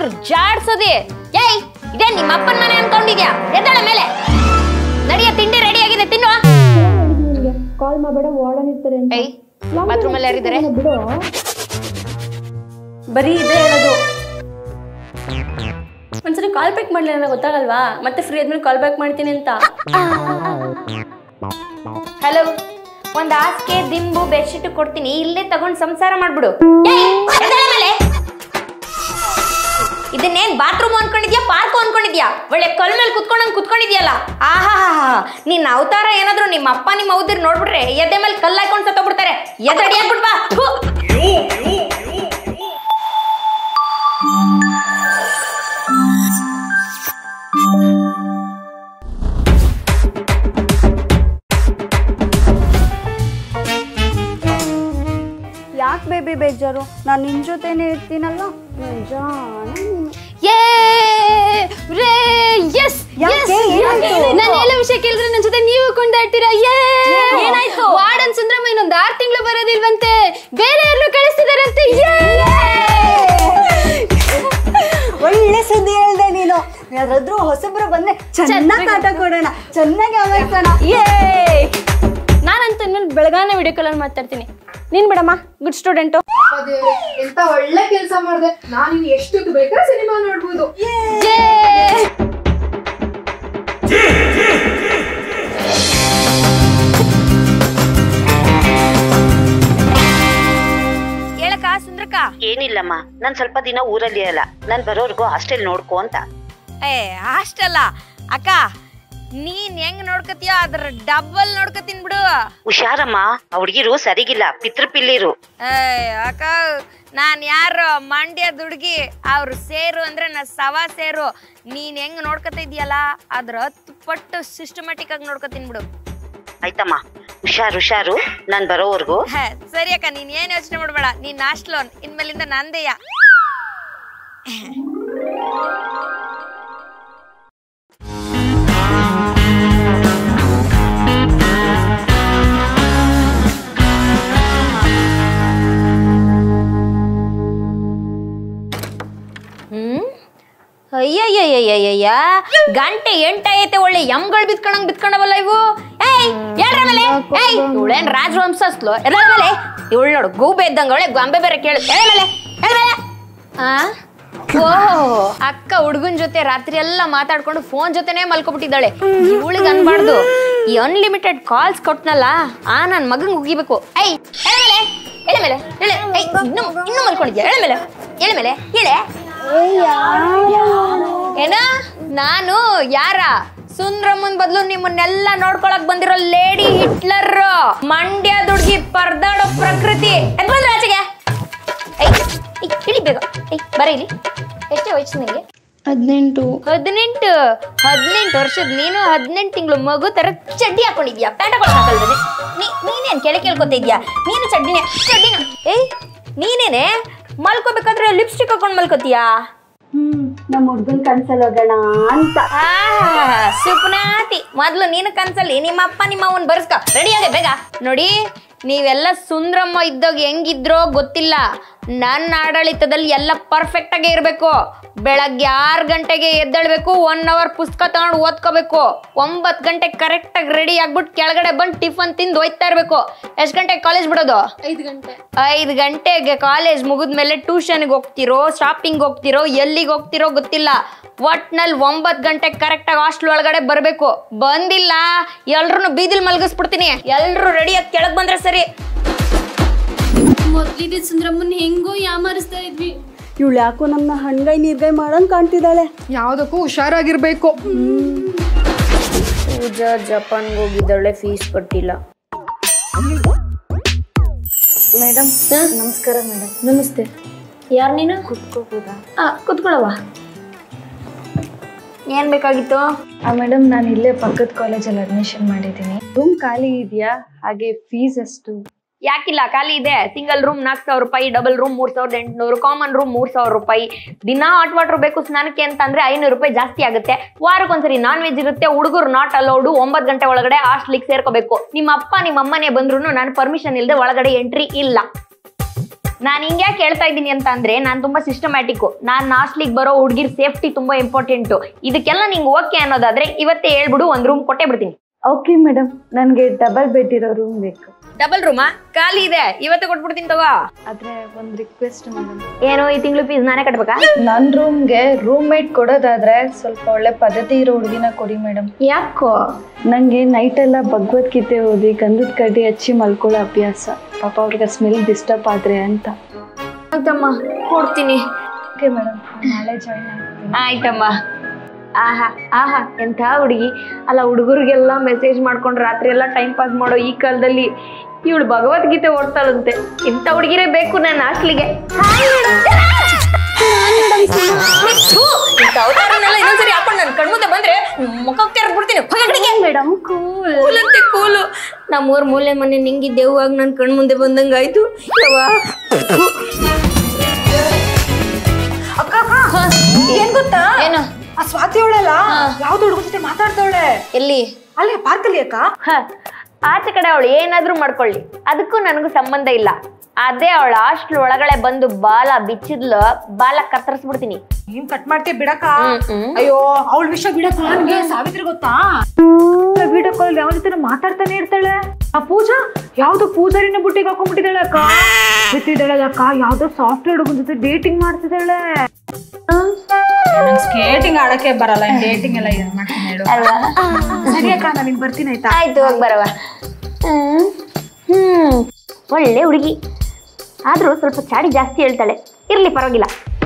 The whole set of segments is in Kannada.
ನೀರ್ ಜಾಡ್ಸೋದಿ ಏಯ್ ಇದೇ ನಿಮ್ಮ ಅಪ್ಪನ ಮನೆ ಅನ್ಕೊಂಡಿದ್ಯಾ ಎದ್ದಾಳ ಮೇಲೆ ನಡಿಯ ತಿಂಡಿ ರೆಡಿ ಆಗಿದೆ ತಿನ್ನುವ ಕಾಲ್ ಮಾಡಬೇಡ ವಾರ್ಡನ್ ಇರ್ತಾರೆ ಅಂತ ಏಯ್ ಬಾತ್ರೂಮ್ ಅಲ್ಲಿ ಯಾರಿದ್ದಾರೆ ಬಿಡು ಬರೀ ಇದೇ ಹೇಳೋದು ಒಂದ್ಸರಿ ಕಾಲ್ ಬ್ಯಾಕ್ ಮಾಡ್ಲಿ ನನಗೆ ಗೊತ್ತಾಗಲ್ವಾ ಮತ್ತೆ ಫ್ರೀ ಆದ್ಮೇಲೆ ಕಾಲ್ ಬ್ಯಾಕ್ ಮಾಡ್ತೀನಿ ಅಂತ ಹಲೋ ಒಂದ್ ಹಾಸಿಗೆ ದಿಂಬು ಬೆಡ್ಶೀಟ್ ಕೊಡ್ತೀನಿ ಇಲ್ಲೇ ತಗೊಂಡ್ ಸಂಸಾರ ಮಾಡ್ಬಿಡು ಏಯ್, ಎದ್ದೇಳ ಮೇಲೆ. ಇದನ್ನೇನ್ ಬಾತ್ರೂಮ್ ಅನ್ಕೊಂಡಿದ್ಯಾ ಪಾರ್ಕ್ ಅನ್ಕೊಂಡಿದ್ಯಾ ಒಳ್ಳೆ ಕಲ್ ಮೇಲೆ ಕುತ್ಕೊಂಡಂಗ್ ಕುತ್ಕೊಂಡಿದ್ಯಲ್ಲ ಆಹಾ ನಿನ್ನ ಅವತಾರ ಏನಾದ್ರು ನಿಮ್ಮ ಅಪ್ಪ ನಿಮ್ಮ ಅವ್ದಿರ್ ನೋಡ್ಬಿಟ್ರೆ ಎದೆ ಮೇಲೆ ಕಲ್ಲು ಹಾಕೊಂಡ್ ಸತ್ತೋಗ್ಬಿಡ್ತಾರೆ ಎದಡಿ ಆಗ್ಬಿಡ್ಬಾ ಥು. ಯಾಕೆ ಬೇಬಿ ಬೇಜಾರು ನಾನು ನಿನ್ನ ಜೊತೆನೇ ಇರ್ತೀನಲ್ಲ ನಿಜ ಯೇ ರೇ ಎಸ್ ಯಾಕೆ? ಏನಾಯ್ತು? ನಾನು ಎಲ್ಲ ವಿಷಯ ಕೇಳಿದ್ರೆ ನನ್ನ ಜೊತೆ ನೀವು ಕೊಂಡಾಡ್ತೀರಾ ಏ ಏನಾಯ್ತು ವಾರ್ಡನ್ ಸುಂದ್ರಮ್ಮ ಇನ್ನೊಂದು ಆರು ತಿಂಗಳು ಬರೋದಿಲ್ವಂತೆ ಬೇರೆ ಯಾರನ್ನು ಕಳಿಸ್ತಿದಾರಂತೆ ಒಳ್ಳೆ ಸುದ್ದಿ ಹೇಳ್ದೆ ನೀನು ಯಾರಾದ್ರೂ ಹೊಸಬ್ರು ಬಂದ್ರೆ ಚೆನ್ನಾಗಿ ಆಟ ಕೊಡೋಣ ಚೆನ್ನಾಗಿ ಅಮರ್ಸೋಣ ಏ ನಾನಂತೂ ಇನ್ಮೇಲೆ ಬೆಳಗಾನೆ ವಿಡಿಯೋ ಕಾಲಲ್ಲಿ ಮಾತಾಡ್ತೀನಿ ನೀನ್ ಬಿಡಮ್ಮ ಗುಡ್ ಸ್ಟೂಡೆಂಟು ದೇವ್ರೆ ಎಂತ ಒಳ್ಳೆ ಕೆಲಸ ಮಾಡಿದೆ ನಾನು ಇನ್ನು ಎಷ್ಟೊತ್ತು ಬೇಕಾದ್ರೆ ಸಿನಿಮಾ ನೋಡ್ಬೋದು ಹೇಳಕ್ಕ ಸುಂದ್ರಕ್ಕ ಏನಿಲ್ಲಮ್ಮ ನಾನ್ ಸ್ವಲ್ಪ ದಿನ ಊರಲ್ಲಿ ಅಲ್ಲ ನಾನ್ ಬರೋರ್ಗು ಹಾಸ್ಟೆಲ್ ನೋಡ್ಕೊ ಅಂತ ಏ ಅಷ್ಟಲ್ಲ ಅಕ್ಕ ನೀನ್ ಹೆಂಗ್ ನೋಡ್ಕತಿಯೋ ಅದ್ರ ಡಬಲ್ ನೋಡ್ಕತೀನಿ ಬಿಡು ಹುಷಾರಮ್ಮ ಆ ಹುಡ್ಗಿರು ಸರಿಗಿಲ್ಲ ಪಿತೃಪಿಲ್ಲಿರು ಏ ಅಕ್ಕ ನಾನ್ ಯಾರು ಮಂಡ್ಯ ದುಡ್ಗಿ ಅವ್ರು ಸೇರು ಅಂದ್ರೆ ನಾ ಸವ ಸೇರು ನೀನ್ ಹೆಂಗ್ ನೋಡ್ಕತ ಇದೀಯಲ್ಲ ಅದ್ರ ಹತ್ತು ಪಟ್ಟು ಸಿಸ್ಟಮ್ಯಾಟಿಕ್ ಆಗಿ ನೋಡ್ಕತೀನಿ ಬಿಡು ಆಯ್ತಮ್ಮ ಹುಷಾರ್ ಹುಷಾರು ನಾನ್ ಬರೋವರ್ಗು ಹೇ, ಸರಿ ಅಕ್ಕ ನೀನ್ ಏನ್ ಯೋಚನೆ ಮಾಡ್ಬೇಡ ನೀನ್ ನಾಸ್ಟ್ ಲೋನ್ ಇನ್ಮೇಲಿಂದ ನಂದೇಯ ಹ್ಮ್ ಅಯ್ಯಯ್ಯಯ್ಯಯ್ಯಯ್ಯ ಗಂಟೆ ಎಂಟಾಗೈತೆ ಒಳ್ಳೆ ಎಮ್ಗಳು ಬಿತ್ಕೊಂಡಂಗ್ ಬಿತ್ಕೊಂಡವಲ್ಲ ಇವು ಏಯ್ ಹೇಳ್ರ ಮೇಲೆ ಏಯ್ ಇವಳೇನ್ ರಾಜವಂಶಸ್ಲು ಎದ್ರ ಮೇಲೆ ಇವಳು ನೋಡು ಗೂಬೆ ಇದ್ದಂಗ ಒಳ್ಳೆ ಗೊಂಬೆ ಬೇರೆ ಕೇಳು ಎಳೆ ಮೇಲೆ ಎಳೆ ಮೇಲೆ ಆ ಓಹ್ ಅಕ್ಕ ಹುಡುಗನ್ ಜೊತೆ ರಾತ್ರಿ ಎಲ್ಲ ಮಾತಾಡ್ಕೊಂಡು ಫೋನ್ ಜೊತೆನೇ ಮಲ್ಕೊಬಿಟ್ಟಿದ್ದಾಳೆ ಇವಳಿಗೆ ಅನ್ಬಾರ್ದು ಈ ಅನ್ಲಿಮಿಟೆಡ್ ಕಾಲ್ಸ್ ಕೊಟ್ನಲ್ಲ ಆ ನನ್ ಮಗಂಗ್ ಉಗಿಬೇಕು ಐ ಎಳೆ ಮೇಲೆ ಎಳೆ ಮೇಲೆ ಎಳೆ ಐ ಇನ್ನು ಇನ್ನು ಮಲ್ಕೊಂಡಿದ್ಯಾ ಎಳೆ ಮೇಲೆ ಎಳೆ ಮೇಲೆ ಎಳೆ ಏನ ನಾನು ಯಾರ ಸುಂದ್ರಮ್ಮನ್ ಬದಲು ನಿಮ್ಮನ್ನೆಲ್ಲ ನೋಡ್ಕೊಳಕ್ ಬಂದಿರೋ ಲೇಡಿ ಹಿಟ್ಲರ್ ಮಂಡ್ಯ ದುಡ್ಗಿ ಪರ್ದಾಡೋ ಪ್ರಕೃತಿ ಎದ್ ಬಂದ್ರ ಆಚೆಗೆ ಐ ಐ, ಇಳಿ ಬೇಗ ಐ ಬರ ಇಲ್ಲಿ ಎಷ್ಟೇ ವಯಸ್ಸು ನಿನಗೆ ಹದಿನೆಂಟು ಹದಿನೆಂಟು ಹದಿನೆಂಟು ವರ್ಷದ ನೀನು ಹದಿನೆಂಟು ತಿಂಗಳು ಮಗು ತರ ಚಡ್ಡಿ ಹಾಕೊಂಡಿದ್ಯಾ ಪ್ಯಾಂಟ್ ಹಾಕೊಳಕಲ್ವೇ ನೀ ನೀನೇನ್ ಕೆಳ ಕೇಳ್ಕೊತ ಇದ್ಯಾ ನೀನು ಚಡ್ಡಿನೇ ಚಡ್ಡಿನ ಏಯ್ ನೀನೇನೆ ಮಲ್ಕೋಬೇಕಾದ್ರೆ ಲಿಪ್ಸ್ಟಿಕ್ ಹಾಕೊಂಡ್ ಮಲ್ಕೋತೀಯಾ ಹ್ಮ್ ನಮ್ಮ ಹುಡ್ಗನ್ ಕನ್ಸಲ್ ಹೋಗೋಣ ಅಂತ ಸುಪ್ನಾತಿ ಮೊದ್ಲು ನೀನು ಕನ್ಸಲ್ಲಿ ನಿಮ್ಮ ಅಪ್ಪ ನಿಮ್ಮ ಅವನ್ ಬರ್ಸ್ಕ ರೆಡಿ ಆಗ ಬೇಗ ನೋಡಿ ನೀವೆಲ್ಲ ಸುಂದ್ರಮ್ಮ ಇದ್ದಾಗ ಹೆಂಗಿದ್ರೋ ಗೊತ್ತಿಲ್ಲ ನನ್ನ ಆಡಳಿತದಲ್ಲಿ ಎಲ್ಲ ಪರ್ಫೆಕ್ಟ್ ಆಗೇ ಇರಬೇಕು ಬೆಳಗ್ಗೆ ಆರು ಗಂಟೆಗೆ ಎದ್ದೇಳ್ಬೇಕು ಒನ್ ಅವರ್ ಪುಸ್ತಕ ತಗೊಂಡು ಓದ್ಕೋಬೇಕು ಒಂಬತ್ತು ಗಂಟೆ ಕರೆಕ್ಟಾಗಿ ರೆಡಿ ಆಗ್ಬಿಟ್ಟು ಕೆಳಗಡೆ ಬಂದು ಟಿಫನ್ ತಿಂದು ಹೋಯ್ತಾ ಇರಬೇಕು ಎಷ್ಟು ಗಂಟೆಗೆ ಕಾಲೇಜ್ ಬಿಡೋದು ಐದು ಗಂಟೆ ಐದು ಗಂಟೆಗೆ ಕಾಲೇಜ್ ಮುಗಿದ್ಮೇಲೆ ಟ್ಯೂಷನ್ಗೆ ಹೋಗ್ತಿರೋ ಶಾಪಿಂಗ್ ಹೋಗ್ತಿರೋ ಎಲ್ಲಿಗೆ ಹೋಗ್ತಿರೋ ಗೊತ್ತಿಲ್ಲ ಒಟ್ನಲ್ಲಿ ಒಂಬತ್ತು ಗಂಟೆ ಕರೆಕ್ಟಾಗಿ ಹಾಸ್ಟೆಲ್ ಒಳಗಡೆ ಬರಬೇಕು ಬಂದಿಲ್ಲ ಎಲ್ರು ಬೀದಿಲ್ ಮಲಗಿಸ್ಬಿಡ್ತೀನಿ ಎಲ್ರು ರೆಡಿ ಆಗಿ ಕೆಳಗೆ ಬಂದ್ರೆ ಸರಿ ಮೊದ್ಲಿದ್ದ ಸುಂದ್ರಮ್ಮನ್ ಹೆಂಗೋ ಯಾಮಾರಿಸ್ತಾ ಇದ್ವಿ ಇವಳು ಯಾಕೋ ನಮ್ಮನ್ನ ಹಣ್ಗೈ ನೀರ್ಗೈ ಮಾಡಂಗ್ ಕಾಣ್ತಿದ್ದಾಳೆ ಯಾವ್ದಕ್ಕೂ ಹುಷಾರಾಗಿರ್ಬೇಕು ಪೂಜಾ ಜಪಾನ್ಗೆ ಹೋಗಿದ್ದಾಳೆ ಫೀಸ್ ಕಟ್ಟಿಲ್ಲ ಮೇಡಮ್ ನಮಸ್ಕಾರ ಮೇಡಮ್ ನಮಸ್ತೆ ಯಾರು ನೀನು ಕುತ್ಕೋಬೋದಾ ಆ ಕುತ್ಕೊಳ್ಳವ ಏನ್ ಬೇಕಾಗಿತ್ತು ಮೇಡಮ್ ನಾನು ಇಲ್ಲೇ ಪಕ್ಕದ ಕಾಲೇಜಲ್ಲಿ ಅಡ್ಮಿಷನ್ ಮಾಡಿದ್ದೀನಿ ರೂಮ್ ಖಾಲಿ ಇದೆಯಾ ಹಾಗೆ ಫೀಸ್ ಎಷ್ಟು ಯಾಕಿಲ್ಲ ಖಾಲಿ ಇದೆ ಸಿಂಗಲ್ ರೂಮ್ ನಾಲ್ಕು ಸಾವಿರ ರೂಪಾಯಿ ಡಬಲ್ ರೂಮ್ ಮೂರ್ ಸಾವಿರದ ಎಂಟುನೂರು ಕಾಮನ್ ರೂಮ್ ಮೂರ್ ಸಾವಿರ ರೂಪಾಯಿ ದಿನಾ ಹಾಟ್ ವಾಟರ್ ಬೇಕು ಸ್ನಾನಕ್ಕೆ ಅಂತ ಅಂದ್ರೆ ಐನೂರು ರೂಪಾಯಿ ಜಾಸ್ತಿ ಆಗುತ್ತೆ ವಾರಕ್ಕೊಂದ್ಸರಿ ನಾನ್ ವೆಜ್ ಇರುತ್ತೆ ಹುಡುಗರು ನಾಟ್ ಅಲೌಡು ಒಂಬತ್ತು ಗಂಟೆ ಒಳಗಡೆ ಹಾಸ್ಟ್ಲಿಗೆ ಸೇರ್ಕೋಬೇಕು ನಿಮ್ಮ ಅಪ್ಪ ನಿಮ್ಮ ಅಮ್ಮನೇ ಬಂದ್ರು ನಾನು ಪರ್ಮಿಷನ್ ಇಲ್ಲದೆ ಒಳಗಡೆ ಎಂಟ್ರಿ ಇಲ್ಲ ನಾನು ಹಿಂಗ್ಯಾಕೆ ಹೇಳ್ತಾ ಇದ್ದೀನಿ ಅಂತ ಅಂದ್ರೆ ನಾನು ತುಂಬಾ ಸಿಸ್ಟಮ್ಯಾಟಿಕ್ ನಾನು ಹಾಸ್ಟ್ಲಿಗೆ ಬರೋ ಹುಡುಗಿರ್ ಸೇಫ್ಟಿ ತುಂಬಾ ಇಂಪಾರ್ಟೆಂಟು ಇದಕ್ಕೆಲ್ಲ ನಿಂಗೆ ಓಕೆ ಅನ್ನೋದಾದ್ರೆ ಇವತ್ತೇ ಹೇಳ್ಬಿಡು ಒಂದ್ ರೂಮ್ ಕೊಟ್ಟೆ ಬಿಡ್ತೀನಿ ಓಕೆ ಮೇಡಮ್ ನನಗೆ ಡಬಲ್ ಬೆಡ್ ಇರೋ ರೂಮ್ ಬೇಕು ಡಬಲ್ ರೂಮಾ ಖಾಲಿ ಇದೆ ಇವತ್ತೇ ಕೊಟ್ಬಿಡ್ತೀನಿ ತಗೋ ಆದ್ರೆ ಒಂದು ರಿಕ್ವೆಸ್ಟ್ ಮೇಡಮ್ ಏನು ಈ ತಿಂಗಳು ಫೀಸ್ ನಾನೇ ಕಟ್ಬೇಕಾ ನನ್ನ ರೂಮ್ಗೆ ರೂಮ್ ಮೇಟ್ ಕೊಡೋದಾದ್ರೆ ಸ್ವಲ್ಪ ಒಳ್ಳೆ ಪದ್ಧತಿ ಇರೋ ಹುಡುಗಿನ ಕೊಡಿ ಮೇಡಮ್ ಯಾಕೋ ನನಗೆ ನೈಟೆಲ್ಲ ಭಗವದ್ಗೀತೆ ಓದಿ ಗಂಧದ ಕಡ್ಡಿ ಹಚ್ಚಿ ಮಲ್ಕೊಳ್ಳೋ ಅಭ್ಯಾಸ ಪಾಪ ಅವ್ರಿಗೆ ಸ್ಮೆಲ್ ಡಿಸ್ಟರ್ಬ್ ಆದ್ರೆ ಅಂತ ಆಯ್ತಮ್ಮ ಕೊಡ್ತೀನಿ ಓಕೆ ಮೇಡಮ್ ನಾಳೆ ಜಾಯ್ನ್ ಆಗ್ತೀನಿ ಆಯ್ತಮ್ಮ ಆಹಾ ಆಹಾ ಎಂಥ ಹುಡುಗಿ ಅಲ್ಲ ಹುಡುಗರಿಗೆಲ್ಲ ಮೆಸೇಜ್ ಮಾಡ್ಕೊಂಡು ರಾತ್ರಿ ಎಲ್ಲ ಟೈಮ್ ಪಾಸ್ ಮಾಡೋ ಈ ಕಾಲದಲ್ಲಿ ಇವಳು ಭಗವದ್ಗೀತೆ ಓದ್ತಾಳಂತೆ ಇಂಥ ಹುಡುಗಿರೇ ಬೇಕು ನನ್ನ ಹಾಸ್ಟ್ಲಿಗೆ ಅವತಾರನೆಲ್ಲ ಇನ್ನೊಂದ್ಸರಿ ಹಾಕೊಂಡು ನನ್ನ ಕಣ್ಮುಂದೆ ಬಂದ್ರೆ ಮುಖಕ್ಕೆ ಬಿಡ್ತೀನಿ ಮೇಡಮ್ ಕೂಲ್ ಕೂಲಂತೆ ಕೂಲು ನಮ್ಮೂರ್ ಮೂಲೆ ಮನೆ ನಿಂಗಿ ದೇವ್ವಾಗ ನನ್ನ ಕಣ್ಮುಂದೆ ಬಂದಂಗಾಯ್ತು ಯವ್ವಾ. ಏನ್ ಗೊತ್ತಾ ಏನು ಆ ಸ್ವಾತಿ ಅವಳಲ್ಲ ಯಾವ್ದು ಹುಡುಗ ಜೊತೆ ಮಾತಾಡ್ತಾವಳೆ ಎಲ್ಲಿ ಅಲ್ಲೇ ಪಾರ್ಕಲ್ಲಿ ಅಕ್ಕ ಹ, ಆಚೆ ಕಡೆ ಅವಳು ಏನಾದ್ರೂ ಮಾಡ್ಕೊಳ್ಳಿ ಅದಕ್ಕೂ ನನಗೂ ಸಂಬಂಧ ಇಲ್ಲ ಅದೇ ಅವಳ ಹಾಸ್ಟ್ಲ್ ಒಳಗಡೆ ಬಂದು ಬಾಲ ಬಿಚ್ಚಿದ್ಲು ಬಾಲ ಕತ್ತರಿಸ್ಬಿಡ್ತೀನಿ ನೀನ್ ಕಟ್ ಮಾಡ್ತೀಯ ಬಿಡಕ್ಕ ಹ್ಮ್, ಹ್ಮ್. ಅಯ್ಯೋ ಅವಳ ವಿಷಯ ಬಿಡಕ್ಕ ನನ್ಗೆ ಸಾವಿತ್ರಿ ಗೊತ್ತಾ ವಿಡಿಯೋ ಕಾಲ್ ಯಾವ ಜೊತೆ ಮಾತಾಡ್ತಾನೆ ಇರ್ತಾಳೆ ಆ ಪೂಜಾ ಯಾವ್ದೋ ಪೂಜಾರಿನ ಬುಟ್ಟಿಗೆ ಹಾಕೊಂಡ್ಬಿಟ್ಟಿದ್ದಾಳೆ ಅಕ್ಕ ಬಿಟ್ಟಿದ್ದಾಳೆ ಅಕ್ಕ ಯಾವ್ದೋ ಸಾಫ್ಟ್ವೇರ್ ಹುಡುಗನ ಜೊತೆ ಡೇಟಿಂಗ್ ಮಾಡ್ತಿದ್ದಾಳೆ ಸ್ಕೇಟಿಂಗ್ ಆಡಕ್ಕೆ ಬರಲ್ಲ ಡೇಟಿಂಗ್ ಎಲ್ಲ ಏನ್ ಮಾಡ್ತೀನಿ ಹೇಳು ಅಲ್ವಾ ಸರಿ ಅಕ್ಕ ನಾನು ಬರ್ತೀನಿ ಆಯ್ತಾ ಆಯ್ತು ಹೋಗಿ ಬರವ ಹ್ಮ್ ಹ್ಮ್ ಒಳ್ಳೆ ಹುಡುಗಿ ಆದ್ರೂ ಸ್ವಲ್ಪ ಚಾಡಿ ಜಾಸ್ತಿ ಹೇಳ್ತಾಳೆ ಇರ್ಲಿ ಪರವಾಗಿಲ್ಲ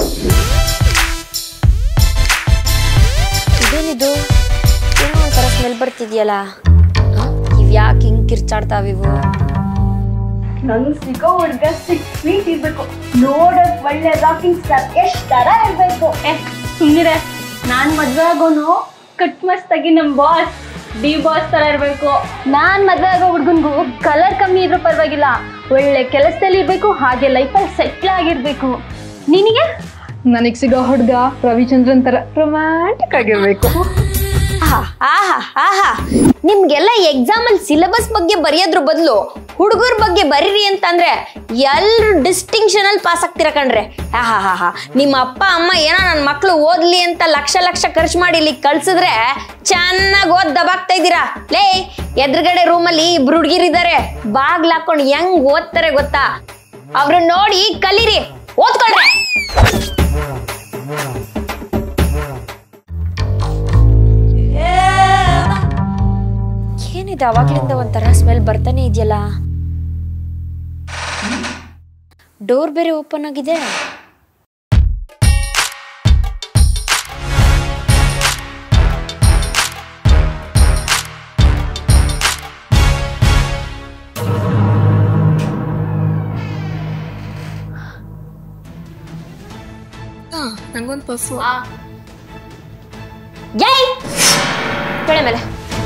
ಇದೇನಿದು ಏನೋ ಒಂಥರ ಸ್ಮೆಲ್ ಬರ್ತಿದ್ಯಲ್ಲ ಇವ್ಯಾಕೆ ಹಿಂಗ್ ಕಿರ್ಚಾಡ್ತಾವಿವು ನಂಗೆ ಸಿಗೋ ಹುಡ್ಗ ಸಿಕ್ಸ್ ಫೀಟ್ ಇರ್ಬೇಕು ನೋಡಕ್ ಒಳ್ಳೆ ರಾಕಿಂಗ್ ಸ್ಟಾರ್ ಎಷ್ಟ್ ತರ ಇರ್ಬೇಕು ಸುಮ್ಮನೆ ನಾನ್ ಮದ್ವೆ ಆಗೋನು ಕಟ್ ಮಸ್ತಾಗಿ ನಮ್ ಬಾಸ್ ಡಿ ಬಾಸ್ ತರ ಇರ್ಬೇಕು ನಾನ್ ಮದ್ವೆ ಆಗೋ ಹುಡ್ಗನ್ಗೂ ಕಲರ್ ಕಮ್ಮಿ ಇದ್ರೂ ಪರವಾಗಿಲ್ಲ ಒಳ್ಳೆ ಕೆಲಸದಲ್ಲಿ ಇರ್ಬೇಕು ಹಾಗೆ ಲೈಫಲ್ಲಿ ಸೆಟ್ಲ್ ಆಗಿರ್ಬೇಕು ನಿನಗೆ ನನಗೆ ಸಿಗೋ ಹುಡುಗ ರವಿಚಂದ್ರನ್ ತರ ರೊಮ್ಯಾಂಟಿಕ್ ಆಗಿರ್ಬೇಕು ಆಹಾ ಆಹಾ ಆಹಾ ನಿಮ್ಗೆಲ್ಲ ಎಕ್ಸಾಮ್ ಅಲ್ಲಿ ಸಿಲೆಬಸ್ ಬಗ್ಗೆ ಬರೆಯೋದ್ರ ಬದಲು ಹುಡುಗರ ಬಗ್ಗೆ ಬರೀರಿ ಅಂತಂದ್ರೆ ಎಲ್ರು ಡಿಸ್ಟಿಂಕ್ಷನ್ ಅಲ್ಲಿ ಪಾಸ್ ಆಗ್ತಿರ ಕಣ್ರೆ ಆಹಾ ಹಾ ಹಾ ನಿಮ್ಮ ಅಪ್ಪ ಅಮ್ಮ ಏನೋ ನನ್ನ ಮಕ್ಳು ಓದ್ಲಿ ಅಂತ ಲಕ್ಷ ಲಕ್ಷ ಖರ್ಚು ಮಾಡಿ ಇಲ್ಲಿ ಕಳ್ಸಿದ್ರೆ ಚೆನ್ನಾಗಿ ಓದ್ ದಬಾಗ್ತಾ ಇದ್ದೀರಾ ಲೇ ಎದುರುಗಡೆ ರೂಮಲ್ಲಿ ಇಬ್ರು ಹುಡುಗಿರಿದ್ದಾರೆ ಬಾಗ್ಲ ಹಾಕೊಂಡು ಹೆಂಗ್ ಓದ್ತಾರೆ ಗೊತ್ತಾ ಅವ್ರು ನೋಡಿ ಕಲೀರಿ ಓದ್ಕೊಳ್ರೆ ಏನಿದೆ ಅವಾಗ್ಲಿಂದ ಒಂಥರ ಸ್ಮೆಲ್ ಬರ್ತಾನೆ ಇದೆಯಲ್ಲ ಡೋರ್ ಬೇರೆ ಓಪನ್ ಆಗಿದೆ ನಂಗೊಂದು ಪಫು ಜೈ ಬೆಳೆ ಮೇಲೆ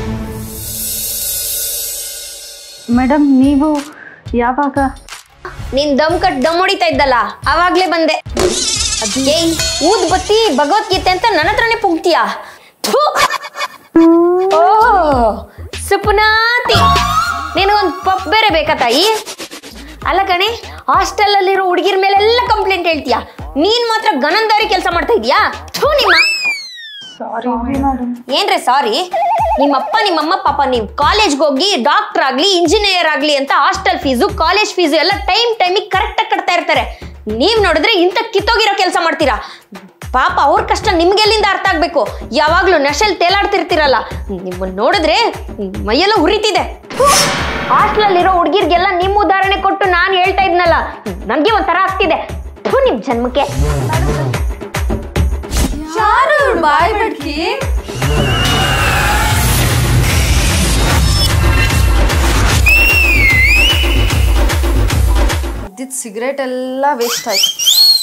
ಮೇಡಮ್ ನೀವು ಯಾವಾಗ ನೀನ್ ದಮ್ ಕಟ್ ದಮ್ ಹೊಡಿತಾ ಇದ್ದಲ್ಲ ಅವಾಗ್ಲೇ ಬಂದೆ ಏಯ್ ಊದ್ ಬತ್ತಿ ಭಗವದ್ಗೀತೆ ಅಂತ ನನ್ನ ಹತ್ರನೇ ಪುಗ್ತೀಯಾ ಥು! ಓ ಸುಪುನಾತಿ ನಿನಗೊಂದು ಪಪ್ ಬೇರೆ ಬೇಕಾ ತಾಯಿ ಅಲ್ಲ ಕಣೆ ಹಾಸ್ಟೆಲ್ ಅಲ್ಲಿರೋ ಹುಡುಗಿರ ಮೇಲೆಲ್ಲ ಕಂಪ್ಲೇಂಟ್ ಹೇಳ್ತೀಯಾ ನೀನ್ ಮಾತ್ರ ಗನಂದಾರಿ ಕೆಲಸ ಮಾಡ್ತಾ ಇದೀಯಾ ಥೂ ನಿಮ್ಮ ಸಾರಿ ಮೇಡಮ್ ಏನ್ರೆ ಸಾರಿ ನಿಮ್ಮಪ್ಪ ನಿಮ್ಮಮ್ಮ ಪಾಪ ನೀವು ಕಾಲೇಜ್ಗೆ ಹೋಗಿ ಡಾಕ್ಟರ್ ಆಗ್ಲಿ ಇಂಜಿನಿಯರ್ ಆಗ್ಲಿ ಅಂತ ಹಾಸ್ಟೆಲ್ ಫೀಸು ಕಾಲೇಜ್ ಫೀಸು ಎಲ್ಲ ಟೈಮ್ ಟೈಮಿಗೆ ಕರೆಕ್ಟಾಗಿ ಕಟ್ತಾ ಇರ್ತಾರೆ ನೀವ್ ನೋಡಿದ್ರೆ ಇಂಥ ಕಿತ್ತೋಗಿರೋ ಕೆಲಸ ಮಾಡ್ತೀರಾ ಪಾಪ ಅವ್ರ ಕಷ್ಟ ನಿಮ್ಗೆಲ್ಲಿಂದ ಅರ್ಥ ಆಗ್ಬೇಕು ಯಾವಾಗ್ಲೂ ನೆಶಲ್ ತೇಲಾಡ್ತಿರ್ತೀರಲ್ಲ ನಿಮ್ಮನ್ನ ನೋಡಿದ್ರೆ ಮೈಯೆಲ್ಲ ಉರಿತಿದೆ ಹಾಸ್ಟೆಲಲ್ಲಿರೋ ಹುಡುಗಿರ್ಗೆಲ್ಲ ನಿಮ್ಮ ಉದಾಹರಣೆ ಕೊಟ್ಟು ನಾನು ಹೇಳ್ತಾ ಇದ್ನಲ್ಲ ನನಗೆ ಒಂಥರ ಆಗ್ತಿದೆ ಥು, ನಿಮ್ ಜನ್ಮಕ್ಕೆ ಬಾಯ್ ಬಡ್ಕಿ ಇದ್ದಿದ್ ಸಿಗರೇಟ್ ಎಲ್ಲ ವೇಸ್ಟ್ ಆಯ್ತು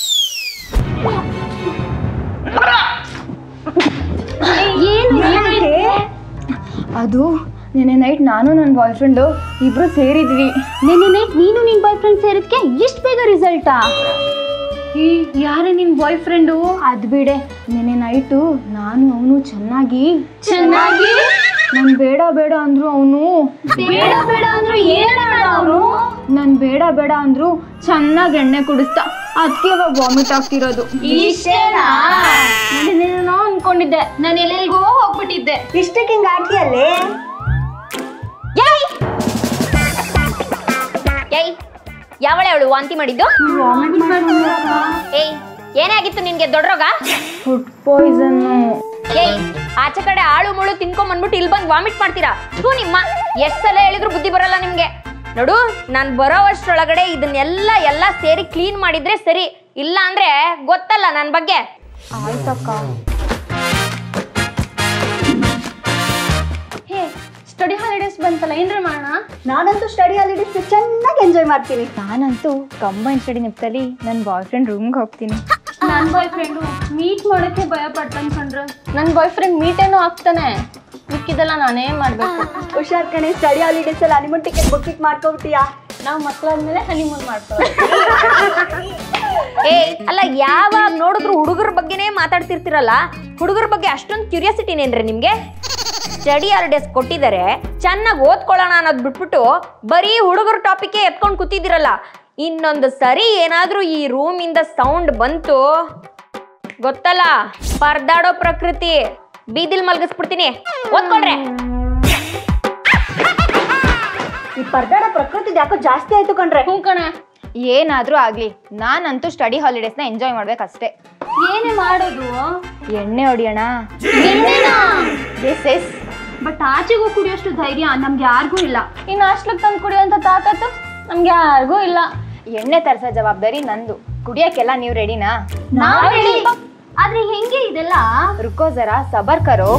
ಅದು ನೆನೆ ನೈಟ್ ನಾನು ನನ್ನ ಬಾಯ್ ಫ್ರೆಂಡು ಇಬ್ರು ಸೇರಿದ್ವಿ ನಿನ್ನೆ ನೈಟ್ ನೀನು ನಿನ್ ಬಾಯ್ ಫ್ರೆಂಡ್ ಸೇರಿದ್ಕೆ ಇಷ್ಟು ಬೇಗ ರಿಸಲ್ಟಾ ಈ ಯಾರೇ ನಿನ್ ಬಾಯ್ ಫ್ರೆಂಡು ಅದ್ ಬಿಡೆ ನೆನೆ ನೈಟು ನಾನು ಅವನು ಚೆನ್ನಾಗಿ ಚೆನ್ನಾಗಿ ನನ್ ಬೇಡ ಬೇಡ ಅಂದ್ರು ಅವನು ಬೇಡ ಬೇಡ ಅಂದ್ರು ಏನ್ ಅವನು ನನ್ ಬೇಡ ಬೇಡ ಅಂದ್ರು ಚೆನ್ನಾಗಿ ಎಣ್ಣೆ ಕುಡಿಸ್ತಾ ಅದಕ್ಕೆ ಇವಾಗ ವಾಮಿಟ್ ಆಗ್ತಿರೋದು ನಾನು ಅನ್ಕೊಂಡಿದ್ದೆ ನಾನು ಎಲ್ಲೆಲ್ಗೋ ಹೋಗ್ಬಿಟ್ಟಿದ್ದೆ ಇಷ್ಟಕ್ಕೆ ಹಿಂಗೆ ಆಡ್ತೀಯಲ್ಲೇ ಏಯ್ ಏಯ್ ಯಾವಳೆ ಅವಳು ವಾಂತಿ ಮಾಡಿದ್ದು ಏಯ್ ಏನೇ ಆಗಿತ್ತು ನಿನ್ಗೆ ದೊಡ್ಡ ರೋಗ ಫುಡ್ ಪಾಯ್ಸನ್ ಏಯ್ ಆಚೆ ಕಡೆ ಆಳು ಮುಳು ತಿನ್ಕೊಂಡ್ ಬಂದ್ಬಿಟ್ಟು ಇಲ್ಲಿ ಬಂದು ವಾಮಿಟ್ ಮಾಡ್ತೀರಾ ಥೂ ನಿಮ್ಮ ಎಷ್ಟ್ ಸಲ ಹೇಳಿದ್ರು ಬುದ್ಧಿ ಬರಲ್ಲ ನಿಮ್ಗೆ ನೋಡು ನಾನ್ ಬರೋ ಅಷ್ಟ್ರೊಳಗಡೆ ಇದನ್ನೆಲ್ಲ ಎಲ್ಲ ಸೇರಿ ಕ್ಲೀನ್ ಮಾಡಿದ್ರೆ ಸರಿ ಇಲ್ಲ ಅಂದ್ರೆ ಗೊತ್ತಲ್ಲ ನನ್ ಬಗ್ಗೆ ಆಯ್ತಕ್ಕ ಹೇ ಸ್ಟಡಿ ಹಾಲಿಡೇಸ್ ಬಂತಲ್ಲ ಏನ್ರ ಮಾಡೋಣ ನಾನಂತೂ ಸ್ಟಡಿ ಹಾಲಿಡೇಸ್ ಚೆನ್ನಾಗಿ ಎಂಜಾಯ್ ಮಾಡ್ತೀನಿ ನಾನಂತೂ ಕಂಬೈನ್ ಸ್ಟಡಿ ನಿಪ್ತಲ್ಲಿ ನನ್ನ ಬಾಯ್ ಫ್ರೆಂಡ್ ರೂಮ್ಗೆ ಹೋಗ್ತೀನಿ ನನ್ನ ಬಾಯ್ ಫ್ರೆಂಡು ಮೀಟ್ ಮಾಡೋಕ್ಕೆ ಭಯ ಪಡ್ತಾನೆ ಕಂಡ್ರೆ ನನ್ನ ಬಾಯ್ ಫ್ರೆಂಡ್ ಮೀಟ್ ಏನೋ ಆಗ್ತಾನೆ ಮಿಕ್ಕಿದೆಲ್ಲ ನಾನೇ ಮಾಡಬೇಕು ಹುಷಾರ್ ಕಣೆ ಸ್ಟಡಿ ಹಾಲಿಡೇಸ್ ಅಲ್ಲಿ ಹನಿಮೂನ್ ಟಿಕೆಟ್ ಬುಕ್ಕಿಂಗ್ ಮಾಡ್ಕೊಬಿಟ್ಟಿಯಾ ನಾವು ಮಕ್ಕಳಾದ್ಮೇಲೆ ಹನಿಮೂನ್ ಮಾಡ್ಕೊಳ್ಳೋದು ಏಯ್ ಅಲ್ಲ ಯಾವಾಗ ನೋಡಿದ್ರು ಹುಡುಗರ ಬಗ್ಗೆನೇ ಮಾತಾಡ್ತಿರ್ತಿರಲ್ಲ ಹುಡುಗರ ಬಗ್ಗೆ ಅಷ್ಟೊಂದು ಕ್ಯೂರಿಯಾಸಿಟಿನೇನ್ರಿ ನಿಮ್ಗೆ ಸ್ಟಡಿ ಹಾಲಿಡೇಸ್ ಕೊಟ್ಟಿದ್ದಾರೆ ಚೆನ್ನಾಗಿ ಓದ್ಕೊಳ್ಳೋಣ ಅನ್ನೋದು ಬಿಟ್ಬಿಟ್ಟು ಬರೀ ಹುಡುಗರ ಟಾಪಿಕ್ಗೆ ಎತ್ಕೊಂಡು ಕೂತಿದ್ದೀರಲ್ಲ ಇನ್ನೊಂದು ಸರಿ ಏನಾದ್ರೂ ಈ ರೂಮಿಂದ ಸೌಂಡ್ ಬಂತು ಗೊತ್ತಲ್ಲ ಪರ್ದಾಡೋ ಪ್ರಕೃತಿ ಬೀದಿಲ್ ಮಲ್ಗಿಸ್ಬಿಡ್ತೀನಿ ಓದ್ಕೊಳ್ರೆ ಈ ಪರ್ದಾಡ ಪ್ರಕೃತಿ ಯಾಕೋ ಜಾಸ್ತಿ ಆಯ್ತು ಕಣ್ರೆ ಹ್ಞೂ ಕಣ ಏನಾದ್ರೂ ಆಗ್ಲಿ ನಾನಂತೂ ಸ್ಟಡಿ ಹಾಲಿಡೇಸ್ನ ಎಂಜಾಯ್ ಮಾಡ್ಬೇಕಷ್ಟೇ ಏನೇ ಮಾಡೋದು ಎಣ್ಣೆ ಹೊಡಿಯೋಣ ಎಸ್ ಎಸ್ ಬಟ್ ಆಚೆಗೂ ಕುಡಿಯೋಷ್ಟು ಧೈರ್ಯ ನಮ್ಗೆ ಯಾರಿಗೂ ಇಲ್ಲ ಇನ್ನು ಹಾಸ್ಟ್ಲಿಗೆ ತಂದು ಕುಡಿಯೋಂಥ ತಾಕತ್ತು ನಮ್ಗೆ ಯಾರಿಗೂ ಇಲ್ಲ ಎಣ್ಣೆ ತರ್ಸೋ ಜವಾಬ್ದಾರಿ ನಂದು ಕುಡಿಯಕ್ಕೆಲ್ಲ ನೀವು ರೆಡಿನಾ ನಾವ್ ready. ಆದ್ರೆ ಹೆಂಗೆ ಇದೆಲ್ಲ ರುಕೋ ಜರ ಸಬರ್ ಕರೋ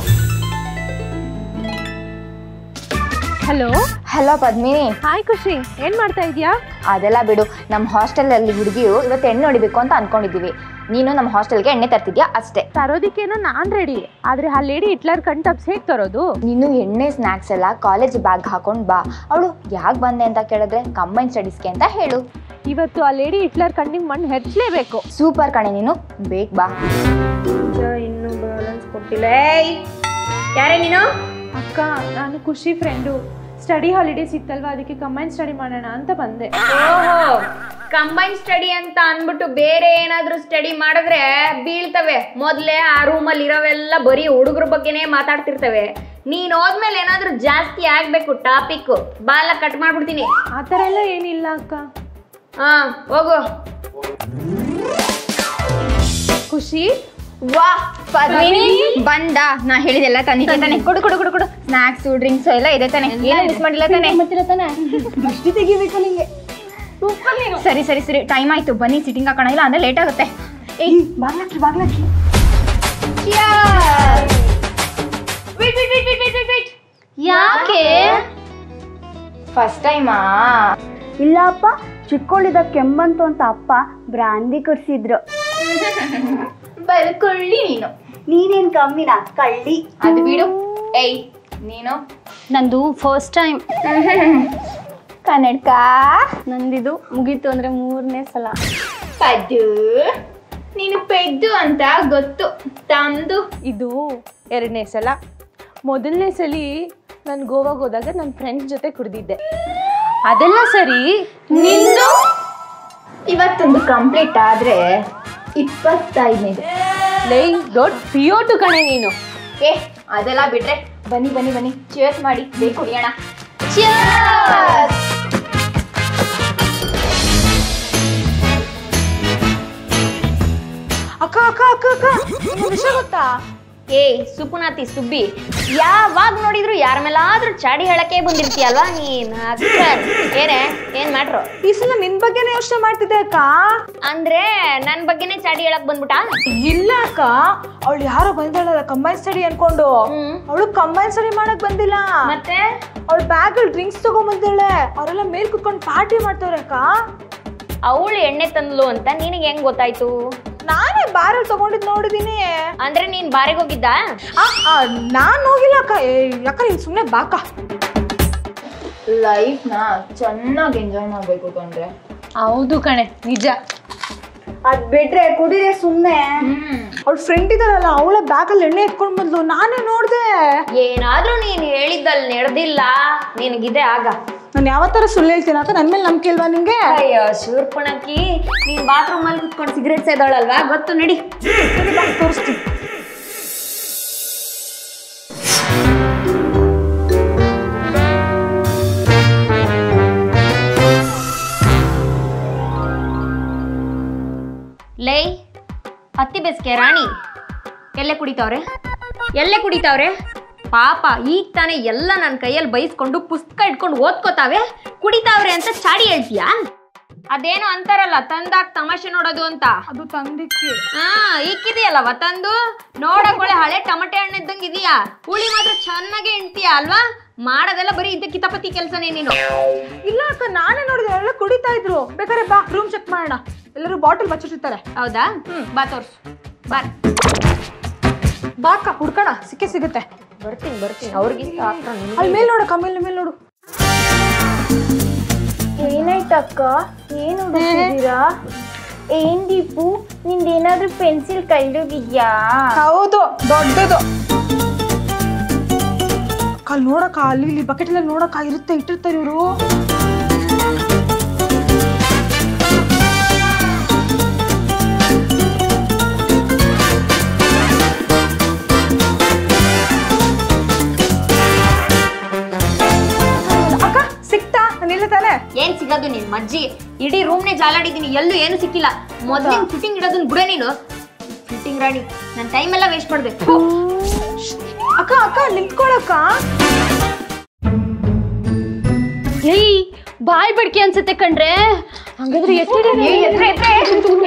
hello hello Padmini hi Khushi ಏನ್ ಮಾಡ್ತಾ ಇದೀಯಾ ಅದೆಲ್ಲ ಬಿಡು ನಮ್ಮ ಹಾಸ್ಟೆಲಲ್ಲಿ ಹುಡುಗಿಯು ಇವತ್ತು ಎಣ್ಣೆ ಹೊಡಿಬೇಕು ಅಂತ ಅನ್ಕೊಂಡಿದೀವಿ ನೀನು ನಮ್ಮ ಹಾಸ್ಟೆಲ್ಗೆ ಎಣ್ಣೆ ತರ್ತಿದ್ಯಾ ಅಷ್ಟೇ ತರೋದಿಕ್ಕೇನೋ ನಾನ್ ರೆಡಿ ಆದ್ರೆ ಆ ಲೇಡಿ ಹಿಟ್ಲರ್ ಕಣ್ ಟಪ್ಸ್ ಹೇಗ್ ತರೋದು ನೀನು ಎಣ್ಣೆ ಸ್ನ್ಯಾಕ್ಸ್ ಎಲ್ಲ ಕಾಲೇಜ್ ಬ್ಯಾಗ್ ಹಾಕೊಂಡು ಬಾ ಅವಳು ಯಾಕೆ ಬಂದೆ ಅಂತ ಕೇಳಿದ್ರೆ ಕಂಬೈನ್ ಸ್ಟಡೀಸ್ಗೆ ಅಂತ ಹೇಳು ಇವತ್ತು ಆ ಲೇಡಿ ಹಿಟ್ಲರ್ ಕಣ್ಣಿಗೆ ಮಣ್ಣು ಹೆರ್ಚ್ಲೇಬೇಕು ಸೂಪರ್ ಕಣೆ ನೀನು ಬೇಗ ಬಾ ಇನ್ನು ಬ್ಯಾಲೆನ್ಸ್ ಕೊಟ್ಟಿಲ್ಲ ಏಯ್, ಯಾರೇ ನೀನು ಅಕ್ಕ ನಾನು ಖುಷಿ ಫ್ರೆಂಡು ಸ್ಟಡಿ ಹಾಲಿಡೇಸ್ ಇತ್ತಲ್ವಾ ಅದಕ್ಕೆ ಕಂಬೈನ್ ಸ್ಟಡಿ ಮಾಡೋಣ ಅಂತ ಬಂದೆ ಓಹೋ ಕಂಬೈನ್ ಸ್ಟಡಿ ಅಂತ ಅನ್ಬಿಟ್ಟು ಬೇರೆ ಏನಾದ್ರೂ ಸ್ಟಡಿ ಮಾಡಿದ್ರೆ ಬೀಳ್ತವೆ ಮೊದ್ಲೇ ಆ ರೂಮಲ್ಲಿ ಇರೋವೆಲ್ಲ ಬರೀ ಹುಡುಗರ ಬಗ್ಗೆನೇ ಮಾತಾಡ್ತಿರ್ತವೆ ನೀನ್ ಹೋದ್ಮೇಲೆ ಏನಾದ್ರೂ ಜಾಸ್ತಿ ಆಗ್ಬೇಕು ಟಾಪಿಕ್ ಬಾಲ ಕಟ್ ಮಾಡ್ಬಿಡ್ತೀನಿ ಆ ಥರ ಎಲ್ಲ ಏನಿಲ್ಲ ಅಕ್ಕ ಹಾ ಹೋಗು ಖುಷಿ ವಾ ಪದ್ಮಿನಿ ಬಂದ ನಾ ಹೇಳಿದೆಲ್ಲ ತಂದಿದ್ದೆ ತಾನೆ ಕೊಡು ಕೊಡು ಕೊಡು ಕೊಡು ಸ್ನಾಕ್ಸ್ ಡ್ರಿಂಕ್ಸ್ ಎಲ್ಲ ಇದೆ ತಾನೆ ಏನು ಮಿಸ್ ಮಾಡಿಲ್ಲ ತಾನೆ ದೃಷ್ಟಿ ತೆಗಿಬೇಕು ನಿಂಗೆ ಸರಿ ಸರಿ ಸರಿ ಟೈಮ್ ಆಯ್ತು ಬನ್ನಿ ಸಿಟ್ಟಿಂಗ್ ಹಾಕೋಣ ಇಲ್ಲ ಅಂದ್ರೆ ಲೇಟ್ ಆಗುತ್ತೆ ಏಯ್ ಬಾಗ್ಲಾಕಿ ಬಾಗ್ಲಾಕಿ ಯಾಕೆ ಫಸ್ಟ್ ಟೈಮಾ ಇಲ್ಲ ಅಪ್ಪ ಚಿಕ್ಕೋಳಿದ ಕೆಮ್ಮಂತು ಅಂತ ಅಪ್ಪ ಬ್ರಾಂದಿ ಕೊಡ್ಸಿದ್ರು ಬರ್ಕೊಳ್ಳಿ ನೀನು ನೀನೇನ್ ಕಮ್ಮಿನಾ ಕಳ್ಳಿ ಅದು ಬಿಡು ಏಯ್ ನೀನು ನಂದು ಫಸ್ಟ್ ಟೈಮ್ ಕನ್ನಡಕ ನಂದಿದು ಮುಗೀತು ಅಂದ್ರೆ ಮೂರನೇ ಸಲ ಪದ್ದು ನೀನು ಪೆದ್ದು ಅಂತ ಗೊತ್ತು ತಂದು ಇದು ಎರಡನೇ ಸಲ ಮೊದಲನೇ ಸಲ ನಾನು ಗೋವಾಗೆ ಹೋದಾಗ ನನ್ನ ಫ್ರೆಂಡ್ಸ್ ಜೊತೆ ಕುಡ್ದಿದ್ದೆ ಅದೆಲ್ಲ ಸರಿ ನಿಂದು ಇವತ್ತೊಂದು ಕಂಪ್ಲೀಟ್ ಆದ್ರೆ ಇಪ್ಪತ್ತೈದನೇದು ಲೈ ದೊಡ್ಡ ಪಿಯೋಟು ಕಣೆ ನೀನು ಏ ಅದೆಲ್ಲ ಬಿಟ್ರೆ ಬನ್ನಿ ಬನ್ನಿ ಬನ್ನಿ ಚೇರ್ಸ್ ಮಾಡಿ ಬೇಕು ಕುಡಿಯೋಣ ಅಕ್ಕ ಅಕ್ಕ ಅಕ್ಕ ಅಕ್ಕ ನಿಮ್ಗೆ ವಿಷಯ ಗೊತ್ತಾ ಏಯ್ ಸುಪುನಾತಿ ಸುಬ್ಬಿ ಯಾವಾಗ ನೋಡಿದ್ರು ಯಾರ ಮೇಲಾದ್ರೂ ಚಾಡಿ ಹೇಳಕ್ಕೆ ಬಂದಿರ್ತೀಯಲ್ವಾ ನೀನ್ ಅಕ್ಕರ್. ಏನೇ ಏನ್ ಮ್ಯಾಟ್ರು ಈ ಸಲ ನಿನ್ ಬಗ್ಗೆನೇ ಯೋಚನೆ ಮಾಡ್ತಿದ್ದೆ ಅಕ್ಕ ಅಂದ್ರೆ ನನ್ ಬಗ್ಗೆನೇ ಚಾಡಿ ಹೇಳಕ್ ಬಂದ್ಬಿಟ್ಟಾ ಇಲ್ಲ ಅಕ್ಕ ಅವಳು ಯಾರೋ ಬಂದಾಳಲ್ಲ ಕಂಬೈನ್ ಸ್ಟಡಿ ಅನ್ಕೊಂಡು ಹ್ಮ್. ಅವಳು ಕಂಬೈನ್ ಸ್ಟಡಿ ಮಾಡಕ್ ಬಂದಿಲ್ಲ ಮತ್ತೆ ಅವಳ ಬ್ಯಾಗ್ ಅಲ್ಲಿ ಡ್ರಿಂಕ್ಸ್ ತಗೊಂಬಂದಿದ್ದಾಳೆ ಅವರೆಲ್ಲ ಮೇಲ್ ಕುತ್ಕೊಂಡು ಪಾರ್ಟಿ ಮಾಡ್ತವ್ರೆ ಅಕ್ಕ ಅವಳು ಎಣ್ಣೆ ತಂದ್ಲು ಅಂತ ನಿನಗೆ ಹೆಂಗ್ ಗೊತ್ತಾಯ್ತು ನಾನೇ ಬಾರಲ್ಲಿ ತಗೊಂಡಿದ್ ನೋಡಿದೀನಿ ಅಂದ್ರೆ ನೀನ್ ಬಾರಿಗೆ ಹೋಗಿದ್ದ ಆ, ಆ, ನಾನ್ ಹೋಗಿಲ್ಲ ಅಕ್ಕ ಏ, ಅಕ್ಕ ನೀನ್ ಸುಮ್ನೆ ಬಾಕ ಲೈಫ್ನ ಚೆನ್ನಾಗಿ ಎಂಜಾಯ್ ಮಾಡಬೇಕು ಕಂಡ್ರೆ ಹೌದು ಕಣೆ ನಿಜ ಅದ್ ಬಿಟ್ರೆ ಕುಡಿರೆ ಸುಮ್ನೆ ಅವಳ ಫ್ರೆಂಡ್ ಇದಾಳಲ್ಲ ಅವಳ ಬ್ಯಾಗಲ್ಲಿ ಎಣ್ಣೆ ಎತ್ಕೊಂಡ್ ಬಂದ್ಲು ನಾನೇ ನೋಡ್ದೆ ಏನಾದ್ರೂ ನೀನ್ ಹೇಳಿದ್ದಲ್ಲಿ ನಡೆದಿಲ್ಲ ನಿನಗಿದೆ ಆಗ ನಾನು ಯಾವತ್ತರ ಸುಳ್ಳು ಹೇಳ್ತೀನಿ ಅಂತ ನನ್ ಮೇಲೆ ನಂಬಿಕೆ ಇಲ್ವಾ ನಿಂಗೆ ಅಯ್ಯೋ ಶೂರ್ಪಣಕ್ಕಿ ನೀನ್ ಬಾತ್ರೂಮ್ ಅಲ್ಲಿ ಕುತ್ಕೊಂಡು ಸಿಗರೇಟ್ ಸೇದೋಳಲ್ವಾ ಗೊತ್ತು ನಡಿ ತೋರಿಸ್ತೀನಿ ಲೇ ಹತ್ತಿ ಬೇಸಿಗೆ ರಾಣಿ ಎಲ್ಲೇ ಕುಡಿತಾವ್ರೆ ಎಲ್ಲೇ ಕುಡಿತಾವ್ರೆ ಪಾಪ ಈಗ ತಾನೇ ಎಲ್ಲ ನನ್ನ ಕೈಯಲ್ಲಿ ಬೈಸ್ಕೊಂಡು ಪುಸ್ತಕ ಇಟ್ಕೊಂಡು ಓದ್ಕೋತಾವೆ ಕುಡಿತಾವ್ರೆ ಅಂತ ಚಾಡಿ ಹೇಳ್ತೀಯಾ ಅದೇನೋ ಅಂತಾರಲ್ಲ ತಂದಾಕ್ ತಮಾಷೆ ನೋಡೋದು ಅಂತ ಅದು ತಂದಿಕ್ಕಿ ಹಾ ಇಕ್ಕಿದೆಯಲ್ಲವ ತಂದು ನೋಡಕ್ ಒಳ್ಳೆ ಹಳೆ ಟಮಟೆ ಹಣ್ಣು ಇದ್ದಂಗೆ ಇದೆಯಾ ಹುಳಿ ಮಾತ್ರ ಚೆನ್ನಾಗಿ ಹೆಣ್ತೀಯ ಅಲ್ವಾ ಮಾಡೋದೆಲ್ಲ ಬರೀ ಇದ್ದ ಕಿತಾಪತಿ ಕೆಲಸನೇ ನೀನು ಇಲ್ಲ ಅಕ್ಕ ನಾನೇ ನೋಡಿದೆ ಎಲ್ಲ ಕುಡಿತಾ ಇದ್ರು ಬೇಕಾದ್ರೆ ಬಾ ರೂಮ್ ಚೆಕ್ ಮಾಡೋಣ ಎಲ್ಲರೂ ಬಾಟಲ್ ಬಚ್ಚಿಟ್ಟಿರ್ತಾರೆ ಹೌದಾ ಬಾ ತೋರ್ಸು ಬಾ ಬಾ ಅಕ್ಕ ಹುಡ್ಕೋಣ ಸಿಕ್ಕೇ ಸಿಗುತ್ತೆ ಬರ್ತೀನಿ ಬರ್ತೀನಿ ಅವ್ರಿಗಿಂತ ಆತ್ರ ನಿನಗೆ. ಅಲ್ಲಿ ಮೇಲ್ ನೋಡಕ್ಕ ಮೇಲೆ ಮೇಲೆ ನೋಡು ಏನಾಯ್ತಕ್ಕ ಏನು ಹುಡುಕಿದ್ದೀರಾ ಏನ್ ದೀಪು ನಿಂದೇನಾದ್ರೂ ಪೆನ್ಸಿಲ್ ಕೈಲೋಗಿದ್ಯಾ ಹೌದು ದೊಡ್ಡದು ಅಕ್ಕ ಅಲ್ಲಿ ನೋಡಕ್ಕ ಅಲ್ಲಿ ಇಲ್ಲಿ ಬಕೆಟ್ ಎಲ್ಲ ನೋಡಕ್ಕ ಇರುತ್ತೆ ಇಟ್ಟಿರ್ತಾರೆ ಇವರು ಅಕ್ಕ ಸಿಕ್ತಾ ನಾನಿಲ್ಲ ತಾನೆ ಏನ್ ಸಿಗೋದು ನಿನ್ ಮಜ್ಜಿ ಇಡೀ ರೂಮ್ನೇ ಜಾಲಾಡಿದೀನಿ ಎಲ್ಲೂ ಏನು ಸಿಕ್ಕಿಲ್ಲ ಮೊದ್ಲಿನ ಫಿಟ್ಟಿಂಗ್ ಇಡೋದನ್ನ ಬಿಡ ನೀನು ಫಿಟ್ಟಿಂಗ್ ರಾಣಿ ನನ್ನ ಟೈಮ್ ಎಲ್ಲ ವೇಸ್ಟ್ ಮಾಡ್ದೆ ಥು. ಅಕ್ಕ ಅಕ್ಕ ನಿಂತ್ಕೊಳಕ್ಕ ಏಯ್ ಬಾಯ್ ಬಡ್ಕೆ ಅನ್ಸುತ್ತೆ ಕಣ್ರೆ ಹಂಗಾದ್ರೆ ಎತ್ತಿಡಿ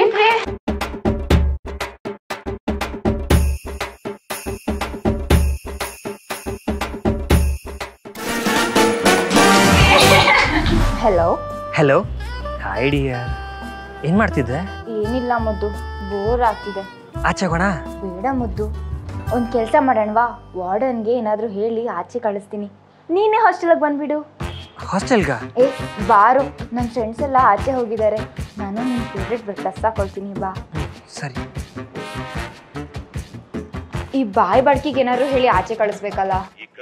ಹಲೋ ಹಲೋ ಹಾಯ್ ಡಿಯರ್ ಏನು ಮಾಡ್ತಿದ್ದೆ ಏನಿಲ್ಲ ಮುದ್ದು ಬೋರ್ ಆಗ್ತಿದೆ ಆಚೆ ಹೋಗೋಣ ಬೇಡ ಮುದ್ದು ಒಂದು ಕೆಲಸ ಮಾಡೋಣವಾ ವಾರ್ಡನ್ಗೆ ಏನಾದರೂ ಹೇಳಿ ಆಚೆ ಕಳಿಸ್ತೀನಿ ನೀನೇ ಹಾಸ್ಟೆಲಿಗೆ ಬಂದ್ಬಿಡು ಹಾಸ್ಟೆಲ್ಗ ಏ ಬಾರು ನನ್ನ ಫ್ರೆಂಡ್ಸ್ ಎಲ್ಲ ಆಚೆ ಹೋಗಿದ್ದಾರೆ ನಾನು ನಿನ್ನ ಫೇವ್ರೆಟ್ ಡ್ರೆಸ್ ಹಾಕೊಳ್ತೀನಿ ಬಾ ಸರಿ ಈ ಬಾಯ್ ಬಡ್ಕಿಗೆ ಏನಾದ್ರು ಹೇಳಿ ಆಚೆ ಕಳಿಸ್ಬೇಕಲ್ಲ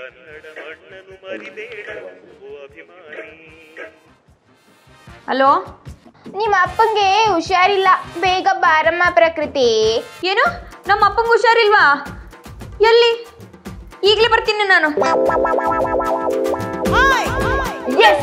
ಹಲೋ ನಿಮ್ಮ ಅಪ್ಪಂಗೆ ಹುಷಾರಿಲ್ಲ ಬೇಗ ಬಾರಮ್ಮ ಪ್ರಕೃತಿ ಏನು ನಮ್ಮ ಅಪ್ಪಂಗೆ ಹುಷಾರಿಲ್ವಾ ಎಲ್ಲಿ ಈಗಲೇ ಬರ್ತೀನಿ ನಾನು ಎಸ್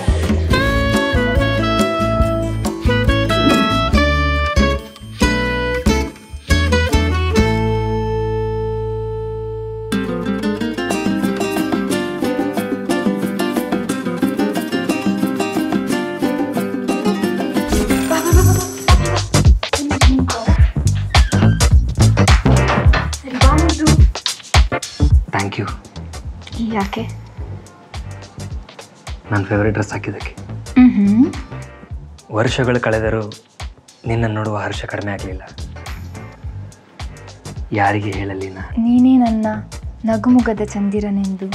ಥ್ಯಾಂಕ್ ಯು ಯಾಕೆ ನನ್ನ ಫೇವ್ರೆಟ್ ಡ್ರೆಸ್ ಹಾಕಿದ್ದಕ್ಕೆ ವರ್ಷಗಳು ಕಳೆದರೂ ನಿನ್ನ ನೋಡುವ ಹರ್ಷ ಕಡಿಮೆ ಆಗಲಿಲ್ಲ ಯಾರಿಗೆ ಹೇಳಲಿ ನಾ ನೀನೇ ನನ್ನ ನಗುಮುಗದ ಚಂದಿರನೆಂದು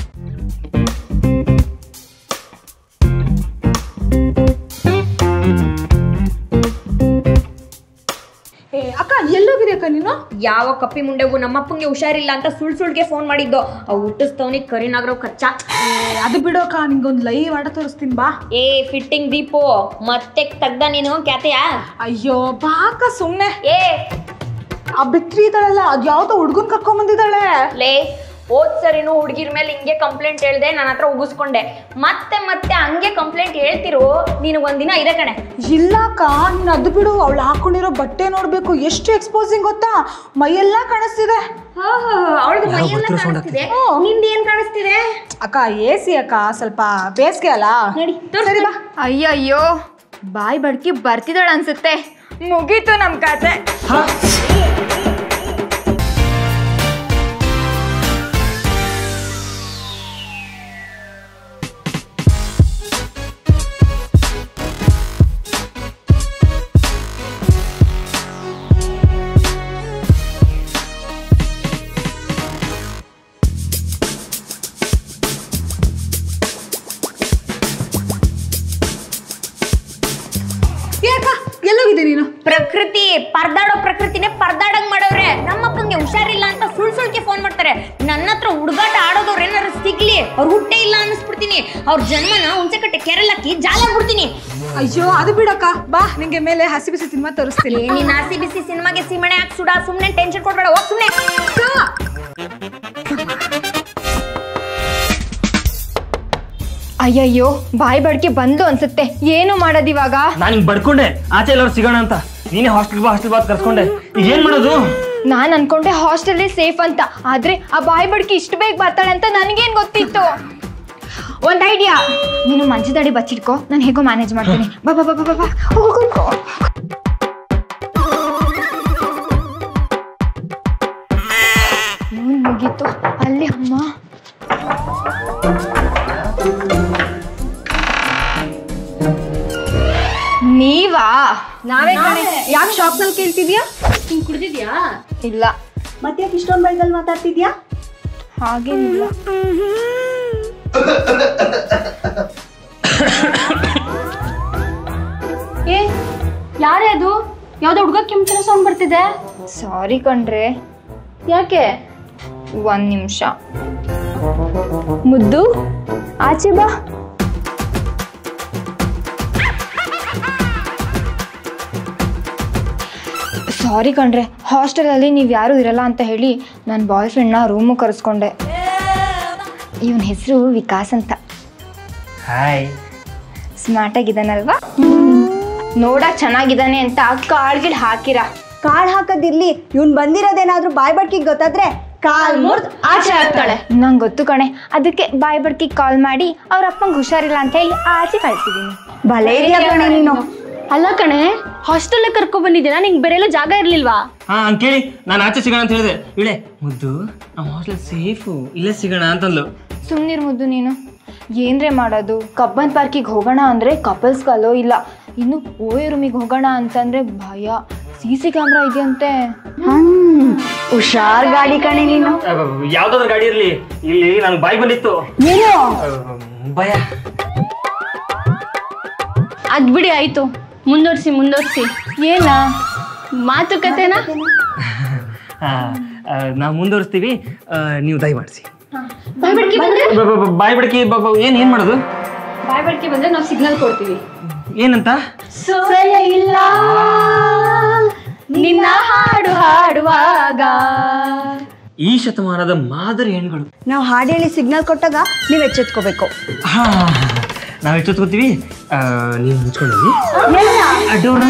ಏ ಅಕ್ಕ ಎಲ್ಲೋಗಿದೆ ಅಕ್ಕ ನೀನು ಯಾವ ಕಪ್ಪಿ ಮುಂಡೆವು ನಮ್ಮಪ್ಪಂಗೆ ಹುಷಾರಿಲ್ಲ ಅಂತ ಸುಳ್ ಸುಳ್ಗೆ ಫೋನ್ ಮಾಡಿದ್ದು ಆ ಹುಟ್ಟಿಸ್ತವನಿಗೆ ಕರಿನಾಗ್ರವ್ ಕಚ್ಚ ಏ, ಅದು ಬಿಡು ಅಕ್ಕ ನಿಂಗೊಂದು ಲೈವ್ ಆಡ ತೋರಿಸ್ತೀನಿ ಬಾ ಏ ಫಿಟ್ಟಿಂಗ್ ದೀಪು ಮತ್ತೆ ತೆಗ್ದ ನೀನು ಕ್ಯಾತೆಯ ಅಯ್ಯೋ ಬಾ ಅಕ್ಕ ಸುಮ್ನೆ ಏ ಆ ಬಿತ್ರಿ ಇದ್ದಾಳಲ್ಲ ಅದ್ ಯಾವ್ದೋ ಹುಡ್ಗನ್ ಕರ್ಕೊಂಡ್ ಬಂದಿದ್ದಾಳೆ ಲೇ ಹೋದ್ ಸರಿನೂ ಹುಡುಗಿರ್ ಮೇಲೆ ಹಿಂಗೆ ಕಂಪ್ಲೇಂಟ್ ಹೇಳ್ದೆ ನನ್ನ ಹತ್ರ ಉಗಿಸ್ಕೊಂಡೆ ಮತ್ತೆ ಮತ್ತೆ ಹಂಗೆ ಕಂಪ್ಲೇಂಟ್ ಹೇಳ್ತಿರು ನಿನಗೆ ಒಂದಿನ ಇದೆ ಕಣೆ ಇಲ್ಲ ಅಕ್ಕ ನೀನ್ ಅದು ಬಿಡು ಅವಳು ಹಾಕೊಂಡಿರೋ ಬಟ್ಟೆ ನೋಡ್ಬೇಕು ಎಷ್ಟು ಎಕ್ಸ್ಪೋಸಿಂಗ್ ಗೊತ್ತಾ ಮೈಯೆಲ್ಲ ಕಾಣಿಸ್ತಿದೆ ಅವಳದು ಯಾರೋ ಮೈಯೆಲ್ಲ ಬರ್ತಿರೋ sound ಕಾಣಿಸ್ತಿದೆ ನಿಂದ ಏನ್ ಕಾಣಿಸ್ತಿದೆ ಅಕ್ಕ ಎ ಸಿ ಅಕ್ಕ ಸ್ವಲ್ಪ ಬೇಸಿಗೆ ಅಲ್ಲ ನಡಿ ಸರಿ ಬಾ ಅಯ್ಯಯ್ಯೋ ಬಾಯ್ ಬಡ್ಕಿ ಬರ್ತಿದ್ದಾಳ ಅನ್ಸುತ್ತೆ ಮುಗೀತು ನಮ್ ಕತೆ ಏ ಅಕ್ಕ ಎಲ್ಲೋಗಿದೆ ನೀನು ಪ್ರಕೃತಿ ಪರ್ದಾಡೋ ಪ್ರಕೃತಿನೇ ಪರ್ದಾಡಂಗ್ ಮಾಡವ್ರೆ ನಮ್ಮಪ್ಪಂಗೆ ಹುಷಾರಿಲ್ಲ ಅಂತ ಸುಳ್ ಸುಳ್ಕೆ ಫೋನ್ ಮಾಡ್ತಾರೆ ನನ್ನ ಹತ್ರ ಹುಡುಗಾಟ ಆಡೋದವ್ರು ಏನಾರು ಸಿಗ್ಲಿ ಅವ್ರ ಹುಟ್ಟೆ ಇಲ್ಲ ಅನ್ನಿಸ್ಬಿಡ್ತೀನಿ ಅವ್ರ ಜನ್ಮನ ಹುಣಸೆಕಟ್ಟೆ ಕೆರಳಕ್ಕಿ ಜಾಲ ಬಿಡ್ತೀನಿ ಅಯ್ಯೋ ಅದು ಬಿಡಕ್ಕ ಬಾ ನಿಂಗೆ ಮೇಲೆ ಹಸಿ ಬಿಸಿ ಸಿನಿಮಾ ತೋರಿಸ್ತೀನಿ ಏ, ನೀನ್ ಆಸಿ ಬಿಸಿ ಸಿನಿಮಾಗೆ ಸಿಮಣೆ ಹಾಕಿ ಸುಡ ಸುಮ್ನೆ ಟೆನ್ಷನ್ ಕೊಡ್ಬೇಡ ಹೋಗ್ ಸುಮ್ನೆ ಅಯ್ಯಯ್ಯೋ ಬಾಯಿ ಬಡ್ಕೆ ಬಂದು ಅನ್ಸುತ್ತೆ ಏನು ಮಾಡೋದಿವಾಗ ನಾನು ಹಿಂಗೆ ಬಡ್ಕೊಂಡೆ ಆಚೆ ಎಲ್ಲರೂ ಸಿಗೋಣ ಅಂತ ನೀನೇ ಹಾಸ್ಟೆಲ್ ಬಾ ಹಾಸ್ಟೆಲ್ ಬಾ ಅಂತ ಕರ್ಸ್ಕೊಂಡೆ ಈಗ ಏನು ಮಾಡೋದು ನಾನ್ ಅನ್ಕೊಂಡೆ ಹಾಸ್ಟೆಲ್ ಸೇಫ್ ಅಂತ ಆದ್ರೆ ಆ ಬಾಯಿ ಬಡ್ಕಿ ಇಷ್ಟು ಬೇಗ ಬರ್ತಾಳೆ ಅಂತ ನನಗೇನ್ ಗೊತ್ತಿತ್ತು ಒಂದ್ ಐಡಿಯಾ ನೀನು ಮಂಚದಡಿ ಬಚ್ಚಿಡ್ಕೋ ನಾನು ಹೇಗೋ ಮ್ಯಾನೇಜ್ ಮಾಡ್ತೀನಿ ಬಾ ಬಾ ಬಾ ಬಾ ಬಾ, ಬಾ ಹೋಗು, ಹೋಗು, ಹೋಗು. ಏನ್ ಮುಗೀತು ಅಲ್ಲಿ ಅಮ್ಮ ನೀವಾ ನಾವೇ ಕಣೆ ಯಾಕೆ ಶಾಪ್ನಲ್ಲಿ ಕೇಳ್ತಿದ್ಯಾ ಹಿಂಗ್ ಕುಡ್ದಿದ್ಯಾ ಇಲ್ಲ ಮತ್ತೆ ಇಷ್ಟೊಂದು ಬೈದಲ್ಲಿ ಮಾತಾಡ್ತಿದ್ಯಾ ಹಾಗೇನಿಲ್ಲ ಏ ಯಾರೇ ಅದು ಯಾವ್ದೋ ಹುಡುಗ ಕೆಮ್ತರ ಸೌಂಡ್ ಬರ್ತಿದೆ ಸಾರಿ ಕಣ್ರೆ ಯಾಕೆ ಒಂದ್ ನಿಮಿಷ ಮುದ್ದು ಆಚೆ ಬಾ ಸಾರಿ ಕಣ್ರೆ ಹಾಸ್ಟೆಲಲ್ಲಿ ನೀವು ಯಾರೂ ಇರಲ್ಲ ಅಂತ ಹೇಳಿ ನನ್ನ ಬಾಯ್ ಫ್ರೆಂಡ್ನ ರೂಮು ಕರೆಸ್ಕೊಂಡೆ ಇವನ ಹೆಸರು ವಿಕಾಸ್ ಅಂತ ಹಾಯ್ ಸ್ಮಾರ್ಟ್ ಆಗಿದ್ದಾನಲ್ವಾ ನೋಡಕ್ ಚೆನ್ನಾಗಿದ್ದಾನೆ ಅಂತ ಕಾಳ್ಗಿಲ್ ಹಾಕಿರ ಕಾಳು ಹಾಕೋದಿರ್ಲಿ ಇವ್ನ್ ಬಂದಿರೋದೇನಾದ್ರೂ ಬಾಯ್ ಬಡ್ಕಿಗೆ ಗೊತ್ತಾದ್ರೆ ಕಾಲ್ ಮುರ್ದ್ ಆಚೆ ಹಾಕ್ತಾಳೆ ನಂಗೆ ಗೊತ್ತು ಕಣೆ ಅದಕ್ಕೆ ಬಾಯ್ ಬಡ್ಕಿ ಕಾಲ್ ಮಾಡಿ ಅವ್ರ ಅಪ್ಪಂಗೆ ಹುಷಾರಿಲ್ಲ ಅಂತ ಹೇಳಿ ಆಚೆ ಕಳ್ಸಿದೀನಿ ಭಲೇ ಇದೆಯಾ ಕಣೆ ನೀನು ಅಲ್ಲ ಕಣೆ ಹಾಸ್ಟೆಲ್ ಕರ್ಕೊ ಬಂದಿದ್ದೀರಾ ನಿಂಗೆ ಬೇರೆಲ್ಲ ಜಾಗ ಇರ್ಲಿಲ್ವಾ ಹಾ ಹಂಗೆ ಕೇಳಿ ನಾನು ಆಚೆ ಸಿಗೋಣ ಅಂತ ಹೇಳಿದೆ ಇಳೆ ಮುದ್ದು ನಮ್ಮ ಹಾಸ್ಟೆಲ್ ಸೇಫು ಇಲ್ಲೇ ಸಿಗೋಣ ಅಂತಂದ್ಲು ಸುಮ್ಮನಿರ್ ಮುದ್ದು ನೀನು ಏನ್ರೆ ಮಾಡೋದು ಕಬ್ಬನ್ ಪಾರ್ಕಿಗೆ ಹೋಗೋಣ ಅಂದರೆ ಕಪಲ್ಸ್ ಕಲೋ ಇಲ್ಲ ಇನ್ನು ಓಯ್ ರೂಮಿಗೆ ಹೋಗೋಣ ಅಂತಂದ್ರೆ ಭಯ ಸಿ ಸಿ ಕ್ಯಾಮ್ರಾ ಇದೆಯಂತೆ ಹ್ಮ್ ಹುಷಾರ್ ಗಾಡಿ ಕಣೆ ನೀನು ಯಾವ್ದಾದ್ರು ಗಾಡಿ ಇರಲಿ ಇಲ್ಲಿ ನನಗೆ ಬಾಯಿ ಬಂದಿತ್ತು ಏನು ಭಯ ಅದ್ ಬಿಡಿ ಆಯ್ತು ಮುಂದುವರ್ಸಿ ಮುಂದುವರ್ಸಿ ಏನ ಮಾತುಕತೆನಾ ನಾವು ಮುಂದುವರಿಸ್ತೀವಿ ಆ, ನೀವು ದಯಮಾಡಿಸಿ ಬಾಯ್ ಬಡ್ಕಿ ಬಂದ್ರೆ ಬಾಯಿ ಬಡಕಿ ಏನು ಏನು ಮಾಡೋದು ಬಾಯ್ ಬಡ್ಕಿ ಬಂದ್ರೆ ನಾವು ಸಿಗ್ನಲ್ ಕೊಡ್ತೀವಿ ಏನಂತ ಇಲ್ಲ ನಿನ್ನ ಹಾಡು ಹಾಡುವಾಗ ಈ ಶತಮಾನದ ಮಾದರಿ ಹೆಣ್ಗಳು ನಾವು ಹಾಡು ಹೇಳಿ ಸಿಗ್ನಲ್ ಕೊಟ್ಟಾಗ ನೀವು ಎಚ್ಚೆತ್ಕೋಬೇಕು ಹಾ ನಾವು ಎಷ್ಟೊತ್ಕೋತೀವಿ ನೀವು ಮುಚ್ಕೊಂಡು ಡೋರ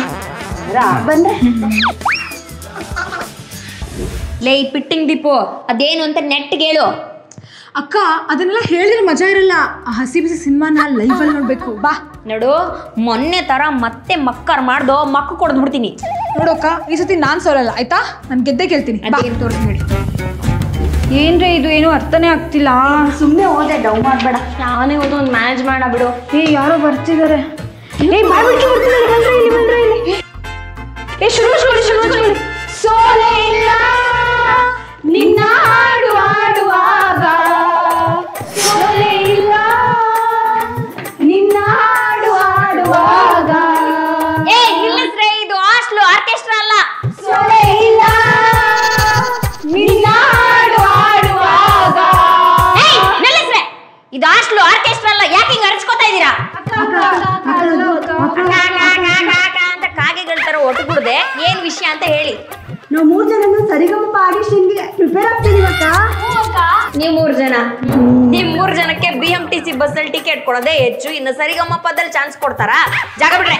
ಲೇ ಈ ಪಿಟ್ಟಿಂಗ್ ದೀಪು ಅದೇನು ಅಂತ ನೆಟ್ಗೆ ಹೇಳು ಅಕ್ಕ ಅದನ್ನೆಲ್ಲ ಹೇಳಿದ್ರೆ ಮಜಾ ಇರಲ್ಲ ಆ ಹಸಿ ಬಿಸಿ ಸಿನಿಮಾನ ಲೈವಲ್ಲಿ ನೋಡ್ಬೇಕು ಬಾ ನೋಡು ಮೊನ್ನೆ ತರ ಮತ್ತೆ ಮಕ್ಕರ್ ಮಾಡ್ದೋ ಮಕ್ಕ ಕೊಡ್ದ್ಬಿಡ್ತೀನಿ ನೋಡಕ್ಕ ಈ ಸತಿ ನಾನ್ ಸೋಲಲ್ಲ ಆಯ್ತಾ ನಾನು ಗೆದ್ದೆ ಕೇಳ್ತೀನಿ ಬಾ ಅದೇನು ತೋರಿಸಿ ನೋಡಿ ಏನ್ರೆ ಇದು ಏನು ಅರ್ಥನೇ ಆಗ್ತಿಲ್ಲ ಸುಮ್ಮನೆ ಹೋದೆ ಡೌ ಮಾಡ್ಬೇಡ ನಾನೇ ಹೋದ ಒಂದು ಮ್ಯಾನೇಜ್ ಮಾಡ ಬಿಡು ಏ ಯಾರೋ ಬರ್ತಿದ್ದಾರೆ ಏ ಬಾಯ್ ಬಿಡ್ಕಿ ಬರ್ತಿದ್ದಾರೆ ಬಂದ್ರೆ ಇಲ್ಲಿ ಬಂದ್ರೆ ಇಲ್ಲಿ ಏ ಶುರು ಶುರು ಶುರು ಶುರು ಸೋಲೆ ಇಲ್ಲ ನಿನ್ನ ಹಾಡು ಹಾಡುವಾಗ ಸೋಲೆ ಇಲ್ಲ ನಿನ್ನ ಹಾಡು ಹಾಡುವಾಗ ಏ ನಿಲ್ಲಿಸ್ರೆ ಇದು ಹಾಸ್ಟ್ಲು ಆರ್ಕೆಸ್ಟ್ರಾ ಅಲ್ಲ ಸೋಲೆ ಇಲ್ಲ ನಿನ್ನ ಹಾಡು ಹಾಡುವಾಗ ಏಯ್ ನಿಲ್ಲಿಸ್ರೆ ಇದು ಹಾಸ್ಟ್ಲು ಆರ್ಕೆಸ್ಟ್ರಾ ಅಲ್ಲ ಯಾಕೆ ಹಿಂಗ್ ಅರ್ಚ್ಕೋತಾ ಇದ್ದೀರಾ ಅಕ್ಕ, ಅಕ್ಕ, ಅಕ್ಕ, ಅಕ್ಕ, ಅಕ್ಕ ಅಂತ ಕಾಗೆಗಳ ತರ ಒಟ್ಟುಗುಡ್ದೆ ಏನ್ ವಿಷಯ ಅಂತ ಹೇಳಿ ನಾವು ಮೂರ್ ಜನನು ಸರಿಗಮಪ ಆಡಿಷನ್ಗೆ ಪ್ರಿಪೇರ್ ಆಗ್ತಿದೀವಿ ಅಕ್ಕ ನೀವ್ ಮೂರ್ ಜನ ನಿಮ್ ಮೂರ್ ಜನಕ್ಕೆ B M T C bus ಅಲ್ಲಿ ಟಿಕೆಟ್ ಕೊಡೋದೇ ಹೆಚ್ಚು ಇನ್ನು ಸರಿಗಮ್ಮಪ್ಪದಲ್ಲಿ ಚಾನ್ಸ್ ಕೊಡ್ತಾರಾ ಜಾಗ ಬಿಡ್ರೆ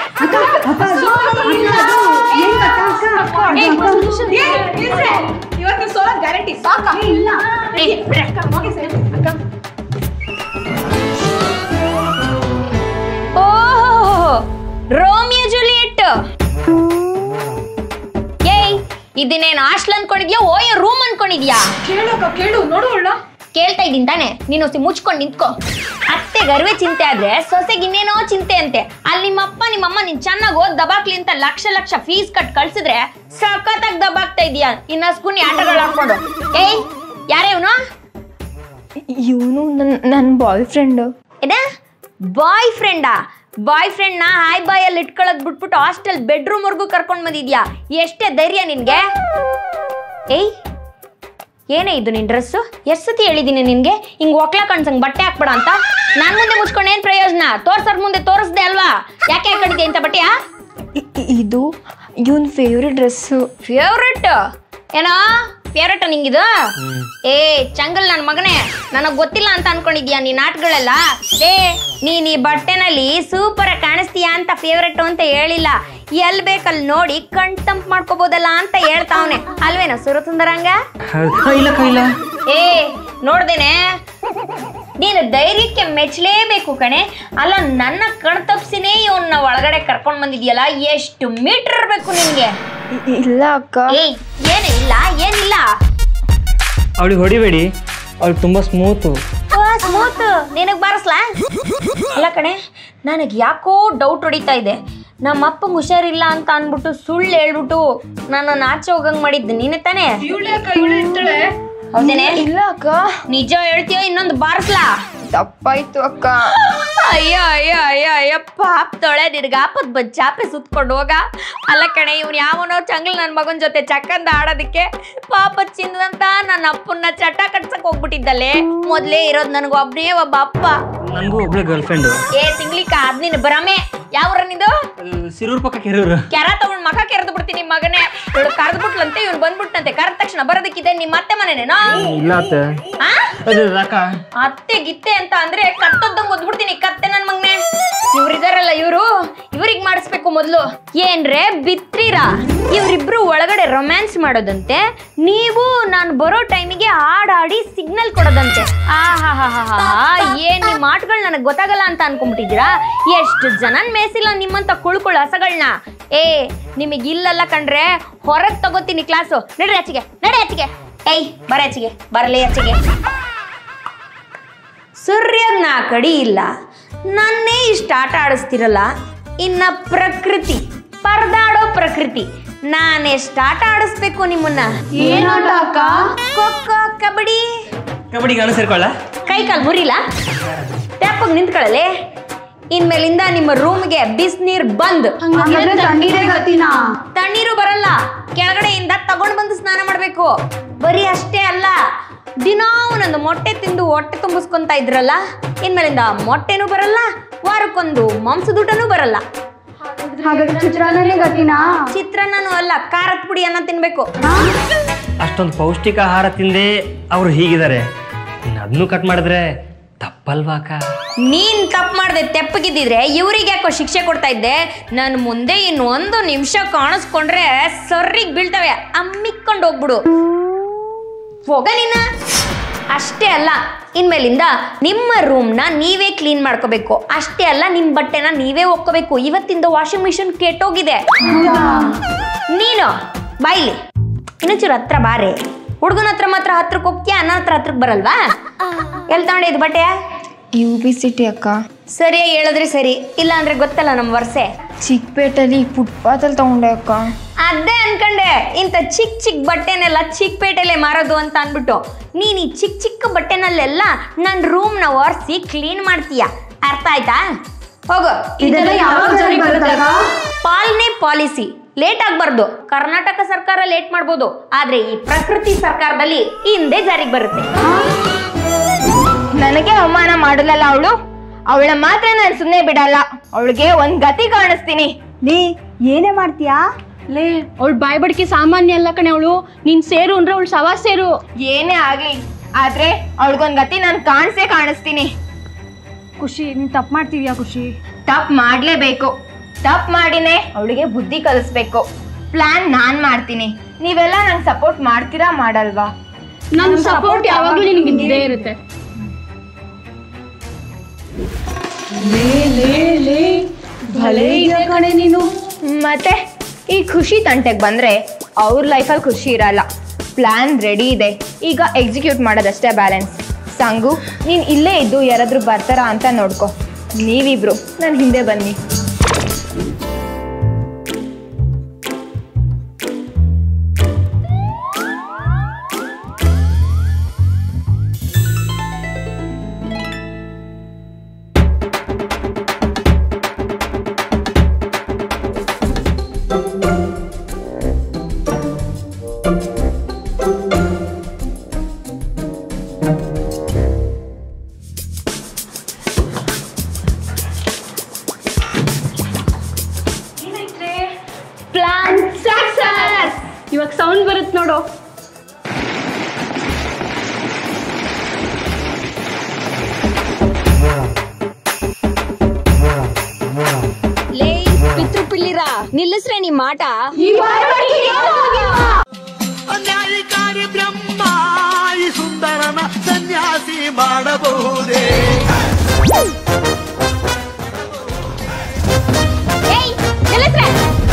ಇವತ್ತು ಸೋಲ ಗ್ಯಾರಂಟಿ ಸಾಕ ಇಲ್ಲ ಏ, ಬಿಡ್ರೆ. ಓಹ್ ರೋಮಿಯೋ ಜೂಲಿಯಟ್ ಏಯ್ ಇದನ್ನೇನು ಹಾಸ್ಟೆಲ್ ಅನ್ಕೊಂಡಿದ್ಯಾ ಓಯ ರೂಮ್ ಅನ್ಕೊಂಡಿದ್ಯಾ ಕೇಳು ಅಕ್ಕ ಕೇಳು ನೋಡು ಒಳ್ಳ ಕೇಳ್ತಾ ಇದ್ದೀನಿ ತಾನೆ ನೀನು ಹೊಸಿ ಮುಚ್ಕೊಂಡು ನಿಂತ್ಕೋ ಅತ್ತೆ ಗರ್ವೆ ಚಿಂತೆ ಆದ್ರೆ ಸೊಸೆಗೆ ಇನ್ನೇನೋ ಚಿಂತೆ ಅಂತೆ ಅಲ್ಲಿ ನಿಮ್ಮಪ್ಪ ನಿಮ್ಮಮ್ಮ ನೀನ್ ಚೆನ್ನಾಗಿ ಓದ್ ದಬಾಕ್ಲಿ ಅಂತ ಲಕ್ಷ ಲಕ್ಷ ಫೀಸ್ ಕಟ್ ಕಳ್ಸಿದ್ರೆ ಸಖತ್ತಾಗಿ ದಬಾಕ್ತಾ ಇದೀಯ ಇನ್ನ ಸ್ಕೂನಿ ಆಟಗಳು ಹಾಕೊಂಡು ಏಯ್ ಯಾರೇ ಇವನು ಇವನು ನನ್ನ ನನ್ನ ಬಾಯ್ ಫ್ರೆಂಡು ಏನ ಬಾಯ್ ಫ್ರೆಂಡಾ ಬಾಯ್ ಫ್ರೆಂಡ್ನ ಹಾಯ್ ಬಾಯ್ ಅಲ್ಲಿ ಇಟ್ಕೊಳ್ಳೋದ್ ಬಿಟ್ಬಿಟ್ಟು ಹಾಸ್ಟೆಲ್ ಬೆಡ್ರೂಮ್ವರೆಗೂ ಕರ್ಕೊಂಡ್ ಬಂದಿದ್ಯಾ ಎಷ್ಟೇ ಧೈರ್ಯ ನಿನ್ಗೆ ಏಯ್ ಏನೇ ಇದು ನಿನ್ ಡ್ರೆಸ್ಸು ಎಷ್ಟು ಸತಿ ಹೇಳಿದ್ದೀನಿ ನಿನ್ಗೆ ಹಿಂಗ್ ಒಕ್ಲ ಕಣ್ಸಂಗ್ ಬಟ್ಟೆ ಹಾಕ್ಬೇಡ ಅಂತ ನನ್ ಮುಂದೆ ಮುಚ್ಕೊಂಡು ಏನ್ ಪ್ರಯೋಜನ ತೋರ್ಸರ್ ಮುಂದೆ ತೋರಿಸ್ದೆ ಅಲ್ವಾ ಯಾಕೆ ಹಾಕೊಂಡಿದ್ದೆ ಇಂಥ ಬಟ್ಟೆಯಾ ಇದು ಇವನ್ ಫೇವ್ರೆಟ್ ಡ್ರೆಸ್ಸು ಫೇವ್ರೆಟ್ ಏನೋ ಫೇವ್ರೆಟ್ ನಿಂಗಿದು ಏ ಚಂಗಲ್ ನನ್ನ ಮಗನೇ ನನಗ್ ಗೊತ್ತಿಲ್ಲ ಅಂತ ಅನ್ಕೊಂಡಿದ್ಯಾ ನೀನ್ ಆಟಗಳೆಲ್ಲ ಏ ನೀನ್ ಈ ಬಟ್ಟೆನಲ್ಲಿ ಸೂಪರ್ ಆಗಿ ಕಾಣಿಸ್ತೀಯಾ ಅಂತ ಫೇವ್ರೆಟ್ ಅಂತ ಹೇಳಿಲ್ಲ ಎಲ್ ಬೇಕಲ್ಲಿ ನೋಡಿ ಕಣ್ ತಂಪ್ ಮಾಡ್ಕೋಬೋದಲ್ಲ ಅಂತ ಹೇಳ್ತಾವನೆ ಅಲ್ವೇನೋ ಸುರಸುಂದರಂಗ ಇಲ್ಲ ಇಲ್ಲ ಏ ನೋಡ್ದೇನೆ ನೀನು ಧೈರ್ಯಕ್ಕೆ ಮೆಚ್ಚಲೇಬೇಕು ಕಣೆ ಅಲ್ಲ ನನ್ನ ಕಣ್ ತಪ್ಸಿನೇ ಇವನ್ನ ಒಳಗಡೆ ಕರ್ಕೊಂಡ್ ಬಂದಿದ್ಯಲ್ಲ ಎಷ್ಟು ಮೀಟರ್ ಇರ್ಬೇಕು ನಿನ್ಗೆ ಇಲ್ಲ ಅಕ್ಕ ಏಯ್ ಏನಿಲ್ಲ ಏನಿಲ್ಲ ಅವಳಿಗೆ ಹೊಡಿಬೇಡಿ ಅವಳು ತುಂಬ ಸ್ಮೂತು ಸ್ಮೂತ್ ನಿನಗ್ ಬಾರಿಸ್ಲಾ ಅಲ್ಲ ಕಣೆ ನನಗೆ ಯಾಕೋ ಡೌಟ್ ಹೊಡಿತಾ ಇದೆ ನಮ್ಮ ಅಪ್ಪಂಗೆ ಹುಷಾರಿಲ್ಲ ಅಂತ ಅನ್ಬಿಟ್ಟು ಸುಳ್ಳು ಹೇಳ್ಬಿಟ್ಟು ನಾನು ಆಚೆ ಹೋಗಂಗ್ ಮಾಡಿದ್ದು ನೀನೆ ತಾನೇ ಹೌದೇನೆ ಇಲ್ಲ ಅಕ್ಕ ನಿಜ ಹೇಳ್ತೀಯೋ ಇನ್ನೊಂದು ಬಾರಿಸ್ಲಾ ತಪ್ಪಾಯ್ತು ಅಕ್ಕ ಅಯ್ಯೋ ಅಯ್ಯೋ ಅಯ್ಯೋ ಅಯ್ಯೋ ಪಾಪ ತೊಳೆ ನಿನಗೆ ಆಪತ್ ಬಂದ್ ಚಾಪೆ ಸುತ್ಕೊಂಡು ಹೋಗ ಅಲ್ಲ ಕಣೆ ಇವ್ನು ಯಾವನೋ ಚಂಗ್ಲ್ ನನ್ನ ಮಗನ ಜೊತೆ ಚಕ್ಕಂದ ಆಡೋದಕ್ಕೆ ಪಾಪ ಚಿನ್ನದಂತ ನನ್ನ ಅಪ್ಪನ್ನ ಚಟ ಕಟ್ಸಕ್ ಹೋಗ್ಬಿಟ್ಟಿದ್ದಲ್ಲೇ ಮೊದ್ಲೇ ಇರೋದು ನನಗೆ ಒಬ್ಬನೇ ಒಬ್ಬ ಅಪ್ಪ ನನಗೂ ಒಬ್ಳೆ ಗರ್ಲ್ ಫ್ರೆಂಡು ಏ ತಿಂಗ್ಳಿಕ ಅದ್ ನಿನ್ ಭ್ರಮೆ ಯಾವ್ರ ನಿಂದು ಸಿರೂರ್ ಪಕ್ಕ ಕೆರೂರು ಕೆರ ತಗೊಂಡ್ ಮಗ ಕೆರೆದು ಬಿಡ್ತೀನಿ ಮಗನೇ ಇವಳು ಕರೆದು ಬಿಟ್ಲಂತೆ ಇವ್ನು ಬಂದ್ಬಿಟ್ಟಂತೆ ಕರೆದ ತಕ್ಷಣ ಬರೋದಕ್ಕಿದೆ ನಿಮ್ಮ ಅತ್ತೆ ಮನೆನೇನೋ ಇಲ್ಲ ಅತ್ತೆ ಆ ಅದು ಅಕ್ಕ ಅತ್ತೆ ಗಿತ್ತೆ ಅಂತ ಅಂದ್ರೆ ಕತ್ತೊದ್ದಂಗ್ ಒದ್ಬಿಡ್ತೀನಿ ಕತ್ತೆ ನನ್ ಮಗ್ನೆ ಇವ್ರಿದಾರಲ್ಲ ಇವರು ಇವ್ರಿಗೆ ಮಾಡಿಸ್ಬೇಕು ಮೊದ್ಲು ಏನ್ರೆ ಬಿತ್ರೀರ ಇವ್ರಿಬ್ರು ಒಳಗಡೆ ರೊಮ್ಯಾನ್ಸ್ ಮಾಡೋದಂತೆ ನೀವು ನಾನು ಬರೋ ಟೈಮಿಗೆ ಹಾಡಾಡಿ ಸಿಗ್ನಲ್ ಕೊಡೋದಂತೆ ಆಹಾಹಾಹಾ ಏನ್ ನಿಮ್ ಮಾಟುಗಳು ನನಗೆ ಗೊತ್ತಾಗಲ್ಲ ಅಂತ ಅನ್ಕೊಂಡ್ಬಿಟ್ಟಿದ್ದೀರಾ ಎಷ್ಟು ಜನನ್ ಮೇಸಿಲ್ಲ ನಿಮ್ಮಂತ ಕುಳ್ಕೊಳ್ಳೋ ಹಸಗಳನ್ನ ಏ ನಿಮಗೆ ಇಲ್ಲಲ್ಲ ಕಂಡ್ರೆ ಹೊರಗೆ ತಗೋತೀನಿ ಕ್ಲಾಸು ನಡ್ರಿ ಆಚೆಗೆ ನಡಿ ಆಚೆಗೆ ಏಯ್ ಬರ ಆಚೆಗೆ ಬರಲಿ ಆಚೆಗೆ ಸೂರ್ಯಗ್ ನಾ ಕಡಿ ಇಲ್ಲ ನನ್ನೇ ಇಷ್ಟ ಆಟ ಆಡಿಸ್ತಿರಲ್ಲ ಇನ್ನ ಪ್ರಕೃತಿ ಪರದಾಡೋ ಪ್ರಕೃತಿ ನಾನೆಷ್ಟು ಆಟ ಆಡಿಸ್ಬೇಕು ನಿಮ್ಮನ್ನ ಏನಾಟ ಅಕ್ಕ ಖೋಖೋ ಕಬಡ್ಡಿ ಕಬಡ್ಡಿ ಗಾನ ಸೇರ್ಕೊಳ್ಳ ಕೈ ಕಾಲು ಮುರಿಲ್ಲ ಟ್ಯಾಪಾಗಿ ನಿಂತ್ಕೊಳ್ಳಲೆ ಇನ್ಮೇಲಿಂದ ನಿಮ್ಮ ರೂಮ್ಗೆ ಬಿಸಿನೀರ್ ಬಂದ್ ಹಂಗಾದ್ರೆ ತಣ್ಣೀರೇ ಗತಿನಾ ತಣ್ಣೀರು ಬರಲ್ಲ ಕೆಳಗಡೆಯಿಂದ ತಗೊಂಡ್ ಬಂದು ಸ್ನಾನ ಮಾಡ್ಬೇಕು ಬರೀ ಅಷ್ಟೇ ಅಲ್ಲ ದಿನಾ ಒಂದೊಂದು ಮೊಟ್ಟೆ ತಿಂದು ಹೊಟ್ಟೆ ತುಂಬಿಸ್ಕೊಂತ ಇದ್ರಲ್ಲ ಇನ್ಮೇಲಿಂದ ಮೊಟ್ಟೆನೂ ಬರಲ್ಲ ವಾರಕ್ಕೊಂದು ಮಾಂಸದೂಟನೂ ಬರಲ್ಲ ಹಾಗಾದ್ರೆ ಚಿತ್ರಾನ್ನನೇ ಗತಿನಾ ಚಿತ್ರಾನ್ನನೂ ಅಲ್ಲ ಖಾರದ ಪುಡಿ ಅನ್ನ ತಿನ್ಬೇಕು ಅಷ್ಟೊಂದು ಪೌಷ್ಟಿಕ ಆಹಾರ ತಿಂದೇ ಅವರು ಹೀಗಿದ್ದಾರೆ ಇನ್ನು ಅದನ್ನು ಕಟ್ ಮಾಡಿದ್ರೆ ತಪ್ಪಲ್ವಾ ಅಕ್ಕ ನೀನ್ ತಪ್ಪು ಮಾಡ್ದೆ ತೆಪ್ಪಗಿದ್ದಿದ್ರೆ ಇವ್ರಿಗೆ ಯಾಕೋ ಶಿಕ್ಷೆ ಕೊಡ್ತಾ ಇದ್ದೆ ನನ್ನ ಮುಂದೆ ಇನ್ನು ಒಂದು ನಿಮಿಷ ಕಾಣಿಸ್ಕೊಂಡ್ರೆ ಸರ್ರಿಗೆ ಬೀಳ್ತವೆ ಅಮ್ಮಿಕೊಂಡು ಹೋಗ್ಬಿಡು ಹೋಗ ನಿನ್ನ ಅಷ್ಟೇ ಅಲ್ಲ ಇನ್ಮೇಲಿಂದ ನಿಮ್ಮ ರೂಮ್ನ ನೀವೇ ಕ್ಲೀನ್ ಮಾಡ್ಕೋಬೇಕು ಅಷ್ಟೇ ಅಲ್ಲ ನಿಮ್ಮ ಬಟ್ಟೆನ ನೀವೇ ಒಕ್ಕೋಬೇಕು ಇವತ್ತಿಂದ ವಾಷಿಂಗ್ ಮಿಷಿನ್ ಕೆಟ್ಟೋಗಿದೆ ನೀನು ಬಾಯ್ಲಿ ಇನ್ನೊಂಚೂರು ಹತ್ರ ಬಾರೆ ಹುಡುಗನ ಹತ್ರ ಮಾತ್ರ ಹತ್ರಕ್ಕೆ ಹೋಗ್ತೀಯಾ ನನ್ನ ಹತ್ರ ಹತ್ರಕ್ಕೆ ಬರಲ್ವಾ ಎಲ್ಲಿ ತಗೊಂಡಿದ್ದು ಬಟ್ಟೆ ಯು ಬಿ ಸಿಟಿ ಅಕ್ಕ ಸರಿಯಾಗಿ ಹೇಳಿದ್ರೆ ಸರಿ ಇಲ್ಲ ಅಂದ್ರೆ ಗೊತ್ತಲ್ಲ ನಮ್ಮ ವರ್ಷೆ ಚಿಕ್ಕಪೇಟೆಲಿ ಫುಟ್ಪಾತಲ್ಲಿ ತಗೊಂಡೆ ಅಕ್ಕ ಅದೇ ಅನ್ಕಂಡೆ ಇಂಥ ಚಿಕ್ಕ ಚಿಕ್ಕ ಬಟ್ಟೆನೆಲ್ಲ ಚಿಕ್ಕಪೇಟೆಲೆ ಮಾರೋದು ಅಂತ ಅಂದ್ಬಿಟ್ಟು ನೀನ್ ಈ ಚಿಕ್ಕ ಚಿಕ್ಕ ಬಟ್ಟೆನಲ್ಲೆಲ್ಲ ನನ್ನ ರೂಮ್ನ ಒರೆಸಿ ಕ್ಲೀನ್ ಮಾಡ್ತೀಯ ಅರ್ಥ ಆಯ್ತಾ ಹೋಗು ಇದೆಲ್ಲ ಯಾವಾಗ ಜಾರಿಗೆ ಬರುತ್ತಕ್ಕ ಪಾಲನೆ ಪಾಲಿಸಿ ಲೇಟ್ ಆಗ್ಬಾರ್ದು ಕರ್ನಾಟಕ ಸರ್ಕಾರ ಲೇಟ್ ಮಾಡ್ಬೋದು ಆದ್ರೆ ಈ ಪ್ರಕೃತಿ ಸರ್ಕಾರದಲ್ಲಿ ಹಿಂದೆ ಜಾರಿಗೆ ಬರುತ್ತೆ ನನಗೆ ಅವಮಾನ ಮಾಡಲಲ್ಲ ಅವಳು ಅವಳ ಮಾತ್ರ ನಾನು ಸುಮ್ಮನೆ ಬಿಡಲ್ಲ ಅವಳಿಗೆ ಒಂದ್ ಗತಿ ಕಾಣಿಸ್ತೀನಿ ಲೇ ಏನೇ ಮಾಡ್ತೀಯಾ ಲೇ ಅವಳು ಬಾಯ್ ಬಡ್ಕಿ ಸಾಮಾನ್ಯ ಅಲ್ಲ ಕಣೆ ಅವಳು ನೀನ್ ಸೇರು ಅಂದ್ರೆ ಅವಳು ಸವಾ ಸೇರು ಏನೇ ಆಗ್ಲಿ ಆದ್ರೆ ಅವಳಿಗೊಂದ್ ಗತಿ ನಾನು ಕಾಣಿಸೇ ಕಾಣಿಸ್ತೀನಿ ಖುಷಿ ನೀನ್ ತಪ್ಪು ಮಾಡ್ತೀವ್ಯಾ ಖುಷಿ ತಪ್ ಮಾಡ್ಲೇಬೇಕು ತಪ್ ಮಾಡಿನೇ ಅವಳಿಗೆ ಬುದ್ಧಿ ಕಲಿಸ್ಬೇಕು ಪ್ಲಾನ್ ನಾನ್ ಮಾಡ್ತೀನಿ ನೀವೆಲ್ಲ ನಂಗೆ ಸಪೋರ್ಟ್ ಮಾಡ್ತೀರಾ ಮಾಡಲ್ವಾ ನನ್ನ ಸಪೋರ್ಟ್ ಯಾವಾಗ್ಲೂ ನಿನಗೆ ಇದ್ದೇ ಇರುತ್ತೆ ಭಲೇ ಇದೆ ಕಣೆ ನೀನು ಮತ್ತೆ ಈ ಖುಷಿ ತಂಟೆಗೆ ಬಂದ್ರೆ ಅವ್ರ ಲೈಫಲ್ಲಿ ಖುಷಿ ಇರಲ್ಲ ಪ್ಲಾನ್ ರೆಡಿ ಇದೆ ಈಗ ಎಕ್ಸಿಕ್ಯೂಟ್ ಮಾಡೋದಷ್ಟೇ ಬ್ಯಾಲೆನ್ಸ್ ಸಂಗು ನೀನ್ ಇಲ್ಲೇ ಇದ್ದು ಯಾರಾದ್ರೂ ಬರ್ತಾರಾ ಅಂತ ನೋಡ್ಕೊ ನೀವಿಬ್ರು ನನ್ನ ಹಿಂದೆ ಬನ್ನಿ ನಿಲ್ಲಿಸ್ರೆ ನಿಮ್ ಆಟ ನ್ಯಾಯಕಾರಿ ಬ್ರಹ್ಮ ಈ ಸುಂದರನ ಸನ್ಯಾಸಿ ಮಾಡಬಹುದೇ ಏಯ್ ನಿಲ್ಲಿಸ್ರೆ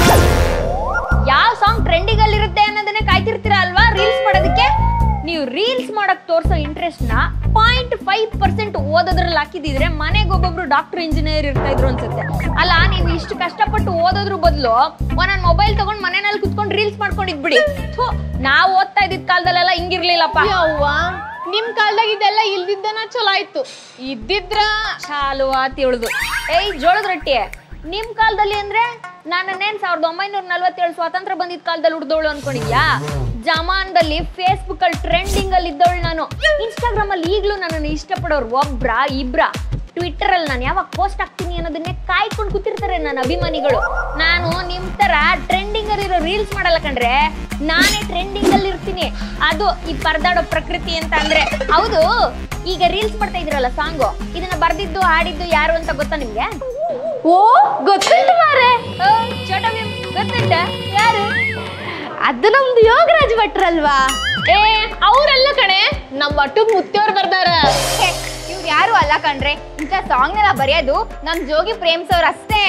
ಯಾವ ಸಾಂಗ್ ಟ್ರೆಂಡಿಂಗ್ ಅಲ್ಲಿ ಇರುತ್ತೆ ಅನ್ನೋದನ್ನೇ ಕಾಯ್ತಿರ್ತೀರ ಅಲ್ವಾ ರೀಲ್ಸ್ ಮಾಡೋದಕ್ಕೆ ನೀವು ರೀಲ್ಸ್ ಮಾಡಕ್ ತೋರ್ಸೋ ಇಂಟ್ರೆಸ್ಟ್ ನ ಪಾಯಿಂಟ್ ಫೈವ್ ಪರ್ಸೆಂಟ್ ಓದೋದ್ರಲ್ಲಿ ಹಾಕಿದಿದ್ರೆ ಮನೆಗೆ ಒಬ್ಬೊಬ್ರು ಡಾಕ್ಟರ್ ಇಂಜಿನಿಯರ್ ಇರ್ತಾ ಇದ್ರು ಅನ್ಸುತ್ತೆ ಅಲ್ಲ ನೀವು ಇಷ್ಟು ಕಷ್ಟಪಟ್ಟು ಓದೋದ್ರ ಬದಲು ಒಂದೊಂದ್ ಮೊಬೈಲ್ ತಗೊಂಡ್ ಮನೆಯಲ್ಲಿ ಕುತ್ಕೊಂಡು ರೀಲ್ಸ್ ಮಾಡ್ಕೊಂಡಿದ್ಬಿಡಿ ಥು, ನಾವ್ ಓದ್ತಾ ಇದ್ದಿದ್ ಕಾಲದಲ್ಲೆಲ್ಲ ಹಿಂಗಿರ್ಲಿಲ್ಲಪ್ಪ ನಿಮ್ ಕಾಲ್ದಾಗ ಇದೆಲ್ಲ ಇಲ್ದಿದ್ದನ ಚಲೋ ಆಯ್ತು ಇದ್ದಿದ್ರ ಚಾಲು ಆತಿ ಉಳ್ದು ಏಯ್ ಜೋಳದ ರೊಟ್ಟಿ ನಿಮ್ ಕಾಲದಲ್ಲಿ ಅಂದ್ರೆ ನಾನೇನ್ ಸಾವಿರದ ಒಂಬೈನೂರ ನಲ್ವತ್ತೇಳು ಸ್ವಾತಂತ್ರ್ಯ ಬಂದಿದ್ ಕಾಲದಲ್ಲಿ ಉಡ್ದೋಳು ಅನ್ಕೊಂಡಿದ್ಯಾ ಜಮಾನ್ದಲ್ಲಿ ಫೇಸ್ಬುಕ್ ಅಲ್ಲಿ ಟ್ರೆಂಡಿಂಗ್ ಅಲ್ಲಿ ಇದ್ದವಳು ನಾನು ಇನ್ಸ್ಟಾಗ್ರಾಮ್ ಅಲ್ಲಿ ಈಗ್ಲೂ ನನ್ನನ್ನು ಇಷ್ಟಪಡೋರು ಒಬ್ರ ಇಬ್ರ ಟ್ವಿಟ್ಟರ್ ಅಲ್ಲಿ ನಾನು ಯಾವಾಗ ಪೋಸ್ಟ್ ಆಗ್ತೀನಿ ಅನ್ನೋದನ್ನೇ ಕಾಯ್ಕೊಂಡು ಕೂತಿರ್ತಾರೆ ನನ್ನ ಅಭಿಮಾನಿಗಳು ನಾನು ನಿಮ್ ತರ ಟ್ರೆಂಡಿಂಗ್ ಅಲ್ಲಿರೋ ರೀಲ್ಸ್ ಮಾಡಲ್ಲ ಕಣ್ರೆ ನಾನೇ ಟ್ರೆಂಡಿಂಗ್ ಅಲ್ಲಿ ಇರ್ತೀನಿ ಅದು ಈ ಪರದಾಡೋ ಪ್ರಕೃತಿ ಅಂತ ಅಂದ್ರೆ ಹೌದು ಈಗ ರೀಲ್ಸ್ ಮಾಡ್ತಾ ಇದ್ರಲ್ಲ ಸಾಂಗು ಇದನ್ನ ಬರ್ದಿದ್ದು ಹಾಡಿದ್ದು ಯಾರು ಅಂತ ಗೊತ್ತಾ ನಿಮ್ಗೆ ಓ ಗೊತ್ತುಂಟು ಮಾರೆ ಓ, ಚೋಟ ಭೀಮ್, ಗೊತ್ತುಂಟ ಯಾರು ಅದು ನಮ್ದು ಯೋಗರಾಜ್ ಭಟ್ರಲ್ವಾ ಏ ಅವ್ರಲ್ಲ ಕಣೆ ನಮ್ ಒಟ್ಟದ್ ಮುತ್ತಿಯವ್ರು ಬರ್ದಾರ ಇವ್ರು ಯಾರು ಅಲ್ಲ ಕಣ್ರೆ ಇಂಥ ಸಾಂಗ್ ನೆಲ್ಲ ಬರೆಯೋದು ನಮ್ ಜೋಗಿ ಪ್ರೇಮ್ಸವ್ರ ಅಷ್ಟೇ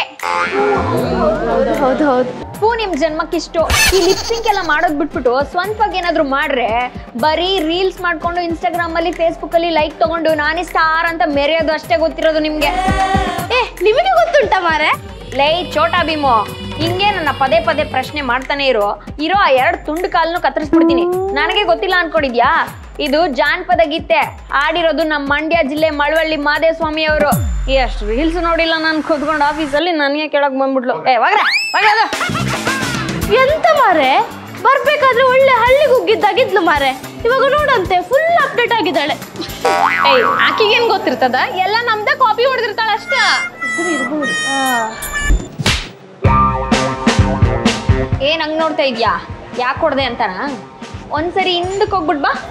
ಹೌದು ಹೌದು ಹೌದು ಪೂ ನಿಮ್ ಜನ್ಮಕ್ಕಿಷ್ಟು ಈ ಲಿಪ್ಸಿಂಕ್ ಎಲ್ಲ ಮಾಡೋದ್ ಬಿಟ್ಬಿಟ್ಟು ಸ್ವಂತವಾಗಿ ಏನಾದ್ರು ಮಾಡ್ರೆ ಬರೀ ರೀಲ್ಸ್ ಮಾಡ್ಕೊಂಡು ಇನ್ಸ್ಟಾಗ್ರಾಮ್ ಅಲ್ಲಿ ಫೇಸ್ಬುಕ್ ಅಲ್ಲಿ ಲೈಕ್ ತಗೊಂಡು ನಾನೇ ಸ್ಟಾರ್ ಅಂತ ಮೆರೆಯೋದು ಅಷ್ಟೇ ಗೊತ್ತಿರೋದು ನಿಮ್ಗೆ ಏ ನಿಮಗೆ ಗೊತ್ತುಂಟ ಮಾರೆ ಲೈ ಚೋಟಾ ಭೀಮು ಹಿಂಗೆ ನನ್ನ ಪದೇ ಪದೇ ಪ್ರಶ್ನೆ ಮಾಡ್ತಾನೆ ಇರೋ ಇರೋ ಆ ಎರಡು ತುಂಡು ಕಾಲ್ನು ಕತ್ತರಿಸ್ಬಿಡ್ತೀನಿ ನನಗೆ ಗೊತ್ತಿಲ್ಲ ಅನ್ಕೊಂಡಿದ್ಯಾ ಇದು ಜಾನಪದ ಗೀತೆ ಆಡಿರೋದು ನಮ್ಮ ಮಂಡ್ಯ ಜಿಲ್ಲೆ ಮಳವಳ್ಳಿ ಮಾದೇಸ್ವಾಮಿ ಅವರು ಎಷ್ಟು ರೀಲ್ಸ್ ನೋಡಿಲ್ಲ ನಾನು ಕೂತ್ಕೊಂಡು ಆಫೀಸಲ್ಲಿ ನನಗೆ ಕೆಳಗೆ ಬಂದ್ಬಿಟ್ಲು ಏ ಹೋಗ್ರೆ ಹೋಗೋದು ಎಂತ ಮಾರೆ ಬರ್ಬೇಕಾದ್ರೆ ಒಳ್ಳೆ ಹಳ್ಳಿಗೆ ಉಗ್ಗಿದ್ದಾಗಿದ್ಲು ಮಾರೆ ಇವಾಗ ನೋಡಂತೆ ಫುಲ್ ಅಪ್ಡೇಟ್ ಆಗಿದ್ದಾಳೆ ಏಯ್ ಆಕಿಗೇನ್ ಗೊತ್ತಿರ್ತದ ಎಲ್ಲ ನಮ್ದೇ ಕಾಪಿ ಹೊಡೆದಿರ್ತಾಳ ಅಷ್ಟ ಏನ್ ಹಂಗ್ ನೋಡ್ತಾ ಇದ್ಯಾ ಯಾಕೆ ಹೊಡ್ದೆ ಅಂತನಾ ಒಂದ್ಸರಿ ಹಿಂದಕ್ಕೆ ಹೋಗ್ಬಿಟ್ ಬಾ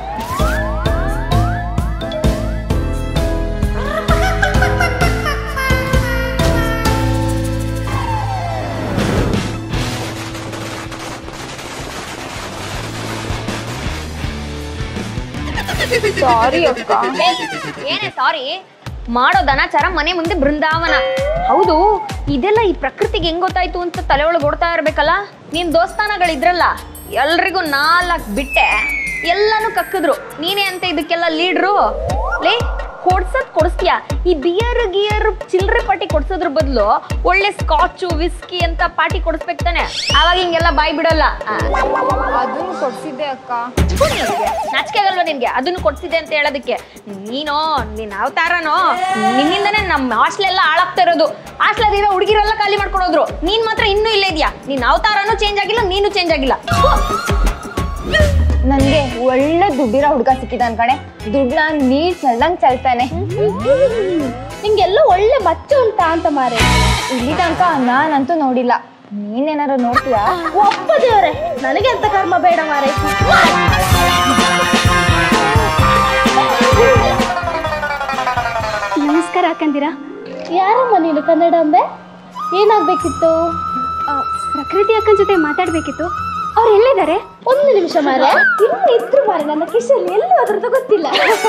ಸಾರಿ ಅಕ್ಕ ಏಯ್, ಏನೇ ಸಾರಿ ಮಾಡೋ ದನಾಚಾರ ಮನೆ ಮುಂದೆ ಬೃಂದಾವನ ಹೌದು ಇದೆಲ್ಲ ಈ ಪ್ರಕೃತಿಗೆ ಹೆಂಗ್ ಗೊತ್ತಾಯ್ತು ಅಂತ ತಲೆ ಒಳಗೆ ಓಡ್ತಾ ಇರ್ಬೇಕಲ್ಲ ನಿನ್ ದೋಸ್ತಾನಗಳಿದ್ರಲ್ಲ ಎಲ್ರಿಗೂ ನಾಲ್ಕು ಬಿಟ್ಟೆ ಎಲ್ಲಾನು ಕಕ್ಕಿದ್ರು ನೀನೇ ಅಂತ ಇದಕ್ಕೆಲ್ಲ ಲೀಡ್ರು ಲೇ ಕೊಡ್ಸದ್ ಕೊಡಿಸ್ತೀಯ ಈ ಬಿಯರ್ ಗಿಯರ್ ಚಿಲ್ಲರೆ ಪಾಟಿ ಕೊಡ್ಸೋದ್ರ ಬದಲು ಒಳ್ಳೆ ಸ್ಕಾಚು ವಿಸ್ಕಿ ಅಂತ ಪಾಟಿ ಕೊಡಿಸ್ಬೇಕು ತಾನೆ ಆವಾಗ ಹಿಂಗೆಲ್ಲ ಬಾಯ್ ಬಿಡಲ್ಲ ಆ, ಅದನ್ನು ಕೊಡ್ಸಿದ್ದೆ ಅಕ್ಕ ಥು ನಿನ್ಗೆ. ನಾಚಿಕೆ ಆಗಲ್ವಾ ನಿನ್ಗೆ ಅದನ್ನು ಕೊಡ್ಸಿದೆ ಅಂತ ಹೇಳೋದಕ್ಕೆ ನೀನೋ ನಿನ್ ಅವತಾರನೋ ನಿನ್ನಿಂದನೇ ನಮ್ಮ ಹಾಸ್ಟೆಲ್ ಎಲ್ಲ ಹಾಳಾಗ್ತಾ ಇರೋದು ಹಾಸ್ಟೆಲ್ ಇರೋ ಹುಡುಗಿರೆಲ್ಲ ಖಾಲಿ ಮಾಡ್ಕೊಂಡು ಹೋದ್ರು ನೀನ್ ಮಾತ್ರ ಇನ್ನೂ ಇಲ್ಲೇ ಇದೆಯಾ ನಿನ್ ಅವತಾರನೂ ಚೇಂಜ್ ಆಗಿಲ್ಲ ನೀನು ಚೇಂಜ್ ಆಗಿಲ್ಲ ಥು. ನನ್ಗೆ ಒಳ್ಳೆ ದುಡ್ಡಿರೋ ಹುಡುಗ ಸಿಕ್ಕಿದ ಕಣೆ ದುಡ್ಡನ್ನ ನೀರ್ ಚಲ್ದಂಗ್ ಚಲ್ತಾನೆ ನಿಂಗೆಲ್ಲ ಒಳ್ಳೆ ಬಚ್ಚ ಉಂಟಾ ಅಂತ ಮಾರೆ ಇಲ್ಲಿ ತನಕ ನಾನಂತೂ ನೋಡಿಲ್ಲ ನೀನೇನಾರು ನೋಡ್ತೀಯಾ ಒಪ್ಪ ದೇವ್ರೆ ನನಗೆ ಅಂತ ಕರ್ಮ ಬೇಡ ಮಾರೆ ನಮಸ್ಕಾರ ಅಕ್ಕಂದಿರ ಯಾರಮ್ಮ ನೀನು ಕನ್ನಡ ಅಂಬೆ ಏನಾಗ್ಬೇಕಿತ್ತು ಪ್ರಕೃತಿ ಅಕ್ಕನ ಜೊತೆ ಮಾತಾಡ್ಬೇಕಿತ್ತು ಅವ್ರು ಎಲ್ಲಿದ್ದಾರೆ ಒಂದು ನಿಮಿಷ ಮಾರೆ ಇನ್ನು ಇದ್ರು ಮಾರೆ ನನ್ನ ಕಿಶಲ್ಲಿ ಎಲ್ಲಿ ಹೋದ್ರದ್ದು ಗೊತ್ತಿಲ್ಲ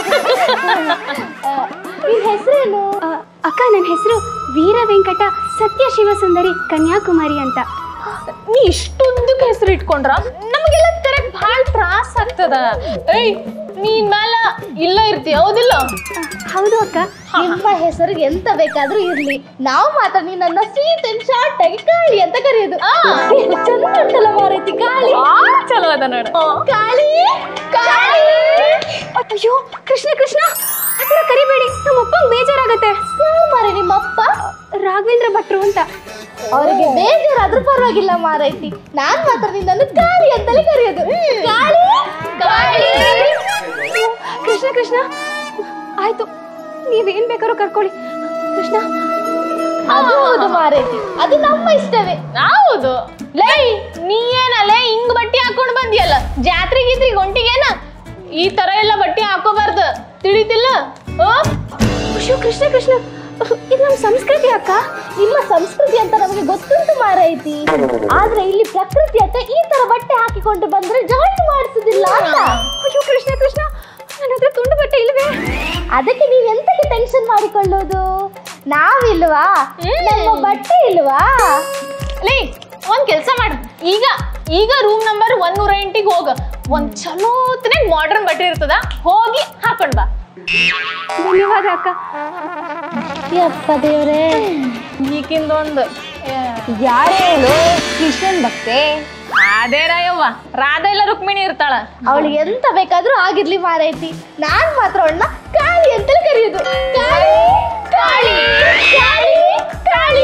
ನಿನ್ನ ಹೆಸರೇನು ಅಕ್ಕ ನನ್ನ ಹೆಸರು ವೀರ ವೆಂಕಟ ಸತ್ಯ ಶಿವಸುಂದರಿ ಕನ್ಯಾಕುಮಾರಿ ಅಂತ ನೀ ಇಷ್ಟೊಂದಕ್ಕೆ ಹೆಸರು ಇಟ್ಕೊಂಡ್ರ ನಮಗೆಲ್ಲ ತೆರಕ್ ಭಾಳ ತ್ರಾಸ ಆಗ್ತದ ಏಯ್ ನೀನ್ ಮ್ಯಾಲ ಇಲ್ಲ ಇರ್ತಿ ಹೌದಿಲ್ಲ ಹೌದು ಅಕ್ಕ ನಿಮ್ಮ ಹೆಸರಿಗೆ ಎಂತ ಬೇಕಾದ್ರೂ ಇರ್ಲಿ ನಾವು ಮಾತ್ರ ನೀನನ್ನ ಸ್ವೀಟ್ ಅಂಡ್ ಶಾರ್ಟ್ ಆಗಿ ಕಾಳಿ ಅಂತ ಕರೆಯೋದು ಏನು ಚಂದ ಉಂಟಲ್ಲ ಮಾರೈತಿ ಕಾಳಿ ಚಲೋ ಅದ ನೋಡ ಕಾಳಿ ಕಾಳಿ ಅಯ್ಯೋ ಕೃಷ್ಣ ಕೃಷ್ಣ ಆ ಥರ ಕರಿಬೇಡಿ ನಮ್ಮ ಅಪ್ಪಂಗೆ ಬೇಜಾರಾಗತ್ತೆ ಯಾರು ಮಾರೆ ನಿಮ್ಮ ಅಪ್ಪ ರಾಘವೇಂದ್ರ ಭಟ್ರು ಅಂತ ಅವ್ರಿಗೆ ಬೇಜಾರಾದ್ರೂ ಪರವಾಗಿಲ್ಲ ಮಾರೈತಿ ನಾನ್ ಮಾತ್ರ ನಿನ್ನನ್ನು ಕಾಳಿ ಅಂತಲೇ ಕರೆಯೋದು ಕಾಳಿ ಕಾಳಿ ಕೃಷ್ಣ ಕೃಷ್ಣ ಆಯ್ತು ನೀವೇನ್ ಬೇಕಾದ್ರೂ ಕರ್ಕೊಳ್ಳಿ ಕೃಷ್ಣ ಅದು ಹೌದು ಮಾರೈತಿ ಅದು ನಮ್ಮ ಇಷ್ಟವೇ ಹೌದು ಲೈ ನೀ ಏನಲ್ಲೇ ಹಿಂಗ್ ಬಟ್ಟೆ ಹಾಕೊಂಡ್ ಬಂದಿಯಲ್ಲ ಜಾತ್ರೆ ಗೀತ್ರಿ ಹೊಂಟಿಗೇನ ಈ ತರ ಎಲ್ಲ ಬಟ್ಟೆ ಹಾಕೋಬಾರ್ದು ತಿಳಿತಿಲ್ಲ ಓ ಅಯ್ಯೋ ಕೃಷ್ಣ ಕೃಷ್ಣ ಇದು ನಮ್ಮ ಸಂಸ್ಕೃತಿ ಅಕ್ಕ ನಿಮ್ಮ ಸಂಸ್ಕೃತಿ ಅಂತ ನಮಗೆ ಗೊತ್ತುಂಟು ಮಾರೈತಿ ಆದ್ರೆ ಇಲ್ಲಿ ಪ್ರಕೃತಿ ಅಂತ ಈ ತರ ಬಟ್ಟೆ ಹಾಕಿಕೊಂಡು ಬಂದ್ರೆ ಜಾಯಿನ್ ಮಾಡಿಸುದಿಲ್ಲ ಅಂತ ಅಯ್ಯೋ ಕೃಷ್ಣ ಕೃಷ್ಣ ನನ್ನ ಹತ್ರ ತುಂಡು ಬಟ್ಟೆ ಇಲ್ವೇ ಅದಕ್ಕೆ ನೀವು ಎಂತಕ್ಕೆ ಟೆನ್ಷನ್ ಮಾಡಿಕೊಳ್ಳೋದು ನಾವಿಲ್ವಾ ನಮ್ಮ ಬಟ್ಟೆ ಇಲ್ವಾ ಲೇ ಒಂದ್ ಕೆಲ್ಸ ಮಾಡು ಈಗ ಈಗ ರೂಮ್ ನಂಬರ್ ಒನ್ ನೂರ ಎಂಟಿಗೆ ಹೋಗ ಒಂದ್ ಚಲೋತ್ನೆ ಮಾಡರ್ನ್ ಬಟ್ಟೆ ಇರ್ತದ ಹೋಗಿ ಹಾಕೊಂಡ್ ಬಾ ಧನ್ಯವಾದ ಅಕ್ಕ ಯಪ್ಪ ದೇವ್ರೇ ಈಕಿಂದೊಂದು ಯಾರು ಹೇಳು ಕೃಷ್ಣನ್ ಭಕ್ತೆ ಅದೇ ರಾಯವ್ವ ರಾಧಾ ಇಲ್ಲ ರುಕ್ಮಿಣಿ ಇರ್ತಾಳ ಅವಳಿಗೆ ಎಂತ ಬೇಕಾದ್ರೂ ಆಗಿರ್ಲಿ ಮಾರೈತಿ ನಾನ್ ಮಾತ್ರ ಅವಳನ್ನ ಕಾಳಿ ಅಂತಲೇ ಕರೆಯೋದು ಕಾಳಿ ಕಾಳಿ ಕಾಳಿ ಕಾಳಿ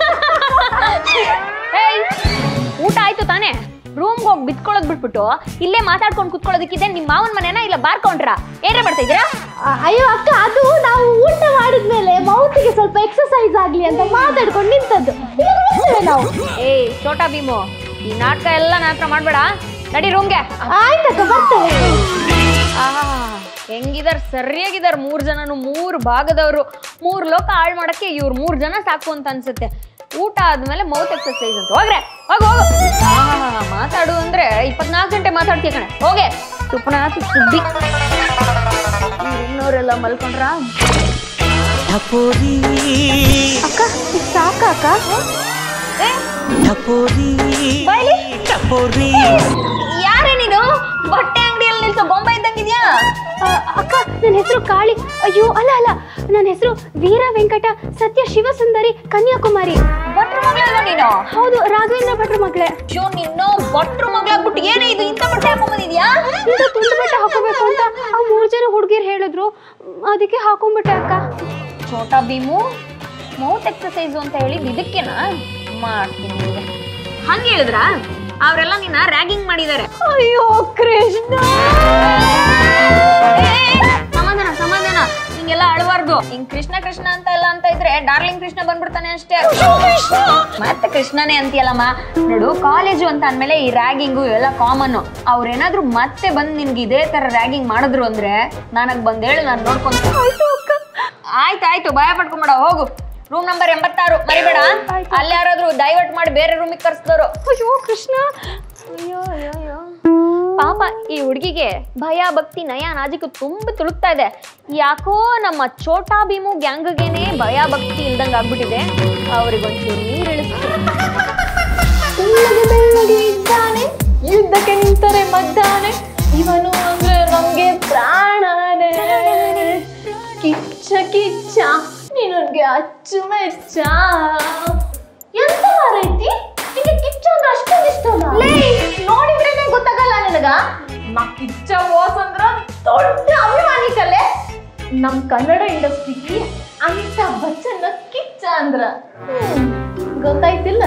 ಏಯ್ ಊಟ ಆಯ್ತು ತಾನೇ ರೂಮ್ಗೆ ಹೋಗಿ ಬಿತ್ಕೊಳ್ಳೋದ್ ಬಿಟ್ಬಿಟ್ಟು ಇಲ್ಲೇ ಮಾತಾಡ್ಕೊಂಡು ಕುತ್ಕೊಳ್ಳೋದಕ್ಕಿದೆ ನಿಮ್ಮ ಮಾವನ ಮನೆನ ಇಲ್ಲ ಬಾರ್ಕೊಂಡ್ರ ಏನ್ರ ಮಾಡ್ತಾ ಇದ್ದೀರಾ ಅ- ಅಯ್ಯೋ ಅಕ್ಕ ಅದು ನಾವು ಊಟ ಮಾಡಿದ್ಮೇಲೆ ಮೌತಿಗೆ ಸ್ವಲ್ಪ ಎಕ್ಸರ್ಸೈಸ್ ಆಗ್ಲಿ ಅಂತ ಮಾತಾಡ್ಕೊಂಡು ನಿಂತದ್ದು ಇವಾಗ ಹೋಗ್ತೇವೆ ನಾವು ಏಯ್ ಚೋಟಾ ಭೀಮು ಈ ನಾಟಕ ಎಲ್ಲ ನನ್ನ ಹತ್ರ ಮಾಡ್ಬೇಡ ನಡಿ ರೂಮ್ಗೆ ಆಯ್ತಕ್ಕ ಬರ್ತೇವೆ ಹೆಂಗಿದಾರ್ ಸರಿಯಾಗಿದಾರ್ ಮೂರ್ ಜನನು ಮೂರ್ ಭಾಗದವರು ಮೂರ್ ಲೋಕ ಹಾಳ್ ಮಾಡಕ್ಕೆ ಇವ್ರು ಮೂರ್ ಜನ ಸಾಕು ಅಂತ ಅನ್ಸುತ್ತೆ ಊಟ ಆದ್ಮೇಲೆ ಮೌತ್ ಎಕ್ಸರ್ಸೈಸ್ ಅಂತ ಹೋಗ್ರೆ ಹೋಗು ಹೋಗು ಆಹಾ, ಮಾತಾಡು ಅಂದ್ರೆ ಇಪ್ಪತ್ನಾಲ್ಕು ಗಂಟೆ ಮಾತಾಡ್ತೀಯ ಕಣೆ ಹೋಗೆ ಸುಪ್ನಾಥ್ ಸುದ್ದಿ ಇನ್ನೋರೆಲ್ಲ ಮಲ್ಕೊಂಡ್ರ ಠಪೋರಿ ಅಕ್ಕ ಇದ್ ಸಾಕ ಅಕ್ಕ ಠಪೋರಿ ಠಪೋರಿ ಯಾರೇ ನೀನು ಬಟ್ಟೆ ಅಂಗಡಿಯಲ್ಲಿ ನಿಲ್ಸೋ ಬೊಂಬೆ ಇದ್ದಂಗಿದ್ಯಾ ಆ, ಅಕ್ಕ ನನ್ನ ಹೆಸರು ಕಾಳಿ ಅಯ್ಯೋ ಅಲ್ಲ ಅಲ್ಲ ನನ್ನ ಹೆಸರು ವೀರ ವೆಂಕಟ ಸತ್ಯ ಶಿವಸುಂದರಿ ಕನ್ಯಾಕುಮಾರಿ ಭಟ್ರ ಮಗಳಲ್ವಾ ನೀನು ಹೌದು ರಾಘವೇಂದ್ರ ಭಟ್ರ ಮಗಳೇ ಶೋ ನಿನ್ನೋ ಭಟ್ರು ಮಗಳಾಗ್ಬಿಟ್ಟು ಏನೇ ಇದು ಇಂಥ ಬಟ್ಟೆ ಹಾಕೊಂಬಂದಿದ್ಯಾ ಇಂಥ ತುಂಡು ಬಟ್ಟೆ ಹಾಕೋಬೇಕು ಅಂತ ಆ ಮೂರ್ ಜನ ಹುಡುಗಿರು ಹೇಳಿದ್ರು ಅದಕ್ಕೆ ಹಾಕೊಂಡ್ಬಿಟ್ಟೆ ಅಕ್ಕ ಛೋಟಾ ಭೀಮು ಮೌತ್ ಎಕ್ಸಸೈಸ್ ಅಂತ ಹೇಳಿದ್ ಇದಕ್ಕೆನಾ ಮಾಡ್ತೀನಿ ನಿಂಗೆ ಹಂಗೆ ಹೇಳಿದ್ರ ಅವರೆಲ್ಲ ನಿನ್ನ ರ್ಯಾಗಿಂಗ್ ಮಾಡಿದ್ದಾರೆ ಅಯ್ಯೋ ಕೃಷ್ಣ ಸಮಾಧಾನ ಸಮಾಧಾನ ಹಿಂಗೆಲ್ಲ ಅಳಬಾರ್ದು ಹಿಂಗ್ ಕೃಷ್ಣ ಕೃಷ್ಣ ಅಂತ ಎಲ್ಲ ಅಂತ ಇದ್ರೆ ಡಾರ್ಲಿಂಗ್ ಕೃಷ್ಣ ಬಂದ್ಬಿಡ್ತಾನೆ ಅಷ್ಟೇ ಮತ್ತೆ ಕೃಷ್ಣನೇ ಅಂತೀಯಲ್ಲಮ್ಮ ನೋಡು ಕಾಲೇಜು ಅಂತ ಅಂದ್ಮೇಲೆ ಈ ರ್ಯಾಗಿಂಗು ಇವೆಲ್ಲ ಕಾಮನ್ ಅವ್ರೇನಾದ್ರೂ ಮತ್ತೆ ಬಂದ್ ನಿನ್ಗೆ ಇದೇ ತರ ರ್ಯಾಗಿಂಗ್ ಮಾಡಿದ್ರು ಅಂದ್ರೆ ನನಗ್ ಬಂದ್ ಹೇಳು ನಾನು ನೋಡ್ಕೊಂತ ಆಯ್ತು ಆಯ್ತು ಭಯ ಪಡ್ಕೊಂಬೇಡ ಹೋಗು ರೂಮ್ ನಂಬರ್ ಎಂಬತ್ತಾರು ಮರಿಬೇಡ ಅಲ್ಲಿ ಯಾರಾದ್ರೂ ಡೈವರ್ಟ್ ಮಾಡಿ ಬೇರೆ ರೂಮಿಗೆ ಕರ್ಸಿದವರು ಅಯ್ಯೋ ಕೃಷ್ಣ ಅಯ್ಯೋ ಅಯ್ಯೋ ಅಯ್ಯೋ ಪಾಪ ಈ ಹುಡುಗಿಗೆ ಭಯ ಭಕ್ತಿ ನಯ ನಾಜಿಕು ತುಂಬ ತುಳುಕ್ತಾ ಇದೆ ಯಾಕೋ ನಮ್ಮ ಛೋಟಾ ಭೀಮು ಗ್ಯಾಂಗ್ಗೇನೆ ಭಯ ಭಕ್ತಿ ಇಲ್ದಂಗೆ ಆಗ್ಬಿಟ್ಟಿದೆ ಅವ್ರಿಗೊಂಚೂರು ನೀರು ಇಳಿಸ್ತೀನಿ ಇದ್ದಾನೆ ಯುದ್ಧಕ್ಕೆ ನಿಂತರೆ ಮದ್ದಾನೆ ಇವನು ಅಂದ್ರೆ ನಮ್ಗೆ ಪ್ರಾಣನೇ ಕಿಚ್ಚ ಕಿಚ್ಚ ನಿನಗೆ ಅಚ್ಚು ಮೆಚ್ಚ ಎಂತ ಮಾರೈತಿ ನಿಂಗೆ ಕಿಚ್ಚು ಅಂದ್ರೆ ಅಷ್ಟೊಂದು ಇಷ್ಟನಾ ನೋಡಿದ್ರೇನೆ ಗೊತ್ತಾಗಲ್ಲ ನಿನಗ ನಾ ಕಿಚ್ಚ ಬಾಸ್ ಅಂದ್ರ ದೊಡ್ಡ ಅಭಿಮಾನಿ ಕಲೆ ನಮ್ ಕನ್ನಡ ಇಂಡಸ್ಟ್ರಿಗೆ ಅಂತ ಬಚ್ಚನ್ನ ಕಿಚ್ಚ ಅಂದ್ರ ಹ್ಮ್, ಗೊತ್ತಾಯ್ತಿಲ್ಲ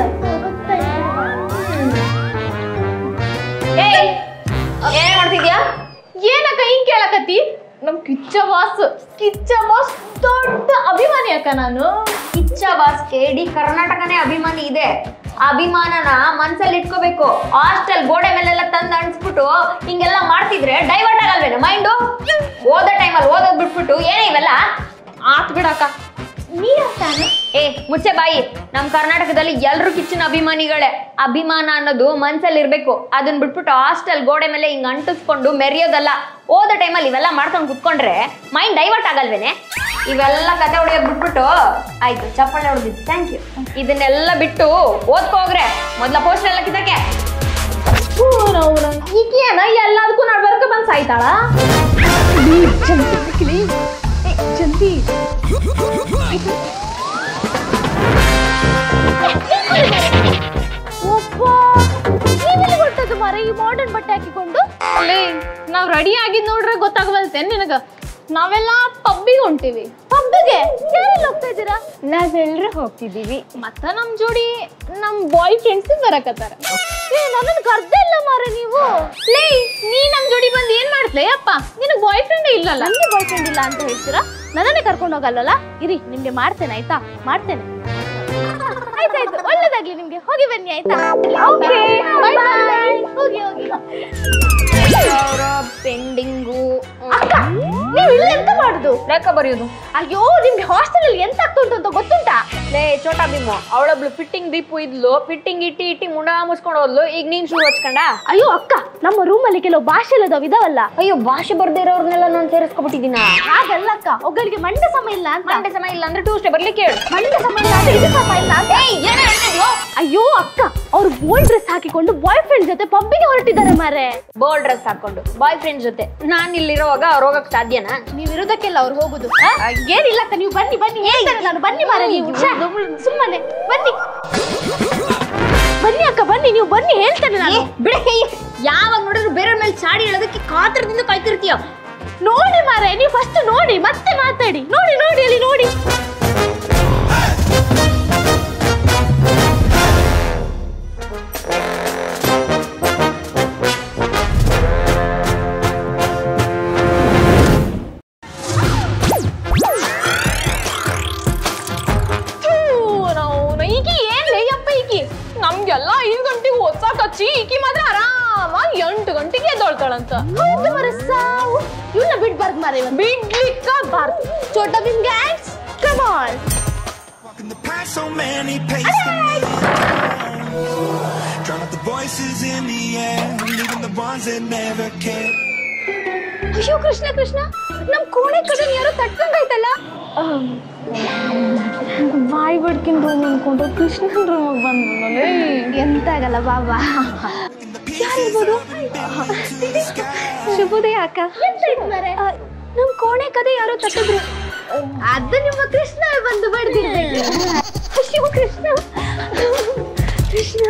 ಏಯ್ ಏನ್ ಮಾಡ್ತಿದ್ಯಾ ಏನಕ್ಕ ಹಿಂಗ್ ಕೇಳಕತ್ತಿ ನಮ್ ಕಿಚ್ಚ ಬಾಸ್ ಕಿಚ್ಚ ಬಾಸ್ ದೊಡ್ಡ ಅಭಿಮಾನಿ ಅಕ್ಕ ನಾನು ಕಿಚ್ಚ ಬಾಸ್ಗೆ ಇಡೀ ಕರ್ನಾಟಕನೇ ಅಭಿಮಾನಿ ಇದೆ ಅಭಿಮಾನನ ಮನ್ಸಲ್ಲಿ ಇಟ್ಕೋಬೇಕು ಹಾಸ್ಟೆಲ್ ಗೋಡೆ ಮೇಲೆಲ್ಲ ತಂದು ಅಣಿಸ್ಬಿಟ್ಟು ಹಿಂಗೆಲ್ಲ ಮಾಡ್ತಿದ್ರೆ ಡೈವರ್ಟ್ ಆಗಲ್ವೇನ ಮೈಂಡು ಓದೋ ಟೈಮಲ್ಲಿ ಓದೋದ್ ಬಿಟ್ಬಿಟ್ಟು ಏನೇ ಇವೆಲ್ಲ ಆತ್ ಬಿಡಕ್ಕ ನೀ ಅಂತಾನೆ ಏ ಮುಚ್ಚೆ ಬಾಯಿ ನಮ್ ಕರ್ನಾಟಕದಲ್ಲಿ ಎಲ್ರು ಕಿಚ್ಚಿನ ಅಭಿಮಾನಿಗಳೇ ಅಭಿಮಾನ ಅನ್ನೋದು ಮನ್ಸಲ್ಲಿ ಇರ್ಬೇಕು ಅದನ್ನ ಬಿಟ್ಬಿಟ್ಟು ಹಾಸ್ಟೆಲ್ ಗೋಡೆ ಮೇಲೆ ಹಿಂಗ್ ಅಂಟಿಸ್ಕೊಂಡು ಮೆರೆಯೋದಲ್ಲ ಓದೋ ಟೈಮಲ್ಲಿ ಇವೆಲ್ಲ ಮಾಡ್ಕೊಂಡು ಕುತ್ಕೊಂಡ್ರೆ ಮೈಂಡ್ ಡೈವರ್ಟ್ ಆಗಲ್ವೇನೆ ಇವೆಲ್ಲ ಕತೆ ಹೊಡೆಯೋದ್ ಬಿಟ್ಬಿಟ್ಟು ಆಯ್ತು ಚಪ್ಪಾಳೆ ಹೊಡೆದಿದ್ದು ಥ್ಯಾಂಕ್ ಯು ಇದನ್ನೆಲ್ಲ ಬಿಟ್ಟು ಓದ್ಕೋಗ್ರೆ ಮೊದ್ಲ ಪೋಸ್ಟ್ ಎಲ್ಲ ಕಿತ್ತಕ್ಕೆ ಈಗೇನ ಎಲ್ಲದಕ್ಕೂ ನಡ್ಬರ್ಕ ಬಂದ್ ಸಾಯ್ತಾಳ ಜಲ್ದಿ ಒಬ್ಬ ನೀವೆಲ್ಲಿ ಹೊರಟದ್ದು ಮಾರ ಈ ಮಾಡರ್ನ್ ಬಟ್ಟೆ ಹಾಕಿಕೊಂಡು ಅಲ್ಲೇ ನಾವ್ ರೆಡಿ ಆಗಿದ್ ನೋಡ್ರೆ ಗೊತ್ತಾಗಬಲ್ತೆ ನಿನಗ ನಾವೆಲ್ಲ ಪಬ್ಬಿಗೆ ಹೊಂಟಿವಿ ಪಬ್ಬಿಗೆ ಯಾರೆಲ್ಲ ಹೋಗ್ತಾ ಇದ್ದೀರಾ ನಾವೆಲ್ರೂ ಹೋಗ್ತಿದೀವಿ ಮತ್ತ ನಮ್ ಜೋಡಿ ನಮ್ ಬಾಯ್ ಫ್ರೆಂಡ್ಸ್ ಬರಕತ್ತಾರ ಏ ನನ್ನನ್ನು ಕರ್ದೇ ಇಲ್ಲ ಮಾರ ನೀವು ಲೇ ನೀ ನಮ್ ಜೋಡಿ ಬಂದ್ ಏನ್ ಮಾಡ್ಲೆ ಅಪ್ಪ ನಿನಗ್ ಬಾಯ್ ಫ್ರೆಂಡ್ ಇಲ್ಲಲ್ಲ ನನಗೆ ಬಾಯ್ ಫ್ರೆಂಡ್ ಇಲ್ಲ ಅಂತ ಹೇಳ್ತೀರಾ ನನ್ನನ್ನೇ ಕರ್ಕೊಂಡು ಹೋಗಲ್ಲಲ್ಲ ಇರಿ ನಿಮ್ಗೆ ಮಾಡ್ತೇನೆ ಆಯ್ತಾ ಮಾಡ್ತೇನೆ ಆಯ್ತಾಯ್ತು ಒಳ್ಳೇದಾಗ್ಲಿ ನಿಮ್ಗೆ ಹೋಗಿ ಬನ್ನಿ ಆಯ್ತಾ ಓಕೆ ಬೈ ಬೈ ಹೋಗಿ ಹೋಗಿ ಪೆಂಡಿಂಗು ಅಕ್ಕ ನೀವು ಇಲ್ಲಿ ಎಂತ ಮಾಡುದು ಲೆಕ್ಕ ಬರೆಯೋದು ಅಯ್ಯೋ ನಿಮ್ಗೆ ಹಾಸ್ಟೆಲ್ ಅಲ್ಲಿ ಎಂತ ಆಗ್ತಾ ಉಂಟು ಅಂತ ಗೊತ್ತುಂಟಾ ಲೇ ಚೋಟಾ ಬಿಮ್ಮು ಅವಳೊಬ್ಳು ಫಿಟ್ಟಿಂಗ್ ದೀಪು ಇದ್ಲು ಫಿಟ್ಟಿಂಗ್ ಇಟ್ಟಿ ಇಟ್ಟಿ ಮುಂಡ ಮುಚ್ಕೊಂಡು ಹೋದ್ಲು ಈಗ ನೀನ್ ಶೂ ಹಚ್ಕೊಂಡ ಅಯ್ಯೋ ಅಕ್ಕ ನಮ್ಮ ರೂಮಲ್ಲಿ ಕೆಲವು ಭಾಷೆ ಇಲ್ಲದವ್ ಇದಾವಲ್ಲ ಅಯ್ಯೋ ಭಾಷೆ ಬರ್ದೇ ಇರೋರ್ನೆಲ್ಲ ನಾನು ಸೇರಿಸ್ಕೊಬಿಟ್ಟಿದ್ದೀನ ಹಾಗಲ್ಲ ಅಕ್ಕ ಒಗ್ಗಲಿಗೆ ಮಂಡ ಸಮಯ ಇಲ್ಲ ಅಂತ ಮಂಡೆ ಸಮಯ ಇಲ್ಲ ಅಂದ್ರೆ ಟ್ಯೂಸ್ಡೇ ಬರ್ಲಿಕ್ಕೆ ಹೇಳು ಮಂಡ ಸಮಯ ಇಲ್ಲ ಅಂದ್ರೆ ಇದು ಸಮಯ ಇಲ್ಲ ಅಂತ ಅಯ್ಯೋ ಅಕ್ಕ ಅವ್ರು ಬೋಲ್ ಡ್ರೆಸ್ ಹಾಕಿಕೊಂಡು ಬಾಯ್ ಫ್ರೆಂಡ್ ಜೊತೆ ಪಬ್ಬಿಗೆ ಹೊರಟಿದ್ದಾರೆ ಮಾರೆ ಬೋಲ್ ಡ್ರೆಸ್ ಹಾಕೊಂಡು ಬಾಯ್ ಫ್ರೆಂಡ್ ಜೊತೆ ನಾನ್ ಇಲ್ಲಿರೋವಾಗ ಅವ್ರು ಹೋಗಕ್ ಸಾಧ್ಯನಾ ನೀವ್ ಇರೋದಕ್ಕೆಲ್ಲ ಅವ್ರು ಹೋಗುದು ಏನಿಲ್ಲ ಅಕ್ಕ ನೀವು ಬನ್ನಿ ಬನ್ನಿ ಹೇಳ್ತಾರೆ ನಾನು ಬನ್ನಿ ಮಾರೆ ನೀವು ಛೆ, ಸುಮ್ಮನೆ ಬನ್ನಿ ಬನ್ನಿ ಅಕ್ಕ ಬನ್ನಿ ನೀವು ಬನ್ನಿ ಹೇಳ್ತೇನೆ ನಾನು ಬಿಡ ಯಾವಾಗ ನೋಡಿದ್ರು ಬೇರೆ ಮೇಲೆ ಚಾಡಿ ಹೇಳೋದಕ್ಕೆ ಕಾತರದಿಂದ ಕಾಯ್ತಿರ್ತೀಯ ನೋಡಿ ಮಾರೆ ನೀವು ಫಸ್ಟ್ ನೋಡಿ ಮತ್ತೆ ಮಾತಾಡಿ ನೋಡಿ ನೋಡಿ ಅಲ್ಲಿ ನೋಡಿ ಈಕಿ ಏನ್ ಲೇಯಪ್ಪ ಈಕಿ ನಮ್ಗೆಲ್ಲ ಐದು ಗಂಟೆಗೆ ಓದ್ಸಾಕ್ ಹಚ್ಚಿ ಈಕಿ ಮಾತ್ರ ಆರಾಮಾಗಿ ಎಂಟು ಗಂಟೆಗೆ ಎದ್ದೊಳ್ತಾಳಂತ ಹೌದು ಮಾರೆ ಸಾವು ಇವನ್ನ ಬಿಡ್ಬಾರ್ದು ಮಾರೆ ಇವತ್ತು ಬಿಡ್ಲಿಕ್ಕ ಬಾರ್ದು Chhota Bheem gangs come on In the past, so many paces to me. Drown out the voices in the air, leaving the ones that never care. ಅಯ್ಯೋ ಕೃಷ್ಣ ಕೃಷ್ಣ ನಮ್ ಕೋಣೆ ಕಡೆ ಯಾರೋ ತಟ್ಕೊಂಡಾಯ್ತಲ್ಲ ಬಾಯಿ ಬಡ್ಕಿನ್ ರೂಮ್ ಅನ್ಕೊಂಡು ಕೃಷ್ಣನ್ ರೂಮಿಗೆ ಬಂದ್ಮೇಲೆ ಎಂತ ಆಗಲ್ಲ ಬಾಬಾ ಯಾರಿರ್ಬೋದು ಶುಭೋದಯ ಅಕ್ಕ ನಮ್ ಕೋಣೆ ಕದೆ ಯಾರೋ ತಟ್ಟಿದ್ರು ಅದು ನಿಮ್ಮ ಕೃಷ್ಣ ಬಂದು ಬಡ್ದಿರ್ಬೇಕು ಅಯ್ಯೋ ಕೃಷ್ಣ ಕೃಷ್ಣ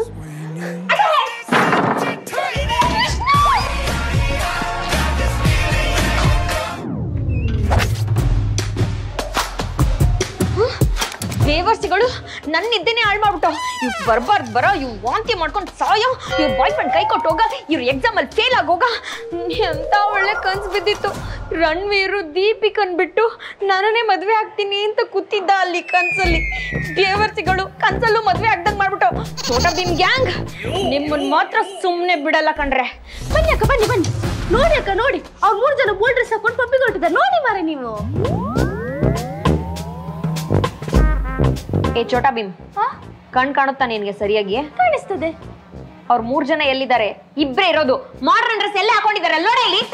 ದೇವರ್ಸಿಗಳು ನನ್ನ ನಿದ್ದೆನೆ ಹಾಳು ಮಾಡ್ಬಿಟ್ಟು ಇವ್ ಬರ್ಬಾರ್ದು ಬರೋ ಇವ್ ವಾಂತಿ ಮಾಡ್ಕೊಂಡು ಸಾಯೋ ಇವ್ ಬಾಯ್ ಫ್ರೆಂಡ್ ಕೈ ಕೊಟ್ಟು ಹೋಗ ಇವ್ರ ಎಕ್ಸಾಮ್ ಅಲ್ಲಿ ಫೇಲ್ ಆಗೋಗ ಎಂತ ಒಳ್ಳೆ ಕನ್ಸು ಬಿದ್ದಿತ್ತು ರಣವೀರು ದೀಪಿಕನ್ ಬಿಟ್ಟು ನಾನೇ ಮದ್ವೆ ಆಗ್ತೀನಿ ಅಂತ ಕೂತಿದ್ದ ಅಲ್ಲಿ ಕನ್ಸಲ್ಲಿ ದೇವರ್ಸಿಗಳು ಕನ್ಸಲ್ಲೂ ಮದ್ವೆ ಆಗ್ದಂಗ್ ಮಾಡ್ಬಿಟ್ಟು ಚೋಟ ಭೀಮ್ ಗ್ಯಾಂಗ್ ನಿಮ್ಮನ್ ಮಾತ್ರ ಸುಮ್ನೆ ಬಿಡಲ್ಲ ಕಣ್ರೆ ಬನ್ನಿ ಅಕ್ಕ ಬನ್ನಿ ಬನ್ನಿ ನೋಡಿ ಅಕ್ಕ ನೋಡಿ ಅವ್ರು ಮೂರು ಜನ ಬೋಲ್ ಡ್ರೆಸ್ ಹಾಕೊಂಡು ಪಬ್ಬಿಗೆ ಹೊರಟಿದ್ದಾರೆ ನೋಡಿ ಮಾರೆ ನೀವು ಏ ಚೋಟಾ ಭೀಮ್ ಕಣ್ ಕಾಣುತ್ತಾ ನಿನ್ಗೆ ಸರಿಯಾಗಿ ಕಾಣಿಸ್ತದೆ ಅವ್ರ ಮೂರ್ ಜನ ಎಲ್ಲಿದ್ದಾರೆ ಇಬ್ರೇ ಇರೋದು ಮಾಡ್ರನ್ ಡ್ರೆಸ್ ಎಲ್ಲ ಹಾಕೊಂಡಿದ್ದಾರೆ ಅಲ್ಲೋಡ ಇಲ್ಲಿ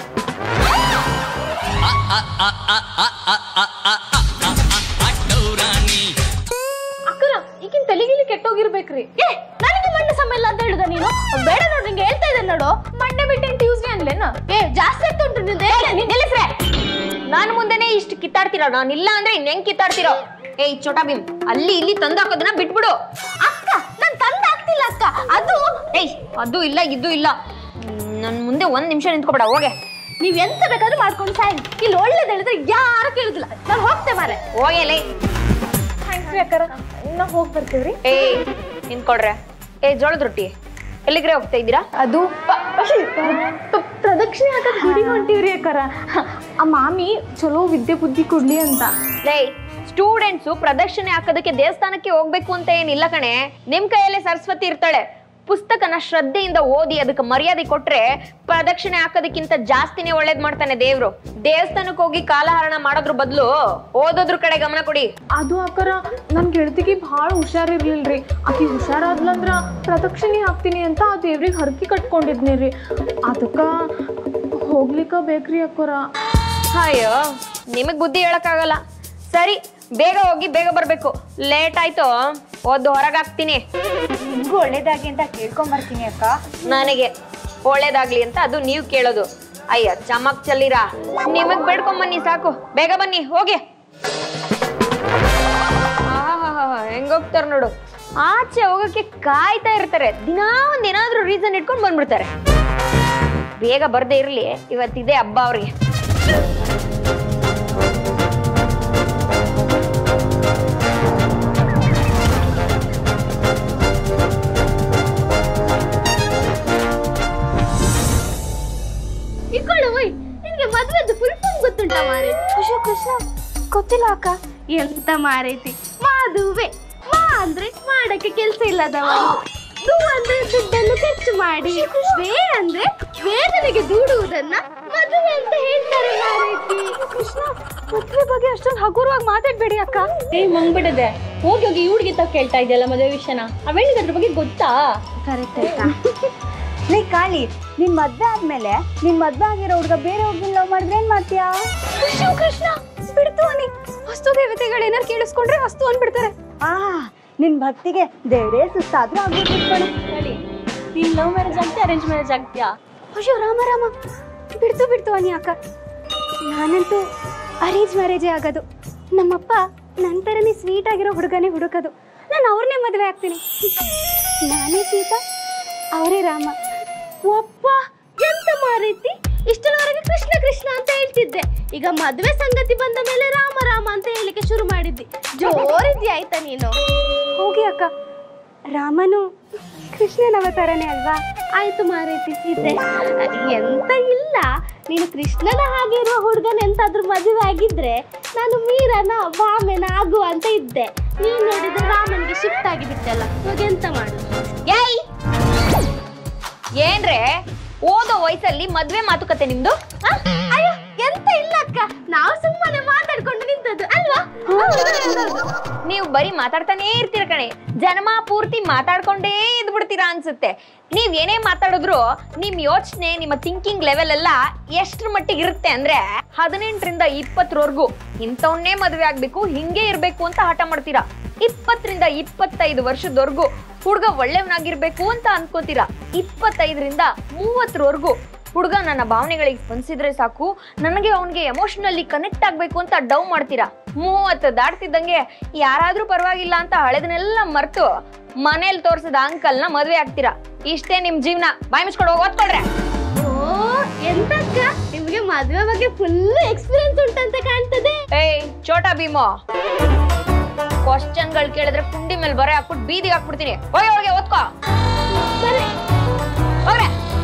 ಅಕ್ಕನ ಈಗಿನ ತಲೆಗಿಲಿ ಕೆಟ್ಟೋಗಿರ್ಬೇಕ್ರಿ ಏ ನನಗೆ ಮಂಡೆ ಸಮಯ ಇಲ್ಲ ಅಂತ ಹೇಳುದ ನೀನು ಬೇಡ ನೋಡು ನಿಂಗೆ ಹೇಳ್ತಾ ಇದ್ದೆ ನೋಡು ಮಂಡೆ ಬಿಟ್ಟಿನ ಟ್ಯೂಸ್ಡೇ ಅನ್ಲೇನ ಏ ಜಾಸ್ತಿ ಆಗ್ತಾ ಉಂಟು ನಿಂದು ನಿಲ್ಲಿಸ್ರೆ ನಾನು ಮುಂದೆನೆ ಇಷ್ಟು ಕಿತ್ತಾಡ್ತಿರೋ ನಾನು ಇಲ್ಲ ಅಂದ್ರೆ ಇನ್ ಹೆಂಗ್ ಕಿತ್ತಾಡ್ತಿರೋ ಏಯ್ ಚೋಟಾ ಭೀಮ್ ಅಲ್ಲಿ ಇಲ್ಲಿ ತಂದು ಹಾಕೋದನ್ನ ಬಿಟ್ಬಿಡು ಅಕ್ಕ ನಾನ್ ತಂದ ಆಗ್ತಿಲ್ಲ ಅಕ್ಕ ಅದು ಏಯ್ ಅದು ಇಲ್ಲ ಇದು ಇಲ್ಲ ನನ್ ಮುಂದೆ ಒಂದ್ ನಿಮಿಷ ನಿಂತ್ಕೊಬೇಡ ಹೋಗೆ ನೀವ್ ಎಂತ ಬೇಕಾದ್ರೂ ಮಾಡ್ಕೊಂಡು ಸಾಯಿ ಇಲ್ಲಿ ಒಳ್ಳೇದ್ ಹೇಳಿದ್ರೆ ಯಾರು ಕೇಳುದಿಲ್ಲ ನಾನು ಹೋಗ್ತೆ ಮಾರೆ ಹೋಗೆಲೆ ಥ್ಯಾಂಕ್ಸ್ ರೀ ಅಕ್ಕಾರ ನಾವು ಹೋಗಿ ಬರ್ತೀವ್ರಿ ಏಯ್ ನಿಂತ್ಕೊಳ್ರೆ ಏ ಜೋಳದ ರೊಟ್ಟಿ ಎಲ್ಲಿಗ್ರೆ ಹೋಗ್ತಾ ಇದ್ದೀರಾ ಅದು ಪ- ಪ- ಪ್ರದಕ್ಷಿಣೆ ಹಾಕಕ್ ಗುಡಿಗೆ ಹೊಂಟಿವ್ರಿ ಅಕ್ಕಾರ ಆ ಮಾಮಿ ಚಲೋ ವಿದ್ಯೆ ಬುದ್ಧಿ ಕೊಡ್ಲಿ ಅಂತ ಲೇ ಸ್ಟೂಡೆಂಟ್ಸು ಪ್ರದಕ್ಷಿಣೆ ಹಾಕೋದಕ್ಕೆ ದೇವಸ್ಥಾನಕ್ಕೆ ಹೋಗ್ಬೇಕು ಅಂತ ಏನಿಲ್ಲ ಕಣೆ ನಿಮ್ ಕೈಯಲ್ಲೇ ಸರಸ್ವತಿ ಇರ್ತಾಳೆ ಪುಸ್ತಕನ ಶ್ರದ್ಧೆಯಿಂದ ಓದಿ ಅದಕ್ಕೆ ಮರ್ಯಾದೆ ಕೊಟ್ರೆ ಪ್ರದಕ್ಷಿಣೆ ಹಾಕೋದಕ್ಕಿಂತ ಜಾಸ್ತಿನೇ ಒಳ್ಳೇದ್ ಮಾಡ್ತಾನೆ ದೇವ್ರು ದೇವಸ್ಥಾನಕ್ಕೆ ಹೋಗಿ ಕಾಲಹರಣ ಮಾಡೋದ್ರ ಬದಲು ಓದೋದ್ರ ಕಡೆ ಗಮನ ಕೊಡಿ ಅದು ಅಕ್ಕಾರ ನನ್ ಗೆಳತಿಗೆ ಭಾಳ ಹುಷಾರಿರ್ಲಿಲ್ರಿ ಆಕಿ ಹುಷಾರಾದ್ಲಂದ್ರ ಪ್ರದಕ್ಷಿಣೆ ಹಾಕ್ತೀನಿ ಅಂತ ಆ ದೇವ್ರಿಗೆ ಹರಕೆ ಕಟ್ಕೊಂಡಿದ್ನಿ ರೀ ಅದಕ್ಕ ಹೋಗ್ಲಿಕ್ಕ ಬೇಕ್ರಿ ಅಕ್ಕೋರ ಅಯ್ಯೋ ನಿಮಗ್ ಬುದ್ಧಿ ಹೇಳಕ್ಕಾಗಲ್ಲ ಸರಿ ಬೇಗ ಹೋಗಿ ಬೇಗ ಬರ್ಬೇಕು ಲೇಟ್ ಆಯ್ತು ಓದ್ದು ಹೊರಗಾಕ್ತೀನಿ ನಿಮ್ಗೂ ಒಳ್ಳೇದಾಗಿ ಅಂತ ಕೇಳ್ಕೊಂಡ್ ಬರ್ತೀನಿ ಅಕ್ಕ ನನಗೆ ಒಳ್ಳೇದಾಗ್ಲಿ ಅಂತ ಅದು ನೀವು ಕೇಳೋದು ಅಯ್ಯ ಚಮಕ್ ಚಲ್ಲಿರಾ ನಿಮಗ್ ಬೇಡ್ಕೊಂಡ್ ಬನ್ನಿ ಸಾಕು ಬೇಗ ಬನ್ನಿ ಹೋಗಿ ಆಹಾಹಾಹಾ, ಹೆಂಗ್ ಹೋಗ್ತಾರ ನೋಡು ಆಚೆ ಹೋಗಕ್ಕೆ ಕಾಯ್ತಾ ಇರ್ತಾರೆ ದಿನಾ ಒಂದ್ ಏನಾದ್ರೂ ರೀಸನ್ ಇಟ್ಕೊಂಡ್ ಬಂದ್ಬಿಡ್ತಾರೆ ಬೇಗ ಬರ್ದೇ ಇರ್ಲಿ ಇವತ್ತಿದೆ ಹಬ್ಬ ಅವ್ರಿಗೆ ಇಟ್ಕೊಳ್ಳು ಓಯ್ ನಿನ್ಗೆ ಮದ್ವೆದ್ದು ಫುಲ್ ಫಾರ್ಮ್ ಗೊತ್ತುಂಟಾ ಮಾರೆ ಅಶೋ ಕೃಷ್ಣ ಗೊತ್ತಿಲ್ಲ ಅಕ್ಕ ಎಂತ ಮಾರೈತಿ ಮಾದುವೆ ಮಾ ಅಂದ್ರೆ ಮಾಡಕ್ಕೆ ಕೆಲ್ಸ ಇಲ್ಲದವರು ದು ಅಂದ್ರೆ ದುಡ್ಡನ್ನು ಖರ್ಚು ಮಾಡಿ ವೇ ಅಂದ್ರೆ ವೇದನೆಗೆ ದೂಡುವುದನ್ನ ಮದುವೆ ಅಂತ ಹೇಳ್ತಾರೆ ಮಾರೈತಿ ಕೃಷ್ಣ ಮದ್ವೆ ಬಗ್ಗೆ ಅಷ್ಟೊಂದು ಹಗುರವಾಗಿ ಮಾತಾಡ್ಬೇಡಿ ಅಕ್ಕ ಏ ಮಂಗ್ಬಿಡದೆ ಹೋಗಿ ಹೋಗಿ ಹುಡುಗಿ ತ ಕೇಳ್ತಾ ಇದೆಯಲ್ಲ ಮದುವೆ ವಿಷಯನ ಅವೇಳಿಗೆ ಅದ್ರ ಬಗ್ಗೆ ಗೊತ್ತಾ ಕರೆಕ್ಟ್ ಆಯ್ತಾ ಲೇ ಕಾಳಿ ನಿನ್ ಮದ್ವೆ ಆದ್ಮೇಲೆ ನಿನ್ ಮದ್ವೆ ಆಗಿರೋ ಹುಡುಗ ಬೇರೆ ಹುಡುಗಿನ ಲವ್ ಮಾಡಿದ್ರೆ ಏನ್ ಮಾಡ್ತೀಯಾ ಕೃಷ್ಣ ಕೃಷ್ಣ ಬಿಡ್ತು ಅನಿ ವಸ್ತು ದೇವತೆಗಳು ಏನಾರು ಕೇಳಿಸ್ಕೊಂಡ್ರೆ ವಸ್ತು ಅಂದ್ಬಿಡ್ತಾರೆ ಆ ನಿನ್ ಭಕ್ತಿಗೆ ದೇವರೇ ಸುಸ್ತಾದ್ರೂ ಆಗ್ಬಿಟ್ಟು ಹೇಳಿ ನೀನ್ ಲವ್ ಮ್ಯಾರೇಜ್ ಆಗ್ತೀಯ ಅರೇಂಜ್ ಮ್ಯಾರೇಜ್ ಆಗ್ತೀಯಾ ಅಯ್ಯೋ ರಾಮ ರಾಮ ಬಿಡ್ತು ಬಿಡ್ತು ಅನಿ ಅಕ್ಕ ನಾನಂತೂ ಅರೇಂಜ್ ಮ್ಯಾರೇಜೇ ಆಗೋದು ನಮ್ಮಪ್ಪ ನನ್ನ ಥರನೇ ಸ್ವೀಟ್ ಆಗಿರೋ ಹುಡುಗನೇ ಹುಡುಕೋದು ನಾನು ಅವ್ರನ್ನೇ ಮದುವೆ ಆಗ್ತೀನಿ ನಾನೇ ಸೀತಾ ಅವರೇ ರಾಮ ಒಪ್ಪ ಎಂತ ಮಾರೈತಿ ಇಷ್ಟರವರೆಗೆ ಕೃಷ್ಣ ಕೃಷ್ಣ ಅಂತ ಹೇಳ್ತಿದ್ದೆ ಈಗ ಮದುವೆ ಸಂಗತಿ ಬಂದ ಮೇಲೆ ರಾಮ ರಾಮ ಅಂತ ಹೇಳಿಕ್ಕೆ ಶುರು ಮಾಡಿದ್ದಿ ಜೋರಿದ್ಯಾ ಆಯ್ತಾ ನೀನು ಹೋಗಿ ಅಕ್ಕ ರಾಮನು ಕೃಷ್ಣನ ಅವತಾರನೇ ಅಲ್ವಾ ಆಯ್ತು ಮಾರೈತಿ ಸೀತೆ ಎಂತ ಇಲ್ಲ ನೀನು ಕೃಷ್ಣನ ಹಾಗೆ ಇರುವ ಹುಡುಗನ ಎಂತಾದ್ರೂ ಮದುವೆ ಆಗಿದ್ರೆ ನಾನು ಮೀರನ ಭಾಮೆನ ಆಗುವ ಅಂತ ಇದ್ದೆ ನೀನ್ ನೋಡಿದ್ರೆ ರಾಮನ್ಗೆ ಶಿಫ್ಟ್ ಆಗಿಬಿಟ್ಟಲ್ಲ ಇವಾಗ ಎಂತ ಮಾಡು ಏಯ್ ಏನ್ರೆ ಓದೋ ವಯಸ್ಸಲ್ಲಿ ಮದ್ವೆ ಮಾತುಕತೆ ನಿಮ್ದು ಆ? ಅಯ್ಯೋ ಎಂತ ಇಲ್ಲ ಅಕ್ಕ ನಾವು ಸುಮ್ಮನೆ ಮಾತಾಡ್ಕೊಂಡು ನಿಂತದ್ದು ಅಲ್ವಾ ನೀವು ಬರೀ ಮಾತಾಡ್ತಾನೇ ಇರ್ತೀರ ಕಣೆ ಜನ್ಮ ಪೂರ್ತಿ ಮಾತಾಡ್ಕೊಂಡೇ ಇದ್ಬಿಡ್ತೀರಾ ಅನ್ಸುತ್ತೆ ನೀವ್ ಏನೇ ಮಾತಾಡಿದ್ರು ನಿಮ್ ಯೋಚನೆ ನಿಮ್ಮ ಥಿಂಕಿಂಗ್ ಲೆವೆಲ್ ಎಲ್ಲ ಎಷ್ಟ್ರ ಮಟ್ಟಿಗೆ ಇರುತ್ತೆ ಅಂದ್ರೆ ಹದಿನೆಂಟರಿಂದ ಇಪ್ಪತ್ತರವರೆಗೂ ಇಂಥವನ್ನೇ ಮದುವೆ ಆಗ್ಬೇಕು ಹಿಂಗೆ ಇರ್ಬೇಕು ಅಂತ ಹಠ ಮಾಡ್ತೀರಾ ಇಪ್ಪತ್ತರಿಂದ ಇಪ್ಪತ್ತೈದು ವರ್ಷದವರೆಗೂ ಹುಡುಗ ಒಳ್ಳೆಯವನಾಗಿರ್ಬೇಕು ಅಂತ ಅನ್ಕೋತೀರಾ ಇಪ್ಪತ್ತೈದರಿಂದ ಮೂವತ್ತರವರೆಗೂ ಹುಡುಗ ನನ್ನ ಭಾವನೆಗಳಿಗೆ ಸ್ಪಂದಿಸಿದ್ರೆ ಸಾಕು ನನಗೆ ಅವನಿಗೆ ಎಮೋಷನಲಿ ಕನೆಕ್ಟ್ ಆಗಬೇಕು ಅಂತ ಡವ್ ಮಾಡ್ತೀರಾ ಮೂವತ್ತು ದಾಟ್ತಿದ್ದಂಗೆ ಯಾರಾದ್ರೂ ಪರವಾಗಿಲ್ಲ ಅಂತ ಹಳೆದನ್ನೆಲ್ಲ ಮರ್ತು ಮನೇಲಿ ತೋರ್ಸಿದ ಅಂಕಲ್ನ ಮದ್ವೆ ಆಗ್ತೀರಾ ಇಷ್ಟೇ ನಿಮ್ ಜೀವನ ಬಾಯ್ ಮುಚ್ಕೊಂಡು ಹೋಗಿ ಓದ್ಕೊಳ್ರೆ ಓ ಎಂತಕ್ಕ ನಿಮ್ಗೆ ಮದುವೆ ಬಗ್ಗೆ ಫುಲ್ ಎಕ್ಸ್ಪೀರಿಯನ್ಸ್ ಉಂಟಂತ ಕಾಣ್ತದೆ ಏಯ್ ಚೋಟಾ ಭೀಮೋ ಕ್ವಶನ್ಗಳು ಕೇಳಿದ್ರೆ ಕುಂಡಿ ಮೇಲೆ ಬರೆ ಹಾಕ್ಬಿಟ್ಟು ಬೀದಿಗೆ ಹಾಕ್ಬಿಡ್ತೀನಿ ಹೋಗಿ ಹೋಗಿ ಓದ್ಕೋ ಸರಿ ಹೋಗ್ರೆ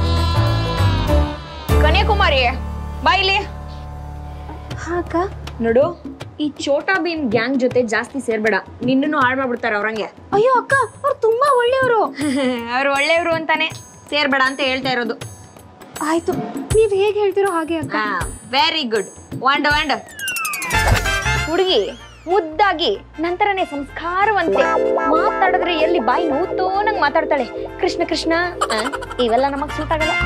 ಕನ್ಯಾಕುಮಾರಿ ಬಾಯಿಲಿ ಅಕ್ಕ ನೋಡು ಈ ಚೋಟಾ ಭೀಮ್ ಗ್ಯಾಂಗ್ ಜೊತೆ ಜಾಸ್ತಿ ಸೇರ್ಬೇಡ ನಿನ್ನನ್ನು ಹಾಳು ಮಾಡ್ಬಿಡ್ತಾರೆ ಅವ್ರಂಗೆ ಅಯ್ಯೋ ಅಕ್ಕ ಅವ್ರು ತುಂಬಾ ಒಳ್ಳೆಯವರು ಅವ್ರು ಒಳ್ಳೆಯವರು ಅಂತಾನೆ ಸೇರ್ಬೇಡ ಅಂತ ಹೇಳ್ತಾ ಇರೋದು ಆಯ್ತು ನೀವ್ ಹೇಗೆ ಹೇಳ್ತಿರೋ ಹಾಗೆ ಅಕ್ಕ ವೆರಿ ಗುಡ್ ವಾಂಡ ವಾಂಡ ಹುಡುಗಿ ಮುದ್ದಾಗಿ ನಂತರನೇ ಸಂಸ್ಕಾರವಂತೆ ಮಾತಾಡಿದ್ರೆ ಎಲ್ಲಿ ಬಾಯಿ ನೂತೋನಂಗ್ ಮಾತಾಡ್ತಾಳೆ ಕೃಷ್ಣ ಕೃಷ್ಣ ಆ, ಇವೆಲ್ಲ ನಮಗ್ ಸೂಟ್ ಆಗಲ್ಲ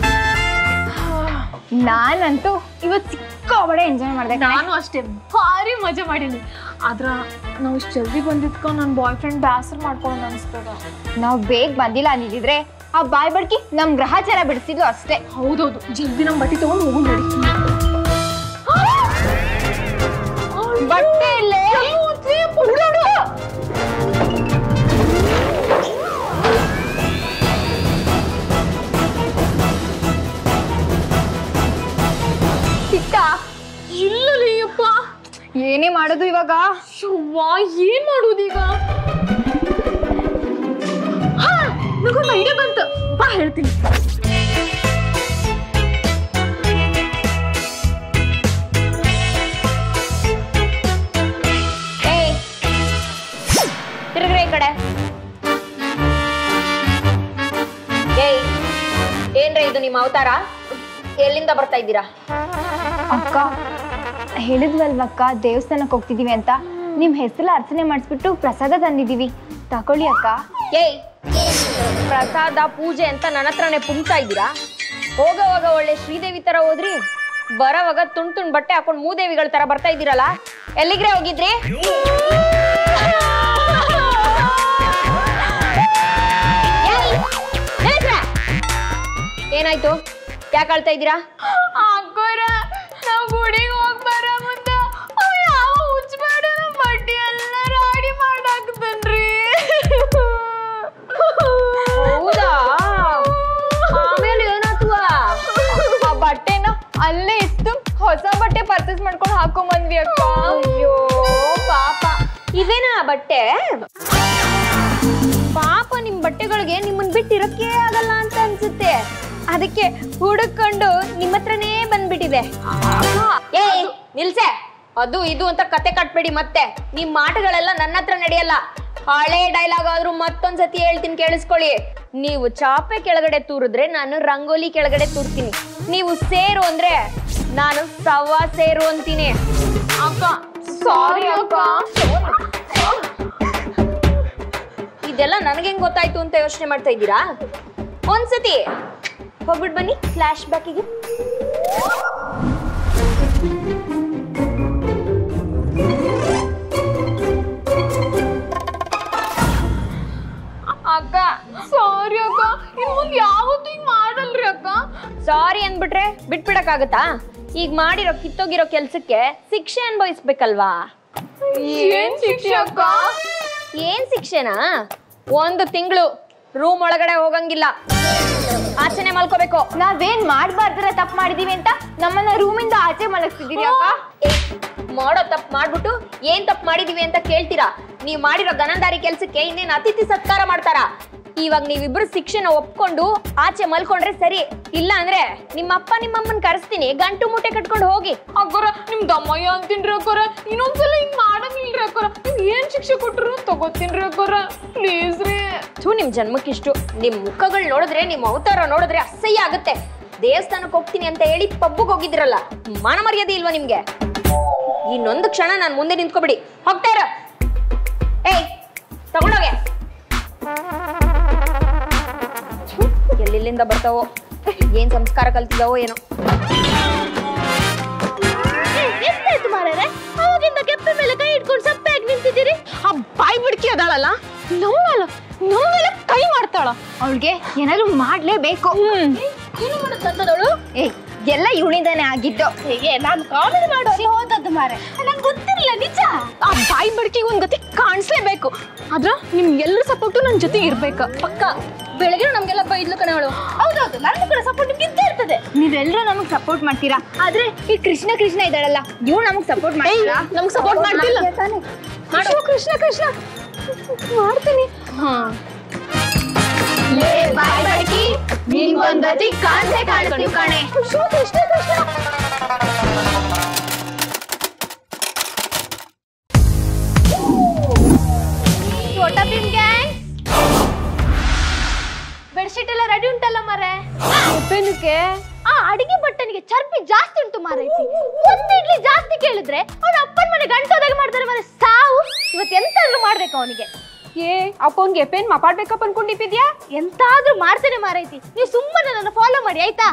ನಾನಂತೂ ಇವತ್ತು ಸಿಕ್ಕಾಬಡೆ ಎಂಜಾಯ್ ಮಾಡಿದೆ ನಾನು ಅಷ್ಟೇ ಭಾರಿ ಮಜಾ ಮಾಡೀನಿ ಆದ್ರ ನಾವು ಇಷ್ಟು ಜಲ್ದಿ ಬಂದಿದ್ಕ ನನ್ನ ಬಾಯ್ ಫ್ರೆಂಡ್ ಬ್ಯಾಸರ್ ಮಾಡ್ಕೊಂಡು ಅನಿಸ್ತದ ನಾವು ಬೇಗ ಬಂದಿಲ್ಲ ಅಂದಿದ್ರೆ ಆ ಬಾಯ್ ಬಡ್ಕಿ ನಮ್ ಗ್ರಹಚಾರ ಬಿಡಿಸಿದ್ಲು ಅಷ್ಟೇ ಹೌದೌದು ಜಲ್ದಿ ನಮ್ ಬಟ್ಟಿ ತಗೊಂಡು ಹೋಗು ನಡಿ ಬಟ್ಟೆ ಇಲ್ಲೇ ಸಿಕ್ಕ ಇಲ್ಲರಿ ಅಪ್ಪ ಏನೇ ಮಾಡೋದು ಇವಾಗ ಯವ್ವಾ ಏನ್ ಮಾಡುದೀಗ ಹಾ ನಂಗೊಂದು ಐಡಿಯಾ ಬಂತು ಬಾ ಹೇಳ್ತೀನಿ ಏಯ್ ತಿರುಗ್ರೆ ಈ ಕಡೆ ಏಯ್ ಏನ್ರಿ ಇದು ನಿಮ್ಮ ಅವತಾರ ಎಲ್ಲಿಂದ ಬರ್ತಾ ಇದ್ದೀರಾ ಅಕ್ಕ ಹೇಳಿದ್ವಲ್ವಕ್ಕ ದೇವಸ್ಥಾನಕ್ಕೆ ಹೋಗ್ತಿದೀವಿ ಅಂತ ನಿಮ್ ಹೆಸರು ಅರ್ಚನೆ ಮಾಡಿಸ್ಬಿಟ್ಟು ಪ್ರಸಾದ ತಂದಿದೀವಿ ತಕೊಳ್ಳಿ ಅಕ್ಕ ಏಯ್ ಪ್ರಸಾದ ಪೂಜೆ ಅಂತ ನನ್ನ ಹತ್ರನೇ ಪುಂಕ್ತಾ ಇದ್ದೀರಾ ಹೋಗೋವಾಗ ಒಳ್ಳೆ ಶ್ರೀದೇವಿ ತರ ಹೋದ್ರಿ ಬರೋವಾಗ ತುಂಡ್ ತುಂಡ್ ಬಟ್ಟೆ ಹಾಕೊಂಡು ಮೂದೇವಿಗಳ ತರ ಬರ್ತಾ ಇದ್ದೀರಲ್ಲ ಎಲ್ಲಿಗ್ರೆ ಹೋಗಿದ್ರಿ ಏಯ್, ನಿಲ್ಸ್ರೆ. ಏನಾಯ್ತು ಯಾಕೆ ಅಳ್ತಾ ಇದ್ದೀರಾ ಅಕ್ಕೋರ ನಾವು ಗುಡಿಗೆ ಹೋಗ್ ಬರ ಮುಂದ ಅವ್ ಯಾವ ಹುಚ್ಚಬೇಡ ಬಡ್ಡಿ ಎಲ್ಲ ರಾಡಿ ಮಾಡಾಕ್ತನ್ರಿ ಹೌದಾ ಆಮೇಲೆ ಏನಾಯ್ತುವ ಆ ಬಟ್ಟೆನ ಅಲ್ಲೇ ಇಟ್ಟು ಹೊಸ ಬಟ್ಟೆ ಪರ್ಚೇಸ್ ಮಾಡ್ಕೊಂಡು ಹಾಕೊಂಡ್ ಬಂದ್ವಿ ಅಕ್ಕ ಅಯ್ಯೋ ಪಾಪ ಇವೇನಾ ಆ ಬಟ್ಟೆ ಪಾಪ ನಿಮ್ ಬಟ್ಟೆಗಳಿಗೆ ನಿಮ್ಮನ್ ಬಿಟ್ಟಿರಕ್ಕೆ ಆಗಲ್ಲ ಅಂತ ಅನ್ಸುತ್ತೆ ಅದಕ್ಕೆ ಹುಡುಕೊಂಡು ನಿಮ್ಮ ಹತ್ರನೇ ಬಂದ್ಬಿಟ್ಟಿದೆ ಏಯ್ ನಿಲ್ಸೆ ಅದು ಇದು ಅಂತ ಕತೆ ಕಟ್ಬೇಡಿ ಮತ್ತೆ ನಿಮ್ ಮಾಟುಗಳೆಲ್ಲ ನನ್ನ ಹತ್ರ ನಡೆಯಲ್ಲ ಹಳೆ ಡೈಲಾಗ್ ಆದ್ರೂ ಮತ್ತೊಂದ್ಸತಿ ಹೇಳ್ತೀನಿ ಕೇಳಿಸ್ಕೊಳ್ಳಿ ನೀವು ಚಾಪೆ ಕೆಳಗಡೆ ತೂರಿದ್ರೆ ನಾನು ರಂಗೋಲಿ ಕೆಳಗಡೆ ತೂರ್ತೀನಿ ನೀವು ಸೇರು ಅಂದ್ರೆ ನಾನು ಸವಾ ಸೇರು ಅಂತೀನಿ ಅಕ್ಕ ಸಾರಿ ಅಕ್ಕ ಇದೆಲ್ಲ ನನಗೆ ಹೆಂಗ್ ಗೊತ್ತಾಯ್ತು ಅಂತ ಯೋಚನೆ ಮಾಡ್ತಾ ಇದ್ದೀರಾ ಒಂದ್ಸತಿ ಹೋಗ್ಬಿಟ್ಟು ಬನ್ನಿ ಫ್ಲಾಶ್ ಬ್ಯಾಕಿಗೆ ಅಕ್ಕ ಸಾರಿ ಅಕ್ಕ ಇನ್ನು ಮುಂದೆ ಯಾವತ್ತೂ ಹಿಂಗ್ ಮಾಡಲ್ರಿ ಅಕ್ಕ ಸಾರಿ ಅಂದ್ಬಿಟ್ರೆ ಬಿಟ್ಬಿಡಕ್ಕಾಗತ್ತಾ ಈಗ ಮಾಡಿರೋ ಕಿತ್ತೋಗಿರೋ ಕೆಲ್ಸಕ್ಕೆ ಶಿಕ್ಷೆ ಅನ್ಭವಿಸ್ಬೇಕಲ್ವಾ ಏನ್ ಶಿಕ್ಷೆ ಅಕ್ಕ ಏನ್ ಶಿಕ್ಷೆನಾ ಒಂದು ತಿಂಗಳು ರೂಮ್ ಒಳಗಡೆ ಹೋಗಂಗಿಲ್ಲ ಆಚೆನೆ ಮಲ್ಕೋಬೇಕು ನಾವೇನ್ ಮಾಡ್ಬಾರ್ದ್ರ ತಪ್ಪು ಮಾಡಿದೀವಿ ಅಂತ ನಮ್ಮನ್ನ ರೂಮಿಂದ ಆಚೆ ಮಲಗಿಸ್ತಿದ್ದೀರಿ ಅಕ್ಕ ಏ, ಮಾಡೋ ತಪ್ಪು ಮಾಡ್ಬಿಟ್ಟು ಏನ್ ತಪ್ಪು ಮಾಡಿದೀವಿ ಅಂತ ಕೇಳ್ತೀರಾ ನೀವ್ ಮಾಡಿರೋ ಗನಂದಾರಿ ಕೆಲ್ಸಕ್ಕೆ ಇನ್ನೇನ್ ಅತಿಥಿ ಸತ್ಕಾರ ಮಾಡ್ತಾರ ಇವಾಗ ನೀವಿಬ್ರು ಶಿಕ್ಷೆನ ಒಪ್ಕೊಂಡು ಆಚೆ ಮಲ್ಕೊಂಡ್ರೆ ಸರಿ ಇಲ್ಲ ಅಂದ್ರೆ ನಿಮ್ಮ ಅಪ್ಪ ನಿಮ್ಮಮ್ಮನ್ ಕರೆಸ್ತೀನಿ ಗಂಟು ಮೂಟೆ ಕಟ್ಕೊಂಡು ಹೋಗಿ ಅಕ್ಕೋರ ನಿಮ್ ದಮ್ಮಯ್ಯ ಅಂತೀನ್ರಿ ಅಕ್ಕೋರ ಇನ್ನೊಂದ್ಸಲ ಹಿಂಗ್ ಮಾಡಂಗಿಲ್ರಿ ಅಕ್ಕೋರ ನೀವ್ ಏನ್ ಶಿಕ್ಷೆ ಕೊಟ್ರು ತಗೋತೀನ್ರಿ ಅಕ್ಕೋರ ಪ್ಲೀಸ್ ರೀ ಥೂ ನಿಮ್ ಜನ್ಮಕ್ಕಿಷ್ಟು ನಿಮ್ ಮುಖಗಳು ನೋಡಿದ್ರೆ ನಿಮ್ ಅವತಾರ ನೋಡಿದ್ರೆ ಅಸಹ್ಯ ಆಗುತ್ತೆ ದೇವಸ್ಥಾನಕ್ಕೆ ಹೋಗ್ತೀನಿ ಅಂತ ಹೇಳಿ ಪಬ್ಬಿಗೆ ಹೋಗಿದ್ರಲ್ಲ ಮಾನ ಮರ್ಯಾದೆ ಇಲ್ವಾ ನಿಮ್ಗೆ ಇನ್ನೊಂದು ಕ್ಷಣ ನಾನು ಮುಂದೆ ನಿಂತ್ಕೊಬಿಡಿ ಹೋಗ್ತಾ ಇರ ಏಯ್ ತಗೊಂಡೋಗೆ ಥು, ಎಲ್ಲಿಲ್ಲಿಂದ ಬರ್ತಾವೋ ಏನ್ ಸಂಸ್ಕಾರ ಕಲ್ತಿದಾವೋ ಏನೋ ಎಷ್ಟಾಯ್ತು ಮಾರಾರೆ ಅವಾಗಿಂದ ಕೆಪ್ಪೆ ಮೇಲೆ ಕೈ ಇಟ್ಕೊಂಡು ಸಪ್ಪೆಯಾಗಿ ನಿಂತಿದ್ದೀರಿ ಆ ಬಾಯಿ ಬಿಡ್ಕಿ ಅದಾಳಲ್ಲ ನೋವಲ್ಲ ನೋವೆಲ್ಲ ಕೈ ಮಾಡ್ತಾಳ ಅವಳಿಗೆ ಏನಾದ್ರು ಮಾಡ್ಲೇಬೇಕು ಏನು ಮಾಡುತ್ತಂತದವಳು ಏ ಎಲ್ಲ ಇವಳಿಂದಾನೆ ಆಗಿದ್ದು ಹೇಗೆ ನಾನು ಕಾಮಿಡಿ ಮಾಡೋರಿ ಹೋದದ್ದು ಮಾರೆ ನಂಗೆ ಗೊತ್ತಿರಲಿಲ್ಲ ನಿಜ ಆ ಬಾಯಿ ಬಡ್ಕಿಗೆ ಒಂದ್ ಗತಿ ಕಾಣಿಸ್ಲೇಬೇಕು ಆದ್ರ ನಿಮ್ ಎಲ್ಲರ ಸಪೋರ್ಟು ನನ್ ಜೊತೆ ಇರ್ಬೇಕ ಪಕ್ಕ ಬೆಳಗ್ಗೆ ನಮ್ಗೆಲ್ಲ ಬೈದ್ಲು ಕಣವಳು ಹೌದೌದು ನನ್ನ ಕೂಡ ಸಪೋರ್ಟ್ ನಿಮ್ಗೆ ಇದ್ದೇ ಇರ್ತದೆ ನೀವೆಲ್ಲರೂ ನಮಗ್ ಸಪೋರ್ಟ್ ಮಾಡ್ತೀರಾ ಆದ್ರೆ ಈ ಕೃಷ್ಣ ಕೃಷ್ಣ ಇದ್ದಾಳಲ್ಲ ಇವ್ಳು ನಮಗ್ ಸಪೋರ್ಟ್ ಮಾಡ್ತೀರಾ ನಮ್ಗ್ ಸಪೋರ್ಟ್ ಮಾಡ್ತಿಲ್ಲ ಮಾಡು ಕೃಷ್ಣ ಕೃಷ್ಣ ಮಾಡ್ತೀನಿ ನಿನ್ಗೊಂದತಿ ಕಾಣ್ಸೇ ಕಾಣ್ತೀವಿ ಕಣೆ ಛೋಟಾ ಭೀಮ್ ಗ್ಯಾಂಗ್ ಬೆಡ್ಶೀಟ್ ಎಲ್ಲ ರೆಡಿ ಉಂಟಲ್ಲ ಮಾರೆ ಉಪೇನಕ್ಕೆ ಆ ಅಡಿಗೆ ಬಟ್ಟನಿಗೆ ಚರ್ಬಿ ಜಾಸ್ತಿ ಉಂಟು ಮಾರೈತಿ ಒಂದು ಇಡ್ಲಿ ಜಾಸ್ತಿ ಕೇಳಿದ್ರೆ ಅವನ ಅಪ್ಪನ ಮನೆ ಗಂಟೋದಾಗ ಮಾಡ್ತಾರೆ ಮನೆ ಸಾವು ಇವತ್ತು ಎಂತಾದ್ರೂ ಮಾಡ್ಬೇಕು ಅವನಿಗೆ ಏ ಅಪ್ಪನ್ಗೆ ಎಪೇನ್ ಮಾಪಾಡ್ಬೇಕಪ್ಪ ಅನ್ಕೊಂಡಿದ್ಯಾ ಎಂತಾದ್ರೂ ಮಾಡ್ತೇನೆ ಮಾರೈತಿ ನೀವು ಸುಮ್ಮನೆ ನನ್ನ ಫಾಲೋ ಮಾಡಿ ಆಯ್ತಾ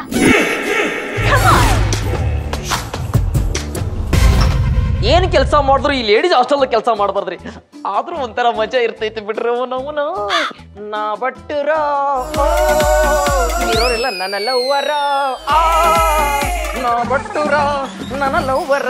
ಏನು ಕೆಲಸ ಮಾಡಿದ್ರು ಈ ಲೇಡೀಸ್ ಹಾಸ್ಟೆಲ್ ಕೆಲಸ ಮಾಡಬಾರ್ದ್ರಿ ಆದ್ರೂ ಒಂಥರ ಮಜಾ ಇರ್ತೈತಿ ಬಿಡ್ರಿ ಅವನವನ ನಾ ಬಟ್ಟರ ಇರೋರೆಲ್ಲ ನನ್ನ ಲವ್ವರ ಆ, ನಾ ಬಟ್ಟುರ ನನ್ನ ಲವ್ವರ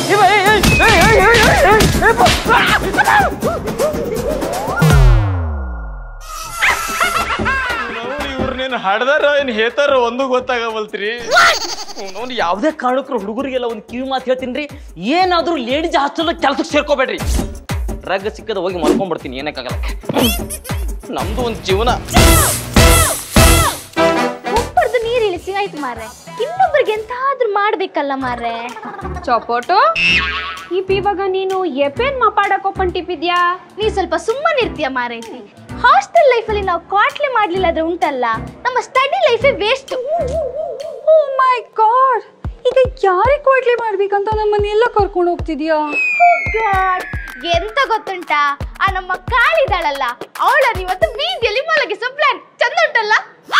ಇವ್ರನ್ನೇನು ಹಡ್ದಾರ ಏನ್ ಹೇತಾರ ಒಂದು ಗೊತ್ತಾಗವಲ್ತ್ರಿ ಅವ್ನು ಯಾವ್ದೇ ಕಾರಣಕ್ಕೂ ಹುಡುಗರಿಗೆಲ್ಲ ಒಂದು ಕಿವಿ ಮಾತು ಹೇಳ್ತೀನಿ ಏನಾದ್ರೂ ಲೇಡೀಸ್ ಹಾಸ್ಟೆಲ್ ಕೆಲ್ಸಕ್ಕೆ ಸೇರ್ಕೋಬೇಡ್ರಿ ರಗ್ ಸಿಕ್ಕದ ಹೋಗಿ ಮಲ್ಕೊಂಡ್ಬಿಡ್ತೀನಿ ಏನಕ್ಕಾಗಲ್ಲ ನಮ್ದು ಒಂದು ಜೀವನ ಉಪ್ಪರ್ದು ನೀರು ಇಳಿಸಿ ಆಯ್ತು ಮಾರೆ ಇನ್ನೊಬ್ಬರಿಗೆ ಎಂತಾದ್ರೂ ಮಾಡ್ಬೇಕಲ್ಲ ಮಾರೆ ಚೊಪೋಟು ಈ ಇವಾಗ ನೀನು ಎಪೇನ್ ಮಾಪಾಡಕೋಪಂಟಿಪಿದ್ಯಾ ನೀ ಸ್ವಲ್ಪ ಸುಮ್ಮನೆ ಇರ್ತೀಯ ಮಾರೈತಿ ಹಾಸ್ಟೆಲ್ ಲೈಫಲ್ಲಿ ನಾವು ಕ್ವಾಟ್ಲೆ ಮಾಡ್ಲಿಲ್ಲ ಆದ್ರೆ ಉಂಟಲ್ಲ ನಮ್ಮ ಸ್ಟಡಿ ಲೈಫೇ ವೇಸ್ಟ್ ಓ ಮೈ ಗಾಡ್ ಈಗ ಯಾರಿಗೆ ಕೊಡ್ಲಿ ಮಾಡ್ಬೇಕಂತ ನಮ್ಮನ್ನೆಲ್ಲ ಕರ್ಕೊಂಡು ಹೋಗ್ತಿದ್ಯಾ ಗಾಡ್ ಎಂತ ಗೊತ್ತುಂಟಾ ಆ ನಮ್ಮ ಕಾಳಿದಾಳಲ್ಲ ಅವಳನ್ನ ಇವತ್ತು ಬೀದಿಯಲ್ಲಿ ಮಲಗಿಸೋ ಪ್ಲಾನ್ ಚಂದ ಉಂಟಲ್ಲ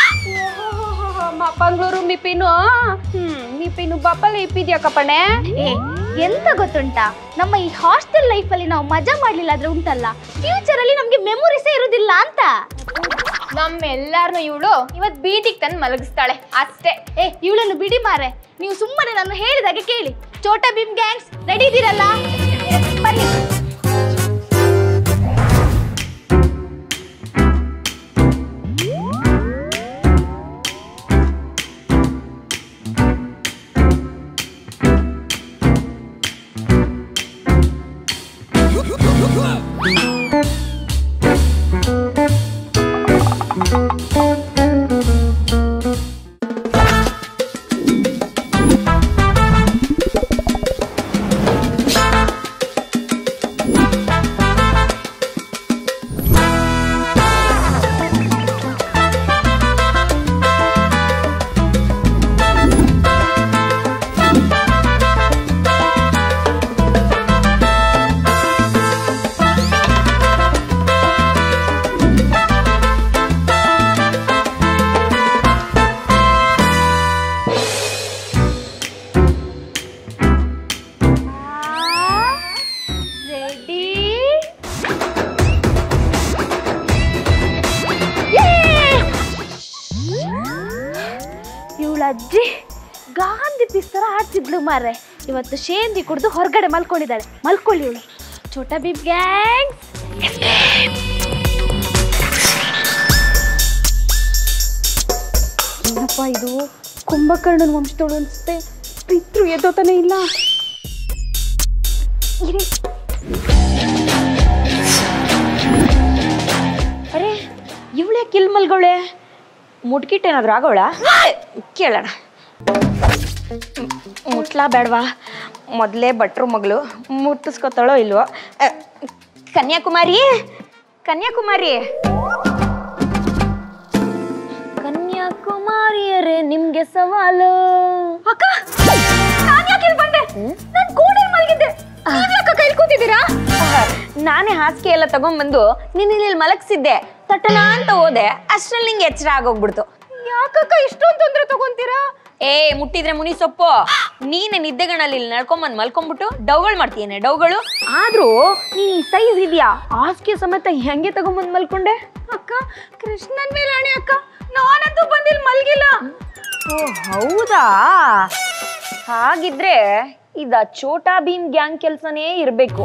ಮಂಗಳೂರು ಮಿಪಿನು ಹ್ಮ್ ಮಿಪಿನು ಬಪ್ಪಲೆ ಇಪ್ಪಿದ್ಯಾ ಕಪ್ಪಣೆ ಏ ಎಂತ ಗೊತ್ತುಂಟಾ ನಮ್ಮ ಈ ಹಾಸ್ಟೆಲ್ ಲೈಫಲ್ಲಿ ನಾವು ಮಜಾ ಮಾಡ್ಲಿಲ್ಲ ಆದ್ರೆ ಉಂಟಲ್ಲ ಫ್ಯೂಚರ್ ಅಲ್ಲಿ ನಮ್ಗೆ ಮೆಮೊರೀಸೇ ಇರುದಿಲ್ಲ ಅಂತ ನಮ್ಮೆಲ್ಲಾರ್ನು ಇವಳು ಇವತ್ ಬೀದಿಗೆ ತಂದು ಮಲಗಿಸ್ತಾಳೆ ಅಷ್ಟೇ ಏ ಇವಳನ್ನು ಬಿಡಿ ಮಾರೆ ನೀವು ಸುಮ್ಮನೆ ನಾನು ಹೇಳಿದಾಗೆ ಕೇಳಿ ಚೋಟಾ ಭೀಮ್ ಗ್ಯಾಂಗ್ಸ್ ರೆಡಿ ಇದ್ದೀರಲ್ಲ ಬನ್ನಿ ಅಜ್ಜಿ ಗಾಂಧಿ ಪಿಸ್ತರ ಆಡ್ತಿದ್ಲು ಮಾರೆ ಇವತ್ತು ಶೇಂದಿ ಕುಡ್ದು ಹೊರಗಡೆ ಮಲ್ಕೊಂಡಿದ್ದಾಳೆ ಮಲ್ಕೊಳ್ಳಿ ಇವಳು ಛೋಟಾ ಬೀಬ್ ಗ್ಯಾಂಗ್ ಏನಪ್ಪ ಇದು ಕುಂಭಕರ್ಣನ ವಂಶದೋಳು ಅನ್ಸುತ್ತೆ ಪಿತೃ ಎದ್ದೋತಾನೆ ಇಲ್ಲ ಇರಿ. ಅರೆ ಇವಳೆ ಕಿಲ್ ಮಲ್ಗೋಳೆ ಮುಟ್ಕಿಟ್ಟೇನಾದ್ರು ಆಗೋಳ ಕೇಳೋಣ ಮುಟ್ಲಾ ಬೇಡವಾ ಮೊದಲೇ ಭಟ್ರು ಮಗಳು ಮುಟ್ಟಿಸ್ಕೊತಾಳೋ ಇಲ್ವೋ ಅ, ಕನ್ಯಾಕುಮಾರಿ ಕನ್ಯಾಕುಮಾರಿ ಕನ್ಯಾಕುಮಾರಿಯರೇ ನಿಮ್ಗೆ ಸವಾಲು ಅಕ್ಕ ನಾನ್ ಯಾಕೆ ಇಲ್ಲಿ ಬಂದೆ ನಾನ್ ಕೂಡಲ್ಲಿ ಮಲಗಿದ್ದೆ ನೀವ್ ಯಾಕೆ ಕೈಲಿ ಕೂತಿದ್ದೀರಾ ನಾನೇ ಹಾಸಿಗೆ ಎಲ್ಲ ತಗೊಂಡ್ಬಂದು ನೀನ್ ಇಲ್ಲಿ ಮಲಗಿಸಿದ್ದೆ ತಟ್ಟನ ಅಂತ ಹೋದೆ ಅಷ್ಟ್ರಲ್ಲಿ ನಿಂಗೆ ಎಚ್ಚರ ಆಗೋಗ್ಬಿಡ್ತು ಯಾಕಕ್ಕ ಇಷ್ಟೊಂದು ತೊಂದ್ರೆ ತಗೊಂತೀರಾ ಏ ಮುಟ್ಟಿದ್ರೆ ಮುನಿ ಸೊಪ್ಪು ನೀನೆ ನಿದ್ದೆಗಣಲ್ಲಿ ಇಲ್ಲಿ ನಡ್ಕೊಂಬಂದ್ ಮಲ್ಕೊಂಡ್ಬಿಟ್ಟು ಡೌಗಳು ಮಾಡ್ತೀಯನೆ ಡೌಗಳು ಆದ್ರೂ ನೀ ಸೈಜ್ ಇದೆಯಾ ಹಾಸಿಗೆ ಸಮೇತ ಹೆಂಗೆ ತಗೊಂಬಂದ್ ಮಲ್ಕೊಂಡೆ ಅಕ್ಕ ಕೃಷ್ಣನ್ ಮೇಲೆ ಆಣೆ ಅಕ್ಕ ನಾನಂತೂ ಬಂದಿಲ್ ಮಲ್ಗಿಲ್ಲ ಓ ಹೌದಾ ಹಾಗಿದ್ರೆ ಇದ ಛೋಟಾ ಭೀಮ್ ಗ್ಯಾಂಗ್ ಕೆಲ್ಸನೇ ಇರ್ಬೇಕು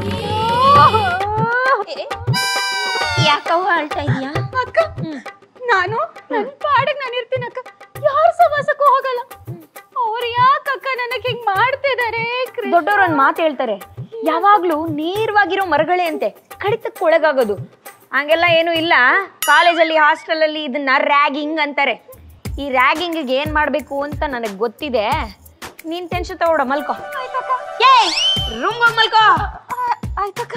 ಯಾಕವ ಅಳ್ತಾ ಇದೀಯಾ ಅಕ್ಕ ನಾನು ನನ್ ಪಾಡಿಗೆ ನಾನು ಇರ್ತೀನಿ ಅಕ್ಕ ಯಾರ ಸವಾಸಕ್ಕೂ ಹೋಗಲ್ಲ ಅವ್ರು ಯಾಕಕ್ಕ ನನಗೆ ಹಿಂಗ್ ಮಾಡ್ತಿದಾರೆ ದೊಡ್ಡವ್ರು ಒಂದ್ ಮಾತು ಹೇಳ್ತಾರೆ ಯಾವಾಗ್ಲೂ ನೇರವಾಗಿರೋ ಮರಗಳೇ ಅಂತೆ ಕಡಿತಕ್ಕೆ ಒಳಗಾಗೋದು ಹಂಗೆಲ್ಲ ಏನು ಇಲ್ಲ ಕಾಲೇಜಲ್ಲಿ ಹಾಸ್ಟೆಲಲ್ಲಿ ಇದನ್ನ ರ್ಯಾಗಿಂಗ್ ಅಂತಾರೆ ಈ ರ್ಯಾಗಿಂಗಿಗೆ ಏನ್ ಮಾಡ್ಬೇಕು ಅಂತ ನನಗೆ ಗೊತ್ತಿದೆ ನೀನ್ ಟೆನ್ಷನ್ ತಗೊಡ ಮಲ್ಕೋ ಏ ರೂಮ್ ಹೋಗಿ ಮಲ್ಕೋ ಆಯ್ತಕ್ಕ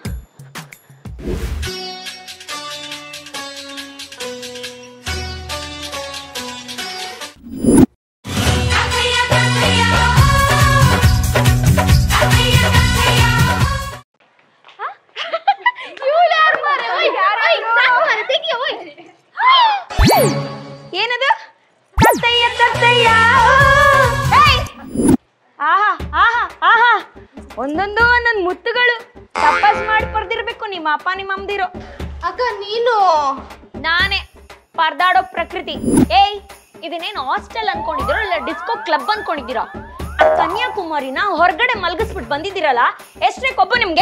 ಏನದು ತತ್ತಯ್ಯ ತತ್ತಯ್ಯ ಏಯ್! ಆಹಾ ಆಹಾ ಆಹಾ ಒಂದೊಂದು ಒಂದೊಂದು ಮುತ್ತುಗಳು ತಪಸ್ ಮಾಡಿ ಪರ್ದಿರ್ಬೇಕು ನಿಮ್ಮ ಅಪ್ಪ ನಿಮ್ಮ ಅಮ್ಮದಿರೋ ಅಕ್ಕ ನೀನು ನಾನೇ ಪರ್ದಾಡೋ ಪ್ರಕೃತಿ ಏಯ್ ಇದನ್ನೇನು ಹಾಸ್ಟೆಲ್ ಅನ್ಕೊಂಡಿದ್ದೀರೋ ಇಲ್ಲ ಡಿಸ್ಕೋ ಕ್ಲಬ್ ಅನ್ಕೊಂಡಿದ್ದೀರಾ ಆ ಕನ್ಯಾಕುಮಾರಿನ ಹೊರಗಡೆ ಮಲ್ಗಿಸ್ಬಿಟ್ಟು ಬಂದಿದ್ದೀರಲ್ಲ ಎಷ್ಟೇ ಕೊಬ್ಬು ನಿಮ್ಗೆ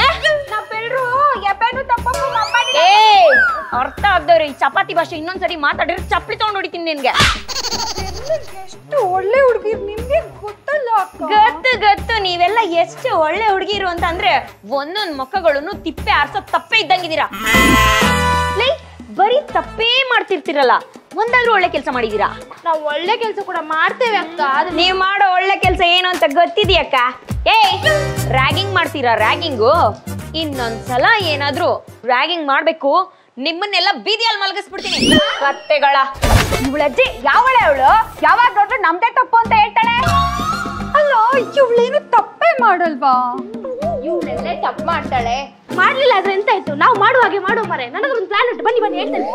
ಏ ಅರ್ಥ ಆಗ್ದವ್ರಿ ಈ ಚಪಾತಿ ಭಾಷೆ ಇನ್ನೊಂದ್ಸರಿ ಮಾತಾಡಿದ್ರೆ ಚಪ್ಪಲಿ ತಗೊಂಡು ಹೊಡಿತೀನಿ ನಿನ್ಗೆ ಎಷ್ಟು ಒಳ್ಳೆ ಹುಡುಗಿರ್ ನಿಮ್ಗೆ ಗೊತ್ತಲ್ಲ ಅಕ್ಕ ಗತ್ತು ಗತ್ತು ನೀವೆಲ್ಲ ಎಷ್ಟು ಒಳ್ಳೆ ಹುಡುಗಿರು ಅಂತ ಅಂದ್ರೆ ಒಂದೊಂದ್ ಮೊಕ್ಕಗಳನ್ನು ತಿಪ್ಪೆ ಆರ್ಸೋ ತಪ್ಪೆ ಇದ್ದಂಗಿದ್ದೀರಾ ಲೈ ಬರೀ ತಪ್ಪೇ ಮಾಡ್ತಿರ್ತೀರಲ್ಲ ಒಂದಾದ್ರೂ ಒಳ್ಳೆ ಕೆಲಸ ಮಾಡಿದೀರಾ ನಾವು ಒಳ್ಳೆ ಕೆಲಸ ಕೂಡ ಮಾಡ್ತೇವೆ ಅಕ್ಕ ಅದು ನೀವ್ ಮಾಡೋ ಒಳ್ಳೆ ಕೆಲಸ ಏನು ಅಂತ ಗೊತ್ತಿದ್ಯಕ್ಕ ಏಯ್ ರ್ಯಾಗಿಂಗ್ ಮಾಡ್ತೀರಾ ರ್ಯಾಗಿಂಗು ಇನ್ನೊಂದ್ಸಲ ಏನಾದ್ರೂ ರ್ಯಾಗಿಂಗ್ ಮಾಡ್ಬೇಕು ನಿಮ್ಮನ್ನೆಲ್ಲ ಬೀದಿಯಲ್ಲಿ ಮಲಗಿಸ್ಬಿಡ್ತೀನಿ ಕತ್ತೆಗಳ ಇವಳಜ್ಜಿ ಯಾವಳೆ ಅವಳು ಯಾವಾಗ ನೋಡ್ರು ನಮ್ದೇ ತಪ್ಪು ಅಂತ ಹೇಳ್ತಾಳೆ ಅಲ್ಲ ಇವಳೇನು ತಪ್ಪೇ ಮಾಡಲ್ವಾ ಇವಳೆಲ್ಲೇ ತಪ್ಪು ಮಾಡ್ತಾಳೆ ಮಾಡ್ಲಿಲ್ಲ ಆದ್ರೆ ಎಂತ ಆಯ್ತು ನಾವು ಮಾಡುವ ಹಾಗೆ ಮಾಡುವ ಮರೆ ನನಗೊಂದು ಪ್ಲಾನ್ ಉಂಟು ಬನ್ನಿ ಬನ್ನಿ ಹೇಳ್ತೇನೆ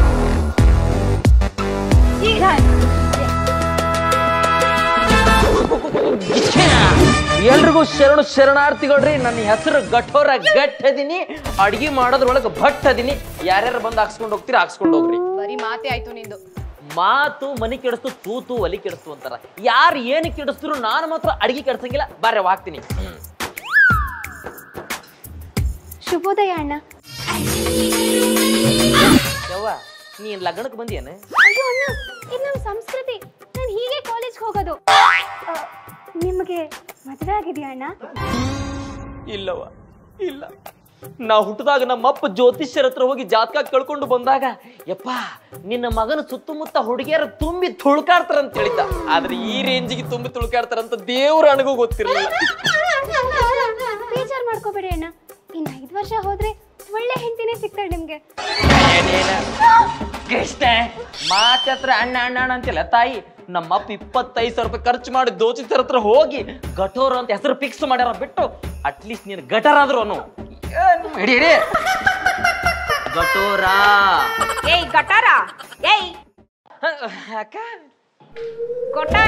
ಎಲ್ರಿಗೂ ಶರಣು ಶರಣಾರ್ಥಿಗಳ್ರಿ ನನ್ನ ಹೆಸರು ಗಠೋರ ಗಟ್ ಅದೀನಿ ಅಡ್ಗಿ ಮಾಡೋದ್ರೊಳಗೆ ಭಟ್ ಅದೀನಿ ಯಾರ್ಯಾರು ಬಂದು ಹಾಕ್ಸ್ಕೊಂಡು ಹೋಗ್ತೀರಾ ಹಾಕ್ಸ್ಕೊಂಡು ಹೋಗ್ರಿ ಬರೀ ಮಾತೆ ಆಯ್ತು ನಿಂದು ಮಾತು ಮನಿ ಕೆಡಿಸ್ತು ತೂತು ಒಲಿ ಕೆಡಿಸ್ತು ಅಂತಾರ ಯಾರು ಏನು ಕೆಡಿಸಿದ್ರು ನಾನು ಮಾತ್ರ ಅಡಿಗೆ ಕೆಡ್ಸಂಗಿಲ್ಲ ಬಾರೆ ಹಾಕ್ತೀನಿ ಹ್ಮ್. ಶುಭೋದಯ ಅಣ್ಣ ಯವ್ವ ನೀನ್ ಲಗ್ನಕ್ಕೆ ಬಂದಿಯೇನ ಅಯ್ಯೋ ಅಣ್ಣ ಇದು ನಮ್ಮ ಸಂಸ್ಕೃತಿ ನಾನು ಹೀಗೆ ಕಾಲೇಜ್ಗೆ ಹೋಗೋದು ಆ, ನಿಮಗೆ ಮದುವೆ ಆಗಿದೆಯಾ ಅಣ್ಣ ಇಲ್ಲವ ಇಲ್ಲ ನಾ ಹುಟ್ಟಿದಾಗ ನಮ್ಮಪ್ಪ ಜ್ಯೋತಿಷ್ಯರ ಹತ್ರ ಹೋಗಿ ಜಾತಕ ಕಳ್ಕೊಂಡು ಬಂದಾಗ ಯಪ್ಪ ನಿನ್ನ ಮಗನ ಸುತ್ತಮುತ್ತ ಹುಡುಗಿಯರ ತುಂಬಿ ತುಳ್ಕಾಡ್ತಾರ ಅಂತ ಹೇಳಿದ್ದ ಆದ್ರೆ ಈ ರೇಂಜಿಗೆ ತುಂಬಿ ತುಳ್ಕಾಡ್ತಾರಂತ ದೇವ್ರ ಅಣಗೂ ಗೊತ್ತಿರಲಿಲ್ಲ ಬೇಜಾರು ಮಾಡ್ಕೋಬೇಡಿ ಅಣ್ಣ ಇನ್ನು ಐದು ವರ್ಷ ಹೋದ್ರೆ ಒಳ್ಳೆ ಹೆಂಡತಿನೇ ಸಿಗ್ತಾಳೆ ನಿಮ್ಗೆ ಕೃಷ್ಣ ಮಾತ್ರ ಅಣ್ಣ ಅಣ್ಣ ಅಣ್ಣ ಅಂತಿಲ್ಲ ತಾಯಿ ನಮ್ಮಪ್ಪ ಇಪ್ಪತ್ತೈದು ಸಾವಿರ ರೂಪಾಯಿ ಖರ್ಚು ಮಾಡಿ ದೋಚಿತರ ಹತ್ರ ಹೋಗಿ ಗಟೋರ ಅಂತ ಹೆಸರು ಫಿಕ್ಸ್ ಮಾಡ್ಯಾರ ಬಿಟ್ಟು ಅಟ್ಲೀಸ್ಟ್ ನೀನು ಗಟರ್ ಆದ್ರು ಅನು ಏನು ಹಿಡಿ ಹಿಡಿ ಗಟೋರ ಏಯ್ ಗಟಾರ ಏಯ್ ಅಕ್ಕ ಕೊಟ್ಟಾರ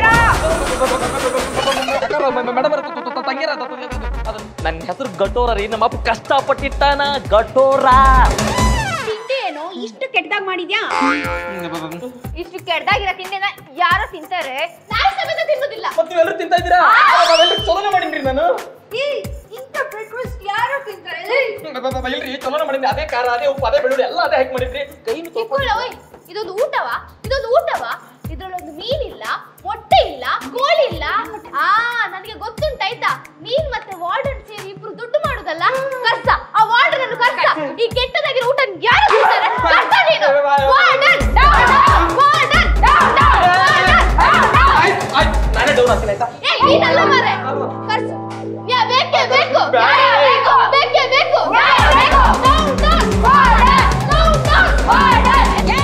ನನ್ನ ಹೆಸರು ಗಟೋರ ರೀ ನಮ್ಮಪ್ಪ ಕಷ್ಟಪಟ್ಟಿಟ್ಟಾನ ಗಟೋರ ತಿಂಡಿ ಏನು ಇಷ್ಟು ಕೆಟ್ಟದಾಗ ಮಾಡಿದ್ಯಾ ಇಷ್ಟು ಕೆಡ್ದಾಗಿರೋ ತಿಂಡಿನ ಯಾರು ತಿಂತಾರೆ ನಾಳೆ ಸಮೇತ ತಿನ್ನೋದಿಲ್ಲ ಮತ್ತೆ ನೀವೆಲ್ಲರೂ ತಿಂತಾ ಇದ್ದೀರಾ ನಾವೆಲ್ಲರೂ ಚಲೋನೆ ಮಾಡೀನ್ರಿ ನಾನು ಇಂಥ ಬ್ರೇಕ್ಫಾಸ್ಟ್ ಯಾರು ತಿಂತಾರೆ ಇಲ್ರಿ ಚಲೋನೆ ಮಾಡೀನಿ ಅದೇ ಖಾರ ಅದೇ ಉಪ್ಪು ಅದೇ ಬೆಳ್ಳುಳ್ಳಿ ಎಲ್ಲ ಅದೇ ಹಾಕಿ ಮಾಡಿದ್ರಿ ಕೈ ತಿಳ್ಕೊಳ್ಳ ಓಯ್ ಇದೊಂದು ಊಟವಾ ಇದೊಂದು ಊಟವಾ ಇದ್ರಲ್ಲೊಂದು ಮೀನಿಲ್ಲ ಮೊಟ್ಟೆ ಇಲ್ಲ ಕೋಳಿ ಇಲ್ಲ ಆ ನನಗೆ ಗೊತ್ತುಂಟಾಯ್ತಾ ನೀನ್ ಮತ್ತೆ ವಾರ್ಡನ್ ಸೇರಿ ಇಬ್ರು ದುಡ್ಡು ಮಾಡುದಲ್ಲ ಕರ್ಸ ಆ ವಾರ್ಡನ್ ಅನ್ನು ಕರ್ಸ ಈ ಕೆಟ್ಟದಾಗಿರೋ ಊಟ ಯಾರು ತಿಂತಾರೆ ಕರ್ಸ ನೀನು ವಾರ್ಡನ್ ವಾರ್ಡನ್ ನಾನೇ ಡೌನ್ ಆಗ್ತೀನಿ ಆಯ್ತಾ ಏ ನೀನಲ್ಲ ಮಾರೆ ಕರ್ಸು ಯಾ ಬೇಕೇ ಬೇಕು ನ್ಯಾಯ ಬೇಕು ಬೇಕೇ ಬೇಕು ನ್ಯಾಯ ಬೇಕು down down warden down down warden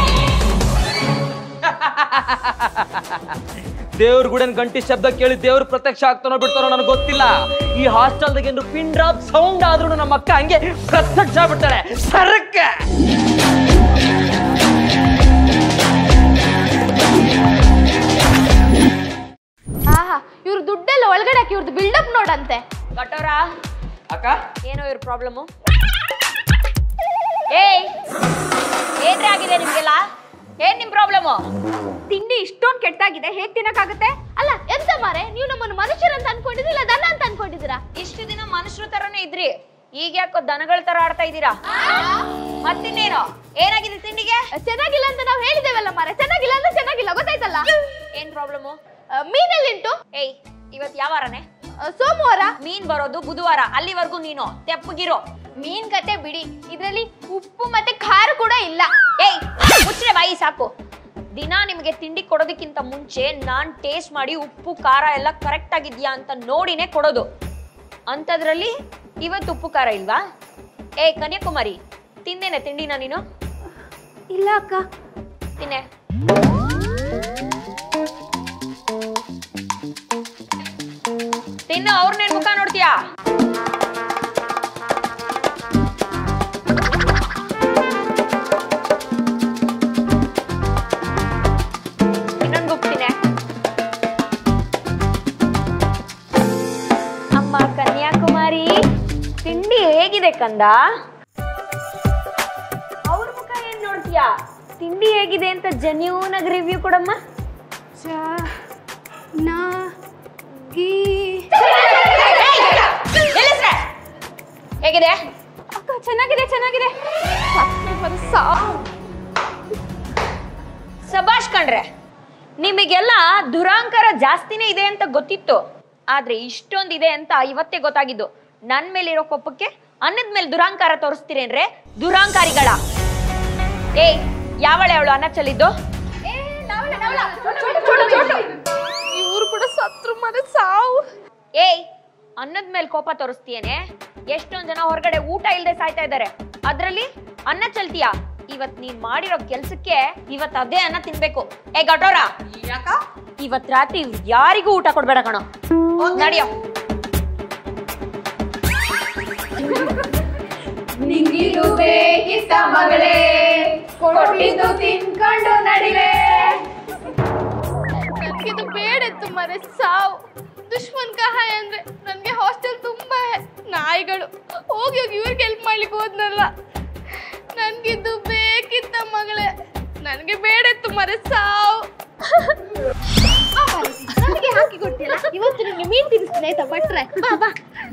ದೇವ್ರ ಗುಡನ್ ಗಂಟಿ ಶಬ್ದ ಕೇಳಿ ದೇವ್ರ ಪ್ರತ್ಯಕ್ಷ ಆಗ್ತಾನೋ ಬಿಡ್ತಾನೋ ನನಗೆ ಗೊತ್ತಿಲ್ಲ ಈ ಹಾಸ್ಟೆಲ್ದಾಗ ಏನು ಪಿನ್ ಡ್ರಾಪ್ ಸೌಂಡ್ ಆದ್ರೂ ನಮ್ಮ ಅಕ್ಕ ಹಂಗೆ ಪ್ರತ್ಯಕ್ಷ ಆಗ್ಬಿಡ್ತಾಳೆ ಸರ್ಕ ಆಹಾ ಇವ್ರ ದುಡ್ಡೆಲ್ಲ ಒಳಗಡೆ ಹಾಕಿ ಇವ್ರದ್ದು ಬಿಲ್ಡಪ್ ನೋಡಂತೆ ಕಟೋರ ಅಕ್ಕ ಏನೋ ಇವ್ರ ಪ್ರಾಬ್ಲಮ್ಮು ಏಯ್ ಏನ್ರಿ ಆಗಿದೆ ನಿಮ್ಗೆಲ್ಲ ಏನ್ ನಿಮ್ ಪ್ರಾಬ್ಲಮ್ಮು ತಿಂಡಿ ಇಷ್ಟೊಂದು ಕೆಟ್ಟಾಗಿದೆ ಹೇಗ್ ತಿನ್ನಕ್ಕಾಗುತ್ತೆ ಅಲ್ಲ ಎಂತ ಮಾರೆ ನೀವು ನಮ್ಮನ್ನು ಮನುಷ್ಯರಂತ ಅನ್ಕೊಂಡಿದ್ದಿಲ್ಲ ದನ ಅಂತ ಅನ್ಕೊಂಡಿದ್ದೀರಾ ಇಷ್ಟು ದಿನ ಮನುಷ್ಯರ ತರನೇ ಇದ್ರಿ ಈಗ ಯಾಕೋ ದನಗಳ ತರ ಆಡ್ತಾ ಇದ್ದೀರಾ ಮತ್ತಿನ್ನೇನು ಏನಾಗಿದೆ ತಿಂಡಿಗೆ ಚೆನ್ನಾಗಿಲ್ಲ ಅಂತ ನಾವು ಹೇಳಿದ್ದೇವಲ್ಲ ಮಾರೆ ಚೆನ್ನಾಗಿಲ್ಲ ಅಂದ್ರೆ ಚೆನ್ನಾಗಿಲ್ಲ ಗೊತ್ತಾಯ್ತಲ್ಲ ಏನ್ ಪ್ರಾಬ್ಲಮ್ಮು ಆ, ಮೀನೆಲ್ಲಿಂಟು ಏಯ್ ಇವತ್ ಯಾವ ವಾರನೇ ಆ, ಸೋಮವಾರ ಮೀನ್ ಬರೋದು ಬುಧವಾರ ಅಲ್ಲಿವರೆಗೂ ನೀನು ತೆಪ್ಪಗಿರೋ ಮೀನ್ ಕತೆ ಬಿಡಿ ಇದ್ರಲ್ಲಿ ಉಪ್ಪು ಮತ್ತೆ ಖಾರ ಕೂಡ ಇಲ್ಲ ಏಯ್ ಮುಚ್ಚ್ರೆ ಬಾಯಿ ಸಾಕು ದಿನ ನಿಮಗೆ ತಿಂಡಿ ಕೊಡೋದಕ್ಕಿಂತ ಮುಂಚೆ ನಾನ್ ಟೇಸ್ಟ್ ಮಾಡಿ ಉಪ್ಪು ಖಾರ ಎಲ್ಲ ಕರೆಕ್ಟ್ ಆಗಿದ್ಯಾ ಅಂತ ನೋಡಿನೇ ಕೊಡೋದು ಅಂಥದ್ರಲ್ಲಿ ಇವತ್ತು ಉಪ್ಪು ಖಾರ ಇಲ್ವಾ ಏ ಕನ್ಯಾಕುಮಾರಿ ತಿಂದೇನೆ ತಿಂಡಿನ ನೀನು ಇಲ್ಲ ಅಕ್ಕ ತಿನ್ನೆ ತಿನ್ನು ಅವ್ರನ್ನೇನ್ ಮುಖ ನೋಡ್ತೀಯಾ ಇನ್ನೊಂದು ಹೋಗ್ತೀನಿ ಅಮ್ಮ ಕನ್ಯಾಕುಮಾರಿ ತಿಂಡಿ ಹೇಗಿದೆ ಕಂದ ಅವ್ರ ಮುಖ ಏನ್ ನೋಡ್ತೀಯಾ ತಿಂಡಿ ಹೇಗಿದೆ ಅಂತ ಜೆನ್ಯೂನ್ ಆಗಿ ರಿವ್ಯೂ ಕೊಡಮ್ಮ ನಿಲ್ಲಿಸ್ರೆ. ಹೇಗಿದೆ ಅಕ್ಕ ಚೆನ್ನಾಗಿದೆ ಚೆನ್ನಾಗಿದೆ ಸಬಾಷ್ ಕಣ್ರೆ ನಿಮಗೆಲ್ಲ ದುರಾಂಕಾರ ಜಾಸ್ತಿನೇ ಇದೆ ಅಂತ ಗೊತ್ತಿತ್ತು ಆದ್ರೆ ಇಷ್ಟೊಂದಿದೆ ಅಂತ ಇವತ್ತೇ ಗೊತ್ತಾಗಿದ್ದು ನನ್ ಮೇಲಿರೋ ಕೋಪಕ್ಕೆ ಅನ್ನದ ಮೇಲೆ ದುರಾಂಕಾರ ತೋರಿಸ್ತೀರೇನ್ರೆ ದುರಾಂಕಾರಿಗಳ ಏಯ್ ಯಾವಳೆ ಅವಳು ಅನ್ನ ಚೆಲ್ಲಿದ್ದು ಇವ್ರು ಕೂಡ ಸತ್ರು ಮನೆ ಸಾವು ಏಯ್ ಅನ್ನದ ಮೇಲೆ ಕೋಪ ತೋರಿಸ್ತೀಯೇನೆ ಎಷ್ಟೊಂದ್ ಜನ ಹೊರಗಡೆ ಊಟ ಇಲ್ದೆ ಸಾಯ್ತಾ ಇದ್ದಾರೆ ಅದ್ರಲ್ಲಿ ಅನ್ನ ಚೆಲ್ತೀಯಾ ಇವತ್ ನೀನ್ ಮಾಡಿರೋ ಕೆಲ್ಸಕ್ಕೆ ಇವತ್ ಅದೇ ಅನ್ನ ತಿನ್ಬೇಕು ಏ ಗಟೋರ ಇವತ್ ರಾತ್ರಿ ಯಾರಿಗೂ ಊಟ ಕೊಡ್ಬೇಡ ಕಣೋ ನಡಿಯೋ ನಿಂಗಿದು ಬೇಕಿತ್ತ ಮಗಳೇ ಕೊಟ್ಟಿದ್ದು ತಿನ್ಕೊಂಡು ನಡಿವೆ ನನ್ಗಿದು ಬೇಡಿತ್ತು ಮರೆ ಸಾವು ದುಶ್ಮನ್ ಕಹಾಯ ಅಂದ್ರೆ ನನ್ಗೆ ಹಾಸ್ಟೆಲ್ ತುಂಬಾ ಹೆ- ನಾಯಿಗಳು ಹೋಗಿ ಹೋಗಿ ಇವ್ರಿಗೆ ಹೆಲ್ಪ್ ಮಾಡ್ಲಿಕ್ಕೆ ಹೋದ್ನಲ್ಲ ನನ್ಗಿದು ಬೇಕಿತ್ತ ಮಗಳೇ ನನ್ಗೆ ಬೇಡಿತ್ತು ಮರೆ ಸಾವು ನನಗೆ ಹಾಕಿ ಕೊಡ್ತಿಲ್ಲ ಇವತ್ತು ನಿಮ್ಗೆ ಮೀನ್ ತಿನ್ನಿಸ್ತೀನಿ ಆಯ್ತಾ ಭಟ್ರೆ ಬಾ ಬಾ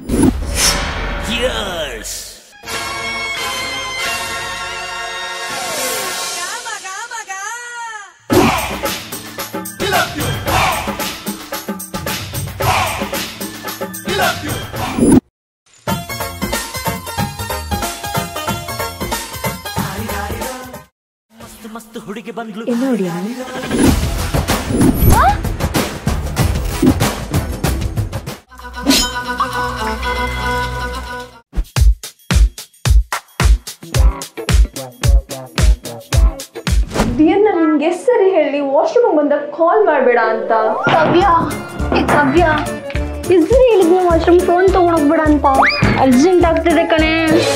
ದಿಯನ್ನ ನಿನ್ಗೆ ಎಷ್ಟು ಸರಿ ಹೇಳಿ ವಾಶ್ರೂಮ್ ಬಂದಾಗ ಕಾಲ್ ಮಾಡಬೇಡ ಅಂತ ಕವ್ಯ ಏ ಕವ್ಯ ಇಸ್ರಿ ಹೇಳಿದ್ನ ವಾಶ್ರೂಮ್ ಫೋನ್ ತಗೊಂಡೋಗ್ಬೇಡ ಅಂತ ಅರ್ಜೆಂಟ್ ಆಗ್ತಿದೆ ಕಣೆ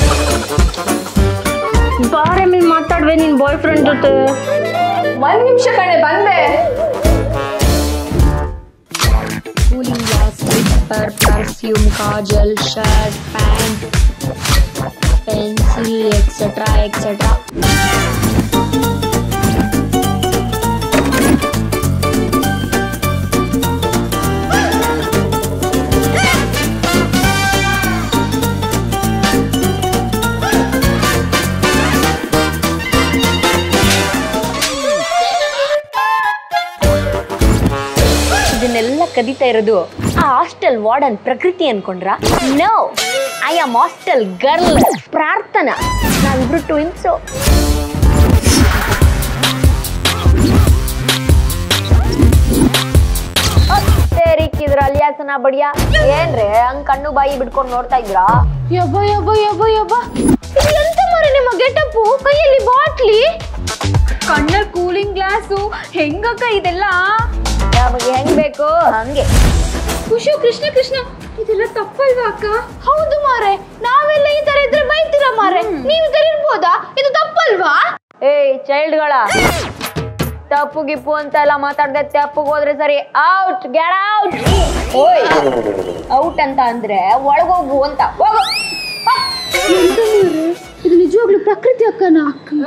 ಬಾರೆ ಮೇಲೆ ಮಾತಾಡ್ವೆ ನಿನ್ ಬಾಯ್ ಫ್ರೆಂಡ್ ಜೊತೆ ಒಂದ್ ನಿಮಿಷ ಕಣೆ ಬಂದೆ cooling glass slipper perfume kajal shirt pant pencil etcetera etcetera ಕದೀತಾ ಇರೋದು ಆ ಹಾಸ್ಟೆಲ್ ವಾರ್ಡನ್ ಪ್ರಕೃತಿ ಅನ್ಕೊಂಡ್ರ no I am hostel girl Prarthana ನಾವಿಬ್ರು ಟ್ವಿನ್ಸು ಸೇರಿಕ್ಕಿದ್ರ ಅಲಿಯಾಸನ ಬಡಿಯ ಏನ್ರೆ ಹಂಗ್ ಕಣ್ಣು ಬಾಯಿ ಬಿಡ್ಕೊಂಡು ನೋಡ್ತಾ ಇದ್ರಾ ಯಬ್ಬ ಯಬ್ಬ ಯಬ್ಬ ಯಬ್ಬ ಇದು ಎಂತ ಮರೆ ನಿಮ್ಮ ಗೆಟಪ್ಪು ಕೈಯಲ್ಲಿ ಬಾಟ್ಲಿ ಕಣ್ಣ ಕೂಲಿಂಗ್ ಗ್ಲಾಸು ಹೆಂಗಕ್ಕ ಇದೆಲ್ಲ ನಮಗೆ ಹೆಂಗ್ ಬೇಕು ಹಂಗೆ ಖುಷು ಕೃಷ್ಣ ಕೃಷ್ಣ ಇದೆಲ್ಲ ತಪ್ಪಲ್ವಾ ಅಕ್ಕ ಹೌದು ಮಾರೆ ನಾವೆಲ್ಲ ಈ ತರ ಇದ್ರೆ ಬೈತೀರಾ ಮಾರೆ ನೀವು ಈ ತರ ಇರ್ಬೋದಾ ಇದು ತಪ್ಪಲ್ವಾ ಏಯ್ ಚೈಲ್ಡ್ಗಳ ತಪ್ಪು ಗಿಪ್ಪು ಅಂತ ಎಲ್ಲ ಮಾತಾಡ್ದೆ ತಪ್ಪಿಗೆ ಹೋದ್ರೆ ಸರಿ ಔಟ್ ಗೆಟ್ ಔಟ್ ಓಯ್ ಔಟ್ ಅಂತ ಅಂದ್ರೆ ಒಳಗೋಗು ಅಂತ ಹೋಗು ಇದು ನಿಜವಾಗ್ಲೂ ಪ್ರಕೃತಿ ಅಕ್ಕನ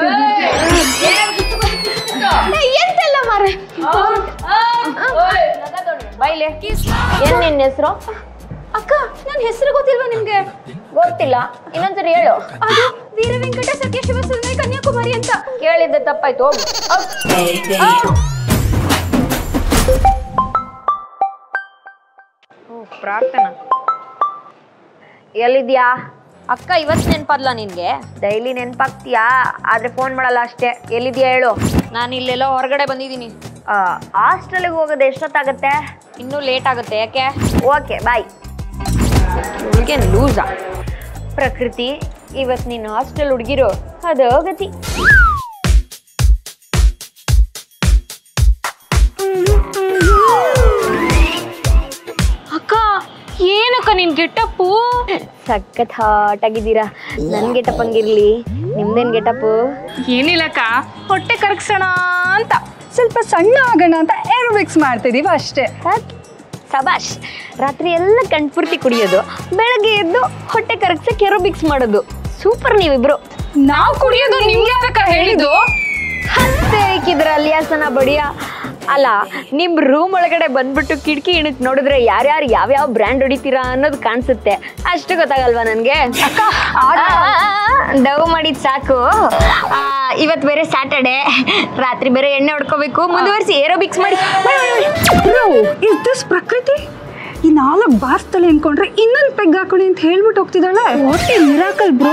ಎಂತೆಲ್ಲ ಮಾರೆ ಬೈಲೆ ಏನ್ ನಿನ್ನ ಹೆಸರು ಅಕ್ಕ ನನ್ನ ಹೆಸರು ಗೊತ್ತಿಲ್ವಾ ನಿಮ್ಗೆ ಗೊತ್ತಿಲ್ಲ ಇನ್ನೊಂದ್ಸರಿ ಹೇಳು ಅದು ವೀರ ವೆಂಕಟ ಸತ್ಯಶಿವ ಸುಂದರಿ ಕನ್ಯಾಕುಮಾರಿ ಅಂತ ಕೇಳಿದ್ದೆ ತಪ್ಪಾಯ್ತು ಹೋಗು Out. Out. ಓ, ಪ್ರಾರ್ಥನಾ ಎಲ್ಲಿದ್ಯಾ ಅಕ್ಕ ಇವತ್ತು ನೆನ್ಪದ್ಲ ನಿನ್ಗೆ ಡೈಲಿ ನೆನ್ಪಾಗ್ತೀಯಾ ಆದ್ರೆ ಫೋನ್ ಮಾಡಲ್ಲ ಅಷ್ಟೇ ಎಲ್ಲಿದ್ಯಾ ಹೇಳು ನಾನು ಇಲ್ಲೆಲ್ಲೋ ಹೊರಗಡೆ ಬಂದಿದ್ದೀನಿ ಹಾಸ್ಟೆಲ್ಗೆ ಹೋಗೋದು ಎಷ್ಟೊತ್ತಾಗತ್ತೆ ಇನ್ನೂ ಲೇಟ್ ಆಗುತ್ತೆ ಯಾಕೆ ಓಕೆ ಬಾಯ್ ಹುಡುಗೆ ಲೂಸಾ ಪ್ರಕೃತಿ ಇವತ್ತು ನೀನು ಹಾಸ್ಟೆಲ್ ಹುಡುಗಿರು ಅದು ಗತಿ ಅಕ್ಕ ಏನಕ್ಕ ನಿನ್ ಗೆಟಪ್ಪು ಸಖತ್ ಹಾಟ್ ಆಗಿದ್ದೀರಾ ನನ್ ಗೆಟಪ್ ಹಂಗಿರ್ಲಿ ನಿಮ್ದೇನ್ ಗೆಟಪ್ ಏನಿಲ್ಲಕ್ಕ ಹೊಟ್ಟೆ ಕರಗ್ಸೋಣ ಅಂತ ಸ್ವಲ್ಪ ಸಣ್ಣ ಆಗೋಣ ಅಂತ ಏರೋಬಿಕ್ಸ್ ಮಾಡ್ತಿದೀವಿ ಅಷ್ಟೇ ಸಬಾಷ್ ರಾತ್ರಿ ಎಲ್ಲ ಕಣ್ಪೂರ್ತಿ ಕುಡಿಯೋದು ಬೆಳಗ್ಗೆ ಎದ್ದು ಹೊಟ್ಟೆ ಕರಗ್ಸೆ ಕೆರೋಬಿಕ್ಸ್ ಮಾಡೋದು ಸೂಪರ್ ನೀವಿಬ್ರು ನಾವು ಕುಡಿಯೋದು ನಿಮ್ಗೆ ಯಾರಕ್ಕ ಹೇಳಿದ್ದು ಹತ್ತೆ ಇಕ್ಕಿದ್ರ ಅಲಿಯಾಸನ ಬಡಿಯ ಅಲ್ಲ ನಿಮ್ ರೂಮ್ ಒಳಗಡೆ ಬಂದ್ಬಿಟ್ಟು ಕಿಟಕಿ ಇಣಕ್ ನೋಡಿದ್ರೆ ಯಾರ್ಯಾರು ಯಾವ್ಯಾವ ಬ್ರ್ಯಾಂಡ್ ಹೊಡಿತೀರಾ ಅನ್ನೋದು ಕಾಣಿಸುತ್ತೆ ಅಷ್ಟು ಗೊತ್ತಾಗಲ್ವಾ ನನ್ಗೆ ಡವ್ ಮಾಡಿದ್ ಸಾಕು ಆ, ಇವತ್ ಬೇರೆ ಸ್ಯಾಟರ್ಡೆ ರಾತ್ರಿ ಬೇರೆ ಎಣ್ಣೆ ಹೊಡ್ಕೋಬೇಕು ಮುಂದುವರಿಸಿ ಏರೋಬಿಕ್ಸ್ ಮಾಡಿ ಇಸ್ ದಿಸ್ ಪ್ರಕೃತಿ ಈ ನಾಲ್ಕು ಬಾರ್ಸ್ತಲೆ ಅನ್ಕೊಂಡ್ರೆ ಇನ್ನೊಂದು ಪೆಗ್ ಹಾಕೊಳ್ಳಿ ಅಂತ ಹೇಳ್ಬಿಟ್ಟು ಹೋಗ್ತಿದ್ದಾಳೆ ವಾಟ್ ಮಿರಾಕಲ್ ಬ್ರೋ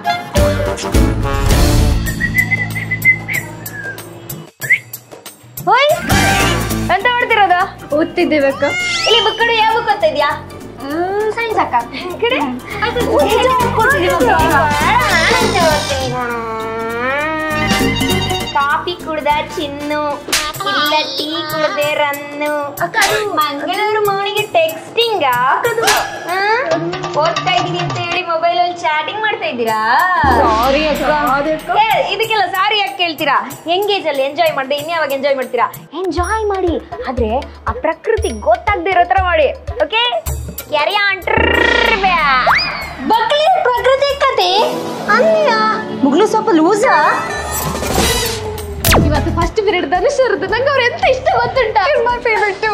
ಹೋಯ್ ಎಂತ ಮಾಡ್ತಿರೋದು ಓದ್ತಿದ್ದೇವಕ್ಕ ಇಲ್ಲಿ ಬುಕ್ ಕಡೆ ಯಾವ ಬುಕ್ ಓದ್ತಾ ಇದ್ಯಾ ಸೈನ್ಸ್ ಅಕ್ಕ ಕಡೆ ಕಾಫಿ ಕುಡ್ದ ಚಿನ್ನು ಇಲ್ಲ ಟೀ ಕುಡ್ದೆ ರನ್ನು ಮಂಗಳೂರು ಮೌನಿಗೆ ಟೆಕ್ಸ್ಟಿಂಗ್ ಓದ್ತಾ ಇದೀನಿ ಅಂತ ಹೇಳಿ ಮೊಬೈಲ್ ಅಲ್ಲಿ ಚಾಟಿಂಗ್ ಮಾಡ್ತಾ ಇದ್ದೀರಾ ಸಾರಿ ಇದಕ್ಕೆಲ್ಲ ಸಾರಿ ಯಾಕೆ ಕೇಳ್ತೀರಾ ಎಂಗೇಜ್ ಅಲ್ಲಿ ಎಂಜಾಯ್ ಮಾಡ್ದೆ ಇನ್ಯಾವಾಗ ಎಂಜಾಯ್ ಮಾಡ್ತೀರಾ ಎಂಜಾಯ್ ಮಾಡಿ ಆದ್ರೆ ಆ ಪ್ರಕೃತಿ ಗೊತ್ತಾಗದೆ ಇರೋ ತರ ಮಾಡಿ ಓಕೆ ಕ್ಯಾರಿ ಬಕ್ಲಿ ಪ್ರಕೃತಿ ಕತೆ ಅನ್ಯ ಮುಗ್ಲು ಸ್ವಲ್ಪ ಲೂಸಾ ಇವತ್ತು ಫಸ್ಟ್ ಪೀರಿಯಡ್ ಧನುಷ್ ಇರುತ್ತೆ ನಂಗೆ ಅವ್ರು ಎಂತ ಇಷ್ಟ ಗೊತ್ತುಂಟ ಮೈ ಫೇವ್ರೆಟ್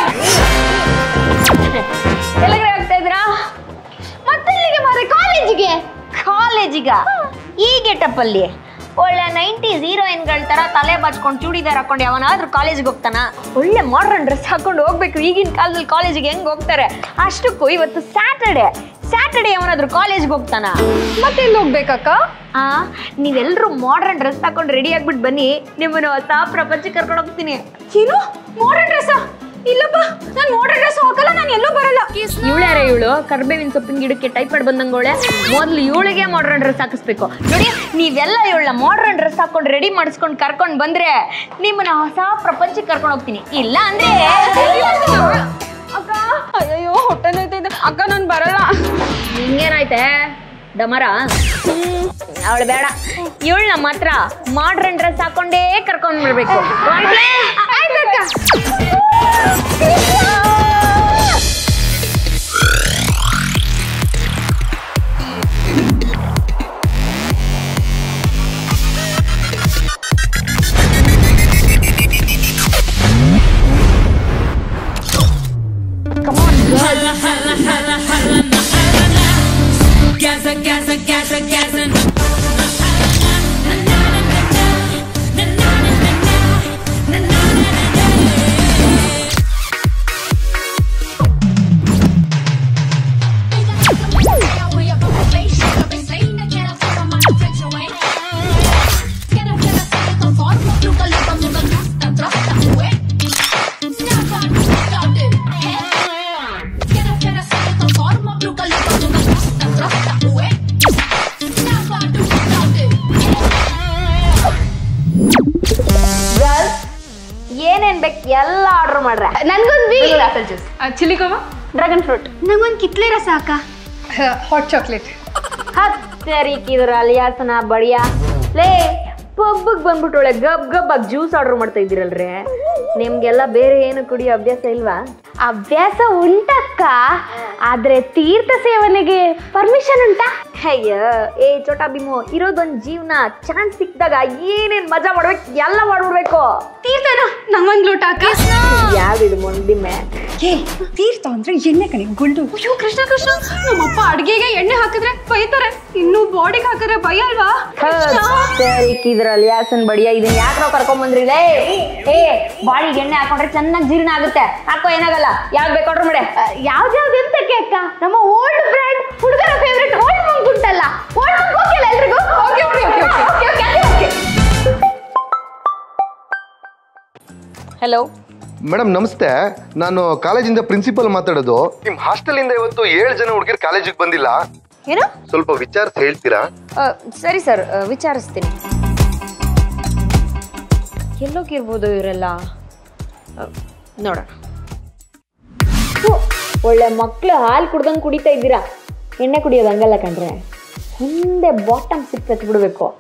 ಎಲ್ಲಿಗೆ ಆಗ್ತಾ ಇದ್ರಾ ಮತ್ತೆಲ್ಲಿಗೆ ಮಾರೆ ಕಾಲೇಜಿಗೆ ಕಾಲೇಜಿಗ ಈ ಗೆಟಪ್ ಅಲ್ಲಿ ಒಳ್ಳೆ ನೈಂಟೀಸ್ ಹೀರೋಯಿನ್ಗಳ ತರ ತಲೆ ಬಾಚ್ಕೊಂಡು ಚೂಡಿದಾರ್ ಹಾಕೊಂಡು ಯಾವನಾದ್ರೂ ಕಾಲೇಜಿಗೆ ಹೋಗ್ತಾನ ಒಳ್ಳೆ ಮಾಡರ್ನ್ ಡ್ರೆಸ್ ಹಾಕೊಂಡು ಹೋಗ್ಬೇಕು ಈಗಿನ ಕಾಲದಲ್ಲಿ ಕಾಲೇಜಿಗೆ ಹೆಂಗ್ ಹೋಗ್ತಾರೆ ಅಷ್ಟಕ್ಕೂ ಇವತ್ತು ಸ್ಯಾಟರ್ಡೆ ಸ್ಯಾಟರ್ಡೆ ಯಾವನಾದ್ರೂ ಕಾಲೇಜ್ಗೆ ಹೋಗ್ತಾನ ಮತ್ತೆ ಎಲ್ಲಿ ಹೋಗ್ಬೇಕಕ್ಕ ಆ ನೀವೆಲ್ಲರೂ ಮಾಡರ್ನ್ ಡ್ರೆಸ್ ಹಾಕೊಂಡು ರೆಡಿ ಆಗ್ಬಿಟ್ಟು ಬನ್ನಿ ನಿಮ್ಮನ್ನು ಹೊಸ ಪ್ರಪಂಚಕ್ಕೆ ಕರ್ಕೊಂಡು ಹೋಗ್ತೀನಿ ಏನು ಮಾಡರ್ನ್ ಡ್ರೆಸ್ ಇಲ್ಲಪ್ಪ ನಾನು ಮಾಡರ್ನ್ ಡ್ರೆಸ್ ಹಾಕಲ್ಲ ನಾನು ಎಲ್ಲೂ ಬರಲ್ಲ ಇವಳ್ಯಾರ ಇವಳು ಕರ್ಬೇವಿನ ಸೊಪ್ಪಿನ ಗಿಡಕ್ಕೆ ಟೈಫಾಯ್ಡ್ ಬಂದಂಗೋಳೆ ಮೊದ್ಲು ಇವಳಿಗೆ ಮಾಡರ್ನ್ ಡ್ರೆಸ್ ಹಾಕಿಸ್ಬೇಕು ನೋಡಿ ನೀವೆಲ್ಲ ಇವಳ ಮಾಡರ್ನ್ ಡ್ರೆಸ್ ಹಾಕೊಂಡು ರೆಡಿ ಮಾಡಿಸ್ಕೊಂಡು ಕರ್ಕೊಂಡು ಬಂದ್ರೆ ನಿಮ್ಮನ್ನ ಹೊಸ ಪ್ರಪಂಚಕ್ಕೆ ಕರ್ಕೊಂಡು ಹೋಗ್ತೀನಿ ಇಲ್ಲ ಅಂದ್ರೆ ಅಕ್ಕ ಅಯ್ಯೋ ಹೊಟ್ಟೆ ನೋಯ್ತೈತೆ ಅಕ್ಕ ನಾನು ಬರಲ್ಲ ನಿಂಗೇನಾಯ್ತೆ ಡಮರ ಅವಳು ಬೇಡ ಇವಳನ್ನ ಮಾತ್ರ ಮಾಡರ್ನ್ ಡ್ರೆಸ್ ಹಾಕೊಂಡೇ ಕರ್ಕೊಂಡ್ ಬರ್ಬೇಕು ಎಲ್ಲ ಆರ್ಡರ್ ಮಾಡ್ರೆ ನನ್ಗೊಂದು apple juice chilli guava dragon fruit ನಂಗೊಂದು ಕಿತ್ಲೆ ರಸ ಅಕ್ಕ ಹಾಟ್ ಚಾಕ್ಲೇಟ್ ಹತ್ತರಿಕಿದ್ರ ಅಲಿಯಾಸನ ಬಡಿಯ ಲೇ ಪಬ್ಬಗ್ ಬಂದ್ಬಿಟ್ಟೊಳೆ ಗಬ್ ಗಬ್ ಆಗಿ ಜ್ಯೂಸ್ ಆರ್ಡರ್ ಮಾಡ್ತಾ ಇದ್ದೀರಲ್ರಿ ನಿಮ್ಗೆಲ್ಲ ಬೇರೆ ಏನು ಕುಡಿಯೋ ಅಭ್ಯಾಸ ಇಲ್ವಾ ಅಭ್ಯಾಸ ಉಂಟಕ್ಕ ಆದ್ರೆ ತೀರ್ಥ ಸೇವನೆಗೆ ಪರ್ಮಿಷನ್ ಉಂಟಾ ಅಯ್ಯ ಏ ಚೋಟಾ ಭೀಮು ಇರೋದೊಂದ್ ಜೀವನ ಚಾನ್ಸ್ ಸಿಕ್ಕಿದಾಗ ಏನೇನ್ ಮಜಾ ಮಾಡ್ಬೇಕು ಎಲ್ಲ ಮಾಡ್ಬಿಡ್ಬೇಕು ತೀರ್ಥನ ನಂಗೊಂದು ಲೋಟ ಅಕ್ಕ ಯಾವಿದು ಮೊಂಡಿಮೆ ಏ ತೀರ್ಥ ಅಂದ್ರೆ ಎಣ್ಣೆ ಕಣೆ ಗುಂಡು ಅಯ್ಯೋ ಕೃಷ್ಣ ಕೃಷ್ಣ ನಮ್ಮಪ್ಪ ಅಡ್ಗೆಗೆ ಎಣ್ಣೆ ಹಾಕಿದ್ರೆ ಬೈತಾರೆ ಇನ್ನು ಬಾಡಿಗೆ ಹಾಕಿದ್ರೆ ಭಯ ಅಲ್ವಾ ಇದ್ರಲ್ಲಿ ಯಾಸನ್ ಬಡಿಯ ಇದನ್ನ ಯಾಕ್ರೋ ಕರ್ಕೊಂಡ್ ಬಂದ್ರಿ ಲೇ ಏ ಬಾಳಿಗೆ ಎಣ್ಣೆ ಹಾಕೊಂಡ್ರೆ ಚೆನ್ನಾಗಿ ಜೀರ್ಣ ಆಗುತ್ತೆ ಹಾಕೋ ಏನಾಗಲ್ಲ ಯಾವ್ದು ಬೇಕಾದ್ರೂ ಮಾಡೆ ಯಾವ್ದ್ಯಾವ್ದು ಎಂತಕ್ಕೆ ಅಕ್ಕ ನಮ್ಮ ಓಲ್ಡ್ ಫ್ರೆಂಡ್ ಹುಡುಗರ ಫೇವ್ರೆಟ್ ಓಲ್ಡ್ ಮಂಕ್ ಉಂಟಲ್ಲ ಓಲ್ಡ್ ಮಂಕ್ ಓಕೆಲ್ಲ ಎಲ್ರಿಗೂ okay okay okay okay okay okay hello madam ನಮಸ್ತೆ ನಾನು ಕಾಲೇಜಿಂದ ಪ್ರಿನ್ಸಿಪಲ್ ಮಾತಾಡೋದು ನಿಮ್ ಹಾಸ್ಟೆಲ್ ಇಂದ ಇವತ್ತು ಏಳು ಜನ ಹುಡುಗಿರು ಕಾಲೇಜಿಗೆ ಬಂದಿಲ್ಲ ಏನು ಸ್ವಲ್ಪ ವಿಚಾರಿಸಿ ಹೇಳ್ತೀರಾ ಆ, ಸರಿ ಸರ್ ಆ, ವಿಚಾರಿಸ್ತೀನಿ ಎಲ್ಲೋಗಿರ್ಬೋದು ಇವರೆಲ್ಲ ಆ, ನೋಡೋಣ ಥು, ಒಳ್ಳೆ ಮಕ್ಳು ಹಾಲು ಕುಡ್ದಂಗೆ ಕುಡಿತಾ ಇದ್ದೀರಾ ಎಣ್ಣೆ ಕುಡಿಯೋದು ಹಂಗಲ್ಲ ಕಣ್ರೆ ಮುಂದೆ ಬಾಟಮ್ ಸಿಕ್ತತ್ ಬಿಡ್ಬೇಕು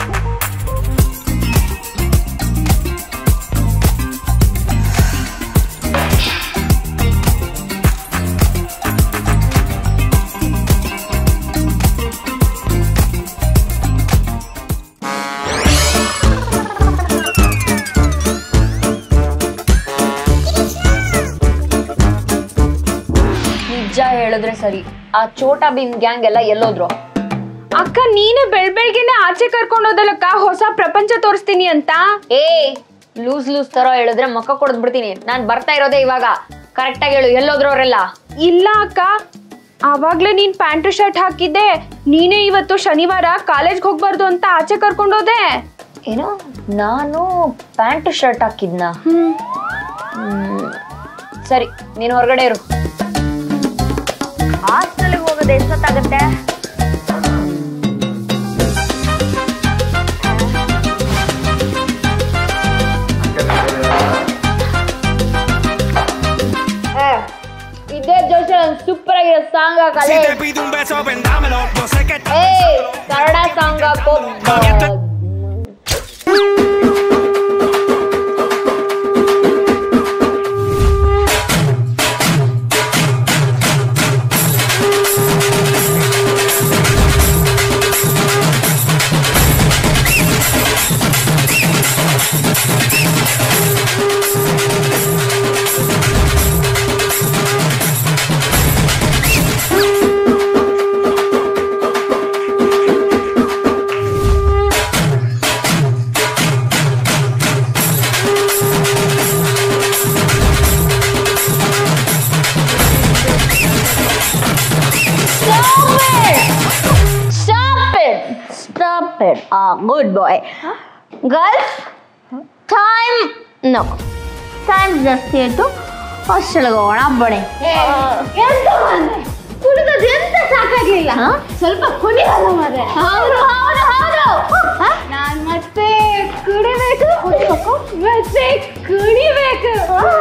ನಿಜ ಹೇಳಿದ್ರೆ ಸರಿ ಆ ಚೋಟಾ ಭೀಮ್ ಗ್ಯಾಂಗ್ ಎಲ್ಲ ಎಲ್ಲೋದ್ರು ಅಕ್ಕ ನೀನೇ ಬೆಳ್ ಬೆಳ್ಗೆನೆ ಆಚೆ ಕರ್ಕೊಂಡು ಹೋದಲ್ಲಕ್ಕ ಹೊಸ ಪ್ರಪಂಚ ತೋರಿಸ್ತೀನಿ ಅಂತ ಏ ಲೂಸ್ ಲೂಸ್ ತರ ಹೇಳಿದ್ರೆ ಮಕ್ಕ ಕೊಡದ್ ಬಿಡ್ತೀನಿ ನಾನ್ ಬರ್ತಾ ಇರೋದೇ ಇವಾಗ ಕರೆಕ್ಟ್ ಆಗಿ ಹೇಳು ಎಲ್ಲೋದ್ರು ಅವರೆಲ್ಲ ಇಲ್ಲ ಅಕ್ಕ ಆವಾಗ್ಲೇ ನೀನ್ ಪ್ಯಾಂಟ್ ಶರ್ಟ್ ಹಾಕಿದ್ದೆ ನೀನೇ ಇವತ್ತು ಶನಿವಾರ ಕಾಲೇಜ್ಗೆ ಹೋಗ್ಬಾರ್ದು ಅಂತ ಆಚೆ ಕರ್ಕೊಂಡು ಹೋದೆ ಏನು ನಾನು ಪ್ಯಾಂಟ್ ಶರ್ಟ್ ಹಾಕಿದ್ನ ಹ್ಮ್. ಸರಿ ನೀನು ಹೊರಗಡೆ ಇರು ಹಾಸ್ಟೆಲ್ಗೆ ಹೋಗೋದು ಎಷ್ಟೊತ್ತಾಗತ್ತೆ ಏ, ಇದೇ ಜೋಶ ಸೂಪರ್ ಆಗಿರೋ ಸಾಂಗ್ ಹಾಕಲ್ಲ Si te pido un beso, vendámelo. Yo sé que estás ಏಯ್ ಕನ್ನಡ ಸಾಂಗ್ ಹಾಕೋ Stop it! Stop it! Ah, good boy. Girls, time. No. Time ಜಾಸ್ತಿ ಆಯ್ತು ಹಾಸ್ಟೆಲ್ಗೆ ಹೋಗೋಣ ಬನ್ನಿ ಎಂತ ಮಾರ್ರೆ? ಕುಡಿದದ್ದು ಎಂತ ಸಾಕಾಗ್ಲಿಲ್ಲ ಸ್ವಲ್ಪ ಕುಡಿಯಲ್ಲ ಮಾರ್ರೆ ಹೌದು ಹೌದು ಹೌದು ನಾನ್ ಮತ್ತೆ ಕುಡಿಬೇಕು ಮತ್ತೆ ಕುಡಿಬೇಕು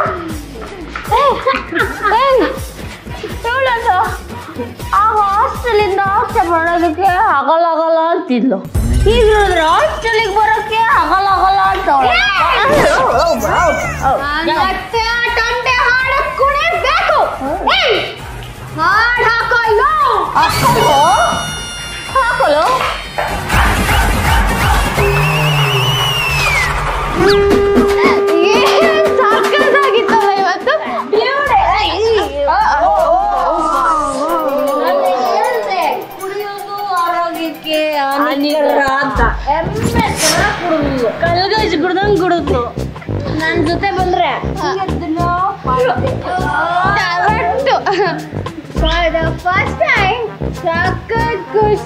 ಇವಳಂದು ಆ ಹಾಸ್ಟೆಲಿಂದ ಆಚೆ ಬರೋದಕ್ಕೆ ಆಗಲ್ಲ ಆಗಲ್ಲ ಅಂತಿದ್ಲು ಈಗ ಹೇಳಿದ್ರೆ ಹಾಸ್ಟೆಲಿಗೆ ಬರೋಕ್ಕೆ ಆಗಲ್ಲ ಆಗಲ್ಲ ಅಂತವಳೆ ನಾನ್ ಮತ್ತೆ ಆ ತಂಟೆ ಹಾಡ ಕುಡಿಬೇಕು ಏಯ್, ಹಾಡ್ ಹಾಕೊಳ್ಳು ಹಾಕೊಳ್ಳೋ ಹಾಕೊಳ್ಳೋ ಏನ್ ಸಕ್ಕತ್ತಾಗಿತ್ತಲ್ಲ ಇವತ್ತು ಕುಡಿಯೋದು ಆರೋಗ್ಯಕ್ಕೆ ಹಾನಿಕರ ಅಂತ ಎಮ್ಮೆ ತರ ಕುಡಿದು ಕಲ್ಗಜ್ ಕುಡ್ದಂಗ್ ಕುಡಿದ್ರು ನನ್ ಜೊತೆ ಬಂದ್ರೆ correct for the first time ಸಕ್ಕತ್ ಖುಷ್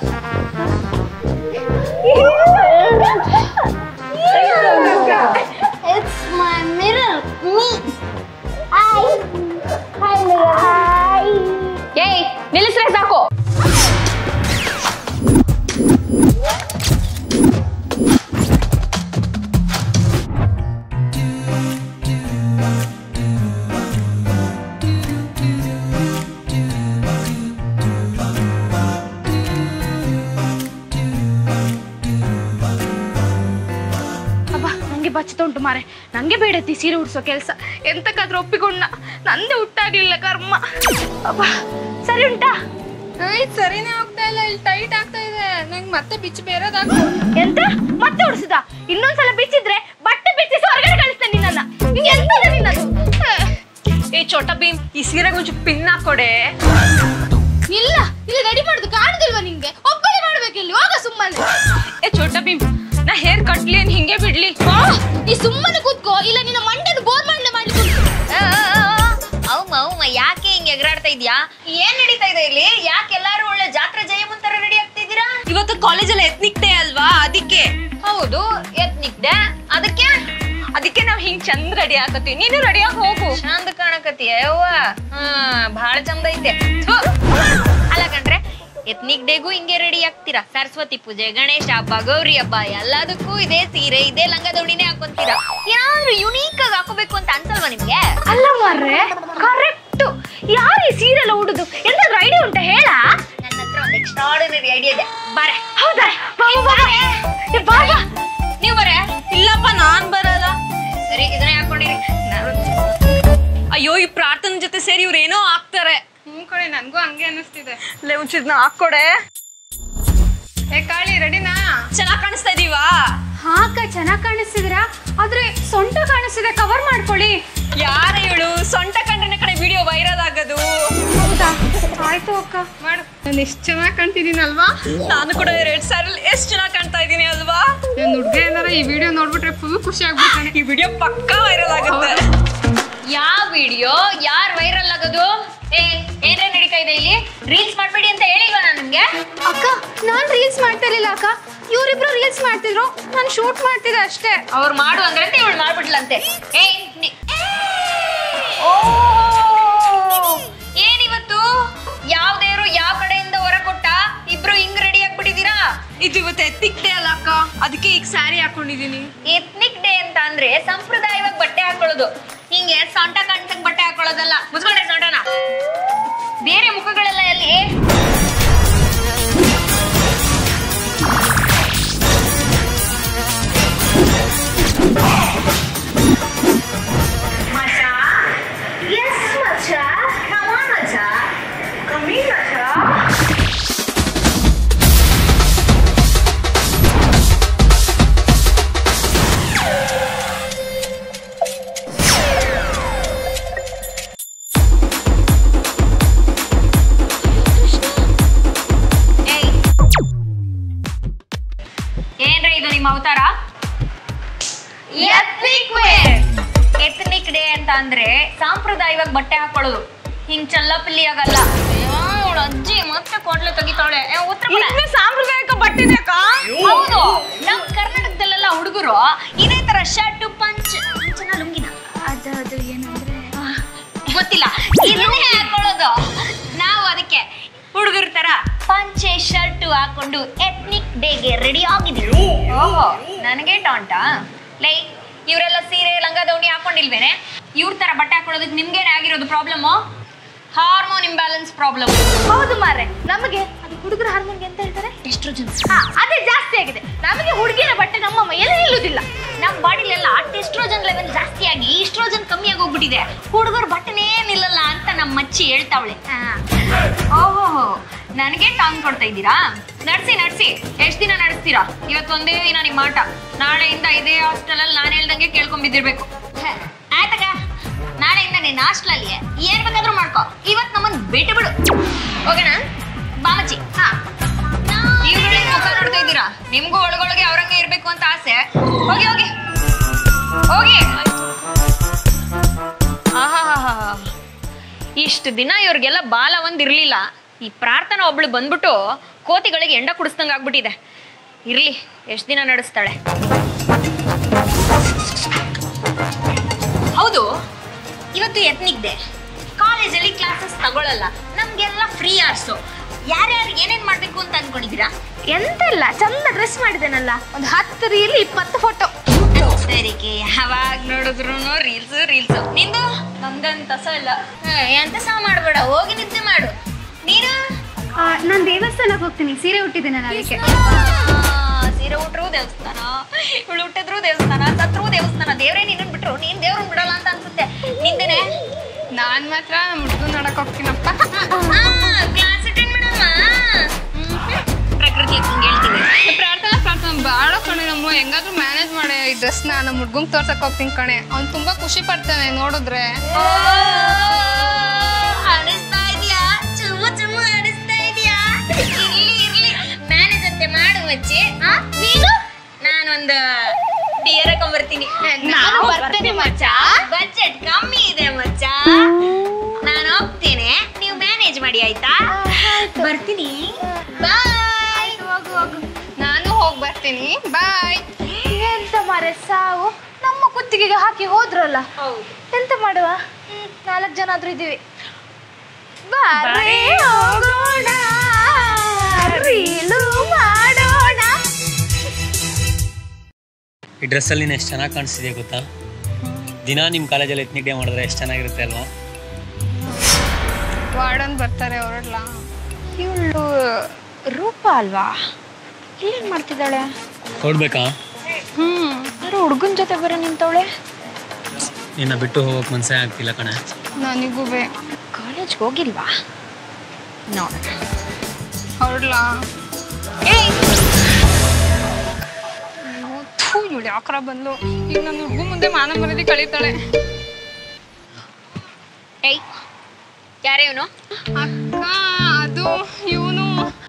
It's my mirror, me. Hi. Hi, mirror. Hi. ಏಯ್ ನಿಲ್ಲಿಸ್ರೆ ಸಾಕು ಬಚ್ಚತ ಉಂಟು ಮಾರೆ ನಂಗೆ ಬೇಡತ್ತಿ ಸೀರೆ ಉಡ್ಸೋ ಕೆಲಸ ಎಂತಕ್ಕಾದ್ರೂ ಒಪ್ಪಿಕೊಂಡ ನಂದೇ ಹುಟ್ಟಾಗ್ಲಿಲ್ಲ ಕರ್ಮ ಅಬ್ಬಾ ಸರಿ ಉಂಟಾ ಸರಿನೇ ಆಗ್ತಾ ಇಲ್ಲ ಇಲ್ಲಿ ಟೈಟ್ ಆಗ್ತಾ ಇದೆ ನಂಗೆ ಮತ್ತೆ ಬಿಚ್ಚಿ ಬೇರೆದಾಗ ಎಂತ ಮತ್ತೆ ಉಡ್ಸುದ ಇನ್ನೊಂದ್ಸಲ ಬಿಚ್ಚಿದ್ರೆ ಬಟ್ಟೆ ಬಿಚ್ಚಿಸಿ ಹೊರಗಡೆ ಕಳಿಸ್ತೇನೆ ನಿನ್ನನ್ನ ನಿಂಗೆ ಎಂತದ ನಿನ್ನದು ಏ ಚೋಟ ಭೀಮ್ ಈ ಸೀರೆಗೆ ಒಂಚೂರು ಪಿನ್ ಹಾಕೊಡೆ ಇಲ್ಲ ಇಲ್ಲಿ ರೆಡಿ ಮಾಡುದು ಕಾಣುದಿಲ್ವಾ ನಿಂಗೆ ಒಬ್ಬಳೆ ಮಾಡ್ಬೇಕು ಇಲ್ಲಿ ಹೋಗ ಸುಮ್ಮನೆ ಏ ಚೋಟ ಭೀಮ್ ನಾ ಹೇರ್ ಕಟ್ಲಿ ಏನ್ ಹಿಂಗೆ ಬಿಡ್ಲಿ ನೀ ಸುಮ್ಮನೆ ಕೂತ್ಕೋ ಇಲ್ಲ ನಿನ್ನ ಮಂಡನ ಬೋರ್ ಮಂಡೆ ಮಾಡ್ಲಿಕ್ಕೆ ಅವ್ಮ ಅವ್ಮ ಯಾಕೆ ಹಿಂಗೆ ಎಗರಾಡ್ತಾ ಇದ್ಯಾ ಏನ್ ನಡೀತಾ ಇದೆ ಇಲ್ಲಿ ಯಾಕೆ ಎಲ್ಲಾರು ಒಳ್ಳೆ ಜಾತ್ರೆ ಜಯಮನ್ ತರ ರೆಡಿ ಆಗ್ತಿದ್ದೀರಾ ಇವತ್ತು ಕಾಲೇಜಲ್ಲಿ ಎತ್ನಿಕ್ ಡೇ ಅಲ್ವಾ ಅದಕ್ಕೆ ಹೌದು ಎತ್ನಿಕ್ ಡೇ ಅದಕ್ಕೆ ಅದಕ್ಕೆ ನಾವ್ ಹಿಂಗ್ ಚಂದ ರೆಡಿ ಆಗತ್ತೀವಿ ನೀನು ರೆಡಿ ಆಗಿ ಹೋಗು ಚಂದ ಕಾಣಕತ್ತೀಯ ಯವ್ವ ಹಾ ಬಹಳ ಚಂದ ಐತೆ ಥು. ಅಲ್ಲ ಕಣ್ರೆ ಎತ್ನಿಕ್ ಡೇಗೂ ಹಿಂಗೆ ರೆಡಿ ಆಗ್ತೀರಾ ಸರಸ್ವತಿ ಪೂಜೆ ಗಣೇಶ ಹಬ್ಬ ಗೌರಿ ಹಬ್ಬ ಎಲ್ಲದಕ್ಕೂ ಇದೇ ಸೀರೆ ಇದೇ ಲಂಗ ದೌಡಿನೇ ಹಾಕೊಂತೀರಾ ಏನಾದ್ರೂ ಯುನೀಕ್ ಆಗಿ ಹಾಕೋಬೇಕು ಅಂತ ಅನ್ಸಲ್ವಾ ನಿಮ್ಗೆ ಅಲ್ಲ ಮಾರ್ರೆ ಕರೆಕ್ಟ್ ಯಾರು ಈ ಸೀರೆ ಎಲ್ಲ ಉಡುದು ಎಂತಾದ್ರೂ ಐಡಿಯಾ ಉಂಟಾ ಹೇಳ ನನ್ನ ಹತ್ರ ಒಂದು ಎಕ್ಸ್ಟ್ರಾರ್ಡಿನರಿ ಐಡಿಯಾ ಇದೆ ಬಾರೆ ಹೌದಾ ಬಾ, ಬಾ, ಬಾ. ಏ, ಬಾ, ಬಾ. ನೀವು ಬರೇ ಇಲ್ಲಪ್ಪ ನಾನ್ ಬರಲ್ಲ ಸರಿ ಇದನ್ನೇ ಹಾಕೊಂಡಿರಿ ಅಯ್ಯೋ ಈ ಪ್ರಾರ್ಥನೆ ಜೊತೆ ಸೇರಿ ಇವ್ರು ಏನೋ ಆಗ್ತಾರೆ ಹ್ಮ್ ಕಡೆ ನನ್ಗೂ ಹಂಗೆ ಅನಿಸ್ತಿದೆ ಲೇ ಒಂಚೂರ್ನ ಹಾಕೊಡೆ ಏ ಕಾಳಿ ರೆಡಿನಾ ಚೆನ್ನಾಗ್ ಕಾಣಿಸ್ತಾ ಇದೀವಾ ಹಾ ಅಕ್ಕ ಚೆನ್ನಾಗಿ ಕಾಣಿಸ್ತಿದ್ದೀರಾ ಆದ್ರೆ ಸೊಂಟ ಕಾಣಿಸ್ತಿದೆ ಕವರ್ ಮಾಡ್ಕೊಳ್ಳಿ ಯಾರ ಇವಳು ಸೊಂಟ ಕಂಡ್ರೆ ಕಡೆ ವಿಡಿಯೋ ವೈರಲ್ ಆಗೋದು ಹೌದಾ ಆಯ್ತು ಅಕ್ಕ ಮಾಡು ನಾನು ಎಷ್ಟು ಚೆನ್ನಾಗಿ ಕಾಣ್ತಿದ್ದೀನಲ್ವಾ ನಾನು ಕೂಡ ಎರಡ್ ಸಾರಲ್ಲಿ ಎಷ್ಟ್ ಚೆನ್ನಾಗ್ ಕಾಣ್ತಾ ಇದೀನಿ ಅಲ್ವಾ ನನ್ನ ಹುಡುಗ ಏನಾರ ಈ ವಿಡಿಯೋ ನೋಡ್ಬಿಟ್ರೆ ಫುಲ್ ಖುಷಿ ಆಗ್ಬಿಡ್ತಾನೆ ಈ ವಿಡಿಯೋ ಪಕ್ಕಾ ವೈರಲ್ ಆಗುತ್ತೆ ಯಾವ ವಿಡಿಯೋ ಯಾರ್ ವೈರಲ್ ಆಗೋದು ಏ ಏನೇ ನಡೀತಾ ಇದೆ ಇಲ್ಲಿ ರೀಲ್ಸ್ ಮಾಡ್ಬೇಡಿ ಅಂತ ಹೇಳಿಲ್ವಾ ನಾನು ನಿಮ್ಗೆ ಅಕ್ಕ ನಾನ್ ರೀಲ್ಸ್ ಮಾಡ್ತಾ ಇರ್ಲಿಲ್ಲ ಅಕ್ಕ ಇವರಿಬ್ರು ರೀಲ್ಸ್ ಮಾಡ್ತಿದ್ರು ನಾನು ಶೂಟ್ ಮಾಡ್ತಿದ್ದೆ ಅಷ್ಟೇ ಅವ್ರು ಮಾಡು ಅಂದ್ರೆ ಇವಳು ಮಾಡ್ಬಿಟ್ಲಂತೆ ಏ ನಿ- ಓ ಏನಿವತ್ತು ಯಾವ ದೇವ್ರು ಯಾವ ಕಡೆಯಿಂದ ಹೊರ ಕೊಟ್ಟ ಇಬ್ರು ಹಿಂಗ್ ರೆಡಿ ಆಗ್ಬಿಟ್ಟಿದೀರಾ ಇದು ಇವತ್ತು ಎತ್ತಿಕ್ ಡೇ ಅಲ್ಲ ಅಕ್ಕ ಅದಕ್ಕೆ ಈಗ ಸ್ಯಾರಿ ಹಾಕೊಂಡಿದೀನಿ ಎತ್ನಿಕ್ ಡೇ ಅಂತ ಅಂದ್ರೆ ಸಂಪ್ರದಾಯವಾಗಿ ಬಟ್ಟೆ ಹಾಕೊಳ್ಳೋದು ಹಿಂಗೆ ಸೊಂಟ ಕಂಟಕ್ ಬಟ್ಟೆ ಹಾಕೊಳ್ಳೋದಲ್ಲ ಮುಚ್ಕೊಂಡ್ರೆ ಸೊಂಟನ ಬೇರೆ ಮುಖಗಳೆಲ್ಲ ಎಲ್ಲಿ ಏಯ್ ಏನ್ರಿ ಇದು ನಿಮ್ಮ ಅವತಾರ ಎತ್ನಿಕ್ ಎತ್ನಿಕ್ ಡೇ ಅಂತ ಅಂದ್ರೆ ಸಾಂಪ್ರದಾಯಿಕವಾಗಿ ಬಟ್ಟೆ ಹಾಕೊಳ್ಳೋದು ಹಿಂಗ್ ಚಲ್ಲಪಿಲ್ಲಿ ಆಗಲ್ಲ ಅವ್ಳ್ ಅಜ್ಜಿ ಮತ್ತೆ ಕೊಡ್ಲೆ ತೆಗಿತಾಳೆ ಏ, ಉತ್ತರ ಕೊಡೆ. ಸಾಂಪ್ರದಾಯಿಕ ಬಟ್ಟೆನೇ ಅಕ್ಕ ಹೌದು ನಮ್ ಕರ್ನಾಟಕದಲ್ಲೆಲ್ಲ ಹುಡುಗರು ಇದೇ ತರ ಶರ್ಟ್ ಪಂಚ್ ಪಂಚನ ಲುಂಗಿನ ಅದು ಅದು ಏನಂದ್ರೆ ಗೊತ್ತಿಲ್ಲ ಇದನ್ನೇ ಹಾಕೊಳ್ಳೋದು ನಾವು ಅದಕ್ಕೆ ಹುಡುಗರ ತರ ಪಂಚೆ ಶರ್ಟ್ ಹಾಕೊಂಡು ಎತ್ನಿಕ್ ಡೇಗೆ ರೆಡಿ ಆಗಿದ್ದೀವಿ ಓಹೋ ನನಗೆ ಟಾಂಟ ಲೈ ಇವರೆಲ್ಲ ಸೀರೆ ಲಂಗ ದೌಣಿ ಹಾಕೊಂಡಿಲ್ವೇನೆ ಇವ್ರ ತರ ಬಟ್ಟೆ ಹಾಕೊಳ್ಳೋದಕ್ಕೆ ನಿಮ್ಗೇನೆ ಆಗಿರೋದು ಪ್ರಾಬ್ಲಮ್ಮು ಹಾರ್ಮೋನ್ ಇಂಬ್ಯಾಲೆನ್ಸ್ ಪ್ರಾಬ್ಲಮ್ ಹೌದು ಮಾರ್ರೆ ನಮಗೆ ಅದು ಹುಡುಗರ ಹಾರ್ಮೋನ್ಗೆ ಅಂತ ಹೇಳ್ತಾರೆ ಎಸ್ಟ್ರೋಜನ್ ಹಾ ಅದೇ ಜಾಸ್ತಿ ಆಗಿದೆ ನಮಗೆ ಹುಡುಗಿರ ಬಟ್ಟೆ ನಮ್ಮ ಮೈಯಲ್ಲಿ ನಿಲ್ಲುದಿಲ್ಲ ನಮ್ಮ ಬಾಡಿಲೆಲ್ಲ ಟೆಸ್ಟ್ರೋಜನ್ ಲೆವೆಲ್ ಜಾಸ್ತಿ ಆಗಿ ಈಸ್ಟ್ರೋಜನ್ ಕಮ್ಮಿ ಆಗಿ ಹೋಗ್ಬಿಟ್ಟಿದೆ ಹುಡುಗರು ಬಟ್ಟೆನೇ ನಿಲ್ಲಲ್ಲ ಅಂತ ನಮ್ಮ ಮಚ್ಚಿ ಹೇಳ್ತಾವಳೆ ಓಹೋ ನನಗೆ ಟಾಂಗ್ ಕೊಡ್ತಾ ಇದ್ದೀರಾ ನಡ್ಸಿ ನಡ್ಸಿ ಎಷ್ಟ್ ದಿನ ನಡೆಸ್ತೀರಾ ಇವತ್ತು ಒಂದೇ ದಿನ ನಿಮ್ಮ ಆಟ ನಾಳೆಯಿಂದ ಇದೇ ಹಾಸ್ಟೆಲ್ ಅಲ್ಲಿ ನಾನು ಹೇಳ್ದಂಗೆ ಕೇಳ್ಕೊಂಬಿದ್ದಿರ್ಬೇಕು ಹ, ಆಯ್ತಕ್ಕ ನಾಳೆಯಿಂದ ನಿನ್ನ ಹಾಸ್ಟೆಲಲ್ಲಿ ಏನ್ ಬೇಕಾದ್ರೂ ಮಾಡ್ಕೋ ಇವತ್ತು ನಮ್ಮನ್ನ ಬಿಟ್ಟು ಬಿಡು ಓಕೆನಾ ಬಾಮಚ್ಚಿ ಹಾ ಇವ್ರೇ ಮುಖ ನೋಡ್ತಾ ಇದ್ದೀರಾ ನಿಮ್ಗೂ ಒಳಗೊಳಗೆ ಅವ್ರಂಗೆ ಇರ್ಬೇಕು ಅಂತ ಆಸೆ ಹೋಗಿ ಹೋಗಿ ಹೋಗಿ ಆಹಾಹಾಹಾ. ಇಷ್ಟು ದಿನ ಇವ್ರಿಗೆಲ್ಲ ಬಾಲ ಒಂದ್ ಇರ್ಲಿಲ್ಲ ಈ ಪ್ರಾರ್ಥನಾ ಒಬ್ಳು ಬಂದ್ಬಿಟ್ಟು ಕೋತಿಗಳಿಗೆ ಎಂಡ ಕುಡಿಸ್ದಂಗ್ ಆಗ್ಬಿಟ್ಟಿದೆ ಇರ್ಲಿ ಎಷ್ಟ್ ದಿನ ನಡೆಸ್ತಾಳೆ ಹೌದು ಇವತ್ತು ಎತ್ನಿಕ್ ಡೇ ಕಾಲೇಜಲ್ಲಿ ಕ್ಲಾಸಸ್ ತಗೊಳಲ್ಲ ನಮ್ಗೆಲ್ಲ ಫ್ರೀ ಆರ್ಸು ಯಾರ್ಯಾರು ಏನೇನ್ ಮಾಡ್ಬೇಕು ಅಂತ ಅನ್ಕೊಂಡಿದ್ದೀರಾ ಎಂತೆಲ್ಲ ಚಂದ ಡ್ರೆಸ್ ಮಾಡಿದ್ದೇನಲ್ಲ ಒಂದು ಹತ್ತು ರೀಲ್ ಇಪ್ಪತ್ತು ಫೋಟೋ ಸರಿಗೆ ಯಾವಾಗ ನೋಡಿದ್ರು ರೀಲ್ಸ್ ರೀಲ್ಸ್ ನಿಂದು ನಂದಂತ ಸ ಇಲ್ಲ ಹ, ಎಂತ ಸಹ ಮಾಡ್ಬೇಡ ಹೋಗಿ ನಿದ್ದೆ ಮಾಡು ನೀನು ನಾನು ದೇವಸ್ಥಾನಕ್ಕೆ ಹೋಗ್ತೀನಿ ಸೀರೆ ಹುಟ್ಟಿದ್ದೇನೆ ನಾನು ಅದಕ್ಕೆ ಆ, ಸೀರೆ ಇರೋ ಹುಟ್ರು ದೇವಸ್ಥಾನ ಇವಳು ಹುಟ್ಟಿದ್ರು ದೇವಸ್ಥಾನ ಸತ್ರು ದೇವಸ್ಥಾನ ದೇವ್ರೇ ನಿನ್ನನ್ ಬಿಟ್ರು ನೀನ್ ದೇವ್ರನ್ ಬಿಡಲ್ಲ ಅಂತ ಅನ್ಸುತ್ತೆ ನಿಂದೇನೆ ನಾನ್ ಮಾತ್ರ ಮುಡ್ದು ನೋಡಕ್ ಹೋಗ್ತೀನಪ್ಪ ಕ್ಲಾಸ್ ಅಟೆಂಡ್ ಮಾಡಮ್ಮ ಪ್ರಕೃತಿ ಅಕ್ಕಂಗೆ ಹೇಳ್ತೀನಿ ಪ್ರಾರ್ಥನಾ ಪ್ರಾರ್ಥನಾ ಬಾಳ ಕಣೆ ನಮ್ಮ ಹೆಂಗಾದ್ರೂ ಮ್ಯಾನೇಜ್ ಮಾಡಿ ಈ ಡ್ರೆಸ್ನ ನಮ್ಮ ಹುಡ್ಗಂಗ್ ತೋರ್ಸಕ್ ಹೋಗ್ತೀನಿ ಕಣೆ ಅವ್ನು ತುಂಬಾ ಖುಷಿ ಪಡ್ತಾನೆ ನೋಡಿದ್ರೆ ಅನಿಸ್ತಾ ಇದೆಯಾ ಚುಮ್ಮು ಚುಮ್ಮು ಅನಿಸ್ತಾ ಇದೆಯಾ ಇರ್ಲಿ ಇರ್ಲಿ ಮ್ಯಾನೇಜ್ ಅಂತೆ ಮಾಡು ಮಚ್ಚಿ ಆ? ನೀನು ನಾನೊಂದು ಡಿಯರ್ ಹಾಕೊಂಡ್ಬರ್ತೀನಿ ನಾನು ಬರ್ತೇನೆ ಮಚ್ಚ. ಬಜೆಟ್ ಕಮ್ಮಿ ಇದೆ ಮಚ್ಚ ನಾನು ಹೋಗ್ತೇನೆ ನೀವು ಮ್ಯಾನೇಜ್ ಮಾಡಿ ಆಯ್ತಾ ಬರ್ತೀನಿ ಬಾಯ್ ಹೋಗು ಹೋಗು ನಾನು ಹೋಗಿ ಬರ್ತೀನಿ ಬಾಯ್ ಎಂತ ಮಾರೆ ಸಾವು ನಮ್ಮ ಕುತ್ತಿಗೆಗೆ ಹಾಕಿ ಹೋದ್ರಲ್ಲ ಎಂತ ಮಾಡುವ ನಾಲ್ಕು ಜನ ಆದ್ರೂ ಇದೀವಿ ಬಾರಿ ಹೋಗೋಣ ರೀಲು ಮಾಡೋಣ ಈ ಡ್ರೆಸ್ಸಲ್ಲಿ ನೀನು ಎಷ್ಟು ಚೆನ್ನಾಗಿ ಕಾಣಿಸ್ತಿದೆ ಗೊತ್ತಾ ದಿನ ನಿಮ್ಮ ಕಾಲೇಜಲ್ಲಿ ಎತ್ನಿಕ್ ಡೇ ಮಾಡಿದ್ರೆ ಎಷ್ಟು ಚೆನ್ನಾಗಿರುತ್ತೆ ಅಲ್ವಾ ವಾರ್ಡನ್ ಬರ್ತಾರೆ ಅವರಲ್ಲ ಇವಳು ರೂಪ ಅಲ್ವಾ ಏನ್ ಮಾಡ್ತಿದ್ದಾಳೆ ಹೊರಡ್ಬೇಕಾ ಹ್ಮ್ ಯಾರೋ ಹುಡುಗನ ಜೊತೆ ಬರೋ ನಿಂತವಳೆ ನಿನ್ನ ಬಿಟ್ಟು ಹೋಗೋಕೆ ಮನಸ್ಸೇ ಆಗ್ತಿಲ್ಲ ಕಣೆ ನನಗೂ ಬೇ ಕಾಲೇಜ್ಗೆ ಹೋಗಿಲ್ವಾ ನೋಡೋಣ ಹೊರಡ್ಲಾ ಇವಳು ಯಾಕ್ರ ಬಂದ್ಲು ಈಗ ನನ್ನ ಹುಡುಗ ಮುಂದೆ ಮಾನ ಮರ್ಯಾದೆ ಕಳೀತಾಳೆ ಏಯ್ ಯಾರೇ ಇವನು ಅಕ್ಕ ಅದು ಇವನು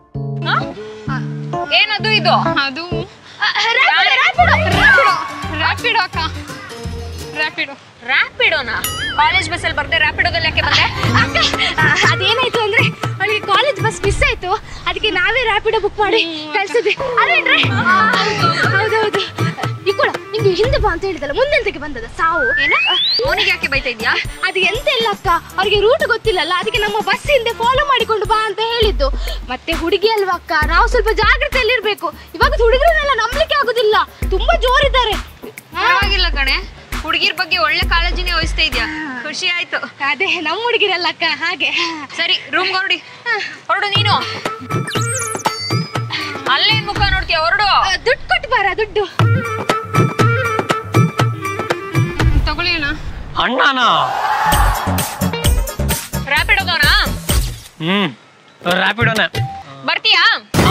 ಏನದು ಇದು ಅದು ರ್ಯಾಪಿಡೋ ರ್ಯಾಪಿಡೋ ಅಕ್ಕ ರ್ಯಾಪಿಡೋ ರ್ಯಾಪಿಡೋನಾ ಕಾಲೇಜ್ ಬಸ್ಸಲ್ಲಿ ಬರ್ದೆ ರ್ಯಾಪಿಡೋದಲ್ಲಿ ಯಾಕೆ ಬಂದೆ ಅದೇನಾಯ್ತು ಅಂದ್ರೆ ಅವಳಿಗೆ ಕಾಲೇಜ್ ಬಸ್ ಮಿಸ್ ಆಯ್ತು ಅದಕ್ಕೆ ನಾವೇ ರ್ಯಾಪಿಡೋ ಬುಕ್ ಮಾಡಿ ಕಳ್ಸಿದ್ವಿ ಅಲ್ವೇನ್ರಿ ಹೌದೌದು ಇಕ್ಕೊಳ ನಿಂಗೆ ಹಿಂದೆ ಬಾ ಅಂತ ಹೇಳಿದಲ್ಲ ಮುಂದೆಂತಕ್ಕೆ ಬಂದದ ಸಾವು ಏನ ಅವನಿಗೆ ಯಾಕೆ ಬೈತಾ ಇದ್ಯಾ ಅದು ಎಂತ ಇಲ್ಲ ಅಕ್ಕ ಅವ್ರಿಗೆ ರೂಟ್ ಗೊತ್ತಿಲ್ಲಲ್ಲ ಅದಕ್ಕೆ ನಮ್ಮ ಬಸ್ ಹಿಂದೆ ಫಾಲೋ ಮಾಡಿಕೊಂಡು ಬಾ ಅಂತ ಹೇಳಿದ್ದು ಮತ್ತೆ ಹುಡುಗಿ ಅಲ್ವಾ ಅಕ್ಕ ನಾವು ಸ್ವಲ್ಪ ಜಾಗ್ರತೆಯಲ್ಲಿರ್ಬೇಕು ಇವಾಗ ಹುಡುಗರನ್ನೆಲ್ಲ ನಂಬಲಿಕ್ಕೆ ಆಗುದಿಲ್ಲ ತುಂಬಾ ಜೋರಿದ್ದಾರೆ ಪರವಾಗಿಲ್ಲ ಕಣೆ ಹುಡುಗಿರ್ ಬಗ್ಗೆ ಒಳ್ಳೆ ಕಾಳಜಿನೇ ವಹಿಸ್ತಾ ಇದ್ಯಾ ಖುಷಿ ಆಯ್ತು ಅದೇ ನಮ್ಮ ಹುಡುಗಿರಲ್ಲ ಅಕ್ಕ ಹಾಗೆ ಸರಿ ರೂಮ್ ಹೊರಡಿ ಹೊರಡು ನೀನು ಅಲ್ಲೇನ್ ಮುಖ ನೋಡ್ತೀಯ ಹೊರಡು ದುಡ್ಡು ಕೊಟ್ಟು ಬಾರ ದುಡ್ಡು ತಗೊಳ್ಳಿ ಅಣ್ಣ ಅಣ್ಣನಾ ರ್ಯಾಪಿಡೋದವನ ಹ್ಞೂ ರ್ಯಾಪಿಡೋನೆ ಬರ್ತೀಯಾ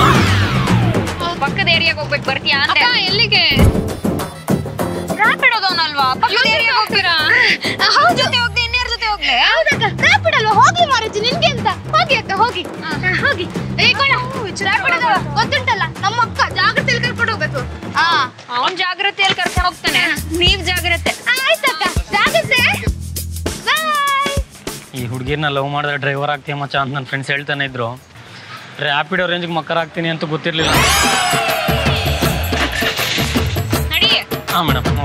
ಪಕ್ಕದ ಏರಿಯಾಗ ಹೋಗ್ಬೇಕು ಬರ್ತೀಯಾ ಅಂದೆ ಎಲ್ಲಿಗೆ ರ್ಯಾಪಿಡೋದವನಲ್ವಾ ಪಕ್ಕದ ಏರಿಯಾಗ ಹೋಗ್ತೀರಾ ಹೌದು ಜೊತೆ ಹೋಗ್ದೆ ಇನ್ಯಾರ ಜೊತೆ ಹೋಗ್ಲೆ ಹೌದಕ್ಕ ರ್ಯಾಪಿಡ್ ಅಲ್ವಾ ಹೋಗ್ಲಿ ಮಾರಜ್ಜಿ ನಿನ್ಗೆ ಅಂತ ಹೋಗಿ ಅಕ್ಕ ಹೋಗಿ ಹಾ, ಹೋಗಿ ಏ ಕೊಡ ರ್ಯಾಪಿಡ್ ಅಲ್ವಾ? ಗೊತ್ತುಂಟಲ್ಲ ನಮ್ಮ ಅಕ್ಕ ಜಾಗ್ರತೆಯಲ್ಲಿ ಕರ್ಕೊಂಡು ಹೋಗ್ಬೇಕು ಆ ಅವನ್ ಜಾಗ್ರತೆಯಲ್ಲಿ ಕರ್ಕೊಂಡು ಹೋಗ್ತಾನೆ ನೀವ್ ಜಾಗ್ರತೆ ಆಯ್ತಕ್ಕ ಜಾಗ್ರತೆ ಬಾಯ್ ಈ ಹುಡುಗಿರ್ನ ಲವ್ ಮಾಡಿದ್ರೆ ಡ್ರೈವರ್ ಆಗ್ತೀಯ ಮಚ್ಚ ಅಂತ ನನ್ನ ಫ್ರೆಂಡ್ಸ್ ಹೇಳ್ತಾನೆ ಇದ್ರು ರ್ಯಾಪಿಡೋ ರೇಂಜ್ಗೆ ಮಕ್ಕರ್ ಆಗ್ತೀನಿ ಅಂತ ಗೊತ್ತಿರಲಿಲ್ಲ ನಡಿ ಹಾಂ ಮೇಡಮ್ ಹ್ಞೂ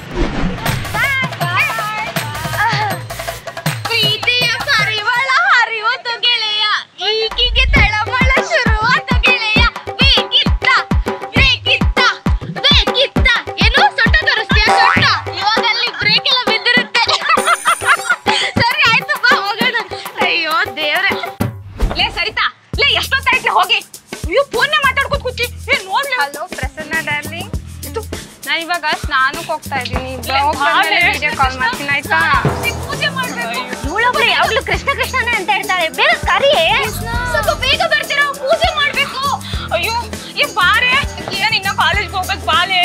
ಪ್ರೀತಿಯ ಪರಿಮಳ ಹರಿಯೋತು ಗೆಳೆಯ ಈಗಿಗೆ ತಳಮಳ ಶುರುವಾತು ಗೆಳೆಯ ಬೇಕಿತ್ತ ಬೇಕಿತ್ತ ಬೇಕಿತ್ತ ಏನು ಸೊಟ್ಟ ತೋರಿಸ್ತೀಯ ಸೊಟ್ಟ ಇವಾಗ ಅಲ್ಲಿ ಬ್ರೇಕ್ ಎಲ್ಲ ಬಿದ್ದಿರುತ್ತೆ ಸರಿ ಆಯ್ತು ಬಾ ಹೋಗೋಣ ಅಯ್ಯೋ ದೇವ್ರೆ ಲೇ ಸರಿತಾ ಲೇ ಎಷ್ಟೊತ್ತಾಯ್ತು ಹೋಗಿ ಅಯ್ಯೋ ಫೋನ್ ಮಾತಾಡ್ಕೊತ ಕೂತಿ ಏ ನೋಡ್ಲಿ ಹಲೋ ಪ್ರಸನ್ನ ಡಾರ್ಲಿಂಗ್ ನಾನು ಇವಾಗ ಸ್ನಾನಕ್ಕೆ ಹೋಗ್ತಾ ಇದ್ದೀನಿ ಮಾಡ್ಲೆ. ವಿಡಿಯೋ ಕಾಲ್ ಮಾಡ್ತೀನಿ ಆಯ್ತಾ ಪೂಜೆ ಮಾಡ್ಬೇಕು ಇವಳೊಬ್ರು ಯಾವಾಗ್ಲೂ ಕೃಷ್ಣ ಕೃಷ್ಣನೇ ಅಂತ ಹೇಳ್ತಾಳೆ ಬೇಗ ಕರಿ ಸ್ವಲ್ಪ ಬೇಗ ಬರ್ತೀರಾ ಪೂಜೆ ಮಾಡ್ಬೇಕು ಅಯ್ಯೋ ಏ ಬಾರೆ ಏನ್ ಇನ್ನ ಕಾಲೇಜ್ಗೆ ಹೋಗ್ಬೇಕು ಬಾಲೆ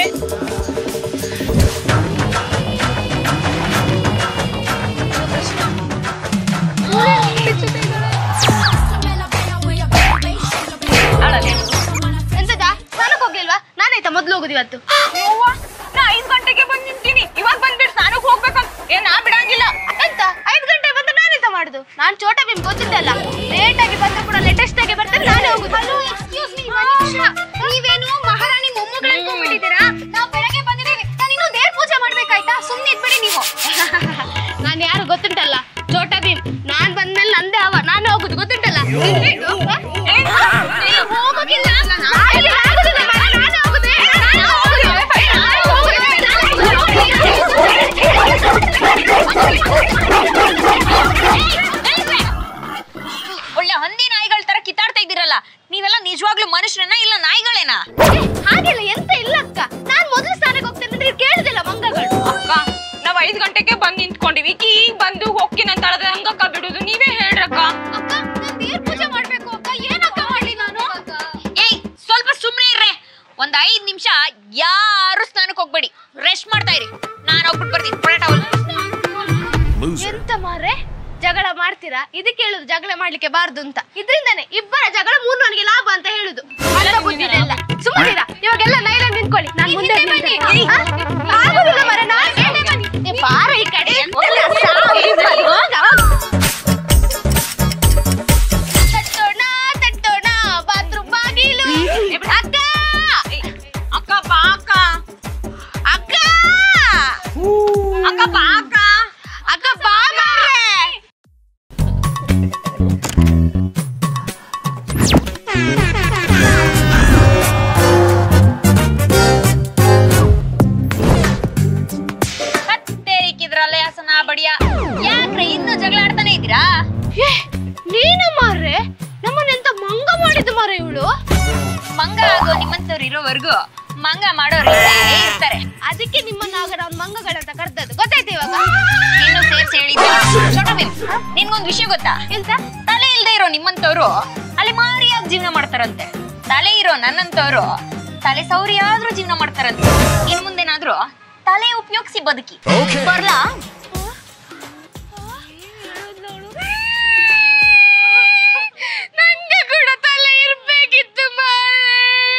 ಎಂತದ ಸ್ನಾನಕ್ಕೆ ಹೋಗ್ಲಿಲ್ವಾ ನಾನಾಯ್ತಾ ಮೊದ್ಲು ಹೋಗುದು ಇವತ್ತು ಯವ್ವ, ನಾ ಐದ್ ಗಂಟೆಗೆ ಬಂದ್ ನಿಂತೀನಿ ಇವಾಗ ಬಂದ್ಬಿಟ್ಟು ಸ್ನಾನಕ್ಕೆ ಹೋಗ್ಬೇಕಂತ ಏ ನಾ ಬಿಡಂಗಿಲ್ಲ ಎಂತ ಐದು ಗಂಟೆ ಬಂದು ನಾನೆಂತ ಮಾಡುದು ನಾನ್ ಚೋಟ ಭೀಮ್ ಗೊತ್ತಿದ್ದಲ್ಲ ಲೇಟ್ ಆಗಿ ಬಂದ ಕೂಡ ಲೇಟೆಸ್ಟ್ ಆಗಿ ಬರ್ತೇನೆ ನಾನೇ ಹೋಗುದು ಹಲೋ ಎಕ್ಸ್ಕ್ಯೂಸ್ ಮೀ ನೀವೇನು ಮಹಾರಾಣಿ ಮೊಮ್ಮಗಳು ಅನ್ಕೊಂಡ್ಬಿಟ್ಟಿದ್ದೀರಾ ನಾವು ಬೆಳಗ್ಗೆ ಬಂದಿದ್ದೀವಿ ನಾನು ಇನ್ನೂ ದೇವ್ರ ಪೂಜೆ ಮಾಡ್ಬೇಕಾಯ್ತಾ ಸುಮ್ಮನೆ ಇದ್ಬಿಡಿ ನೀವು ನಾನು ಯಾರು ಗೊತ್ತುಂಟಲ್ಲ ಚೋಟ ಭೀಮ್ ನಾನ್ ಬಂದ್ಮೇಲೆ ನಂದೇ ಅವ ನಾನೇ ಹೋಗುದು ಗೊತ್ತುಂಟಲ್ಲ ಏ, ನೀವು ಹೋಗೋದಿಲ್ಲ ಆಯ್ತು, ಆಗುದಿಲ್ಲ, ನಾನೇ ಹೋಗುದು, ನಾನೇ ಹೋಗುದು, ನಾನೇ ಒಳ್ಳೆ ಹಂದಿ ನಾಯಿಗಳ ತರ ಕಿತ್ತಾಡ್ತಾ ಇದ್ದೀರಲ್ಲ ನೀವೆಲ್ಲ ನಿಜವಾಗ್ಲೂ ಮನುಷ್ಯರನ್ನ ಇಲ್ಲ ನಾಯಿಗಳೇನಾ ಹಾಗೆಲ್ಲ ಎಂತ ಇಲ್ಲ ಅಕ್ಕ ನಾನ್ ಮೊದಲು ಸ್ನಾನಕ್ಕೆ ಹೋಗ್ತೇನೆ ಅಂದ್ರೆ ಕೇಳುದಿಲ್ಲ ಮಂಗಗಳು ಅಕ್ಕ ನಾವ್ ಐದ್ ಗಂಟೆಗೆ ಬಂದ್ ನಿಂತ್ಕೊಂಡಿವಿ ಈಕಿ ಈಗ ಬಂದು ಹೋಗ್ತೀನಿ ಅಂತ ಹೇಳಿದ್ರೆ ಹಂಗಕ್ಕ ಬಿಡುದು ನೀವೇ ಹೇಳ್ರಕ್ಕ ಅಕ್ಕ ನಾನ್ ದೇವ್ರ ಪೂಜೆ ಮಾಡ್ಬೇಕು ಅಕ್ಕ ಏನಕ್ಕ ಮಾಡ್ಲಿ ನಾನು ಏಯ್ ಸ್ವಲ್ಪ ಸುಮ್ಮನೆ ಇರ್ರೆ ಒಂದ್ ಐದ್ ನಿಮಿಷ ಯಾರು ಸ್ನಾನಕ್ಕೆ ಹೋಗ್ಬೇಡಿ ರೆಸ್ಟ್ ಮಾಡ್ತಾ ಇರಿ ನಾನು ಹೋಗ್ಬಿಟ್ಟು ಬರ್ತೀನಿ ಪೊಡೆ ಟವಲ್ ಎಂತ ಮಾರ್ರೆ ಜಗಳ ಮಾಡ್ತೀರಾ ಇದಕ್ಕೆ ಹೇಳುದು ಜಗಳ ಮಾಡ್ಲಿಕ್ಕೆ ಬಾರ್ದು ಅಂತ ಇದ್ರಿಂದಾನೆ ಇಬ್ಬರ ಜಗಳ ಮೂರ್ನವನಿಗೆ ಲಾಭ ಅಂತ ಹೇಳುದು ಅರ್ಧ ಬುದ್ಧಿ ಇದೆಲ್ಲ ಸುಮ್ಮನಿರ ಇವಾಗೆಲ್ಲ ನೈಲ ನಿಂತ್ಕೊಳ್ಳಿ ನಾನು ಮುಂದೆ ಬನ್ನಿ ಆಗುದಿಲ್ಲ ಮರೆ ನಾನು ಏ, ಬಾರ ಈ ಕಡೆ ಎಂತೆಲ್ಲ ಸಾವು ಇದು ಅದು. ಹೋಗ, ಹೋಗ. ತಟ್ಟೋಣ ತಟ್ಟೋಣ ಬಾತ್ರೂಮ್ ಬಾಗಿಲು ಅಕ್ಕ ಅಕ್ಕ ಬಾ ಅಕ್ಕ ಅಕ್ಕ ಅಕ್ಕ ಬಾ ಅಕ್ಕ ಅಕ್ಕ ಬಾ ಮಾರ್ರೆ ಹತ್ತೇರಿಕಿದ್ರಲ್ಲ ಹಸನ ಬಡಿಯ ಯಾಕ್ರೆ ಇನ್ನೂ ಜಗಳ ಆಡ್ತಾನೆ ಇದ್ದೀರಾ ಏ, ನೀನು ಮಾರ್ರೆ ನಮ್ಮನ್ನೆಂತ ಮಂಗ ಮಾಡಿದ್ದು ಮಾರ್ರೆ ಇವಳು ಮಂಗ ಆಗೋ ನಿಮ್ಮಂತವ್ರು ಇರೋವರೆಗೂ ಮಂಗ ಮಾಡೋರು ಇದ್ದೇ ಇರ್ತಾರೆ ಅದಕ್ಕೆ ನಿಮ್ಮನ್ನ ಆಗ ನಾವು ಮಂಗಗಳಂತ ಕರ್ದದ್ದು ಗೊತ್ತಾಯ್ತು ಇವಾಗ ನೀನು ಸೇರ್ಸಿ ಹೇಳಿದ್ದೆ ಚೋಟ ಭೀಮ್, ನಿನ್ಗೊಂದ್ ವಿಷಯ ಗೊತ್ತಾ ಎಂತ ತಲೆ ಇಲ್ದೇ ಇರೋ ನಿಮ್ಮಂತವ್ರು ಅಲ್ಲಿ ಮಾರಿಯಾಗಿ ಜೀವನ ಮಾಡ್ತಾರಂತೆ ತಲೆ ಇರೋ ನನ್ನಂತವ್ರು ತಲೆ ಸೌರಿಯಾದ್ರೂ ಜೀವನ ಮಾಡ್ತಾರಂತೆ ಇನ್ ಮುಂದೇನಾದ್ರೂ ತಲೆ ಉಪಯೋಗಿಸಿ ಬದುಕಿ ಬರ್ಲಾ ನಂಗೆ ಕೂಡ ತಲೆ ಇರ್ಬೇಕಿತ್ತು ಮಾರ್ರೆ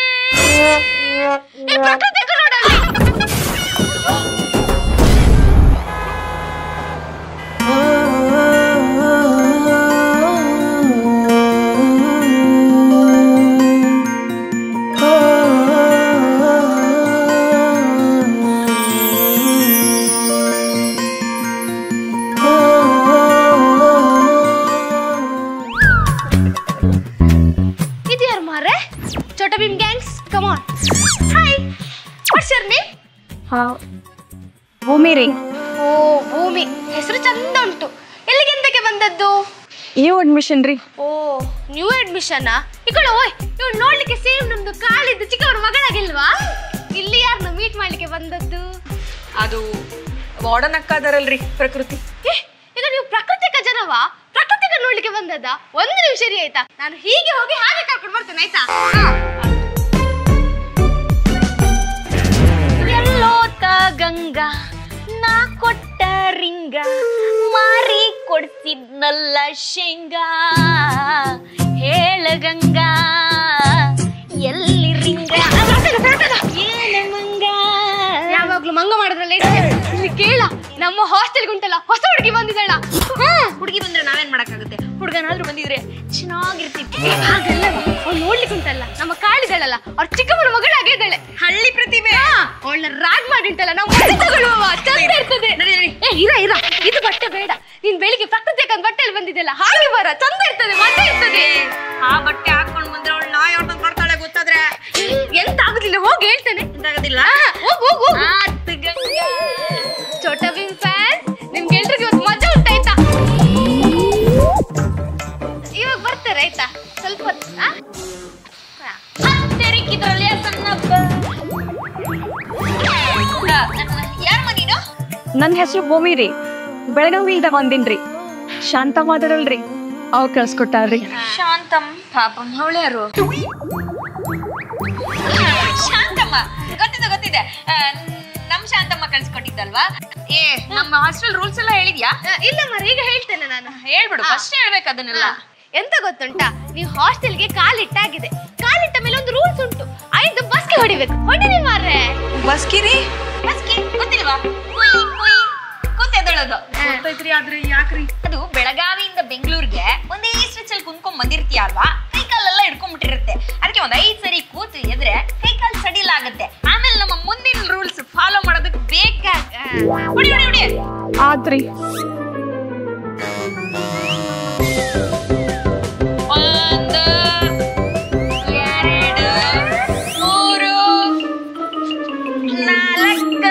ಏ, ಪ್ರಕೃತಿ ನೋಡಲ್ಲಿ ಇದ್ಯಾರು ಮಾರ್ರೆ Chhota Bheem gangs come on hi what's your name Bhoomi ರೀ ಓ ಭೂಮಿ ಹೆಸರು ಚಂದ ಉಂಟು ಎಲ್ಲಿಗೆ ಎಂತಕ್ಕೆ ಬಂದದ್ದು ನೀವು ಅಡ್ಮಿಷನ್ ರೀ ಓ ನ್ಯೂ ಅಡ್ಮಿಷನ್ ಇಕಳು ಓಯ್ ಇವ್ಳು ನೋಡ್ಲಿಕ್ಕೆ ಸೇಮ್ ನಮ್ದು ಕಾಲಿದ್ದು ಚಿಕ್ಕವರ ಮಗಳಾಗಿಲ್ವಾ ಇಲ್ಲಿ ಯಾರನ್ನ ಮೀಟ್ ಮಾಡ್ಲಿಕ್ಕೆ ಬಂದದ್ದು ಅದು ವಾರ್ಡನ್ ಅಕ್ಕ ಅದರಲ್ರಿ ಪ್ರಕೃತಿ ಏ, ಈಗ ನೀವು ಪ್ರಾಕೃತಿಕ ಜನವಾ ಪ್ರಾಕೃತಿಕ ನೋಡ್ಲಿಕ್ಕೆ ಬಂದದ್ದ ಒಂದು ನಿಮಿಷ ರೀ ಆಯ್ತಾ ನಾನು ಹೀಗೆ ಹೋಗಿ ಹಾಗೆ ಕರ್ಕೊಂಡು ಬರ್ತೇನೆ ಆಯ್ತಾ ಎಲ್ಲೋತ ಗಂಗಾ ನಾ ಕೊಟ್ಟ ರಿಂಗ ಮಾರಿ ಕೊಡ್ತಿದ್ನಲ್ಲ ಶೇಂಗಾ ಹೇಳ ಗಂಗಾ ಎಲ್ಲಿ ರಿಂಗ ಏನ ಮಂಗ ಯಾವಾಗ್ಲೂ ಮಂಗ ಮಾಡಿದ್ರಲ್ಲ ಇಲ್ಲಿ ಕೇಳ ನಮ್ಮ ಹಾಸ್ಟೆಲ್ ಉಂಟಲ್ಲ ಹೊಸ ಹುಡುಗಿ ಬಂದಿದ್ದಾಳ ಹುಡುಗಿ ಬಂದ್ರೆ ನಾವೇನ್ ಮಾಡಕ್ಕಾಗುತ್ತೆ ಹುಡುಗನಾದ್ರೂ ಬಂದಿದ್ರೆ ಚೆನ್ನಾಗಿರ್ತಿತ್ತು ಹಾಗಲ್ಲ ಅವ್ಳು ನೋಡ್ಲಿಕ್ಕೆ ಉಂಟಲ್ಲ ನಮ್ಮ ಕಾಳಿದಾಳಲ್ಲ ಅವ್ರ ಚಿಕ್ಕಮ್ಮನ ಮಗಳಾಗಿದ್ದಾಳೆ ಹಳ್ಳಿ ಪ್ರತಿಭೆ ಅವಳನ್ನ ರಾಗ್ ಮಾಡಿ ಉಂಟಲ್ಲ ನಾವು ಮನೆ ತಗೊಳ್ಳುವ ಚಂದ ಇರ್ತದೆ ಏ ಇರ ಇರ ಇದು ಬಟ್ಟೆ ಬೇಡ ನೀನ್ ಬೆಳಿಗ್ಗೆ ಪ್ರಕೃತಿ ಯಾಕಂದ್ ಬಟ್ಟೆಯಲ್ಲಿ ಬಂದಿದ್ದೆಲ್ಲ ಹಾಗೆ ಬರ ಚಂದ ಇರ್ತದೆ ಮಜಾ ಇರ್ತದೆ ಆ ಬಟ್ಟೆ ಹಾಕೊಂಡ್ ಬಂದ್ರೆ ಅವಳು ನಾ ಯಾವ್ದು ಬರ್ತಾಳೆ ಗೊತ್ತಾದ್ರೆ ಎಂತ ಆಗುದಿಲ್ಲ ಹೋಗಿ ಹೇಳ್ತೇನೆ ಎಂತಾಗೋದಿಲ್ಲ ಹೋಗ್ ಹೋಗ್ ಹೋಗ್ ಚೋಟ ಭೀಮ್ ಫ್ಯಾನ್ ನಿಮ್ಗೆ ಎಲ್ರಿಗೂ ಇವತ್ತು ಮಜಾ ಉಂಟಾಯ್ತಾ ಇವಾಗ ಬರ್ತಾರೆ ಆಯ್ತಾ ಸ್ವಲ್ಪ ಹೊತ್ತು, ಆ? ಹತ್ತೆರಿಕಿದ್ರಲ್ಲಿ ಸಣ್ಣ ಯಾರ ಮನೀನು ನನ್ನ ಹೆಸರು ಭೂಮಿ ರೀ ಬೆಳಗಾವಿಯಿಂದ ಬಂದಿನ್ರಿ ಶಾಂತ ಮಾತಾಡಲ್ರಿ ಅವ್ರು ಕಳ್ಸ್ಕೊಟ್ಟಾರ್ರಿ ಶಾಂತಮ್ ಪಾಪಂ ಅವಳು ಯಾರು ಶಾಂತಮ್ಮ ಗೊತ್ತಿದೆ ಗೊತ್ತಿದೆ ಆ, ನಮ್ ಶಾಂತಮ್ಮ ಕಳ್ಸ್ಕೊಟ್ಟಿದ್ದಲ್ವಾ ಏ ನಮ್ಮ ಹಾಸ್ಟೆಲ್ ರೂಲ್ಸ್ ಎಲ್ಲ ಹೇಳಿದ್ಯಾ ಆ, ಇಲ್ಲ ಮರ ಈಗ ಹೇಳ್ತೇನೆ ನಾನು ಹೇಳ್ಬಿಡು ಫಸ್ಟ್ ಹೇಳ್ಬೇಕು ಅದನ್ನೆಲ್ಲ ಹಾ. ಎಂತ ಗೊತ್ತುಂಟಾ ನೀವು ಹಾಸ್ಟೆಲ್ಗೆ ಕಾಲಿಟ್ಟಾಗಿದೆ ಕಾಲಿಟ್ಟ ಮೇಲೆ ಒಂದು ರೂಲ್ಸ್ ಉಂಟು ಐದು ಬಸ್ಗೆ ಹೊಡಿಬೇಕು ಹೊಡಿರಿ ಮಾರ್ರೆ ಬಸ್ಕಿರಿ ಬಸ್ಕಿ ಗೊತ್ತಿಲ್ವಾ ಕುಯ್ ಕುಯ್ ಕೂತೆದಳೋದು ಗೊತ್ತೈತ್ರಿ ಆದ್ರೆ ಯಾಕ್ರಿ ಅದು ಬೆಳಗಾವಿಯಿಂದ ಬೆಂಗಳೂರಿಗೆ ಒಂದೇ ಸ್ಟ್ರೆಚ್ ಅಲ್ಲಿ ಕುಂತ್ಕೊಂಡ್ ಬಂದಿರ್ತೀಯ ಅಲ್ವಾ ಕೈ ಕಾಲೆಲ್ಲ ಹಿಡ್ಕೊಂಡ್ಬಿಟ್ಟಿರುತ್ತೆ ಅದಕ್ಕೆ ಒಂದ್ ಐದ್ ಸರಿ ಕೂತು ಎದ್ರೆ ಕೈ ಕಾಲು ಸಡಿಲ ಆಗುತ್ತೆ ಆಮೇಲೆ ನಮ್ಮ ಮುಂದಿನ ರೂಲ್ಸ್ ಫಾಲೋ ಮಾಡೋದಕ್ಕೆ ಬೇಕಾಗ ಹೊಡಿ ಹೊಡಿ ಹೊಡಿ ಆದ್ರಿ ಒಂದು ಎರಡು ಮೂರು ನಾಲ್ಕು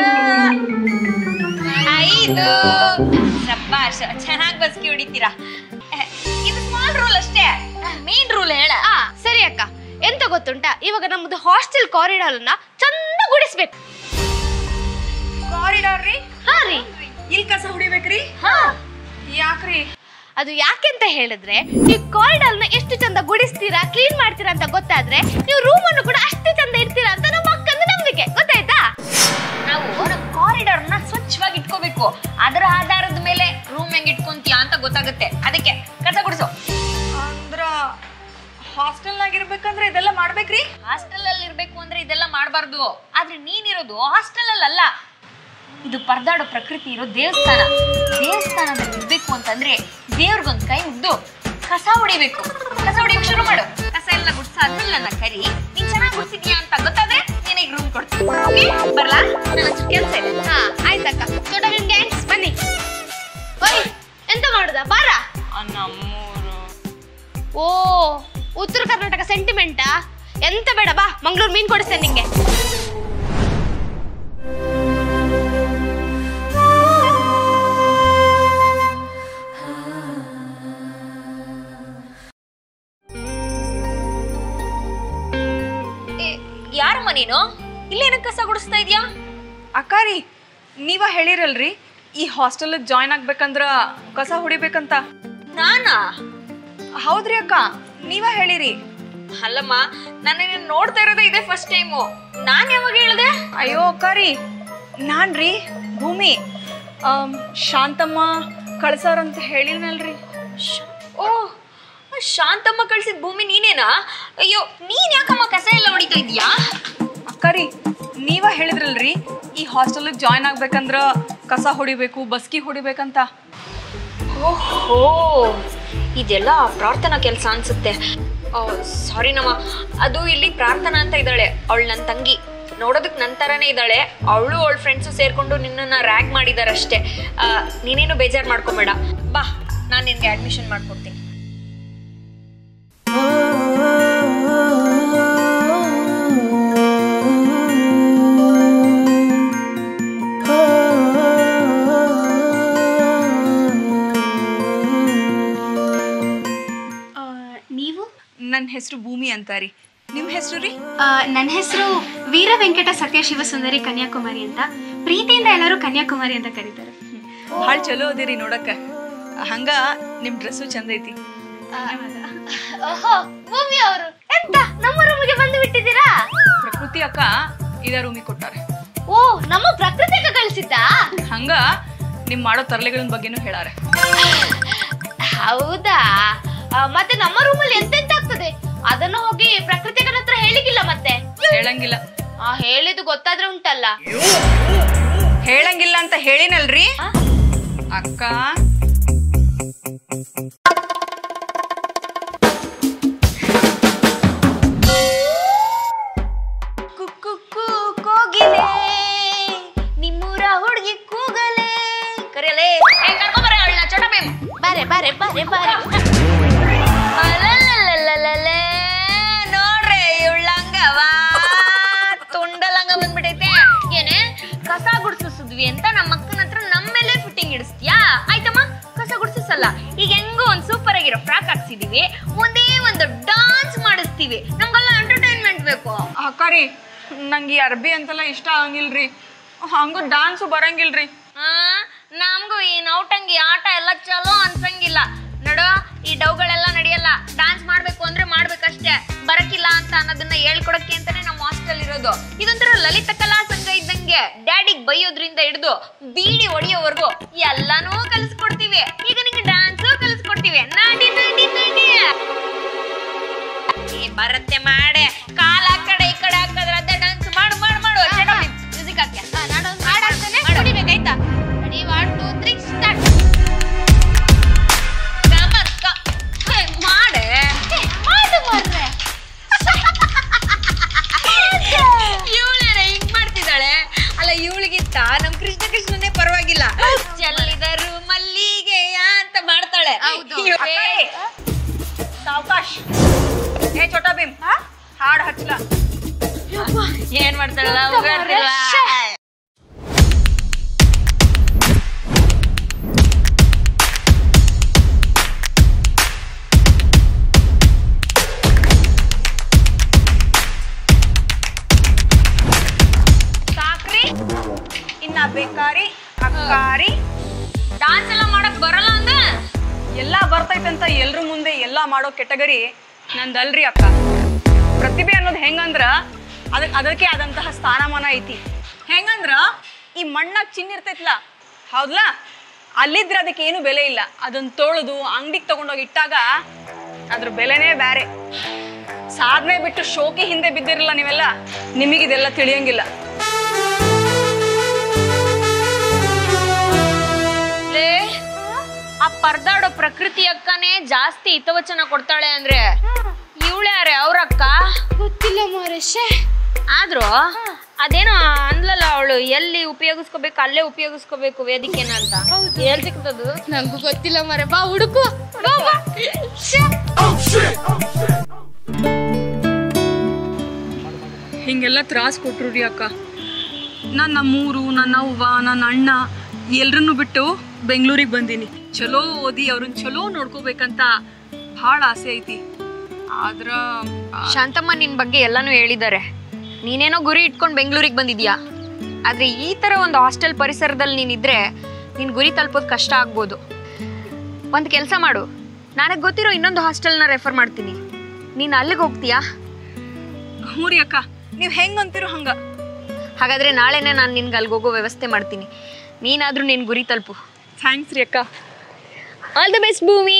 ಐದು ಸಬ್ಬಾಷ್ ಚೆನ್ನಾಗಿ ಬಸ್ಕಿ ಹೊಡಿತೀರಾ ಅಹ್, ಇದು ಸ್ಮಾಲ್ ರೂಲ್ ಅಷ್ಟೇ ಮೇನ್ ರೂಲ್ ಹೇಳ ಆ ಸರಿ ಅಕ್ಕ ಎಂತ ಗೊತ್ತುಂಟಾ ಇವಾಗ ನಮ್ದು ಹಾಸ್ಟೆಲ್ ಕಾರಿಡಾರ್ನ ಚಂದ ಗುಡಿಸ್ಬೇಕು ಕಾರಿಡಾರ್ ರೀ ಹಾ ರೀ ಇಲ್ಲಿ ಕಸ ಹೊಡಿಬೇಕ್ರಿ ಹಾ ಯಾಕ್ರಿ ಅದು ಯಾಕೆಂತ ಹೇಳಿದ್ರೆ ಈ ಕಾರಿಡಾರ್ನ ಎಷ್ಟು ಚಂದ ಗುಡಿಸ್ತೀರಾ ಕ್ಲೀನ್ ಮಾಡ್ತೀರಾ ಅಂತ ಗೊತ್ತಾದ್ರೆ ನೀವು ರೂಮ್ ಅನ್ನು ಕೂಡ ಅಷ್ಟೇ ಚಂದ ಇಡ್ತೀರಾ ಅಂತ ನಮ್ಮ ಅಕ್ಕಂದು ನಂಬಿಕೆ ಗೊತ್ತಾಯ್ತಾ ನಾವು ನಮ್ಮ ಕಾರಿಡಾರ್ನ ಸ್ವಚ್ಛವಾಗಿ ಇಟ್ಕೋಬೇಕು ಅದರ ಆಧಾರದ ಮೇಲೆ ರೂಮ್ ಹೆಂಗ್ ಇಟ್ಕೊಂತೀಯ ಅಂತ ಗೊತ್ತಾಗುತ್ತೆ ಅದಕ್ಕೆ ಕಸ ಗುಡಿಸು ಅಂದ್ರ ಹಾಸ್ಟೆಲ್ನಾಗ ಇರ್ಬೇಕಂದ್ರೆ ಇದೆಲ್ಲ ಮಾಡ್ಬೇಕ್ರಿ ಹಾಸ್ಟೆಲ್ ಅಲ್ಲಿ ಇರ್ಬೇಕು ಅಂದ್ರೆ ಇದೆಲ್ಲ ಮಾಡಬಾರ್ದು ಆದ್ರೆ ನೀನಿರೋದು ಹಾಸ್ಟೆಲ್ ಅಲ್ಲ ಇದು ಪರದಾಡೋ ಪ್ರಕೃತಿ ಇರೋ ದೇವಸ್ಥಾನ ದೇವಸ್ಥಾನದಲ್ಲಿ ಇರ್ಬೇಕು ಅಂತಂದ್ರೆ ದೇವ್ರಿಗೊಂದ್ ಕೈ ಮುಗ್ದು ಕಸ ಹೊಡಿಬೇಕು ಕಸ ಹೊಡಿಯೋಕೆ ಶುರು ಮಾಡು ಕಸ ಎಲ್ಲ ಗುಡ್ಸಾದ್ಮೇಲೆ ನನ್ನ ಕರಿ ನೀನ್ ಚೆನ್ನಾಗಿ ಗುಡ್ಸಿದ್ಯಾ ಅಂತ ಗೊತ್ತಾದ್ರೆ ನಿನಗೆ ರೂಮ್ ಕೊಡ್ತೀನಿ Okay? ಬರ್ಲಾ ನನ್ನ ಕೆಲಸ ಇದೆ ಹಾ ಆಯ್ತಕ್ಕ ದೊಡ್ಡ ಗ್ಯಾಂಗ್ಸ್ ಬನ್ನಿ ಓಯ್ ಎಂತ ಮಾಡುದ ಬಾರ ನಮ್ಮೂರು ಓ ಉತ್ತರ ಕರ್ನಾಟಕ ಸೆಂಟಿಮೆಂಟಾ ಎಂತ ಬೇಡ ಬಾ ಮಂಗಳೂರು ಮೀನ್ ಕೊಡಿಸ್ತೇನೆ ನಿಂಗೆ ಯಾರಮ್ಮ ನೀನು ಇಲ್ಲೇನ ಕಸ ಗುಡಿಸ್ತಾ ಇದ್ಯಾ ಅಕ್ಕಾರಿ ನೀವ ಹೇಳಿರಲ್ರಿ ಈ ಹಾಸ್ಟೆಲ್ ಜಾಯ್ನ್ ಆಗ್ಬೇಕಂದ್ರ ಕಸ ಹೊಡಿಬೇಕಂತ ನಾನಾ ಹೌದ್ರಿ ಅಕ್ಕ ನೀವ ಹೇಳಿರಿ ಅಲ್ಲಮ್ಮ ನಾನು ನಿನ್ನ ನೋಡ್ತಾ ಇರೋದೇ ಇದೇ ಫಸ್ಟ್ ಟೈಮು ನಾನ್ ಯಾವಾಗ ಹೇಳ್ದೆ ಅಯ್ಯೋ ಅಕ್ಕಾರಿ ನಾನ್ರಿ ಭೂಮಿ ಆಮ್, ಶಾಂತಮ್ಮ ಕಳ್ಸಾರಂತ ಹೇಳಿನಲ್ರಿ ಓ ಆ ಶಾಂತಮ್ಮ ಕಳ್ಸಿದ ಭೂಮಿ ನೀನೇನಾ ಅಯ್ಯೋ ನೀನ್ ಯಾಕಮ್ಮ ಕಸ ಎಲ್ಲ ಹೊಡಿತಾ ಇದೀಯಾ ಅಕ್ಕಾರಿ ನೀವ ಹೇಳಿದ್ರಲ್ರಿ ಈ ಹಾಸ್ಟೆಲ್ ಜಾಯ್ನ್ ಆಗ್ಬೇಕಂದ್ರ ಕಸ ಹೊಡಿಬೇಕು ಬಸ್ಕಿ ಹೊಡಿಬೇಕಂತ ಓಹೋ ಇದೆಲ್ಲ ಪ್ರಾರ್ಥನಾ ಕೆಲಸ ಅನ್ಸುತ್ತೆ ಸಾರಿ ನಮ್ಮ ಅದು ಇಲ್ಲಿ ಪ್ರಾರ್ಥನಾ ಅಂತ ಇದ್ದಾಳೆ ಅವಳು ನನ್ನ ತಂಗಿ ನೋಡೋದಕ್ಕೆ ನನ್ನ ಥರನೇ ಇದ್ದಾಳೆ ಅವಳು ಅವಳ ಫ್ರೆಂಡ್ಸು ಸೇರ್ಕೊಂಡು ನಿನ್ನನ್ನು ರ್ಯಾಗ್ ಮಾಡಿದಾರಷ್ಟೇ ಆ, ನೀನೇನು ಬೇಜಾರು ಮಾಡ್ಕೊಬೇಡ ಬಾ ನಾನು ನಿನಗೆ ಅಡ್ಮಿಷನ್ ಮಾಡ್ಕೊಡ್ತೀನಿ ನೀವು ನನ್ನ ಹೆಸರು ಭೂಮಿ ಅಂತಾರಿ ನಿಮ್ಮ ಹೆಸರು ರೀ ನನ್ನ ಹೆಸರು ವೀರ ವೆಂಕಟ ಸತ್ಯ ಶಿವಸುಂದರಿ ಕನ್ಯಾಕುಮಾರಿ ಅಂತ ಪ್ರೀತಿಯಿಂದ ಎಲ್ಲರೂ ಕನ್ಯಾಕುಮಾರಿ ಅಂತ ಕರೀತಾರೆ ಭಾಳ ಚಲೋ ಅದಿರಿ ನೋಡಕ್ಕ ಹಂಗ ನಿಮ್ ಡ್ರೆಸ್ಸು ಚಂದ ಐತಿ ಓಹೋ ಭೂಮಿ ಅವರು ಎಂತ ನಮ್ಮ ರೂಮಿಗೆ ಬಂದು ಬಿಟ್ಟಿದ್ದೀರಾ ಪ್ರಕೃತಿ ಅಕ್ಕ ಇದ ರೂಮಿಗೆ ಕೊಟ್ಟಾರೆ ಓ ನಮ್ಮ ಪ್ರಕೃತಿಗೆ ಕಳಿಸಿದ್ದಾ ಹಂಗ ನಿಮ್ ಮಾಡೋ ತರಲೆಗಳ ಬಗ್ಗೆನೂ ಹೇಳಾರೆ ಹೌದಾ ಆ, ಮತ್ತೆ ನಮ್ಮ ರೂಮಲ್ಲಿ ಎಂತೆಂತ ಆಗ್ತದೆ ಅದನ್ನು ಹೋಗಿ ಪ್ರಕೃತಿಗನ ಹತ್ರ ಹೇಳಿಗಿಲ್ಲ ಮತ್ತೆ ಹೇಳಂಗಿಲ್ಲ ಆ ಹೇಳಿದ್ದು ಗೊತ್ತಾದ್ರೆ ಉಂಟಲ್ಲ ಹೇಳಂಗಿಲ್ಲ ಅಂತ ಹೇಳಿನಲ್ರಿ ಅಕ್ಕ ಕುಕ್ಕು ಕೋಗಿಲೆ ನಿಮ್ಮೂರ ಹುಡುಗಿ ಕೂಗಲೆ ಕರೆಯಲೇ ಏ ಕರ್ಕೊಂಬರ ಅವಳನ್ನ ಚೋಟ ಬೇಮ್ ಬಾರೆ ಬಾರೆ ಬಾರೆ ಬಾರೆ ಅಲಲಲಲಲಲೆ, ನೋಡ್ರೆ ಇವಳಂಗವ ತುಂಡಲಂಗ ಬಂದ್ಬಿಟ್ಟೈತೆ ಏನೇ ಕಸ ಗುಡ್ಸಿಸಿದ್ವಿ ಅಂತ ನಮ್ಮ ಅಕ್ಕನ ಹತ್ರ ನಮ್ಮೇಲೆ ಫಿಟ್ಟಿಂಗ್ ಇಡಿಸ್ತೀಯಾ ಆಯ್ತಮ್ಮ ಕಸ ಗುಡ್ಸಿಸಲ್ಲ ಈಗ ಹೆಂಗೋ ಒಂದ್ ಸೂಪರ್ ಆಗಿರೋ ಫ್ರಾಕ್ ಹಾಕ್ಸಿದೀವಿ ಒಂದೇ ಒಂದು ಡಾನ್ಸ್ ಮಾಡಿಸ್ತೀವಿ ನಮ್ಗೆಲ್ಲ ಎಂಟರ್ಟೈನ್ಮೆಂಟ್ ಬೇಕು ಅಕ್ಕಾರಿ ನಂಗೆ ಈ ಅರ್ಬಿ ಅಂತೆಲ್ಲ ಇಷ್ಟ ಆಗಂಗಿಲ್ರಿ ಹಂಗ ಡಾನ್ಸು ಬರಂಗಿಲ್ರಿ ಆ, ನಮ್ಗೂ ಈ ನೌಟಂಗಿ ಆಟ ಎಲ್ಲ ಚಲೋ ಅನ್ಸಂಗಿಲ್ಲ ನಡೋ ಈ ಡೌಗಳೆಲ್ಲ ನಡೆಯಲ್ಲ ಡಾನ್ಸ್ ಮಾಡ್ಬೇಕು ಅಂದ್ರೆ ಮಾಡ್ಬೇಕಷ್ಟೇ ಬರಕಿಲ್ಲ ಅಂತ ಅನ್ನೋದನ್ನ ಹೇಳ್ಕೊಡಕ್ಕೆ ಅಂತಾನೆ ನಮ್ಮ ಹಾಸ್ಟೆಲ್ ಇರೋದು ಇದೊಂಥರ ಲಲಿತ ಕಲಾ ಸಂಘ ಇದ್ದಂಗೆ ಡ್ಯಾಡಿಗ್ ಬೈಯೋದ್ರಿಂದ ಹಿಡಿದು ಬೀಡಿ ಹೊಡಿಯೋವರೆಗೂ ಎಲ್ಲಾನು ಕಲಿಸ್ಕೊಡ್ತೀವಿ ಈಗ ನಿಂಗೆ ಡಾನ್ಸು ಕಲಿಸ್ಕೊಡ್ತೀವಿ ನಾಡಿ ನಾಡಿ ನಾಡಿ ಏ, ಬರತ್ತೆ ಮಾಡೆ ಕಾಲ ಆ ಕಡೆ ಈ ಕಡೆ ಹಾಕದ್ರ ಅದೇ ಡಾನ್ಸ್ ಮಾಡು ಮಾಡು ಮಾಡು ಮ್ಯೂಸಿಕ್ ಹಾಕ್ಯ ನಾನೊಂದು ಹಾಡಾಡ್ತೇನೆ ಕುಡಿಬೇಕಾಯ್ತಾ ready one two three start ಮಾಡೆ ಮಾಡು ಮಾರ್ರೆ ಇವಳೇನ ಹಿಂಗ್ ಮಾಡ್ತಿದ್ದಾಳೆ ಅಲ್ಲ ಇವಳಿಗಿಂತ ನಮ್ ಕೃಷ್ಣ ಕೃಷ್ಣನೇ ಪರವಾಗಿಲ್ಲ ಚೆಲ್ಲಿದರು ಮಲ್ಲಿಗೆಯ ಅಂತ ಮಾಡ್ತಾಳೆ ಇವ್ಳೇ ಸಾವಕಾಶ್ ಏ ಚೋಟಾ ಭೀಮ್ ಹಾಡ್ ಹಚ್ಲ ಏನ್ ಮಾಡ್ತಾಳಲ್ಲ ಉಗಾಡ್ತಿಲ್ವಾ? ಮಾಡ್ಬೇಕಾರಿ ಅಕ್ಕಾರಿ ಡಾನ್ಸ್ ಎಲ್ಲ ಮಾಡಕ್ ಬರಲ್ಲ ಅಂದ ಎಲ್ಲ ಬರ್ತೈತಂತ ಎಲ್ರ ಮುಂದೆ ಎಲ್ಲ ಮಾಡೋ ಕೆಟಗರಿ ನಂದಲ್ರಿ ಅಕ್ಕ ಪ್ರತಿಭೆ ಅನ್ನೋದು ಹೆಂಗಂದ್ರ ಅದಕ್ಕೆ ಅದಕ್ಕೆ ಆದಂತಹ ಸ್ಥಾನಮಾನ ಐತಿ ಹೆಂಗಂದ್ರ ಈ ಮಣ್ಣಾಗ ಚಿನ್ನ ಇರ್ತೈತ್ಲ ಹೌದ್ಲ ಅಲ್ಲಿದ್ರೆ ಅದಕ್ಕೆ ಏನು ಬೆಲೆ ಇಲ್ಲ ಅದನ್ನ ತೊಳೆದು ಅಂಗಡಿಗೆ ತಗೊಂಡೋಗಿ ಇಟ್ಟಾಗ ಅದ್ರ ಬೆಲೆನೇ ಬೇರೆ ಸಾಧನೆ ಬಿಟ್ಟು ಶೋಕಿ ಹಿಂದೆ ಬಿದ್ದಿರಲ್ಲ ನೀವೆಲ್ಲ ನಿಮಗಿದೆಲ್ಲ ತಿಳಿಯಂಗಿಲ್ಲ ಲೇ ಆ ಪರ್ದಾಡೋ ಪ್ರಕೃತಿ ಅಕ್ಕನೇ ಜಾಸ್ತಿ ಹಿತವಚನ ಕೊಡ್ತಾಳೆ ಅಂದ್ರೆ ಇವಳ್ಯಾರೆ ಅವ್ರಕ್ಕ ಗೊತ್ತಿಲ್ಲ ಮಾರೇಶೆ ಆದ್ರೂ ಅದೇನೋ ಅಂದ್ಲಲ್ಲ ಅವಳು ಎಲ್ಲಿ ಉಪಯೋಗಿಸ್ಕೋಬೇಕು ಅಲ್ಲೇ ಉಪಯೋಗಿಸ್ಕೋಬೇಕು ವೇದಿಕೆನ ಅಂತ ಎಲ್ಲಿ ಸಿಗ್ತದು ನಂಗೂ ಗೊತ್ತಿಲ್ಲ ಮರೆ ಬಾ ಹುಡುಕು ಬಾ, ಬಾ. ಶ್ಯೆ. ಹಿಂಗೆಲ್ಲ ತ್ರಾಸ್ ಕೊಟ್ರು ರೀ ಅಕ್ಕ ನಾನು ನಮ್ಮೂರು ನನ್ನ ಅವ್ವ ನನ್ನ ಅಣ್ಣ ಎಲ್ರನ್ನೂ ಬಿಟ್ಟು ಬೆಂಗಳೂರಿಗೆ ಬಂದೀನಿ ಚಲೋ ಓದಿ ಅವ್ರನ್ನ ಚಲೋ ನೋಡ್ಕೋಬೇಕಂತ ಭಾಳ ಆಸೆ ಐತಿ ಆದ್ರ ಶಾಂತಮ್ಮ ನಿನ್ ಬಗ್ಗೆ ಎಲ್ಲಾನು ಹೇಳಿದ್ದಾರೆ ನೀನೇನೋ ಗುರಿ ಇಟ್ಕೊಂಡು ಬೆಂಗಳೂರಿಗೆ ಬಂದಿದ್ಯಾ ಆದ್ರೆ ಈ ತರ ಒಂದು ಹಾಸ್ಟೆಲ್ ಪರಿಸರದಲ್ಲಿ ನೀನಿದ್ರೆ ನಿನ್ ಗುರಿ ತಲುಪೋದು ಕಷ್ಟ ಆಗ್ಬೋದು ಒಂದು ಕೆಲಸ ಮಾಡು ನನಗೆ ಗೊತ್ತಿರೋ ಇನ್ನೊಂದು ಹಾಸ್ಟೆಲ್ನ ರೆಫರ್ ಮಾಡ್ತೀನಿ ನೀನು ಅಲ್ಲಿಗೆ ಹೋಗ್ತೀಯಾ ಹ್ಞೂ ರೀ ಅಕ್ಕ ನೀವು ಹೆಂಗ್ ಅಂತೀರೋ ಹಂಗ ಹಾಗಾದ್ರೆ ನಾಳೆನೇ ನಾನು ನಿನ್ಗೆ ಅಲ್ಲಿಗೆ ಹೋಗೋ ವ್ಯವಸ್ಥೆ ಮಾಡ್ತೀನಿ ನೀನಾದ್ರೂ ನಿನ್ ಗುರಿ ತಲುಪು ಥ್ಯಾಂಕ್ಸ್ ರೀ ಅಕ್ಕ ಆಲ್ ದ ಬೆಸ್ಟ್ ಭೂಮಿ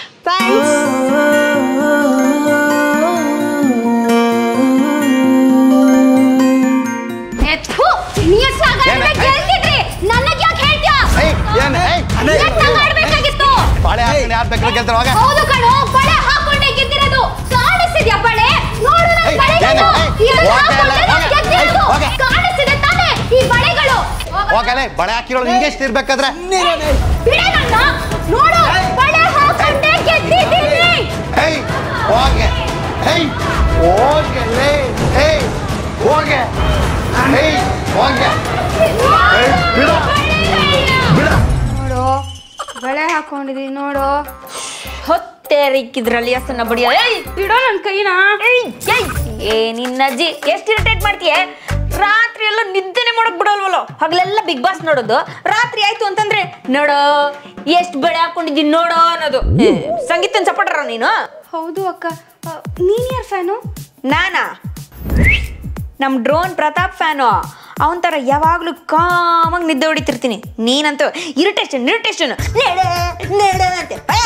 ನನಗ್ ಯಾಕೆ ಹೇಳ್ತೀಯಾ ಆಡ್ಬೇಕಾಗಿತ್ತು ಬಾಳೆ ಹಾಕೊಂಡು ಯಾರು ಬೇಕಾದ್ರೆ ಗೆಲ್ತಾರೆ ಹೋಗ ಹೌದು ಕಣೋ ಬಳೆ ಹಾಕೊಂಡೆ ಗೆದ್ದಿರೋದು ಕಾಣಿಸ್ತಿದ್ಯಾ ಬಳೆ ನೋಡು ನನ್ ಏಯ್, ಬಳೆಗಳು ಏನ್, ಏಯ್, ಇದನ್ನ ಹೋಗೆ ಅಲ್ಲ, ಹಾಕೊಂಡೆ ನಾನ್ ಹೋಗೆ, ಗೆದ್ದಿರೋದು. ಏಯ್, ಹೋಗೆ. ಕಾಣಿಸ್ತಿದೆ ತಾನೇ ಈ ಬಳೆಗಳು ಹೋಗಲೇ ಬಳೆ ಹಾಕಿರೋಳು ನಿಂಗೆ ಎಷ್ಟು ಇರ್ಬೇಕಾದ್ರೆ ಬಿಡೆ ನನ್ನ ನೋಡು ಬಳೆ ಹಾಕೊಂಡೆ ಗೆದ್ದಿದ್ದೀನಿ ಹೇಯ್ ಹೋಗೆ ಹೇಯ್ ಹೋಗೆ ಲೇ ಹೇಯ್ ಹೋಗೆ ಹೇಯ್ ಹೋಗೆ ಹೇಯ್, ಬಿಡು ಬಿಡು ನೋಡು ಬಳೆ ಹಾಕೊಂಡಿದೀನಿ ನೋಡು ಹೊತ್ತೇರಿಕ್ಕಿದ್ರಲ್ಲಿ ಅಸನ್ನ ಬಡಿಯ ಏಯ್ ಇಡೋ ನನ್ನ ಕೈನ ಏಯ್, ಏಯ್. ಏ ನಿನ್ನ ಅಜ್ಜಿ ಎಷ್ಟು ಇರಿಟೇಟ್ ಮಾಡ್ತೀಯ ರಾತ್ರಿ ಎಲ್ಲ ನಿದ್ದೆನೆ ಮಾಡಕ್ ಬಿಡಲ್ವಲ್ಲ ಹಗಲೆಲ್ಲ ಬಿಗ್ ಬಾಸ್ ನೋಡೋದು ರಾತ್ರಿ ಆಯ್ತು ಅಂತಂದ್ರೆ ನೋಡೋ ಎಷ್ಟು ಬೆಳೆ ಹಾಕೊಂಡಿದ್ದೀನಿ ನೋಡೋ ಅನ್ನೋದು ಏ, ಸಂಗೀತನ ಸಪೋರ್ಟರ ನೀನು ಹೌದು ಅಕ್ಕ ಆ, ನೀನ್ ಯಾರ್ ಫ್ಯಾನು ನಾನಾ ನಮ್ ಡ್ರೋನ್ ಪ್ರತಾಪ್ ಫ್ಯಾನು ಅವನ್ ತರ ಯಾವಾಗ್ಲೂ ಕಾಮಾಗಿ ನಿದ್ದೆ ಹೊಡಿತಿರ್ತೀನಿ ನೀನಂತೂ ಇರಿಟೇಷನ್ ಇರಿಟೇಷನ್ ನೆಡ ನೆಡ ಅಂತೆ ಭಯ.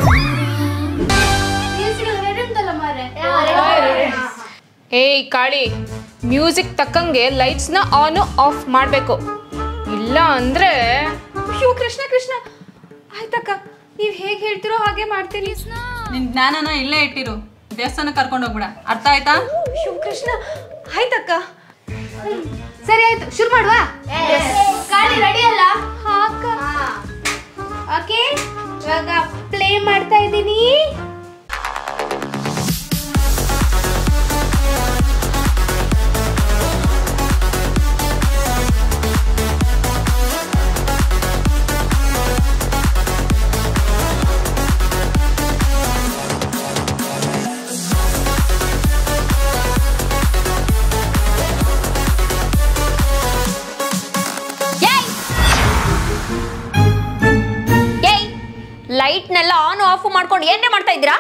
ಏಯ್ ಕಾಳಿ ಮ್ಯೂಸಿಕ್ ತಕ್ಕಂಗೆ ಲೈಟ್ಸ್ನ ಆನ್ ಆಫ್ ಮಾಡಬೇಕು ಇಲ್ಲ ಅಂದ್ರೆ ಅಯ್ಯೋ ಕೃಷ್ಣ ಕೃಷ್ಣ ಆಯ್ತಕ್ಕ ನೀವ್ ಹೇಗ್ ಹೇಳ್ತಿರೋ ಹಾಗೆ ಮಾಡ್ತೀನಿ ನಿನ್ ಜ್ಞಾನನ ಇಲ್ಲೇ ಇಟ್ಟಿರು ದೇವಸ್ಥಾನ ಕರ್ಕೊಂಡು ಹೋಗ್ಬಿಡ ಅರ್ಥ ಆಯ್ತಾ ಅಯ್ಯೋ ಕೃಷ್ಣ ಆಯ್ತಕ್ಕ ಹ್ಮ್. ಸರಿ ಆಯ್ತು ಶುರು ಮಾಡುವ ಗಾಡಿ ರೆಡಿ ಅಲ್ಲ ಹಾಕ ಓಕೆ ಇವಾಗ ಪ್ಲೇ ಮಾಡ್ತಾ ಇದ್ದೀನಿ ಏಯ್ ಏಯ್ ಲೈಟ್ನೆಲ್ಲ ಆನ್ ಆಫ್ ಮಾಡ್ಕೊಂಡು ಏನೇ ಮಾಡ್ತಾ ಇದ್ದೀರಾ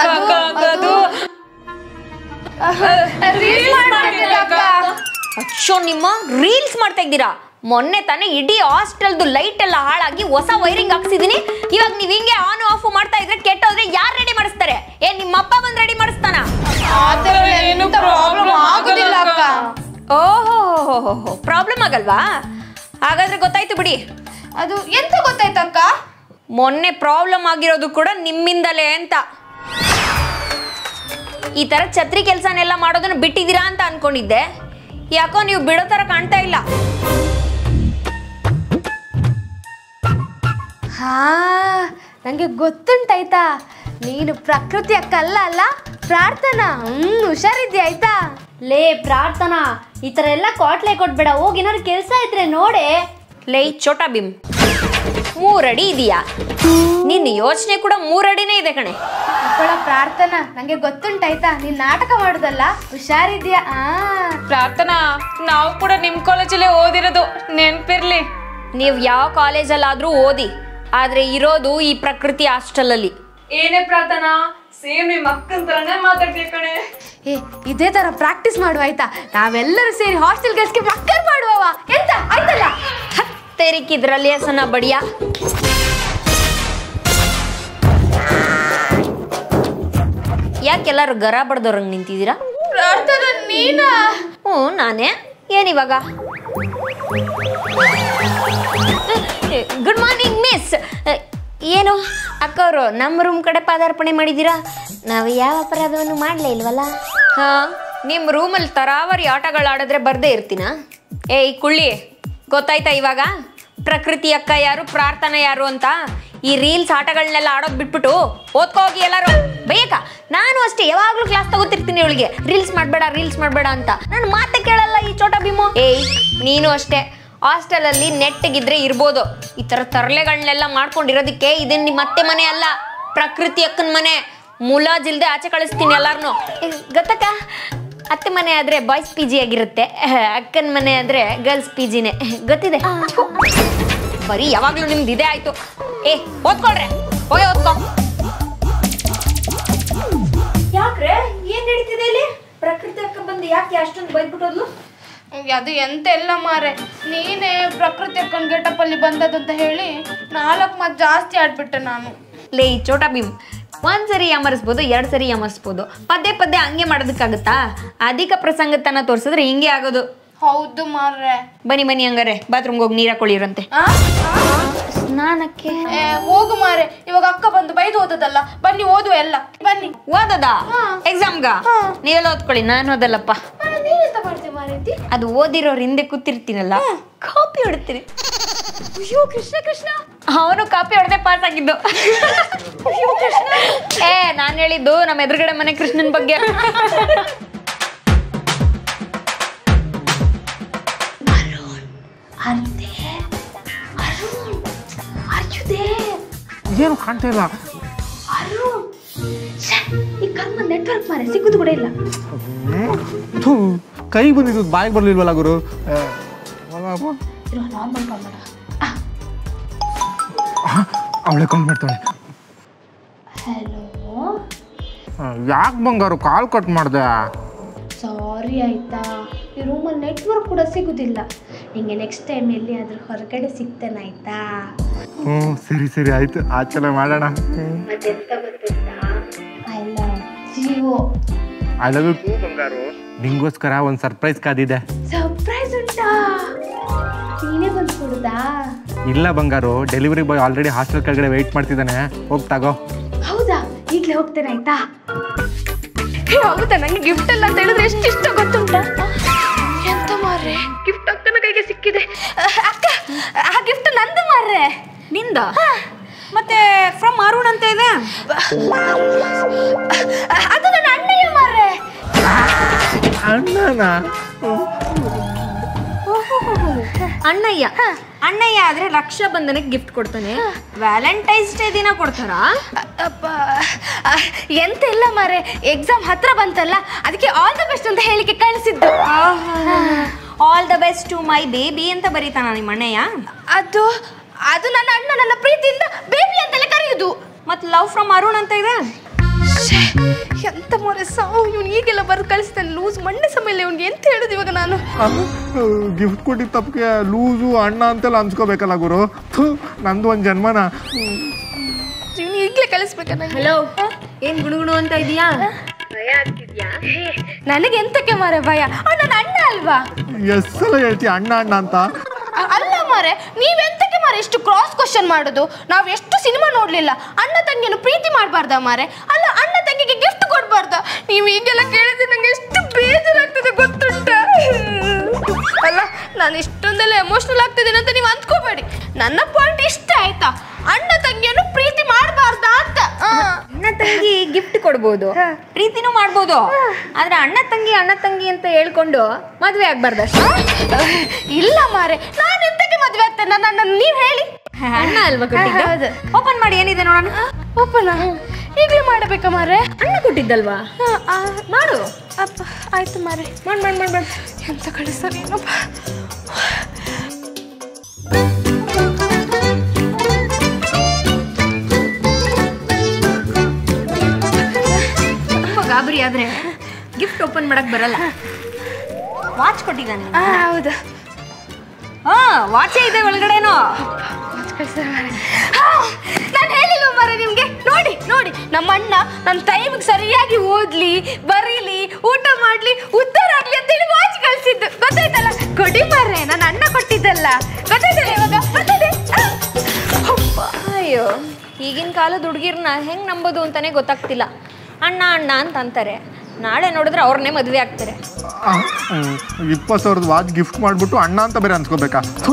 ಅಚ್ಚೋ ನಿಮ್ಮ ರೀಲ್ಸ್ ಮಾಡ್ತಾ ಇದ್ದೀರಾ ಮೊನ್ನೆ ತಾನೇ ಇಡೀ ಹಾಸ್ಟೆಲ್ದು ಲೈಟ್ ಎಲ್ಲ ಹಾಳಾಗಿ ಹೊಸ ವೈರಿಂಗ್ ಹಾಕ್ಸಿದೀನಿ ಇವಾಗ ನೀವ್ ಹಿಂಗೆ ಆನ್ ಆಫ್ ಮಾಡ್ತಾ ಇದ್ರೆ ಕೆಟ್ಟೋದ್ರೆ ಯಾರು ರೆಡಿ ಮಾಡಿಸ್ತಾರೆ ಏ ನಿಮ್ಮ ಅಪ್ಪ ಬಂದ್ ರೆಡಿ ಮಾಡಿಸ್ತಾನ ಆಗೋದಿಲ್ಲ ಅಕ್ಕ ಓಹೋ ಪ್ರಾಬ್ಲಮ್ ಆಗಲ್ವಾ ಹಾಗಾದ್ರೆ ಗೊತ್ತಾಯ್ತು ಬಿಡಿ ಅದು ಎಂತ ಗೊತ್ತಾಯ್ತಕ್ಕ ಮೊನ್ನೆ ಪ್ರಾಬ್ಲಮ್ ಆಗಿರೋದು ಕೂಡ ನಿಮ್ಮಿಂದಲೇ ಅಂತ ಈ ತರ ಛತ್ರಿ ಕೆಲಸನೆಲ್ಲ ಮಾಡೋದನ್ನ ಬಿಟ್ಟಿದ್ದೀರಾ ಅಂತ ಅನ್ಕೊಂಡಿದ್ದೆ ಯಾಕೋ ನೀವು ಬಿಡೋ ತರ ಕಾಣ್ತಾ ಇಲ್ಲ ಹಾ ನಂಗೆ ಗೊತ್ತುಂಟಾಯ್ತಾ ನೀನು ಪ್ರಕೃತಿ ಅಕ್ಕ ಅಲ್ಲ ಅಲ್ಲ ಪ್ರಾರ್ಥನಾ ಹ್ಮ್ ಹುಷಾರಿದ್ಯಾ ಆಯ್ತಾ ಲೇ ಪ್ರಾರ್ಥನಾ ಈ ತರ ಎಲ್ಲ ಕ್ವಾಟ್ಲೆ ಕೊಟ್ಬೇಡ ಹೋಗಿ ಏನಾದ್ರು ಕೆಲಸ ಇದ್ರೆ ನೋಡೆ ಲೇ ಚೋಟಾ ಭೀಮ್ ಮೂರಡಿ ಇದೆಯಾ ನಿನ್ನ ಯೋಚನೆ ಕೂಡ ಮೂರಡಿನೇ ಇದೆ ಕಣೆ ಮಕ್ಕಳ ಪ್ರಾರ್ಥನಾ ನಂಗೆ ಗೊತ್ತುಂಟಾಯ್ತಾ ನೀನ್ ನಾಟಕ ಮಾಡುದಲ್ಲ ಹುಷಾರಿದ್ಯಾ ಆ ಪ್ರಾರ್ಥನಾ ನಾವು ಕೂಡ ನಿಮ್ ಕಾಲೇಜಲ್ಲೇ ಓದಿರೋದು ನೆನ್ಪಿರ್ಲಿ ನೀವು ಯಾವ ಕಾಲೇಜಲ್ಲಾದ್ರೂ ಓದಿ ಆದ್ರೆ ಇರೋದು ಈ ಪ್ರಕೃತಿ ಹಾಸ್ಟೆಲಲ್ಲಿ ಏನೇ ಪ್ರಾರ್ಥನಾ ಸೇಮ್ ನಿಮ್ಮ ಅಕ್ಕನ ತರನೇ ಮಾತಾಡ್ತೀಯ ಕಣೆ ಏ ಇದೇ ತರ ಪ್ರಾಕ್ಟೀಸ್ ಮಾಡುವ ಆಯ್ತಾ ನಾವೆಲ್ಲರೂ ಸೇರಿ ಹಾಸ್ಟೆಲ್ ಗೆಲ್ಸ್ಗೆ ಮಕ್ಕಳು ಮಾಡುವವ ಎಂತ ಆಯ್ತಲ್ಲ ತೆರಿಕಿದ್ರಲ್ಲಿ ಹೆಸನ ಬಡಿಯ ಯಾಕೆಲ್ಲರೂ ಗರ ಬಡ್ದವ್ರಂಗ್ ನಿಂತಿದ್ದೀರಾ ಪ್ರಾರ್ಥನಾ ನೀನಾ ಹ್ಞೂ ನಾನೇ ಏನಿವಾಗ ಗುಡ್ ಮಾರ್ನಿಂಗ್ ಮಿಸ್ ಏನು ಅಕ್ಕವರು ನಮ್ಮ ರೂಮ್ ಕಡೆ ಪಾದಾರ್ಪಣೆ ಮಾಡಿದ್ದೀರಾ ನಾವು ಯಾವ ಅಪರಾಧವನ್ನು ಮಾಡಲೇ ಇಲ್ವಲ್ಲ ಹಾ ನಿಮ್ಮ ರೂಮಲ್ಲಿ ತರಾವರಿ ಆಟಗಳು ಆಡಿದ್ರೆ ಬರ್ದೇ ಇರ್ತೀನ ಏಯ್ ಕುಳ್ಳಿ ಗೊತ್ತಾಯ್ತಾ ಇವಾಗ ಪ್ರಕೃತಿ ಅಕ್ಕ ಯಾರು ಪ್ರಾರ್ಥನೆ ಯಾರು ಅಂತ ಈ ರೀಲ್ಸ್ ಆಟಗಳನ್ನೆಲ್ಲ ಆಡೋದು ಬಿಟ್ಬಿಟ್ಟು ಓದ್ಕೋ ಹೋಗಿ ಎಲ್ಲರೂ ಬೈಯಕ್ಕ ನಾನು ಅಷ್ಟೇ ಯಾವಾಗ್ಲೂ ಕ್ಲಾಸ್ ತಗೋತಿರ್ತೀನಿ ಇವಳಿಗೆ ರೀಲ್ಸ್ ಮಾಡಬೇಡ ರೀಲ್ಸ್ ಮಾಡಬೇಡ ಅಂತ ನಾನು ಮಾತೆ ಕೇಳಲ್ಲ ಈ ಚೋಟ ಭೀಮು ಏಯ್ ನೀನು ಅಷ್ಟೇ ಹಾಸ್ಟೆಲಲ್ಲಿ ನೆಟ್ಟಗಿದ್ರೆ ಇರ್ಬೋದು ಈ ಥರ ತರಲೆಗಳನ್ನೆಲ್ಲ ಮಾಡ್ಕೊಂಡಿರೋದಕ್ಕೆ ಇದನ್ನ ನಿಮ್ಮ ಅತ್ತೆ ಮನೆ ಅಲ್ಲ ಪ್ರಕೃತಿ ಅಕ್ಕನ ಮನೆ ಮುಲಾಜಿಲ್ದೆ ಆಚೆ ಕಳಿಸ್ತೀನಿ ಎಲ್ಲಾರನು ಗೊತ್ತಕ್ಕ ಅತ್ತೆ ಮನೆ ಆದ್ರೆ ಬಾಯ್ಸ್ ಪಿ ಜಿ ಆಗಿರುತ್ತೆ ಅಕ್ಕನ ಮನೆ ಆದ್ರೆ ಗರ್ಲ್ಸ್ ಪಿ ಜಿನೇ ಗೊತ್ತಿದೆ ಥು. ಬರೀ ಯಾವಾಗ್ಲೂ ನಿಮ್ದು ಇದೇ ಆಯ್ತು ಏ ಓದ್ಕೊಳ್ರೆ ಹೋಗಿ ಓದ್ಕೊ ಯಾಕ್ರೆ ಏನ್ ನಡೀತಿದೆ ಇಲ್ಲಿ ಪ್ರಕೃತಿ ಅಕ್ಕ ಬಂದು ಯಾಕೆ ಅಷ್ಟೊಂದು ಬೈದ್ಬಿಟ್ಟೋದ್ಲು ಅದು ಎಂತ ಎಲ್ಲ ಮಾರೆ ನೀನೇ ಪ್ರಕೃತಿ ಅಕ್ಕನ ಗೆಟಪ್ ಅಲ್ಲಿ ಬಂದದಂತ ಹೇಳಿ ನಾಲ್ಕು ಮಾತು ಜಾಸ್ತಿ ಆಡ್ಬಿಟ್ಟೆ ನಾನು ಲೇ ಈ ಚೋಟ ಭೀಮ್ ಒಂದ್ ಸರಿ ಯಮರಿಸ್ಬೋದು ಎರಡ್ ಸರಿ ಯಮರಿಸ್ಬೋದು ಪದೇ ಪದೇ ಹಂಗೆ ಮಾಡೋದಕ್ಕಾಗತ್ತಾ ಅಧಿಕ ಪ್ರಸಂಗತನ ತೋರಿಸಿದ್ರೆ ಹಿಂಗೆ ಆಗೋದು ಹೌದು ಮಾರ್ರೆ ಬನ್ನಿ ಬನ್ನಿ ಹಂಗಾರೆ ಬಾತ್ರೂಮ್ಗೆ ಹೋಗಿ ನೀರು ಹಾಕೊಳ್ಳಿರಂತೆ ಸ್ನಾನಕ್ಕೆ ಏ, ಹೋಗು ಮಾರೆ ಇವಾಗ ಅಕ್ಕ ಬಂದು ಬೈದು ಓದದಲ್ಲ ಬನ್ನಿ ಓದುವ ಎಲ್ಲ ಬನ್ನಿ ಓದದ ಎಕ್ಸಾಮ್ಗ ನೀವೆಲ್ಲ ಓದ್ಕೊಳ್ಳಿ ನಾನು ಓದಲ್ಲಪ್ಪ ನೀವೆಂತ ಮಾಡ್ತೀವಿ ಮಾರೈತಿ ಅದು ಓದಿರೋರ್ ಹಿಂದೆ ಕೂತಿರ್ತೀನಲ್ಲ ಕಾಪಿ ಹೊಡ್ತೀನಿ ಅಯ್ಯೋ ಕೃಷ್ಣ ಕೃಷ್ಣ ಅವನು ಕಾಪಿ ಹೊಡೆದೇ ಪಾಸ್ ಆಗಿದ್ದು ಏ ನಾನು ಹೇಳಿದ್ದು ನಮ್ಮ ಎದುರುಗಡೆ ಮನೆ ಕೃಷ್ಣನ್ ಬಗ್ಗೆ ಏನು ಕಾಣ್ತಾ ಇಲ್ಲ ಈ ಕರ್ಮ ನೆಟ್ವರ್ಕ್ ಮಾರೆ ಸಿಗುದು ಕೂಡ ಇಲ್ಲ ಥು, ಕೈಗೆ ಬಂದಿದ್ದು ಬಾಯಿಗೆ ಬರ್ಲಿಲ್ವಲ್ಲ ಗುರು ಆ, ಅವ, ಅವ. ನಾರ್ಮಲ್ ಕಾಲ್ ಮಾಡ ಅವಳೆ ಕಾಲ್ ಮಾಡ್ತಾಳೆ ಹಲೋ ಯಾಕೆ ಬಂಗಾರು ಕಾಲ್ ಕಟ್ ಮಾಡ್ದೆ ಸಾರಿ ಆಯ್ತಾ ಈ ರೂಮಲ್ಲಿ ನೆಟ್ವರ್ಕ್ ಕೂಡ ಸಿಗುದಿಲ್ಲ ನಿಂಗೆ ನೆಕ್ಸ್ಟ್ ಟೈಮ್ ಎಲ್ಲಿ ಆದ್ರೂ ಹೊರಗಡೆ ಸಿಗ್ತೇನೆ ಆಯ್ತಾ ಹ್ಞೂ ಸರಿ ಸರಿ ಆಯ್ತು ಆಚರಣೆ ಮಾಡೋಣ ಮತ್ತೆಂತ ಗೊತ್ತುಂಟಾ I love Jio I love you too ಬಂಗಾರು ನಿಂಗೋಸ್ಕರ ಒಂದು ಸರ್ಪ್ರೈಸ್ ಕಾದಿದೆ ಸರ್ಪ್ರೈಸ್ ಉಂಟಾ ನೀನೇ ಬಂದು ಕೊಡುದಾ ಇಲ್ಲ ಬಂಗಾರು ಡೆಲಿವರಿ ಬಾಯ್ ಆಲ್ರೆಡಿ ಹಾಸ್ಟೆಲ್ ಕೆಳಗಡೆ ವೆಯ್ಟ್ ಮಾಡ್ತಿದ್ದಾನೆ ಹೋಗಿ ತಗೋ ಹೌದಾ ಈಗಲೇ ಹೋಗ್ತೇನೆ ಆಯ್ತಾ ಹೇ, ಹೌದಾ ನಂಗೆ ಗಿಫ್ಟ್ ಎಲ್ಲ ಅಂತ ಹೇಳಿದ್ರೆ ಎಷ್ಟು ಇಷ್ಟ ಗೊತ್ತುಂಟಾ ಎಂತ ಮಾರ್ರೆ ಗಿಫ್ಟ್ ಅಕ್ಕನ ಕೈಗೆ ಸಿಕ್ಕಿದೆ ಅಹ್, ಅಕ್ಕ ಆ ಗಿಫ್ಟ್ ನಂದು ಮಾರ್ರೆ ನಿಂದ ಮತ್ತೆ ಫ್ರಮ್ ಅರುಣ್ ಅಂತ ಇದೆ ಅಹ್, ಅದು ನನ್ನ ಅಣ್ಣಯ್ಯ ಮಾರ್ರೆ ಅಣ್ಣನ ಅಣ್ಣಯ್ಯ ಅಣ್ಣಯ್ಯ ಆದ್ರೆ ರಕ್ಷಾ ಬಂಧನಕ್ಕೆ ಗಿಫ್ಟ್ ಕೊಡ್ತಾನೆ ವ್ಯಾಲೆಂಟೈನ್ಸ್ ಡೇ ದಿನ ಕೊಡ್ತಾರಾ ಅಪ್ಪ ಅಹ್, ಎಂತ ಇಲ್ಲ ಮಾರೆ ಎಕ್ಸಾಮ್ ಹತ್ರ ಬಂತಲ್ಲ ಅದಕ್ಕೆ ಆಲ್ ದ ಬೆಸ್ಟ್ ಅಂತ ಹೇಳಿಕೆ ಕಳಿಸಿದ್ದು all the best to my baby ಅಂತ ಬರೀತಾನ ನಿಮ್ಮ ಅಣ್ಣಯ್ಯ ಅದು ಅದು ನನ್ನ ಅಣ್ಣನನ್ನ ಪ್ರೀತಿಯಿಂದ ಬೇಬಿ ಅಂತೆಲ್ಲ ಕರೆಯುದು ಮತ್ ಲವ್ ಫ್ರಮ್ ಅರುಣ್ ಅಂತ ಇದೆ ಶ್ಶೇ, ಎಂತ ಮೊರೆ ಸಾವು ಇವ್ನು ಈಗೆಲ್ಲ ಬರೆದು ಕಳಿಸ್ತಾನೆ ಲೂಸ್ ಮಣ್ಣೆ ಸಮಯ ಇವ್ನಿಗೆ ಎಂತ ಹೇಳುದು ಇವಾಗ ನಾನು ಗಿಫ್ಟ್ ಕೊಟ್ಟಿದ್ದ ತಪ್ಪಿಗೆ ಲೂಸು ಅಣ್ಣ ಅಂತೆಲ್ಲ ಅನ್ಸ್ಕೋಬೇಕಲ್ಲ ಗುರು ಥು, ನಂದು ಒಂದು ಜನ್ಮನ ಇವ್ನು ಈಗಲೇ ಕಳಿಸ್ಬೇಕ ಹಲೋ ಏನ್ ಗುಣಗುಣ ಅಂತ ಇದೀಯಾ ನನಗೆ ಎಂತಕ್ಕೆ ಮಾರೆ ಭಯ ಅವ್ ನನ್ನ ಅಣ್ಣ ಅಲ್ವಾ ಎಷ್ಟು ಸಲ ಹೇಳ್ತೀಯ ಅಣ್ಣ ಅಣ್ಣ ಅಂತ ಅ- ಅಲ್ಲ ಮಾರೆ ನೀವೆಂತಕ್ಕೆ ಮಾರೆ ಇಷ್ಟು ಕ್ರಾಸ್ ಕ್ವಶನ್ ಮಾಡೋದು ನಾವು ಎಷ್ಟು ಸಿನಿಮಾ ನೋಡ್ಲಿಲ್ಲ ಅಣ್ಣ ತಂಗಿಯನ್ನು ಪ್ರೀತಿ ಮಾಡಬಾರ್ದ ಮಾರೆ ಅಲ್ಲ ಅಣ್ಣ ತಂಗಿಗೆ ಗಿಫ್ಟ್ ಕೊಡ್ಬಾರ್ದ ನೀವು ಈಗೆಲ್ಲ ಕೇಳಿದ್ರೆ ನಂಗೆ ಎಷ್ಟು ಬೇಜಾರಾಗ್ತದೆ ಗೊತ್ತುಂಟ ಅಲ್ಲ ನಾನು ಇಷ್ಟೊಂದೆಲ್ಲ ಎಮೋಷನಲ್ ಆಗ್ತಿದ್ದೇನೆ ಅಂತ ನೀವು ಅಂದ್ಕೋಬೇಡಿ ನನ್ನ ಪಾಯಿಂಟ್ ಇಷ್ಟ ಆಯ್ತಾ ಅಣ್ಣ ತಂಗಿಯನ್ನು ಪ್ರೀತಿ ಮಾಡಬಾರ್ದಾ ಅಂತ ಆ. ಅಣ್ಣ ತಂಗಿ ಗಿಫ್ಟ್ ಕೊಡ್ಬೋದು ಪ್ರೀತಿನೂ ಮಾಡ್ಬೋದು ಆದ್ರೆ ಅಣ್ಣ ತಂಗಿ ಅಣ್ಣ ತಂಗಿ ಅಂತ ಹೇಳ್ಕೊಂಡು ಮದ್ವೆ ಆಗ್ಬಾರ್ದ ಇಲ್ಲ ಮಾರೆ ನಾನು ಎಂತಕ್ಕೆ ಮದುವೆ ಆಗ್ತೇನೆ ನನ್ನ ಅಣ್ಣ ನೀವು ಹೇಳಿ ಅಣ್ಣ ಅಲ್ವಾ ಕೊಟ್ಟಿದ್ದು ಓಪನ್ ಮಾಡಿ ಏನಿದೆ ನೋಡೋಣ ಒಪ್ಪನ ಈಗಲೇ ಮಾಡಬೇಕಾ ಮಾರೆ ಅಣ್ಣ ಕೊಟ್ಟಿದ್ದಲ್ವಾ ಮಾಡು ಅಪ್ಪ ಆಯ್ತು ಮಾರೆ ಮಾಡ್ ಮಾಡ್ ಮಾಡ್ ಮಾಡ್ ಎಂತ ಕಳಿಸ್ತಾರೆ ಏನಪ್ಪ ಗಾಬರಿ ಆದ್ರೆ ಗಿಫ್ಟ್ ಓಪನ್ ಮಾಡಕ್ ಬರಲ್ಲ ವಾಚ್ ಕೊಟ್ಟಿದ್ದಾನೆ ಹೌದು ಹಾ ವಾಚೇ ಇದೆ ಒಳಗಡೆನೋ ನಾನು ಹೇಳಿಲ್ಲ ಮರ ನಿಮ್ಗೆ ನೋಡಿ ನೋಡಿ ನಮ್ಮ ಅಣ್ಣ ನನ್ನ ಟೈಮಿಗೆ ಸರಿಯಾಗಿ ಓದ್ಲಿ ಬರೀಲಿ ಊಟ ಮಾಡ್ಲಿ ಉತ್ತರ ಆಗ್ಲಿ ಅಂತೇಳಿ ವಾಚ್ ಕಳ್ಸಿದ್ದು ಗೊತ್ತಾಯ್ತಲ್ಲ ಕೊಡಿ ಮರ್ರೆ ನನ್ನ ಅಣ್ಣ ಕೊಟ್ಟಿದ್ದಲ್ಲ ಗೊತ್ತಾಯ್ತಲ್ಲ ಇವಾಗ ಗೊತ್ತಾಯ್ತೆ? ಅಪ್ಪ, ಅಯ್ಯೋ ಈಗಿನ ಕಾಲದ ಹುಡುಗಿರ್ನ ಹೆಂಗ್ ನಂಬೋದು ಅಂತಾನೆ ಗೊತ್ತಾಗ್ತಿಲ್ಲ ಅಣ್ಣ ಅಣ್ಣ ಅಂತ ಅಂತಾರೆ ನಾಳೆ ನೋಡಿದ್ರೆ ಅವ್ರನ್ನೇ ಮದುವೆ ಆಗ್ತಾರೆ ಇಪ್ಪತ್ತು ಸಾವಿರದ ವಾಚ್ ಗಿಫ್ಟ್ ಮಾಡ್ಬಿಟ್ಟು ಅಣ್ಣ ಅಂತ ಬೇರೆ ಅನ್ಸ್ಕೋಬೇಕಾ ಥು.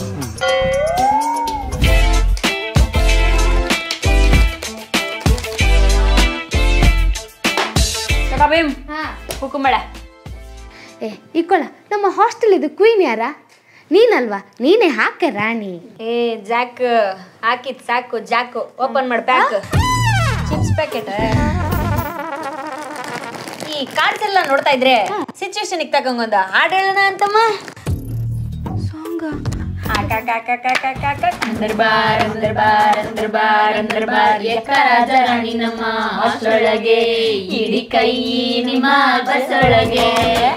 ಭೀಮ್ ಹುಕುಂಬಳೆ ಏ ಇಕ್ಕೊಳ ನಮ್ಮ ಹಾಸ್ಟೆಲ್ ಇದು ಕ್ವೀನ್ ಯಾರ ನೀನಲ್ವಾ ನೀನೇ ಹಾಕ ರಾಣಿ ಏ ಜಾಕ್ ಹಾಕಿದ್ ಸಾಕು ಜಾಕು ಓಪನ್ ಮಾಡಿ ಪ್ಯಾಕ್ ಚಿಪ್ಸ್ ಪ್ಯಾಕೆಟ್ ಈ ಕಾರ್ಡ್ಸ್ ಎಲ್ಲ ನೋಡ್ತಾ ಇದ್ರೆ ಸಿಚುವೇಶನ್ ತಗೊಂಗೊಂದು ಹಾಡು ಹೇಳೋಣ ಅಂತಮ್ಮ ಅಂದರ್ ಬಾರ್ ಅಂದರ್ ಬಾರ್ ಅಂದರ್ ಬಾರ್ ಅಂದರ್ ಬಾರ್ ಎಕ್ಕ ರಾಜ ರಾಣಿ ನಮ್ಮ ಹಾಸ್ಟೆಲೊಳಗೆ ಇಡಿ ಕೈ ನಿಮ್ಮ ಬಸ್ಸೊಳಗೆ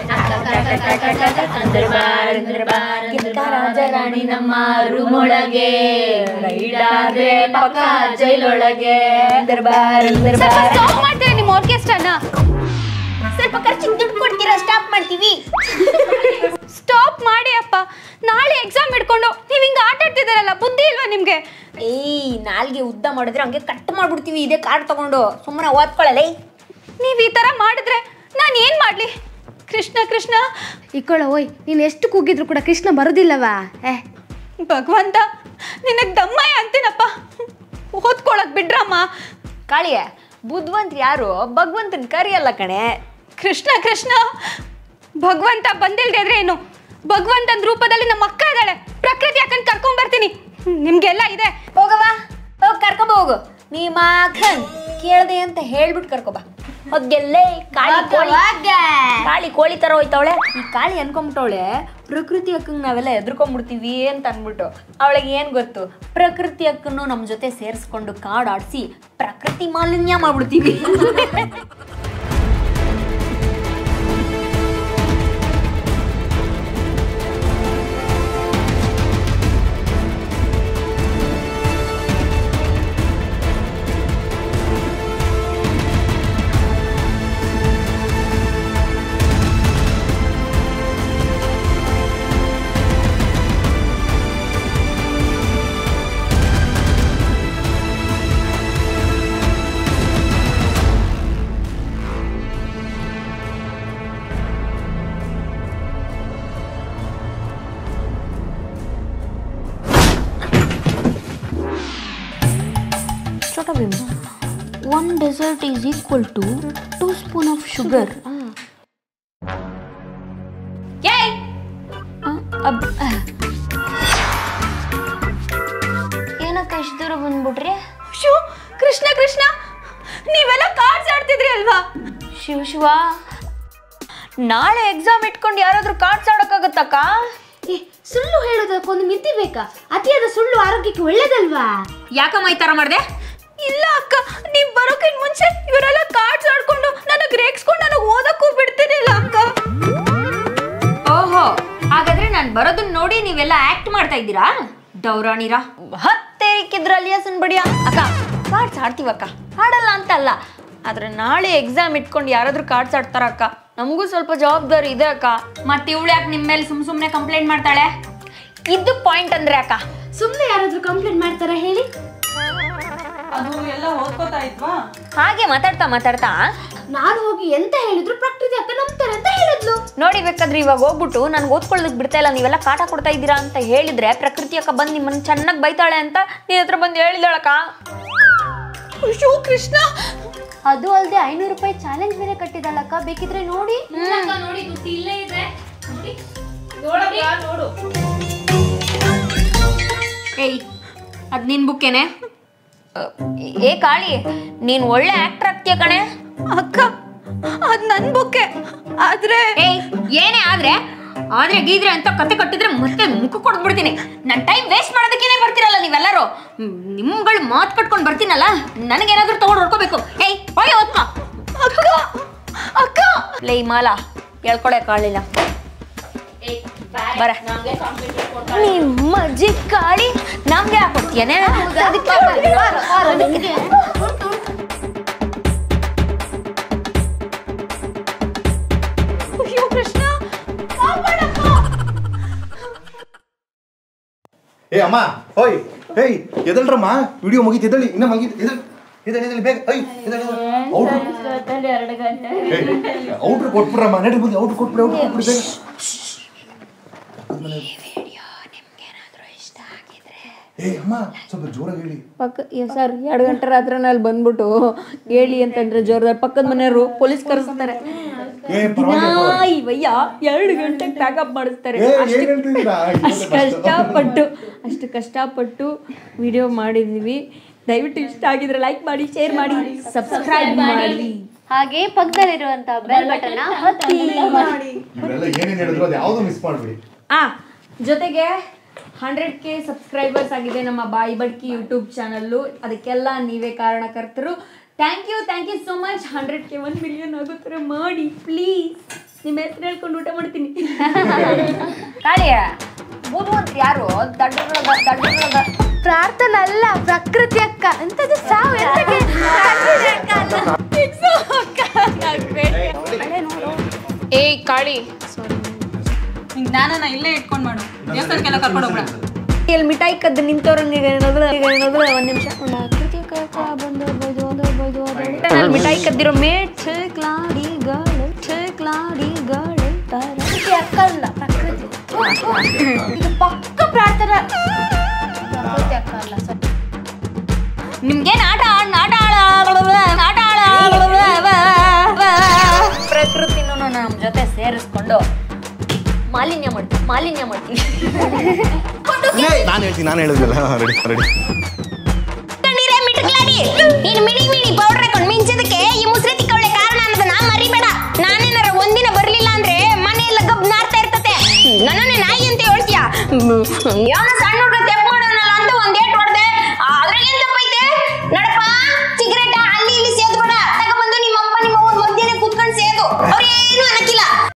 ಅಂದರ್ ಬಾರ್ ಅಂದರ್ ಬಾರ್ ಎಕ್ಕ ರಾಜ ರಾಣಿ ನಮ್ಮ ರೂಮ್ ಒಳಗೆ ರೈಡಾದ್ರೆ ಪಕ್ಕ ಜೈಲೊಳಗೆ ಅಂದರ್ ಬಾರ್ ಅಂದರ್ ಬಾರ್ ಸ್ಟಾಪ್ ಮಾಡ್ತೀರಾ ನಿಮ್ಮ ಆರ್ಕೆಸ್ಟ್ರಾನ ಸ್ವಲ್ಪ ಖರ್ಚಿಗೆ ದುಡ್ಡು ಕೊಡ್ತೀರಾ ಸ್ಟಾಪ್ ಮಾಡ್ತೀವಿ ಸ್ಟಾಪ್ ಮಾಡಿ ಅಪ್ಪ ನಾಳೆ ಎಕ್ಸಾಮ್ ಇಟ್ಕೊಂಡು ನೀವು ಹಿಂಗೆ ಆಟ ಆಡ್ತಿದ್ದೀರಲ್ಲ ಬುದ್ಧಿ ಇಲ್ವಾ ನಿಮ್ಗೆ ಏಯ್ ನಾಲ್ಗೆ ಉದ್ದ ಮಾಡಿದ್ರೆ ಹಂಗೆ ಕಟ್ ಮಾಡ್ಬಿಡ್ತೀವಿ ಇದೇ ಕಾರ್ಡ್ ತಗೊಂಡು ಸುಮ್ಮನೆ ಓದ್ಕೊಳ್ಳಲೇ ನೀವು ಈ ಥರ ಮಾಡಿದ್ರೆ ನಾನು ಏನು ಮಾಡಲಿ ಕೃಷ್ಣ ಕೃಷ್ಣ ಇಕ್ಕೊಳ ಓಯ್ ನೀನು ಎಷ್ಟು ಕೂಗಿದ್ರು ಕೂಡ ಕೃಷ್ಣ ಬರೋದಿಲ್ಲವಾ ಏ ಭಗವಂತ ನಿನಗೆ ದಮ್ಮಯ್ಯ ಅಂತೀನಪ್ಪ ಓದ್ಕೊಳಕ್ ಬಿಡ್ರಮ್ಮ ಕಾಳಿಯ ಬುದ್ಧಿವಂತ ಯಾರು ಭಗವಂತನ ಕರಿಯಲ್ಲ ಕಣೆ ಕೃಷ್ಣ ಕೃಷ್ಣ ಭಗವಂತ ಬಂದಿಲ್ದೇ ಇದ್ರೆ ಏನು ಭಗವಂತನ ರೂಪದಲ್ಲಿ ನಮ್ಮ ಅಕ್ಕ ಇದ್ದಾಳೆ ಪ್ರಕೃತಿ ಅಕ್ಕನ್ ಕರ್ಕೊಂಡ್ ಬರ್ತೀನಿ ನಿಮ್ಗೆಲ್ಲ ಇದೆ ಹೋಗವ ಹೋಗ್ ಕರ್ಕೊಂಬ ಹೋಗು ನೀ ಮಾಖನ್ ಕೇಳ್ದೆ ಅಂತ ಹೇಳ್ಬಿಟ್ಟು ಕರ್ಕೊಬ ಹೊಗ್ಗೆಲ್ಲೇ ಕಾಳಿ ಕೋಳಿ ಕಾಳಿ ಕೋಳಿ ತರ ಹೋಯ್ತವಳೆ ಈ ಕಾಳಿ ಅನ್ಕೊಂಬಿಟ್ಟವಳೆ ಪ್ರಕೃತಿ ಅಕ್ಕಂಗ್ ನಾವೆಲ್ಲ ಎದ್ರುಕೊಂಡ್ಬಿಡ್ತೀವಿ ಅಂತ ಅನ್ಬಿಟ್ಟು ಅವಳಿಗೆ ಏನ್ ಗೊತ್ತು ಪ್ರಕೃತಿ ಅಕ್ಕನ್ನು ನಮ್ಮ ಜೊತೆ ಸೇರಿಸ್ಕೊಂಡು ಕಾಡಾಡ್ಸಿ ಪ್ರಕೃತಿ ಮಾಲಿನ್ಯ ಮಾಡ್ಬಿಡ್ತೀವಿ Chota Bim, one dessert is equal to two spoon of sugar. Yay! ಏನಕ್ಕ ಇಷ್ಟು ದೂರ ಬಂದ್ಬಿಟ್ರಿ ಶೋ ಕೃಷ್ಣ ಕೃಷ್ಣ ನೀವೆಲ್ಲ ಕಾರ್ಡ್ಸ್ ಆಡ್ತಿದ್ರಿ ಅಲ್ವಾ ಶಿವ ಶಿವ ನಾಳೆ ಎಕ್ಸಾಮ್ ಇಟ್ಕೊಂಡು ಯಾರಾದ್ರೂ ಕಾರ್ಡ್ಸ್ ಆಡೋಕ್ಕಾಗತ್ತಕ್ಕ ಏ ಸುಳ್ಳು ಹೇಳೋದಕ್ಕೊಂದು ಮಿತಿ ಬೇಕಾ ಅತಿಯಾದ ಸುಳ್ಳು ಆರೋಗ್ಯಕ್ಕೆ ಒಳ್ಳೇದಲ್ವಾ ಯಾಕಮ್ಮ ಈ ಥರ ಮಾಡಿದೆ ಇಲ್ಲ ಅಕ್ಕ ನೀವ್ ಬರೋಕಿನ್ ಮುಂಚೆ ಇವರೆಲ್ಲ ಕಾರ್ಡ್ಸ್ ಆಡ್ಕೊಂಡು ನನಗೆ ರೇಗ್ಸ್ಕೊಂಡು ನನಗೆ ಓದಕ್ಕೂ ಬಿಡ್ತಿರ್ಲಿಲ್ಲ ಅಕ್ಕ ಓಹೋ ಹಾಗಾದ್ರೆ ನಾನು ಬರೋದನ್ನ ನೋಡಿ ನೀವೆಲ್ಲ ಆಕ್ಟ್ ಮಾಡ್ತಾ ಇದ್ದೀರಾ ದೌರಾಣಿರ ಹತ್ತೇರಿಕಿದ್ರ ಅಲಿಯಾಸನ್ ಬಡಿಯ ಅಕ್ಕ ಕಾರ್ಡ್ಸ್ ಆಡ್ತೀವಕ್ಕ ಆಡಲ್ಲ ಅಂತ ಅಲ್ಲ ಆದ್ರೆ ನಾಳೆ ಎಕ್ಸಾಮ್ ಇಟ್ಕೊಂಡು ಯಾರಾದ್ರೂ ಕಾರ್ಡ್ಸ್ ಆಡ್ತಾರ ಅಕ್ಕ ನಮಗೂ ಸ್ವಲ್ಪ ಜವಾಬ್ದಾರಿ ಇದೆ ಅಕ್ಕ ಮತ್ತೆ ಇವಳು ಯಾಕೆ ನಿಮ್ಮ ಮೇಲೆ ಸುಮ್ ಸುಮ್ಮನೆ ಕಂಪ್ಲೇಂಟ್ ಮಾಡ್ತಾಳೆ ಇದು ಪಾಯಿಂಟ್ ಅಂದ್ರೆ ಅಕ್ಕ ಸುಮ್ಮನೆ ಯಾರಾದ್ರೂ ಕಂಪ್ಲೇಂಟ್ ಮಾಡ್ತಾರಾ ಹೇಳಿ ಅದು ಎಲ್ಲ ಓದ್ಕೋತಾ ಇದ್ವಾ ಹಾಗೆ ಮಾತಾಡ್ತಾ ಮಾತಾಡ್ತಾ ನಾನು ಹೋಗಿ ಎಂತ ಹೇಳಿದ್ರು ಪ್ರಕೃತಿ ಅಕ್ಕ ನಂಬ್ತಾರೆ ಅಂತ ಹೇಳಿದ್ಲು ನೋಡಿ ಬೇಕಾದ್ರೆ ಇವಾಗ ಹೋಗ್ಬಿಟ್ಟು ನನ್ಗೆ ಓದ್ಕೊಳ್ಳೋದಕ್ಕೆ ಬಿಡ್ತಾ ಇಲ್ಲ ನೀವೆಲ್ಲ ಕಾಟ ಕೊಡ್ತಾ ಇದ್ದೀರಾ ಅಂತ ಹೇಳಿದ್ರೆ ಪ್ರಕೃತಿ ಅಕ್ಕ ಬಂದು ನಿಮ್ಮನ್ನ ಚೆನ್ನಾಗಿ ಬೈತಾಳೆ ಅಂತ ನಿನ್ನ ಹತ್ರ ಬಂದು ಹೇಳಿದಾಳಕ್ಕ ಅಯ್ಯೋ ಕೃಷ್ಣ ಅದು ಅಲ್ಲದೆ ಐನೂರು ರೂಪಾಯಿ ಚಾಲೆಂಜ್ ಬೇರೆ ಕಟ್ಟಿದಾಳಕ್ಕ ಬೇಕಿದ್ರೆ ನೋಡಿ ನೋಡಿ ದುಡ್ಡು ಇಲ್ಲೇ ಇದೆ ನೋಡು ಏಯ್ ಅದ್ ನಿನ್ ಬುಕ್ಕೇನೆ ಏ ಕಾಳಿ ನೀನ್ ಒಳ್ಳೆ ಆಕ್ಟರ್ ಆಗ್ತೀಯ ಕಣೆ ಅಕ್ಕ ಅದ್ ನನ್ ಬುಕ್ಕೆ ಆದ್ರೆ ಏಯ್ ಏನೇ ಆದ್ರೆ ಆದ್ರೆ ಗೀದ್ರೆ ಅಂತ ಕತೆ ಕಟ್ಟಿದ್ರೆ ಮತ್ತೆ ಮುಖ ಕೊಡ್ಬಿಡ್ತೀನಿ ನನ್ನ ಟೈಮ್ ವೇಸ್ಟ್ ಮಾಡೋದಕ್ಕೇನೆ ಬರ್ತಿರಲ್ಲ ನೀವೆಲ್ಲರೂ ಹ್ಮ್, ನಿಮ್ಗಳು ಮಾತು ಕಟ್ಕೊಂಡು ಬರ್ತೀನಲ್ಲ ನನಗೇನಾದ್ರೂ ತಗೊಂಡು ಹೊಡ್ಕೋಬೇಕು ಏಯ್ ಹೋಗಿ ಓದ್ಕೋ ಅಕ್ಕ ಅಕ್ಕ ಲೇ ಈ ಮಾಲ ಹೇಳ್ಕೊಳಕ್ ಕಾಳಿಲ್ಲ ಬರ ನಿಮ್ಮ ಅಜ್ಜಿ ಕಾಳಿ ನಮ್ಗೆ ಹಾಕೊಡ್ತೀಯನೆ ಅದಕ್ಕೆ ಅಯ್ಯೋ ಕೃಷ್ಣ ಕಾಪಾಡಪ್ಪ ಏ ಅಮ್ಮ ಓಯ್ ಹೇಯ್ ಎದಳ್ರಮ್ಮ ವಿಡಿಯೋ ಮುಗೀತು ಎದಳಿ ಇನ್ನ ಮುಗೀತು ಎದಳಿ ಎದಳಿ ಎದಳಿ ಬೇಗ ಐ ಎದಳಿ ಔಟ್ರ್ ಎರಡು ಗಂಟೆ ಔಟ್ರ್ ಕೊಟ್ಬಿಡ್ರಮ್ಮ ನಡಿ ಮುಂದೆ ಔಟ್ರ್ ಕೊಟ್ಬಿಡಿ ಔಟ್ರ್ ಕೊಟ್ಬಿಡಿ ಬೇಗ ಏ ಅಮ್ಮ ಸ್ವಲ್ಪ ಜೋರಾಗಿ ಹೇಳಿ ಪಕ್ಕ ಸರ್ ಎರಡು ಗಂಟೆ ರಾತ್ರಿನಲ್ಲಿ ಬಂದ್ಬಿಟ್ಟು ಹೇಳಿ ಅಂತಂದ್ರೆ ಜೋರದಾರ್ ಪಕ್ಕದ ಮನೆಯವರು ಪೊಲೀಸ್ ಕರೆಸ್ತಾರೆ ಏ ದಿನಾ ಈ ವಯ್ಯ ಎರಡು ಗಂಟೆಗೆ ಪ್ಯಾಕಪ್ ಮಾಡಿಸ್ತಾರೆ ಏ, ಅಷ್ಟು ಏನ್ ಹೇಳ್ತಿದ್ದೀರಾ? ಅಷ್ಟು ಕಷ್ಟಪಟ್ಟು ಅಷ್ಟು ಕಷ್ಟಪಟ್ಟು ವಿಡಿಯೋ ಮಾಡಿದೀವಿ ದಯವಿಟ್ಟು ಇಷ್ಟ ಆಗಿದ್ರೆ ಲೈಕ್ ಮಾಡಿ ಶೇರ್ ಮಾಡಿ ಸಬ್ಸ್ಕ್ರೈಬ್ ಮಾಡಿ ಹಾಗೆ ಪಕ್ಕದಲ್ಲಿರುವಂತ ಬೆಲ್ ಬಟನ್ ಒತ್ತಿ ಇವರೆಲ್ಲ ಏನೇನ್ ಹೇಳಿದ್ರು ಅದು ಯಾವ್ದು ಮಿಸ್ ಮಾಡ್ಬಿಡಿ ಆ ಜೊತೆಗೆ ಹಂಡ್ರೆಡ್ ಕೆ ಸಬ್ಸ್ಕ್ರೈಬರ್ಸ್ ಆಗಿದೆ ನಮ್ಮ ಬಾಯಿ ಬಡ್ಕಿ ಯೂಟ್ಯೂಬ್ ಚಾನಲ್ಲು ಅದಕ್ಕೆಲ್ಲ ನೀವೇ ಕಾರಣಕರ್ತರು thank you thank you so much hundred K one million ಆಗೋ ಥರ ಮಾಡಿ ಪ್ಲೀಸ್ ನಿಮ್ಮ ಹೆಸರು ಹೇಳ್ಕೊಂಡು ಊಟ ಮಾಡ್ತೀನಿ ಕಾಳಿಯ ಬುದ್ಧಿವಂತ್ರು ಯಾರು ದಡ್ಡ ದಡ್ಡ ಪ್ರಾರ್ಥನಾ ಅಲ್ಲ ಪ್ರಕೃತಿ ಅಕ್ಕ ಎಂತದು ಸಾವು ಎಂತಕ್ಕೆ ಏಯ್ ಕಾಳಿ ಜ್ಞಾನನ ಇಲ್ಲೇ ಇಟ್ಕೊಂಡ್ ಮಾಡು ದೇವಸ್ಥಾನಕ್ಕೆಲ್ಲ ಕರ್ಕೊಂಡು ಹೋಗ್ಬೇಡ ಇಲ್ಲಿ ಮಿಠಾಯಿ ಕದ್ದು ನಿಂತವ್ರಂಗೆ ಈಗ ಏನಾದ್ರು ಈಗ ಏನಾದ್ರು ಒಂದು ನಿಮಿಷ ಮಿಠಾಯಿ ಕದ್ದಿರೋ ಮೇಟ್ ಛಕ್ಲಾಡಿಗಳು ಛಕ್ಲಾಡಿಗಳು ಪ್ರಕೃತಿ ಅಕ್ಕ ಅಲ್ಲ ಪ್ರಕೃತಿ ಇದು ಪಕ್ಕ ಪ್ರಾರ್ಥನಾ ಪ್ರಕೃತಿ ಅಕ್ಕ ಅಲ್ಲ sorry. ನಿಮ್ಗೇನ್ ಆಟ ಆಡ್- ಆಟ ಆಡ ಆಟ ಆಡ ಪ್ರಕೃತಿನೂ ನಮ್ಮ ಜೊತೆ ಸೇರಿಸ್ಕೊಂಡು ಮಾಲಿನ್ಯ ಮಾಡ್ತೀವಿ ಮಾಲಿನ್ಯ ಮಾಡ್ತೀವಿ ನಾನು ಹೇಳ್ತೀನಿ ನಾನು ಹೇಳಿದ್ನಲ್ಲ ರೆಡಿ ರೆಡಿ ಕಣ್ಣೀರೇ ಮಿಟಕ್ಲಾಡಿ ನೀನು ಮಿಣಿ ಮಿಣಿ ಪೌಡರ್ ಹಾಕೊಂಡು ಮಿಂಚೋದಕ್ಕೆ ಈ ಮುಸ್ರಿ ತಿಕ್ಕವಳೆ ಕಾರಣ ಅನ್ನೋದನ್ನ ಮರಿಬೇಡ ನಾನೇನಾರ ಒಂದಿನ ಬರ್ಲಿಲ್ಲ ಅಂದ್ರೆ ಮನೆಯೆಲ್ಲ ಗಬ್ ನಾರ್ತಾ ಇರ್ತತೆ ನನ್ನನ್ನೇ ನಾಯಿ ಅಂತ ಹೇಳ್ತೀಯ ಯಾವ ಸಣ್ಣ